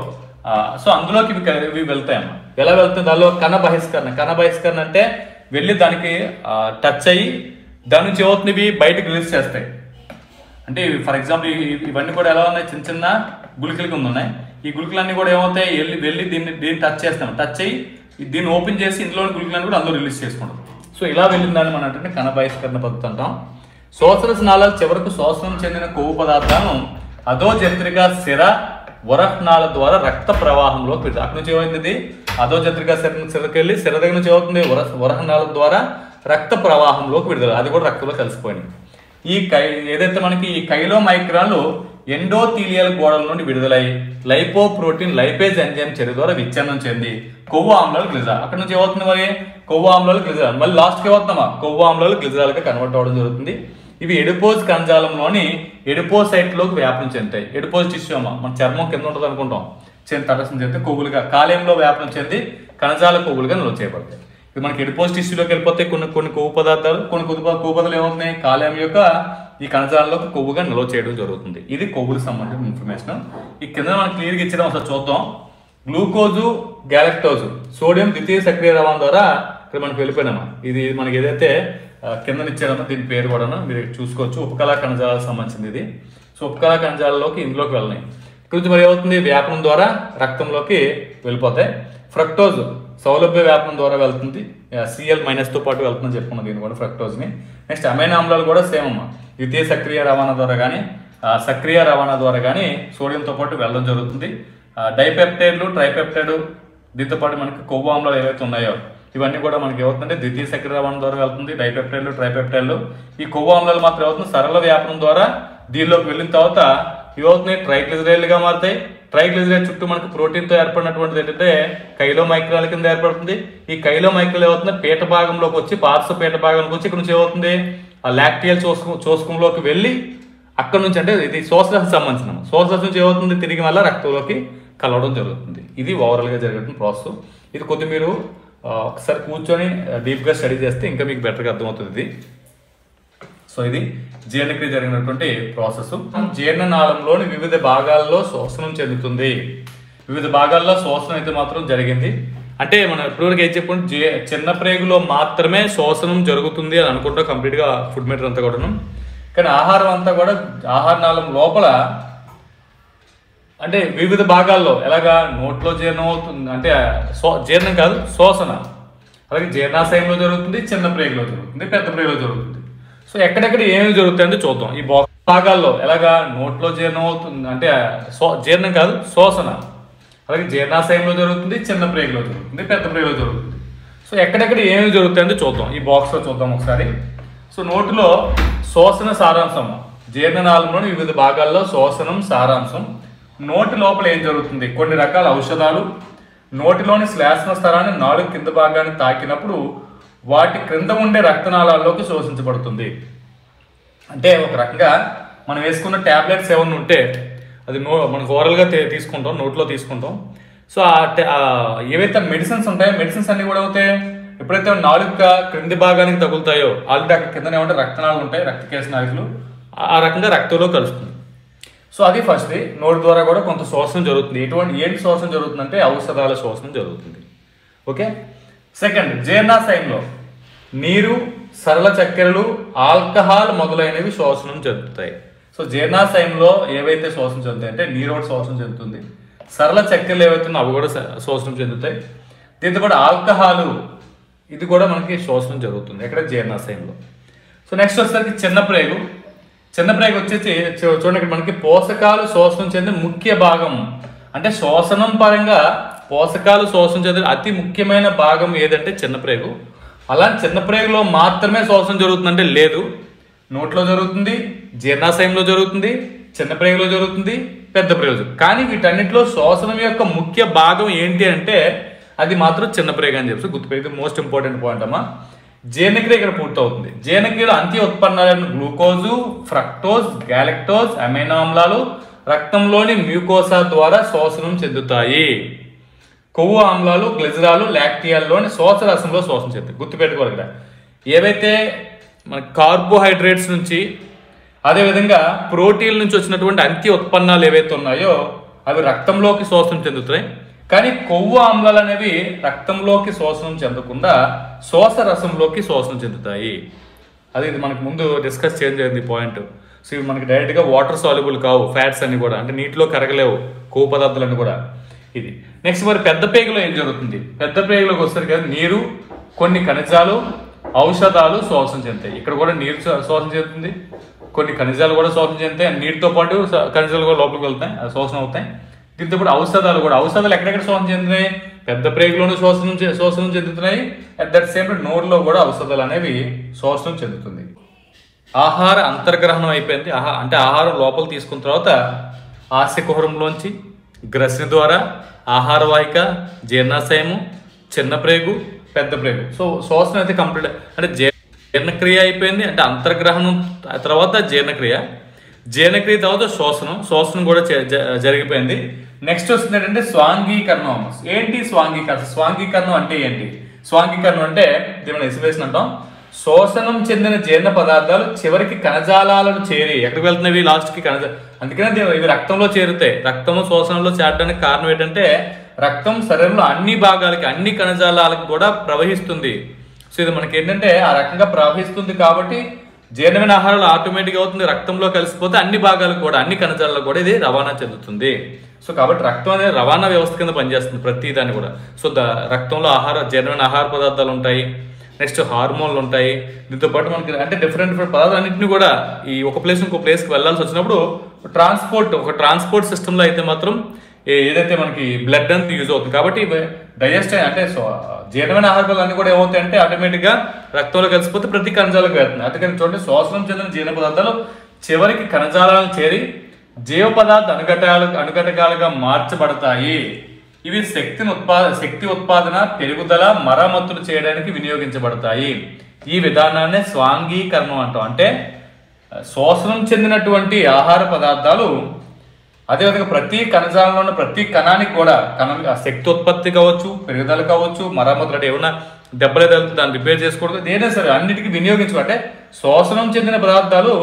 సో అందులోకి ఇవి క- ఇవి వెళ్తాయమ్మా ఎలా వెళ్తుంది దానిలో కణ బహిష్కరణ కణ బహిష్కరణ అంటే వెళ్ళి దానికి టచ్ అయ్యి దాని నుంచి ఏమవుతుంది ఇవి బయటకు రిలీజ్ చేస్తాయి అంటే ఫర్ ఎగ్జాంపుల్ ఇవన్నీ కూడా ఎలా ఉన్నాయి చిన్న చిన్న గుళికలు కింద ఉన్నాయి ఈ గుళికలన్నీ కూడా ఏమవుతాయి వెళ్ళి వెళ్ళి దీన్ని దీన్ని టచ్ చేస్తాం టచ్ అయ్యి దీన్ని ఓపెన్ చేసి ఇందులోని గుళికలన్నీ కూడా అందులో రిలీజ్ చేసుకుంటాం సో ఇలా వెళ్ళిన దాన్ని మనం అంటే కణ బహిష్కరణ పద్ధతి అంటాం శోషణ నాళాల చివరకు శోషణం చెందిన కొవ్వు పదార్థాలను అదో జంత్రిక సిర వరహ్నాల ద్వారా రక్త ప్రవాహంలోకి వెళ్తుంది అక్కడ నుంచి ఏమైంది అదో జంత్రిక సిర సిరకెళ్ళి సిర దగ్గర నుంచి ఏమవుతుంది వర వరహనాళ ద్వారా రక్త ప్రవాహంలోకి విడుదల అది కూడా రక్తంలో కలిసిపోయింది ఈ కై ఏదైతే మనకి ఈ కైలో మైక్రాన్లు ఎండోథీలియల్ గోడల నుండి విడుదలై లైపో ప్రోటీన్ లైపేజ్ ఎంజైమ్ చర్య ద్వారా విచ్ఛిన్నం చెంది కొవ్వు ఆమ్లాలు గ్లిజరాల్ అక్కడ నుంచి ఏమవుతుంది మరి కొవ్వు ఆమ్లాలు గ్లిజరాల్ మళ్ళీ లాస్ట్కి ఏమవుతుందమ్మా కొవ్వు ఆమ్లాలు గ్లిజరాల్గా కన్వర్ట్ అవ్వడం జరుగుతుంది ఇవి ఎడిపోజ్ కణజాలంలోని ఎడిపోసైట్లోకి వ్యాపనం చెందుతాయి ఎడిపోజ్ టిష్యూ అమ్మ మన చర్మం కింద ఉంటుంది అనుకుంటాం చెంది తటస్థం చెందితే కొవ్వులుగా కాలేయంలో వ్యాపనం చెంది కణజాల కొవ్వులుగా నిల్వ చేయబడతాయి ఇది మనకి ఎడిపోజ్ టిష్యూలోకి వెళ్ళిపోతే కొన్ని కొన్ని కొవ్వు పదార్థాలు కొన్ని కొద్ది కొవ్వు పదార్థాలు ఏమవుతున్నాయి కాలేయం యొక్క ఈ కణజాలంలోకి కొవ్వుగా నిల్వ చేయడం జరుగుతుంది ఇది కొవ్వులకు సంబంధించిన ఇన్ఫర్మేషన్ ఈ కింద మనం క్లియర్గా ఇచ్చడం ఒకసారి చూద్దాం గ్లూకోజు గ్యాలక్టోజు సోడియం ద్వితీయ సక్రియ రవాణా ద్వారా ఇక్కడ మనకి వెళ్ళిపోయినామా ఇది మనకి ఏదైతే ఆ, కింద ఇచ్చారో దీని పేరు కూడా మీరు చూసుకోవచ్చు ఉపకళా కణజాలకు సంబంధించింది ఇది సో ఉపకళా కణజాలంలోకి ఇందులోకి వెళ్ళినాయి ఇక్కడ నుంచి మరి ఏమవుతుంది వ్యాపనం ద్వారా రక్తంలోకి వెళ్ళిపోతాయి ఫ్రక్టోజ్ సౌలభ్య వ్యాపనం ద్వారా వెళ్తుంది సిఎల్ మైనస్తో పాటు వెళ్తుందని చెప్పుకున్నాం దీన్ని కూడా ఫ్రక్టోజ్ని నెక్స్ట్ అమైనో ఆమ్లాలు కూడా సేమ్ అమ్మ ద్వితీయ సక్రియ రవాణా ద్వారా కానీ సక్రియ రవాణా ద్వారా కానీ సోడియంతో పాటు వెళ్ళడం జరుగుతుంది డైపెప్టైడ్లు ట్రైపెప్టైడ్ దీంతో పాటు మనకి కొవ్వు ఆమ్లాలు ఏవైతే ఉన్నాయో ఇవన్నీ కూడా మనకి ఏమవుతుందంటే ద్వితీయ సక్రియ రవాణా ద్వారా వెళ్తుంది డైపెప్టైడ్లు ట్రైపెప్టైడ్లు ఈ కొవ్వు ఆమ్లాలు మాత్రం ఏమవుతుంది సరళ వ్యాపనం ద్వారా దీనిలోకి వెళ్ళిన తర్వాత ఇవవుతున్నాయి ట్రైగ్లిజరైడ్లుగా మారుతాయి ట్రైగ్లిజరైడ్ చుట్టూ మనకి ప్రోటీన్తో ఏర్పడినటువంటిది ఏంటంటే కైలో మైక్రాల కింద ఏర్పడుతుంది ఈ కైలో మైక్రాలు ఏమవుతుంది పీట భాగంలోకి వచ్చి పార్శ్వ పీట భాగంలోకి వచ్చి ఇక్కడ నుంచి ఏమవుతుంది ఆ లాక్టియల్ చూసుకు చూసుకంలోకి వెళ్ళి అక్కడ నుంచి అంటే ఇది సోసరస్ సంబంధించిన సోసరస్ నుంచి ఏమవుతుంది తిరిగి మళ్ళీ రక్తంలోకి కలవడం జరుగుతుంది ఇది ఓవరాల్గా జరిగే ప్రాసెస్ ఇది కొద్ది మీరు ఆ, ఒకసారి కూర్చొని డీప్గా స్టడీ చేస్తే ఇంకా మీకు బెటర్గా అర్థమవుతుంది ఇది సో ఇది జీర్ణక్రియ జరిగినటువంటి ప్రాసెస్ జీర్ణనాళంలోని వివిధ భాగాల్లో శోషణం చెందుతుంది వివిధ భాగాల్లో శోషణం అయితే మాత్రం జరిగింది అంటే మనం ఎప్పటివరకు ఏం చెప్పుకుంటే జీ చిన్న ప్రేగులో మాత్రమే శోషణం జరుగుతుంది అని అనుకుంటాం కంప్లీట్గా ఫుడ్ మెటీరియల్ అంతా కూడాను కానీ ఆహారం అంతా కూడా ఆహార నాళం లోపల అంటే వివిధ భాగాల్లో ఎలాగా నోట్లో జీర్ణం అవుతుంది అంటే సో జీర్ణం కాదు శోషణ అలాగే జీర్ణాశయంలో జరుగుతుంది చిన్న ప్రేగులో జరుగుతుంది పెద్ద ప్రేగులో జరుగుతుంది సో ఎక్కడెక్కడ ఏమి జరుగుతాయంటే చూద్దాం ఈ బా- భాగాల్లో ఎలాగా నోట్లో జీర్ణం అవుతుంది అంటే సో జీర్ణం కాదు శోషణ అలాగే జీర్ణాశయంలో జరుగుతుంది చిన్న ప్రేగులో జరుగుతుంది పెద్ద ప్రేగులో జరుగుతుంది సో ఎక్కడెక్కడ ఏమి జరుగుతాయంటే చూద్దాం ఈ బాక్స్లో చూద్దాం ఒకసారి సో నోటిలో శోషణ సారాంశం జీర్ణనాళంలోని వివిధ భాగాల్లో శోషణం సారాంశం నోటి లోపల ఏం జరుగుతుంది కొన్ని రకాల ఔషధాలు నోటిలోని శ్లేష్మ స్థలాన్ని నాలుగు కింద భాగాన్ని తాకినప్పుడు వాటి క్రింద ఉండే రక్తనాళాల్లోకి శోషించబడుతుంది అంటే ఒక రకంగా మనం వేసుకున్న ట్యాబ్లెట్స్ ఏమన్నా ఉంటే అది నో మనకు ఓరల్గా తీసుకుంటాం నోట్లో తీసుకుంటాం సో ఆ ta- ఆ ఏవైతే మెడిసిన్స్ ఉంటాయో మెడిసిన్స్ అన్ని కూడా అవుతాయి ఎప్పుడైతే నాలుక క్రింది భాగానికి తగులుతాయో ఆల్రెడీ అక్కడ కింద ఏమంటే రక్తనాళాలు ఉంటాయి రక్తకేశ నాళికలు ఆ రకంగా రక్తంలో కలుస్తుంది సో అది ఫస్ట్ నోటి ద్వారా కూడా కొంత శోషణం జరుగుతుంది ఎటువంటి ఏంటి శోషణం జరుగుతుందంటే ఔషధాల శోషణం జరుగుతుంది ఓకే సెకండ్ జీర్ణాశయంలో నీరు సరళ చక్కెరలు ఆల్కహాల్ మొదలైనవి శోషణం చెందుతాయి సో జీర్ణాశయంలో ఏవైతే శోషణం చెందుతాయి అంటే నీరు ఒకటి శోషణం చెందుతుంది సరళ చక్కెరలు ఏవైతే ఉన్నాయో అవి కూడా శ- శోషణం చెందుతాయి దీంతో కూడా ఆల్కహాలు ఇది కూడా మనకి శోషణం జరుగుతుంది ఎక్కడ జీర్ణాశయంలో సో నెక్స్ట్ వచ్చేసరికి చిన్న ప్రేగు చిన్న ప్రేగు వచ్చేసి చూ- చూడండి ఇక్కడ మనకి పోషకాలు శోషణం చెందే ముఖ్య భాగం అంటే శోషణం పరంగా పోషకాలు శోషణం చెందే అతి ముఖ్యమైన భాగం ఏదంటే చిన్న ప్రేగు అలా చిన్న ప్రేగులో మాత్రమే శోషణం జరుగుతుందంటే లేదు నోట్లో జరుగుతుంది జీర్ణాశయంలో జరుగుతుంది చిన్న ప్రేగులో జరుగుతుంది పెద్ద ప్రేగులో జరుగుతుంది. కానీ వీటన్నిటిలో శోషణం యొక్క ముఖ్య భాగం ఏంటి అంటే అది మాత్రం చిన్న ప్రేగ అని చెప్పి గుర్తుపెట్టి మోస్ట్ ఇంపార్టెంట్ పాయింట్ అమ్మా జీర్ణక్రియ ఇక్కడ పూర్తవుతుంది జీర్ణక్రియలో అంత్య ఉత్పన్నాలైన గ్లూకోజు ఫ్రక్టోజ్ గ్యాలక్టోజ్ అమైనో ఆమ్లాలు రక్తంలోని మ్యూకోసా ద్వారా శోషణం చెందుతాయి కొవ్వు ఆమ్లాలు గ్లిజరాలు లాక్టియాల్లోని శోషరసంలో శోషణ చెందుతాయి గుర్తుపెట్టుకోవాలి ఇక్కడ ఏవైతే మన కార్బోహైడ్రేట్స్ నుంచి అదేవిధంగా ప్రోటీన్ నుంచి వచ్చినటువంటి అంత్య ఉత్పన్నాలు ఏవైతే ఉన్నాయో అవి రక్తంలోకి శోషణం చెందుతాయి కానీ కొవ్వు ఆమ్లాలు అనేవి రక్తంలోకి శోషణం చెందకుండా శోష రసంలోకి శోషణం చెందుతాయి అది ఇది మనకు ముందు డిస్కస్ చేయడం జరిగింది ఈ పాయింట్ సో ఇవి మనకి డైరెక్ట్గా వాటర్ సాల్యుబుల్ కావు ఫ్యాట్స్ అన్ని కూడా అంటే నీటిలో కరగలేవు కొవ్వు పదార్థాలన్నీ కూడా ఇది నెక్స్ట్ మరి పెద్ద పేగులో ఏం జరుగుతుంది పెద్ద పేగులోకి వస్తారు కదా నీరు కొన్ని ఖనిజాలు ఔషధాలు శోషణ చెందుతాయి ఇక్కడ కూడా నీరు శో- శోషణ చెందుతుంది కొన్ని ఖనిజాలు కూడా శోషణ చెందుతాయి and నీటితో పాటు స- ఖనిజాలు కూడా లోపలికి వెళ్తాయి అవి శోషణ అవుతాయి దీంతో పాటు ఔషధాలు కూడా ఔషధాలు ఎక్కడెక్కడ శోషణ చెందుతున్నాయి పెద్ద ప్రేగులోనూ శోషణం చే- శోషణం చెందుతున్నాయి అట్ దట్ సేమ్ టైం నోరులో కూడా ఔషధాలు అనేవి శోషణం చెందుతుంది ఆహార అంతర్గ్రహణం అయిపోయింది ఆహా అంటే ఆహారం లోపల తీసుకున్న తర్వాత ఆశకుహరంలోంచి గ్రసని ద్వారా ఆహార వాహిక జీర్ణాశయము చిన్న ప్రేగు పెద్ద ప్రేగు సో శోషణ అయితే కంప్లీట్ అంటే జీర్ణక్రియ అయిపోయింది అంటే అంతర్గ్రహణం తర్వాత జీర్ణక్రియ జీర్ణక్రియ తర్వాత శోషణం శోషణం కూడా జ- జ- జరిగిపోయింది నెక్స్ట్ వస్తుంది ఏంటంటే స్వాంగీకరణం ఏంటి స్వాంగీకరణ స్వాంగీకరణం అంటే ఏంటి స్వాంగీకరణం అంటే దీని ఎసివేషన్ అంటాం శోషణం చెందిన జీర్ణ పదార్థాలు చివరికి కణజాలాలను చేరి ఎక్కడికి వెళ్తున్నవి లాస్ట్ కి కణజ అందుకనే దీని- ఇవి రక్తంలో చేరుతాయి రక్తము శోషణలో చేరడానికి కారణం ఏంటంటే రక్తం శరీరంలో అన్ని భాగాలకి అన్ని కణజాలాలకు కూడా ప్రవహిస్తుంది సో ఇది మనకి ఏంటంటే ఆ రకంగా ప్రవహిస్తుంది కాబట్టి జీర్ణమైన ఆహారాలు ఆటోమేటిక్ అవుతుంది రక్తంలో కలిసిపోతే అన్ని భాగాలకు కూడా అన్ని కణజాలకు కూడా ఇది రవాణా చెందుతుంది సో కాబట్టి రక్తం అనేది రవాణా వ్యవస్థ కింద పనిచేస్తుంది ప్రతి దాన్ని కూడా సో ద రక్తంలో ఆహార జీర్ణమైన ఆహార పదార్థాలు ఉంటాయి నెక్స్ట్ హార్మోన్లు ఉంటాయి దీంతో పాటు మనకి అంటే డిఫరెంట్ డిఫరెంట్ పదార్థాలు అన్నింటినీ కూడా ఈ ఒక ప్లేస్ ఇంకో ప్లేస్కి వెళ్ళాల్సి వచ్చినప్పుడు ట్రాన్స్పోర్ట్ ఒక ట్రాన్స్పోర్ట్ సిస్టంలో అయితే మాత్రం ఏ- ఏదైతే మనకి బ్లడ్ అనేది యూజ్ అవుతుంది కాబట్టి డైజెస్ట్ అంటే సో జీర్ణమైన ఆహార పదార్థాలు అన్ని కూడా ఏమవుతాయి అంటే ఆటోమేటిక్ గా రక్తంలో కలిసిపోతే ప్రతి కణజాలకు వెళ్తుంది అందుకని చూడండి శోషణం చెందిన జీర్ణ పదార్థాలు చివరికి కణజాలాలను చేరి జీవ పదార్థ అనుఘటాలు అనుఘటకాలుగా మార్చబడతాయి ఇవి శక్తిని ఉత్పాద శక్తి ఉత్పాదన పెరుగుదల మరమ్మతులు చేయడానికి వినియోగించబడతాయి ఈ విధానాన్ని స్వాంగీకరణం అంటాం అంటే శోషణం చెందినటువంటి ఆహార పదార్థాలు అదేవిధంగా ప్రతి కణజాలంలో ఉన్న ప్రతి కణానికి కూడా కణ ఆ శక్తి ఉత్పత్తి కావచ్చు పెరుగుదల కావచ్చు మరమ్మతులు అంటే ఏమన్నా దెబ్బలు తగిలితే దాన్ని రిపేర్ చేసుకోవడం ఏదైనా సరే అన్నిటికీ వినియోగించుకో అంటే శోషణం చెందిన పదార్థాలు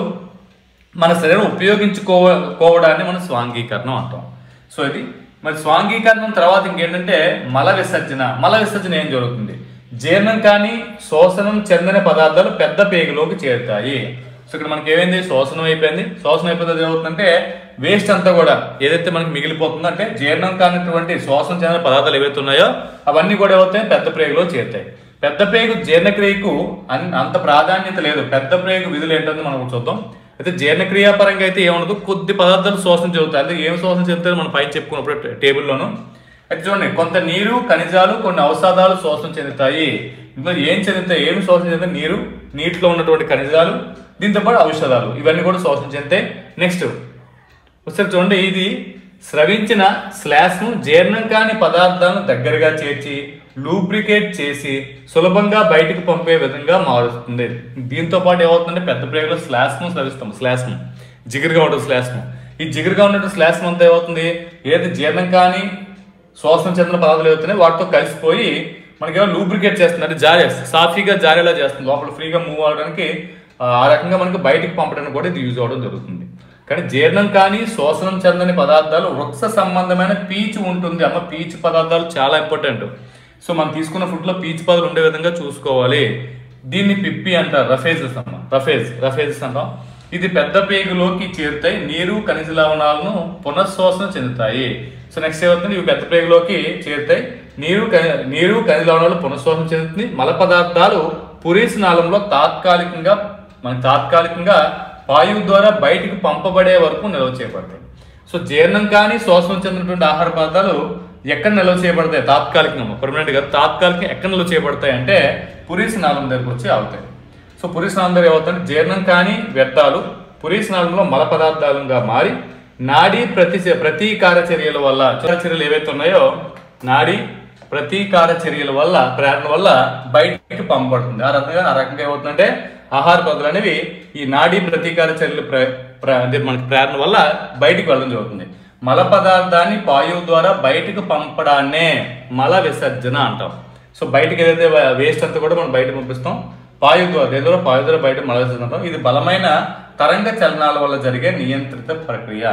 మన శరీరం ఉపయోగించుకోవడాన్ని మనం స్వాంగీకరణం అంటాం సో ఇది మరి స్వాంగీకరణం తర్వాత ఇంకేంటంటే మల విసర్జన మల విసర్జన ఏం జరుగుతుంది జీర్ణం కానీ శోషణం చెందిన పదార్థాలు పెద్ద పేగులోకి చేరుతాయి సో ఇక్కడ మనకి ఏమైంది శోషణం అయిపోయింది శోషణం అయిపోతే ఏమవుతుందంటే వేస్ట్ అంతా కూడా ఏదైతే మనకి మిగిలిపోతుందో అంటే జీర్ణం కానిటువంటి శోషణం చెందిన పదార్థాలు ఏవైతే ఉన్నాయో అవన్నీ కూడా ఏమవుతాయి పెద్ద ప్రేగులో చేరుతాయి పెద్ద ప్రేగు జీర్ణక్రియకు అన్- అంత ప్రాధాన్యత లేదు పెద్ద ప్రేగు విధులు ఏంటో మనం ఇప్పుడు చూద్దాం అయితే జీర్ణక్రియ పరంగా అయితే ఏమనదు కొద్ది పదార్థాలు శోషణ చెందుతాయి అంటే ఏం శోషణ చెందుతాయి మనం పైన చెప్పుకున్నప్పుడు టే- టేబుల్లోను అయితే చూడండి కొంత నీరు ఖనిజాలు కొన్ని ఔషధాలు శోషణ చెందుతాయి ఇందులో ఏం చెందుతాయి ఏమి శోషణ చెందుతాయి నీరు నీటిలో ఉన్నటువంటి ఖనిజాలు దీంతో పాటు ఔషధాలు ఇవన్నీ కూడా శోషణ చెందుతాయి నెక్స్ట్ ఒకసారి చూడండి ఇది స్రవించిన శ్లాష్ను జీర్ణం కాని పదార్థాలను దగ్గరగా చేర్చి లూబ్రికేట్ చేసి సులభంగా బయటికి పంపే విధంగా మారుస్తుంది దీంతో పాటు ఏమవుతుందంటే పెద్ద ప్రేగులో శ్లాష్ను స్రవిస్తాం శ్లాష్ను జిగురుగా ఉంటుంది శ్లాష్ను ఈ జిగురుగా ఉన్నటువంటి శ్లాష్ను అంతా ఏమవుతుంది ఏది జీర్ణం కాని శోషణ చెందిన పదార్థాలు ఏవవుతున్నాయి వాటితో కలిసిపోయి మనకేమో లూబ్రికేట్ చేస్తుంది అంటే జారే సాఫీగా జారేలా చేస్తుంది లోపల ఫ్రీగా మూవ్ అవడానికి ఆ ఆ రకంగా మనకి బయటికి పంపడానికి కూడా ఇది యూజ్ అవ్వడం జరుగుతుంది కానీ జీర్ణం కానీ శోషణం చెందని పదార్థాలు వృక్ష సంబంధమైన పీచు ఉంటుంది అమ్మ పీచు పదార్థాలు చాలా ఇంపార్టెంట్ సో మనం తీసుకున్న ఫుడ్ లో పీచు పదాలు ఉండే విధంగా చూసుకోవాలి దీన్ని పిప్పి అంటారు రఫేజెస్ అమ్మ రఫేజ్ రఫేజెస్ అంటాం ఇది పెద్ద పేగులోకి చేరుతాయి నీరు ఖనిజ లవణాలను పునఃశోషణ చెందుతాయి సో నెక్స్ట్ ఏమవుతుంది ఇవి పెద్ద పేగులోకి చేరుతాయి నీరు ఖని- నీరు ఖనిజ లవణాలు పునఃశోషణ చెందుతుంది మల పదార్థాలు పురీస్ నాళంలో తాత్కాలికంగా మన తాత్కాలికంగా వాయువు ద్వారా బయటికి పంపబడే వరకు నిల్వ చేయబడతాయి సో జీర్ణం కానీ శోషణం చెందినటువంటి ఆహార పదార్థాలు ఎక్కడ నిల్వ చేయబడతాయి తాత్కాలికంగా పర్మనెంట్ గా తాత్కాలికంగా ఎక్కడ నిల్వ చేయబడతాయి అంటే పురీస్ నాళం దగ్గరకు వచ్చి ఆగుతాయి సో పురీస్ నాళం దగ్గర ఏమవుతుంది జీర్ణం కాని వ్యర్థాలు పురీస్ నాళంలో మల పదార్థాలుగా మారి నాడీ ప్రతి ప్రతీకార చర్యల వల్ల చర్యలు ఏవైతే ఉన్నాయో నాడీ ప్రతీకార చర్యల వల్ల ప్రేరణ వల్ల బయటికి పంపబడుతుంది ఆ రకంగా ఆ రకంగా ఏమవుతుందంటే ఆహార పదార్థాలు అనేవి ఈ నాడీ ప్రతీకార చర్యలు ప్ర ప్ర- అంటే మనకి ప్రేరణ వల్ల బయటికి వెళ్ళడం జరుగుతుంది మల పదార్థాన్ని వాయువు ద్వారా బయటకు పంపడాన్నే మల విసర్జన అంటాం సో బయటికి ఏదైతే వేస్ట్ అంతా కూడా మనం బయట పంపిస్తాం వాయు ద్వారా ఏదో వాయు ద్వారా బయట మల విసర్జన అంటాం ఇది బలమైన తరంగ చలనాల వల్ల జరిగే నియంత్రిత ప్రక్రియ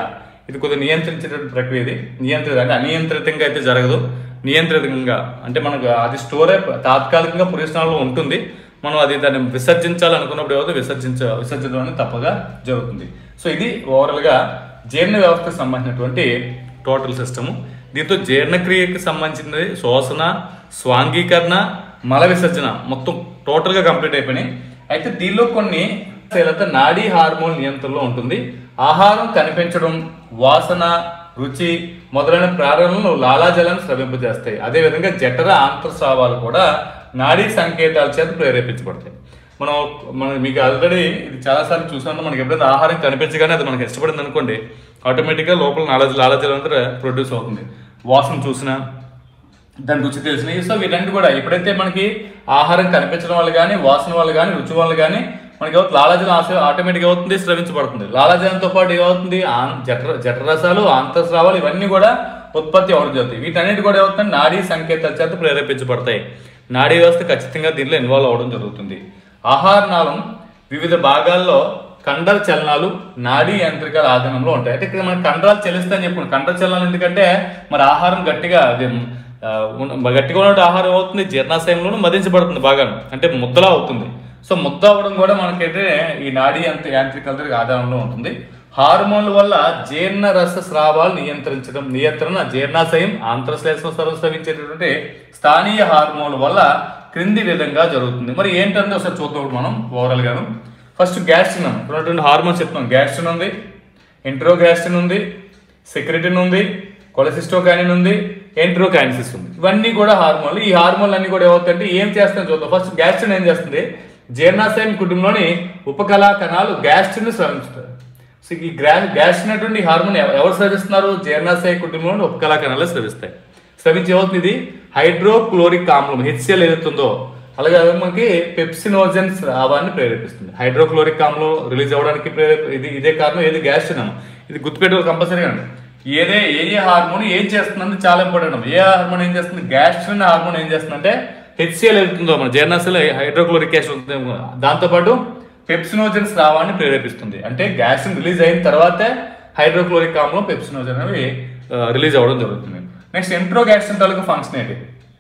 ఇది కొద్దిగా నియంత్రించేటువంటి ప్రక్రియ ఇది నియంత్రిత అంటే అనియంత్రితంగా అయితే జరగదు నియంత్రితంగా అంటే మనకు అది స్టోర్ అయి తాత్కాలికంగా పురుషనాల్లో ఉంటుంది మనం అది దాన్ని విసర్జించాలనుకున్నప్పుడు ఏదో విసర్జించ విసర్జించడం అనేది తప్పగా జరుగుతుంది సో ఇది ఓవరాల్గా జీర్ణ వ్యవస్థకు సంబంధించినటువంటి టోటల్ సిస్టము దీంతో జీర్ణక్రియకి సంబంధించినది శోషణ స్వాంగీకరణ మల విసర్జన మొత్తం టోటల్గా కంప్లీట్ అయిపోయినాయి అయితే దీనిలో కొన్ని శీలత నాడీ హార్మోన్ నియంత్రణలో ఉంటుంది ఆహారం కనిపించడం వాసన రుచి మొదలైన ప్రారంభంలో లాలాజలాన్ని స్రవింపజేస్తాయి అదేవిధంగా జఠర ఆంతర్స్రావాలు కూడా నాడీ సంకేతాల చేత ప్రేరేపించబడతాయి మనం మనం మీకు ఆల్రెడీ ఇది చాలాసార్లు చూసాము మనకి ఎప్పుడైనా ఆహారం కనిపించగానే అది మనకి ఇష్టపడింది అనుకోండి ఆటోమేటిక్గా లోపల లాలాజ లాలాజలం అంతా ప్రొడ్యూస్ అవుతుంది వాసన చూసినా దాని రుచి తెలిసినవి సో వీటన్నిటి కూడా ఎప్పుడైతే మనకి ఆహారం కనిపించడం వల్ల కానీ వాసన వల్ల కానీ రుచి వల్ల కానీ మనకి ఏమవుతుంది లాలాజలం ఆశ- ఆటోమేటిక్ అవుతుంది స్రవించబడుతుంది లాలాజలంతో పాటు ఏమవుతుంది ఆన్- జఠర జఠరసాలు ఆంతర్స్రావాలు ఇవన్నీ కూడా ఉత్పత్తి అవడం జరుగుతాయి వీటన్నిటి కూడా ఏమవుతుంది నాడీ సంకేతాల చేత ప్రేరేపించబడతాయి నాడీ వ్యవస్థ ఖచ్చితంగా దీనిలో ఇన్వాల్వ్ అవడం జరుగుతుంది ఆహార నాళం వివిధ భాగాల్లో కండర చలనాలు నాడీ యంత్రికల ఆధీనంలో ఉంటాయి అయితే ఇక్కడ మన కండరాలు చెల్లిస్తాయని చెప్పాను కండర చలనాలు ఎందుకంటే మరి ఆహారం గట్టిగా అది ఆ, ఉన్న- గట్టిగా ఉన్న ఆహారం అవుతుంది జీర్ణాశయంలోనూ మదించబడుతుంది బాగా అంటే ముద్దలా అవుతుంది సో ముద్ద అవ్వడం కూడా మనకైతే ఈ నాడీ యంత్ర యాంత్రికల ఆధారంలో ఉంటుంది హార్మోన్ల వల్ల జీర్ణ రస స్రావాలు నియంత్రించడం నియంత్రణ జీర్ణాశయం ఆంధ్రశ్లేషం స్రవించేటటువంటి స్థానీయ హార్మోన్ల వల్ల క్రింది విధంగా జరుగుతుంది మరి ఏంటంటే ఒకసారి చూద్దాం ఇప్పుడు మనం ఓవరాల్ గాను ఫస్ట్ గ్యాస్ట్రిన్ ఉన్నటువంటి హార్మోన్స్ చెప్తున్నాం గ్యాస్ట్రిన్ ఉంది ఇంట్రోగ్యాస్ట్రిన్ ఉంది సెక్రెటిన్ ఉంది కొలసిస్టోకానిన్ ఉంది ఎంట్రోకానిసిస్ ఉంది ఇవన్నీ కూడా హార్మోన్లు ఈ హార్మోన్లు అన్ని కూడా ఏమవుతాయంటే ఏం చేస్తాయని చూద్దాం ఫస్ట్ గ్యాస్ట్రిన్ ఏం చేస్తుంది జీర్ణాశయం కుటుంబంలోని ఉపకళా కణాలు గ్యాస్ట్రిన్ స్రవించుతాయి సో ఈ గ్రా గ్యాస్ అనేటువంటి హార్మోన్ ఎవ- ఎవరు స్రవిస్తున్నారు జీర్ణాశయ కుటుంబంలో ఉపకళా కణాలు స్రవిస్తాయి స్రవించి ఏమవుతుంది ఇది హైడ్రోక్లోరిక్ ఆమ్లం హెచ్సిఎల్ ఏదైతుందో అలాగే అది మనకి పెప్సినోజన్ స్రావాన్ని ప్రేరేపిస్తుంది హైడ్రోక్లోరిక్ ఆమ్లం రిలీజ్ అవ్వడానికి ప్రేరేప ఇది ఇదే కారణం ఏది గ్యాస్ట్రిన్ అమ్మ ఇది గుర్తుపెట్టుకోవాలి కంపల్సరీగా అండి ఏదే ఏ ఏ హార్మోన్ ఏం చేస్తుంది చాలా ఇంపార్టెంట్ అమ్మ. ఏ హార్మోన్ ఏం చేస్తుంది గ్యాస్ట్రిన్ హార్మోన్ ఏం చేస్తుందంటే హెచ్సిఎల్ వెళ్తుందో మన జీర్ణాశయంలో హైడ్రోక్లోరిక్ యాసిడ్ ఉంటుంది దాంతోపాటు పెప్సినోజన్ స్రావాన్ని ప్రేరేపిస్తుంది అంటే గ్యాస్ రిలీజ్ అయిన తర్వాతే హైడ్రోక్లోరిక్ ఆమ్లం పెప్సినోజన్ అనేవి రిలీజ్ అవ్వడం జరుగుతుంది నెక్స్ట్ ఎంట్రోగ్యాస్ట్రిన్ తాలూకు ఫంక్షన్ ఏంటి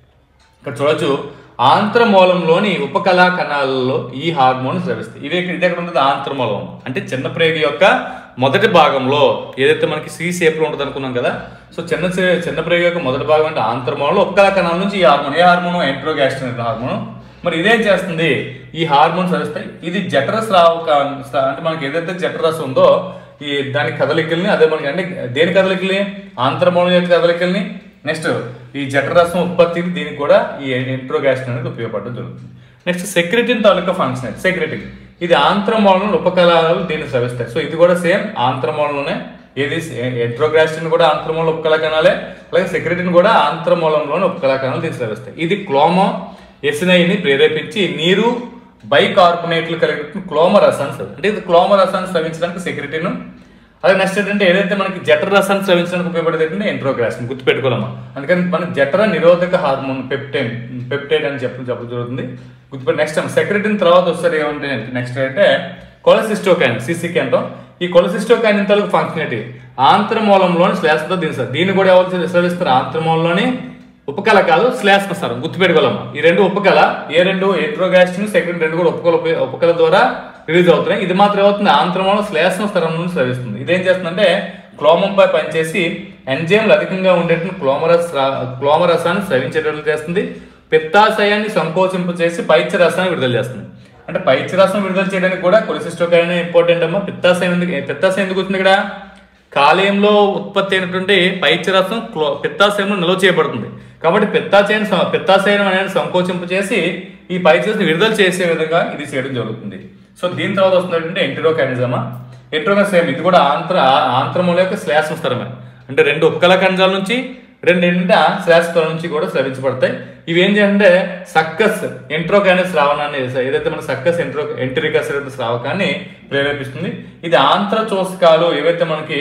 ఇక్కడ చూడొచ్చు ఆంత్రమూలంలోని ఉపకళా కణాలలో ఈ హార్మోన్ స్రవిస్తాయి ఇవి ఇది ఎక్కడ ఉంటుంది ఆంత్రమూలం అంటే చిన్న ప్రేగ యొక్క మొదటి భాగంలో ఏదైతే మనకి సి షేప్ లో ఉంటుంది అనుకున్నాం కదా సో చిన్న చే- చిన్న ప్రేగ యొక్క మొదటి భాగం అంటే ఆంత్రమూలంలో ఉపకళా కణాల నుంచి ఈ హార్మోన్ ఏ హార్మోన్ ఎంట్రోగ్యాస్ట్రిన్ హార్మోన్ మరి ఇదేం చేస్తుంది ఈ హార్మోన్ స్రవిస్తాయి ఇది జఠర స్రావక స్రా- అంటే మనకి ఏదైతే జఠరస్ ఉందో ఈ దాని కదలికల్ని అదే మనకి అంటే దేని కదలికల్ని ఆంత్రమూలం యొక్క కదలికల్ని నెక్స్ట్ ఈ జఠరసం ఉత్పత్తికి దీనికి కూడా ఈ ఎంట్రోగ్యాస్ట్రిన్ అనేది ఉపయోగపడడం జరుగుతుంది నెక్స్ట్ సెక్రెటిన్ తాలూకా ఫంక్షన్ సెక్రెటిన్ ఇది ఆంత్రమూలంలో ఉపకళాలు దీన్ని స్రవిస్తాయి సో ఇది కూడా సేమ్ ఆంత్రమూలంలోనే ఏది ఎంట్రోగ్రాస్టిన్ కూడా ఆంత్రమూల ఉపకళా కణాలే అలాగే సెక్రెటిన్ కూడా ఆంత్రమూలంలోని ఉపకళా కణాలు దీన్ని స్రవిస్తాయి ఇది క్లోమో ఎసినైని ప్రేరేపించి నీరు బైకార్బోనేట్లు కలిగిన క్లోమ రసాన్ని స్రవి- అంటే ఇది క్లోమ రసాన్ని స్రవించడానికి సెక్రెటిన్ అలాగే నెక్స్ట్ ఏంటంటే ఏదైతే మనకి జఠర రసాన్ని స్రవించడానికి ఉపయోగపడేది ఏంటంటే ఎంట్రోగ్రాస్టిన్ గుర్తుపెట్టుకోవాలమ్మా అందుకని మన జఠర నిరోధక హార్మోన్ పెప్టైన్ పెప్టైడ్ అని చెప్పడం చెప్పడం జరుగుతుంది గుర్తుపెట్టి నెక్స్ట్ సెక్రెటిన్ తర్వాత వస్తారు ఏమంటే నెక్స్ట్ అంటే కొలసిస్టోకాన్ సిసికి అంటాం ఈ కొలసిస్టోకాన్ తాలూకు ఫంక్షన్ ఏంటి ఆంత్రమూలంలోని శ్లేషతో దీని దీన్ని కూడా ఎవరు స్రవిస్తారు ఆంత్రమూలంలోని ఉపకలకాలు శ్లేష్మ స్వరం గుర్తుపెట్టుకోవాలమ్మా ఈ రెండు ఉపకల ఏ రెండు ఎంట్రోగాస్టిన్ సెకండ్ రెండు కూడా ఉపకల ఉప- ఉపకల ద్వారా రిలీజ్ అవుతున్నాయి ఇది మాత్రం ఏమవుతుంది ఆంత్రమూలం శ్లేష్మ స్థరం నుండి స్రవిస్తుంది ఇదేం చేస్తుందంటే క్లోమంపై పనిచేసి ఎంజైమ్లు అధికంగా ఉండేటువంటి క్లోమరస్ రా- క్లోమరసాన్ని స్రవించేటట్లు చేస్తుంది పిత్తాశయాన్ని సంకోచింప చేసి పైచ రసాన్ని విడుదల చేస్తుంది అంటే పైచ రసం విడుదల చేయడానికి కూడా కొలిసిస్టోకైనా ఇంపార్టెంట్ అమ్మా పిత్తాశయం ఎందుకు పిత్తాశయం ఎందుకు వచ్చింది ఇక్కడ కాలేయంలో ఉత్పత్తి అయినటువంటి పైచరసం క్లో పిత్తాశయంలో నిల్వ చేయబడుతుంది కాబట్టి పిత్తాశయం పిత్తాశయం అనేది సంకోచింపు చేసి ఈ పైచరసం విడుదల చేసే విధంగా ఇది చేయడం జరుగుతుంది సో దీని తర్వాత వస్తున్నటువంటి ఎంటరోకానిజమా ఎంటరోకానిజం ఇది కూడా ఆంత్ర ఆంత్రముల యొక్క శ్లేష స్థరమే అంటే రెండు ఉపకళ కణజాల నుంచి రెండు ఎండ శ్లేషస్థలం నుంచి కూడా స్రవించబడతాయి ఇవి ఏం చేయాలంటే సక్కస్ ఎంట్రోకానిస్ స్రావణాన్ని ఏదైతే మన సక్కస్ ఎంట్రో ఎంట్రికస్ స్రావకాన్ని ప్రేరేపిస్తుంది ఇది ఆంత్ర చోసకాలు ఏవైతే మనకి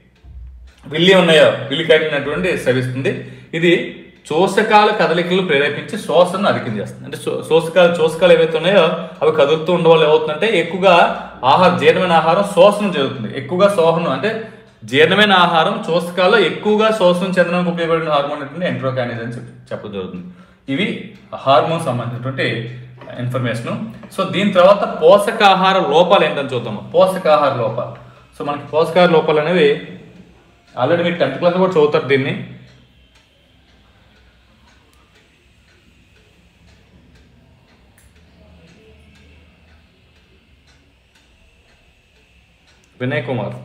విల్లి ఉన్నాయో విల్లి కట్టినటువంటి స్రవిస్తుంది ఇది చోసకాల కదలికలు ప్రేరేపించి శ్వాసను అధికం చేస్తుంది అంటే శో- శోషకాలు చోసకాలు ఏవైతే ఉన్నాయో అవి కదులుతూ ఉండడం వల్ల ఏమవుతుందంటే ఎక్కువగా ఆహార జీర్ణమైన ఆహారం శోషణ జరుగుతుంది ఎక్కువగా శోహనం అంటే జీర్ణమైన ఆహారం చూస్తకాల్లో ఎక్కువగా శోషణ చెందడానికి ఉపయోగపడిన హార్మోన్ ఏంటంటే ఎంట్రోకానిజ్ అని చెప్పి చెప్పడం జరుగుతుంది ఇవి హార్మోన్ సంబంధించినటువంటి ఇన్ఫర్మేషన్ సో దీని తర్వాత పోషకాహార లోపాలు ఏంటని చూద్దాం పోషకాహార లోపాలు సో మనకి పోషకాహార లోపాలు అనేవి ఆల్రెడీ మీరు టెన్త్ క్లాస్ కూడా చదువుతారు దీన్ని వినయ్ కుమార్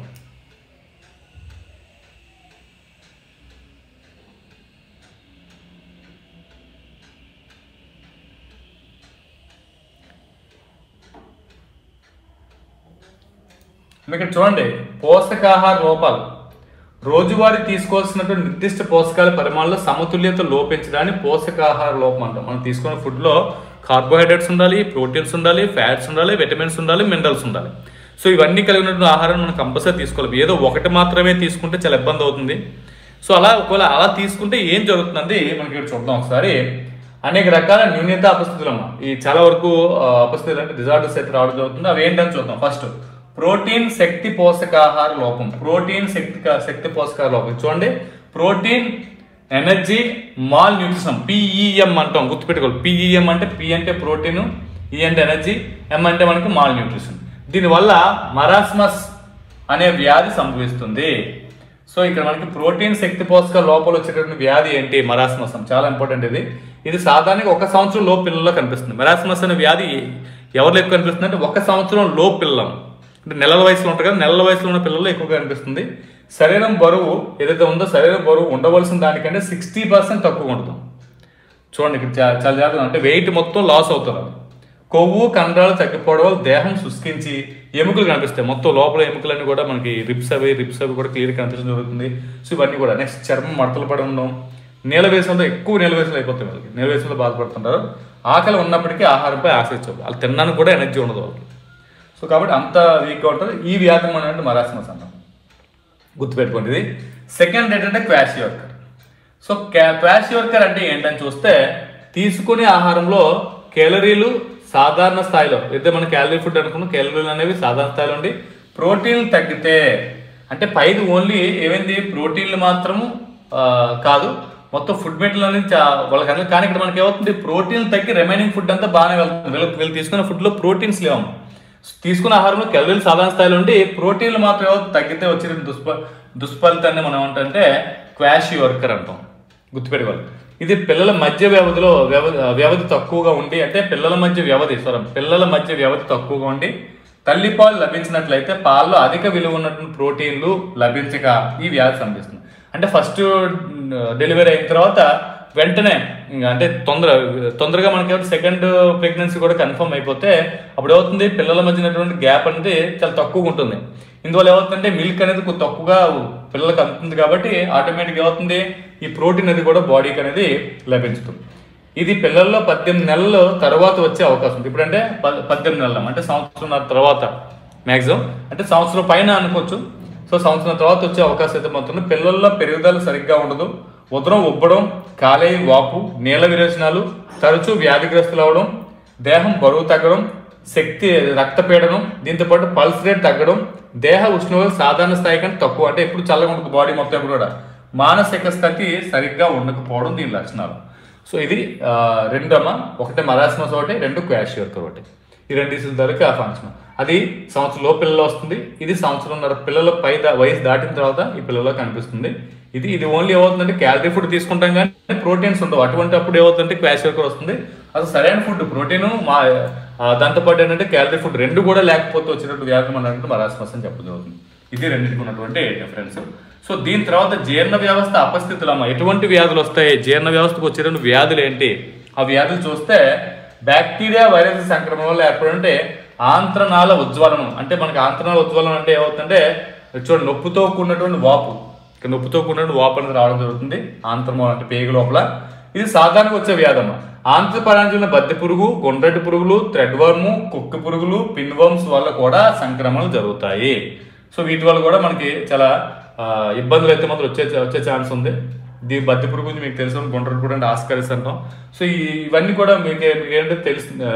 మీకు ఇక్కడ చూడండి పోషకాహార లోపాలు రోజువారీ తీసుకోవాల్సినటువంటి నిర్దిష్ట పోషకాల పరిమాణంలో సమతుల్యత లోపించడాన్ని పోషకాహార లోపం అంటాం మనం తీసుకున్న ఫుడ్లో కార్బోహైడ్రేట్స్ ఉండాలి ప్రోటీన్స్ ఉండాలి ఫ్యాట్స్ ఉండాలి విటమిన్స్ ఉండాలి మినరల్స్ ఉండాలి సో ఇవన్నీ కలిగినటువంటి ఆహారం మనం కంపల్సరీ తీసుకోవాలి ఏదో ఒకటి మాత్రమే తీసుకుంటే చాలా ఇబ్బంది అవుతుంది సో అలా ఒకవేళ అలా తీసుకుంటే ఏం జరుగుతుంది మనకి ఇక్కడ చూద్దాం ఒకసారి అనేక రకాల న్యూన్యత అపస్థితులు అమ్మ ఈ చాలా వరకు ఆ, అపస్థితులు అంటే డిజార్డర్స్ అయితే రావడం జరుగుతుంది అవి ఏంటని చూద్దాం ఫస్ట్ ప్రోటీన్ శక్తి పోషకాహార లోపం ప్రోటీన్ శక్తి శక్తి పోషకాహార లోపం చూడండి protein energy malnutrition PEM అంటాం గుర్తుపెట్టుకోవాలి పిఈఎం అంటే పి అంటే ప్రోటీన్ ఈ అంటే ఎనర్జీ ఎం అంటే మనకి మాల్ న్యూట్రిషన్ దీనివల్ల మరాస్మస్ అనే వ్యాధి సంభవిస్తుంది సో ఇక్కడ మనకి ప్రోటీన్ శక్తి పోషక లోపల వచ్చేటటువంటి వ్యాధి ఏంటి మరాస్మసం చాలా ఇంపార్టెంట్ ఇది ఇది సాధారణంగా ఒక సంవత్సరం లో పిల్లల్లో కనిపిస్తుంది మరాస్మస్ అనే వ్యాధి ఎవరిలో ఎక్కువ కనిపిస్తుంది అంటే ఒక సంవత్సరం లో పిల్లలు అంటే నెలల వయసులో ఉంటారు కదా నెలల వయసులో ఉన్న పిల్లల్లో ఎక్కువగా కనిపిస్తుంది శరీరం బరువు ఏదైతే ఉందో శరీరం బరువు ఉండవలసిన దానికంటే సిక్స్టీ పర్సెంట్ తక్కువ ఉంటుంది చూడండి ఇక్కడ చా- చాలా జాగ్రత్తగా అంటే వెయిట్ మొత్తం లాస్ అవుతున్నారు కొవ్వు కండరాలు తగ్గిపోవడం వల్ల దేహం శుష్కించి ఎముకలు కనిపిస్తాయి మొత్తం లోపల ఎముకలన్నీ కూడా మనకి రిప్స్ అవి రిప్స్ అవి కూడా క్లియర్ కనిపించడం జరుగుతుంది సో ఇవన్నీ కూడా నెక్స్ట్ చర్మం మడతలు పడి ఉండడం నీల వేసంలో ఎక్కువ నీల వేసలు అయిపోతాయి వాళ్ళకి నీల వేసంలో బాధపడుతుంటారు ఆకలి ఉన్నప్పటికీ ఆహారంపై ఆశించవు వాళ్ళు తినడానికి కూడా ఎనర్జీ ఉండదు వాళ్ళకి సో కాబట్టి అంత వీక్గా ఉంటుంది ఈ వ్యాధి మనం అంటే మరాస్మస్ అంటాం గుర్తుపెట్టుకోండి ఇది సెకండ్ ఏంటంటే kwashiorkor so kwashiorkor అంటే ఏంటని చూస్తే తీసుకునే ఆహారంలో కేలరీలు సాధారణ స్థాయిలో అయితే మన క్యాలరీ ఫుడ్ అనుకున్నాం క్యాలరీలు అనేవి సాధారణ స్థాయిలో ఉండి ప్రోటీన్లు తగ్గితే అంటే పైది ఓన్లీ ఏమైంది ప్రోటీన్లు మాత్రము ఆ, కాదు మొత్తం ఫుడ్ మెటీరియల్ అనేది చా- వాళ్ళకి అందరూ కానీ ఇక్కడ మనకి ఏమవుతుంది ప్రోటీన్లు తగ్గి రిమైనింగ్ ఫుడ్ అంతా బాగానే వెళ్తుంది వీళ్ళు వీళ్ళు తీసుకున్న ఫుడ్లో ప్రోటీన్స్ లేవు తీసుకున్న ఆహారంలో కెలరీలు సాధారణ స్థాయిలో ఉండి ప్రోటీన్లు మాత్రం ఏవో తగ్గితే వచ్చిన దుష్ప దుష్ఫలితాన్ని మనం ఏంటంటే క్వాషి వర్కర్ అంటాం గుర్తుపెట్టుకోవాలి ఇది పిల్లల మధ్య వ్యవధిలో వ్యవధి వ్యవధి తక్కువగా ఉండి అంటే పిల్లల మధ్య వ్యవధి సారీ పిల్లల మధ్య వ్యవధి తక్కువగా ఉండి తల్లిపాలు లభించినట్లయితే పాల్లో అధిక విలువ ఉన్నటువంటి ప్రోటీన్లు లభించక ఈ వ్యాధి సంభవిస్తుంది అంటే ఫస్ట్ డెలివరీ అయిన తర్వాత వెంటనే ఇంకా అంటే తొందర తొందరగా మనకి సెకండ్ ప్రెగ్నెన్సీ కూడా కన్ఫర్మ్ అయిపోతే అప్పుడు ఏమవుతుంది పిల్లల మధ్య ఉన్నటువంటి గ్యాప్ అనేది చాలా తక్కువగా ఉంటుంది ఇందువల్ల ఏమవుతుందంటే మిల్క్ అనేది కొంచెం తక్కువగా పిల్లలకు అందుతుంది కాబట్టి ఆటోమేటిక్గా ఏమవుతుంది ఈ ప్రోటీన్ అనేది కూడా బాడీకి అనేది లభించుతుంది ఇది పిల్లల్లో పద్దెనిమిది నెలల తర్వాత వచ్చే అవకాశం ఉంది ఇప్పుడంటే ప- పద్దెనిమిది నెలలు అంటే సంవత్సరం తర్వాత మ్యాక్సిమం అంటే సంవత్సరం పైన అనుకోవచ్చు సో సంవత్సరం తర్వాత వచ్చే అవకాశం అయితే మొత్తం పిల్లల్లో పెరుగుదల సరిగ్గా ఉండదు ఉదరం ఉబ్బడం కాలేయ వాపు నీళ్ళ విరేచనాలు తరచూ వ్యాధిగ్రస్తులు అవడం దేహం బరువు తగ్గడం శక్తి రక్తపీడనం దీంతో పాటు పల్స్ రేట్ తగ్గడం దేహ ఉష్ణోగ్రత సాధారణ స్థాయి కంటే తక్కువ అంటే ఎప్పుడు చల్లగా ఉంటుంది బాడీ మొత్తం ఎప్పుడు కూడా మానసిక స్థితి సరిగ్గా ఉండకపోవడం దీని లక్షణాలు సో ఇది ఆ, రెండమ్మ ఒకటి మరాస్మస్ ఒకటి రెండు క్వాషియర్కర్ ఒకటి ఈ రెండు ఇసుల ధరకి ఆ ఫంక్షన్ అది సంవత్సరం లో పిల్లలు వస్తుంది ఇది సంవత్సరంన్నర పిల్లల పై దా- వయసు దాటిన తర్వాత ఈ పిల్లల్లో కనిపిస్తుంది ఇది ఇది ఓన్లీ ఏమవుతుందంటే క్యాలరీ ఫుడ్ తీసుకుంటాం కానీ ప్రోటీన్స్ ఉండవు అటువంటి అప్పుడు ఏమవుతుందంటే క్వాషియర్కర్ వస్తుంది అసలు సరైన ఫుడ్ ప్రోటీన్ మా ఆ, దాంతో పాటు ఏంటంటే క్యాలరీ ఫుడ్ రెండు కూడా లేకపోతే వచ్చినట్టు వ్యాధి మనం అంటే మరాస్మస్ అని చెప్పడం జరుగుతుంది ఇది రెండింటికి ఉన్నటువంటి డిఫరెన్స్ సో దీని తర్వాత జీర్ణ వ్యవస్థ అపస్థితులు అమ్మ ఎటువంటి వ్యాధులు వస్తాయి జీర్ణ వ్యవస్థకు వచ్చేటువంటి వ్యాధులు ఏంటి ఆ వ్యాధులు చూస్తే బ్యాక్టీరియా వైరస్ సంక్రమణ వల్ల ఏర్పడంటే ఆంత్రనాల ఉజ్వలనం అంటే మనకి ఆంత్రనాల ఉజ్వలనం అంటే ఏమవుతుందంటే చూడండి నొప్పుతో కూడినటువంటి వాపు ఇక నొప్పుతో కూడినటువంటి వాపు అనేది రావడం జరుగుతుంది ఆంత్రమం అంటే పేగు లోపల ఇది సాధారణంగా వచ్చే వ్యాధమ్మ ఆంధ్రపరాంజుల బద్దె పురుగు గుండ్రటి పురుగులు థ్రెడ్ వర్ము కుక్కు పురుగులు పిన్వర్మ్స్ వల్ల కూడా సంక్రమణలు జరుగుతాయి సో వీటి వల్ల కూడా మనకి చాలా ఆ, ఇబ్బందులు అయితే మాత్రం వచ్చే వచ్చే ఛాన్స్ ఉంది దీని బద్దె పురుగు గురించి మీకు తెలుసు గుండ్రటి పురుగు అంటే ఆస్కరిస్ అంటాం సో ఈ- ఇవన్నీ కూడా మీకు మీకు ఏంటంటే తెలుసు ఆ,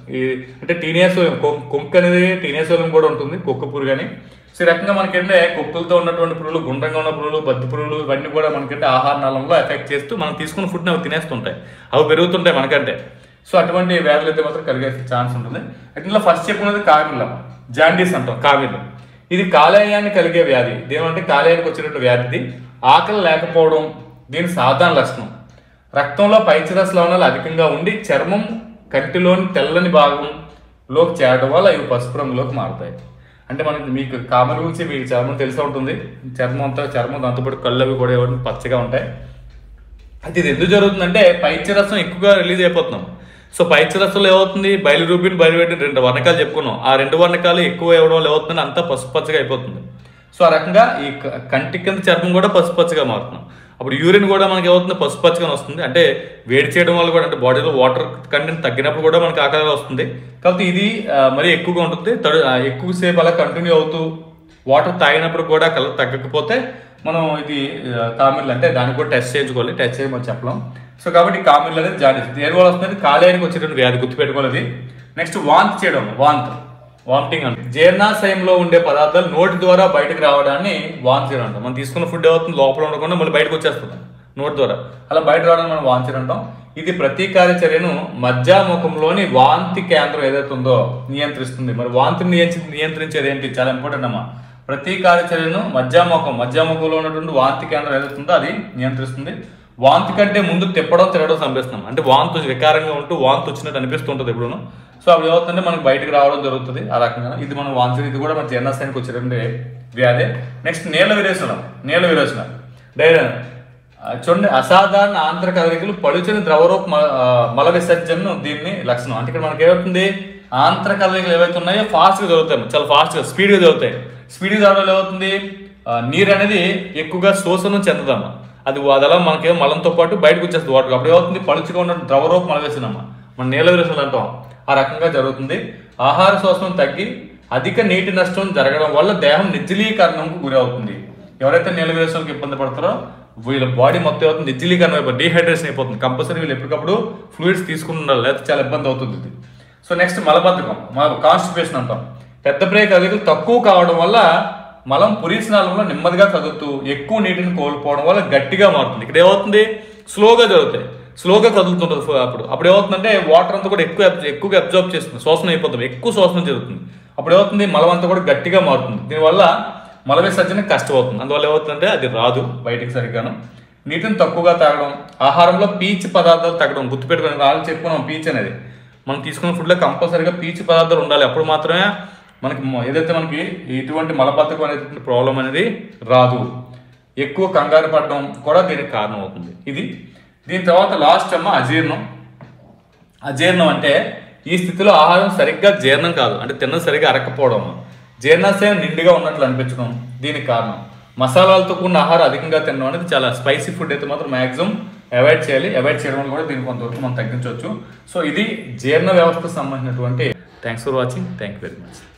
ఈ అంటే టీనేసోలియం కుక్క అనేది టీనేసోలియం కూడా ఉంటుంది కుక్క పురుగు అని సో ఈ రకంగా మనకంటే కుక్కలతో ఉన్నటువంటి పురుగులు గుండ్రంగా ఉన్న పురుగులు బద్ది పురుగులు ఇవన్నీ కూడా మనకంటే ఆహార నాళంలో ఎఫెక్ట్ చేస్తూ మనం తీసుకున్న ఫుడ్ని అవి తినేస్తుంటాయి అవి పెరుగుతుంటాయి మనకంటే సో అటువంటి వ్యాధులు అయితే మాత్రం కలిగే ఛాన్స్ ఉంటుంది ఇందులో ఫస్ట్ చెప్పుకున్నది కావిల్లం జాండీస్ అంటాం కావిల్లం ఇది కాలేయాన్ని కలిగే వ్యాధి దేమంటే కాలేయానికి వచ్చినటువంటి వ్యాధి ఇది. ఆకలి లేకపోవడం దీని సాధారణ లక్షణం రక్తంలో పైచిరస్ లవణాలు అధికంగా ఉండి చర్మం కంటిలోని తెల్లని భాగంలోకి చేరడం వల్ల ఇవి పసుపు రంగులోకి మారుతాయి అంటే మనకి మీకు కామన్ గురించి మీకు చర్మం తెలిసే ఉంటుంది చర్మం అంతా చర్మం దాంతోపాటు కళ్ళు అవి కూడా ఏమైనా పచ్చగా ఉంటాయి అయితే ఇది ఎందుకు జరుగుతుందంటే పైత్యరసం ఎక్కువగా రిలీజ్ అయిపోతున్నాం సో పైత్యరసంలో ఏమవుతుంది బయలురూపిన్ బయలుపెట్టిన రెండు వర్ణకాలు చెప్పుకున్నాం ఆ రెండు వర్ణకాలు ఎక్కువ ఇవ్వడం వల్ల ఏమవుతుంది అంతా పసుపు పచ్చగా అయిపోతుంది సో ఆ రకంగా ఈ క- కంటి కింద చర్మం కూడా పసుపు పచ్చగా మారుతున్నాం అప్పుడు యూరిన్ కూడా మనకి ఏమవుతుంది పసుపు పచ్చగా వస్తుంది అంటే వేడి చేయడం వల్ల కూడా అంటే బాడీలో వాటర్ కంటెంట్ తగ్గినప్పుడు కూడా మనకి ఆకలి వస్తుంది కాబట్టి ఇది ఆ, మరీ ఎక్కువగా ఉంటుంది తడు ఆ, ఎక్కువసేపు అలా కంటిన్యూ అవుతూ వాటర్ తాగినప్పుడు కూడా కలర్ తగ్గకపోతే మనం ఇది కామిల్ అంటే దానికి కూడా టెస్ట్ చేయించుకోవాలి టెస్ట్ చేయమని చెప్పలేం సో కాబట్టి కామిల్ అనేది జాండీస్ దేని వల్ల వస్తుంది కాలేయానికి వచ్చేటువంటి వ్యాధి గుర్తుపెట్టుకోవాలి నెక్స్ట్ వాంతి చేయడం వాంత్ వామిటింగ్ అంటే జీర్ణాశయంలో ఉండే పదార్థాలు నోటి ద్వారా బయటకు రావడాన్ని వాంతి చేయడం అంటాం మనం తీసుకున్న ఫుడ్ ఏమవుతుంది లోపల ఉండకుండా మళ్ళీ బయటకు వచ్చేస్తుంది నోటి ద్వారా అలా బయట రావడానికి మనం వాంతి చేయడం అంటాం ఇది ప్రతీకార చర్యను మధ్యాముఖంలోని వాంతి కేంద్రం ఏదైతే ఉందో నియంత్రిస్తుంది మరి వాంతిని నియంత్రి నియంత్రించేది ఏంటి చాలా ఇంపార్టెంట్ అమ్మా ప్రతీకార చర్యను మధ్యాముఖం మధ్యాముఖంలో ఉన్నటువంటి వాంతి కేంద్రం ఏదైతే ఉందో అది నియంత్రిస్తుంది వాంతి కంటే ముందు తిప్పడం తిరగడం సంభిస్తున్నాం అంటే వాంతి వికారంగా ఉంటూ వాంతి వచ్చినట్టు అనిపిస్తుంటుంది ఎప్పుడును సో అప్పుడు ఏమవుతుందంటే మనకి బయటకు రావడం జరుగుతుంది ఆ రకంగా ఇది మనం వాంతి ఇది కూడా మన జీర్ణాశయానికి వచ్చేటువంటి వ్యాధి నెక్స్ట్ నీళ్ళ విరేచనం నీళ్ళ విరేచనం డైరీ ఆ, చూడండి అసాధారణ ఆంధ్ర కదలికలు పలుచని ద్రవరూప మ- ఆ, మల విసర్జనను దీన్ని లక్షణం అంటే ఇక్కడ మనకి ఏమవుతుంది ఆంధ్ర కదలికలు ఏవైతే ఉన్నాయో ఫాస్ట్ గా జరుగుతాయి చాలా ఫాస్ట్ గా స్పీడ్ గా జరుగుతాయి స్పీడ్ గా జరగడం ఏమవుతుంది ఆ, నీరు అనేది ఎక్కువగా శోషణం చెందదమ్మా అది అదలా మనకి మలంతో పాటు బయటకు వచ్చేస్తుంది వాటర్ అప్పుడు ఏమవుతుంది పలుచుగా ఉన్న ద్రవరూప మల విసర్జనమ్మ మన నీళ్ళ విరేచనలు అంటాం ఆ రకంగా జరుగుతుంది ఆహార శోషణం తగ్గి అధిక నీటి నష్టం జరగడం వల్ల దేహం నిర్జలీకరణకు గురి అవుతుంది ఎవరైతే నీళ్ళ విరేచనలకు ఇబ్బంది పడతారో వీళ్ళ బాడీ మొత్తం అవుతుంది నిర్జలీకరణ అయిపోతుంది డీహైడ్రేషన్ అయిపోతుంది కంపల్సరీ వీళ్ళు ఎప్పటికప్పుడు ఫ్లూయిడ్స్ తీసుకుని ఉండాలి లేకపోతే చాలా ఇబ్బంది అవుతుంది ఇది సో నెక్స్ట్ మలబద్ధకం కాన్స్టిపేషన్ అంటాం పెద్ద బ్రేక్ కదలికలు తక్కువ కావడం వల్ల మలం పురీస్నాళంలో నెమ్మదిగా కదులుతూ ఎక్కువ నీటిని కోల్పోవడం వల్ల గట్టిగా మారుతుంది ఇక్కడ ఏమవుతుంది స్లోగా జరుగుతాయి స్లోగా కదులుతుంటుంది ఫ- అప్పుడు అప్పుడు ఏమవుతుందంటే వాటర్ అంతా కూడా ఎక్కువ అబ్- ఎక్కువగా అబ్జర్వ్ చేస్తుంది శోషణ అయిపోతుంది ఎక్కువ శోషణ జరుగుతుంది అప్పుడు ఏమవుతుంది మలం అంతా కూడా గట్టిగా మారుతుంది దీనివల్ల మల విసర్జన కష్టమవుతుంది అందువల్ల ఏమవుతుందంటే అది రాదు బయటికి సరిగ్గాను నీటిని తక్కువగా తాగడం ఆహారంలో పీచు పదార్థాలు తగ్గడం గుర్తుపెట్టుకోండి వాళ్ళు చెప్పుకున్నాం పీచ్ అనేది మనం తీసుకున్న ఫుడ్లో కంపల్సరీగా పీచు పదార్థాలు ఉండాలి అప్పుడు మాత్రమే మనకి మ- ఏదైతే మనకి ఇటువంటి మలబద్ధకం అనేది ప్రాబ్లం అనేది రాదు ఎక్కువ కంగారు పడడం కూడా దీనికి కారణం అవుతుంది ఇది దీని తర్వాత లాస్ట్ అమ్మ అజీర్ణం అజీర్ణం అంటే ఈ స్థితిలో ఆహారం సరిగ్గా జీర్ణం కాదు అంటే తిన్నది సరిగ్గా అరకపోవడం జీర్ణాశయం నిండుగా ఉన్నట్లు అనిపించడం దీనికి కారణం మసాలాలతో కూడిన ఆహారం అధికంగా తినడం అనేది చాలా స్పైసీ ఫుడ్ అయితే మాత్రం మ్యాక్సిమం అవాయిడ్ చేయాలి అవాయిడ్ చేయడం వల్ల కూడా దీన్ని కొంతవరకు మనం తగ్గించవచ్చు సో ఇది జీర్ణ వ్యవస్థకు సంబంధించినటువంటి thanks for watching thank you very much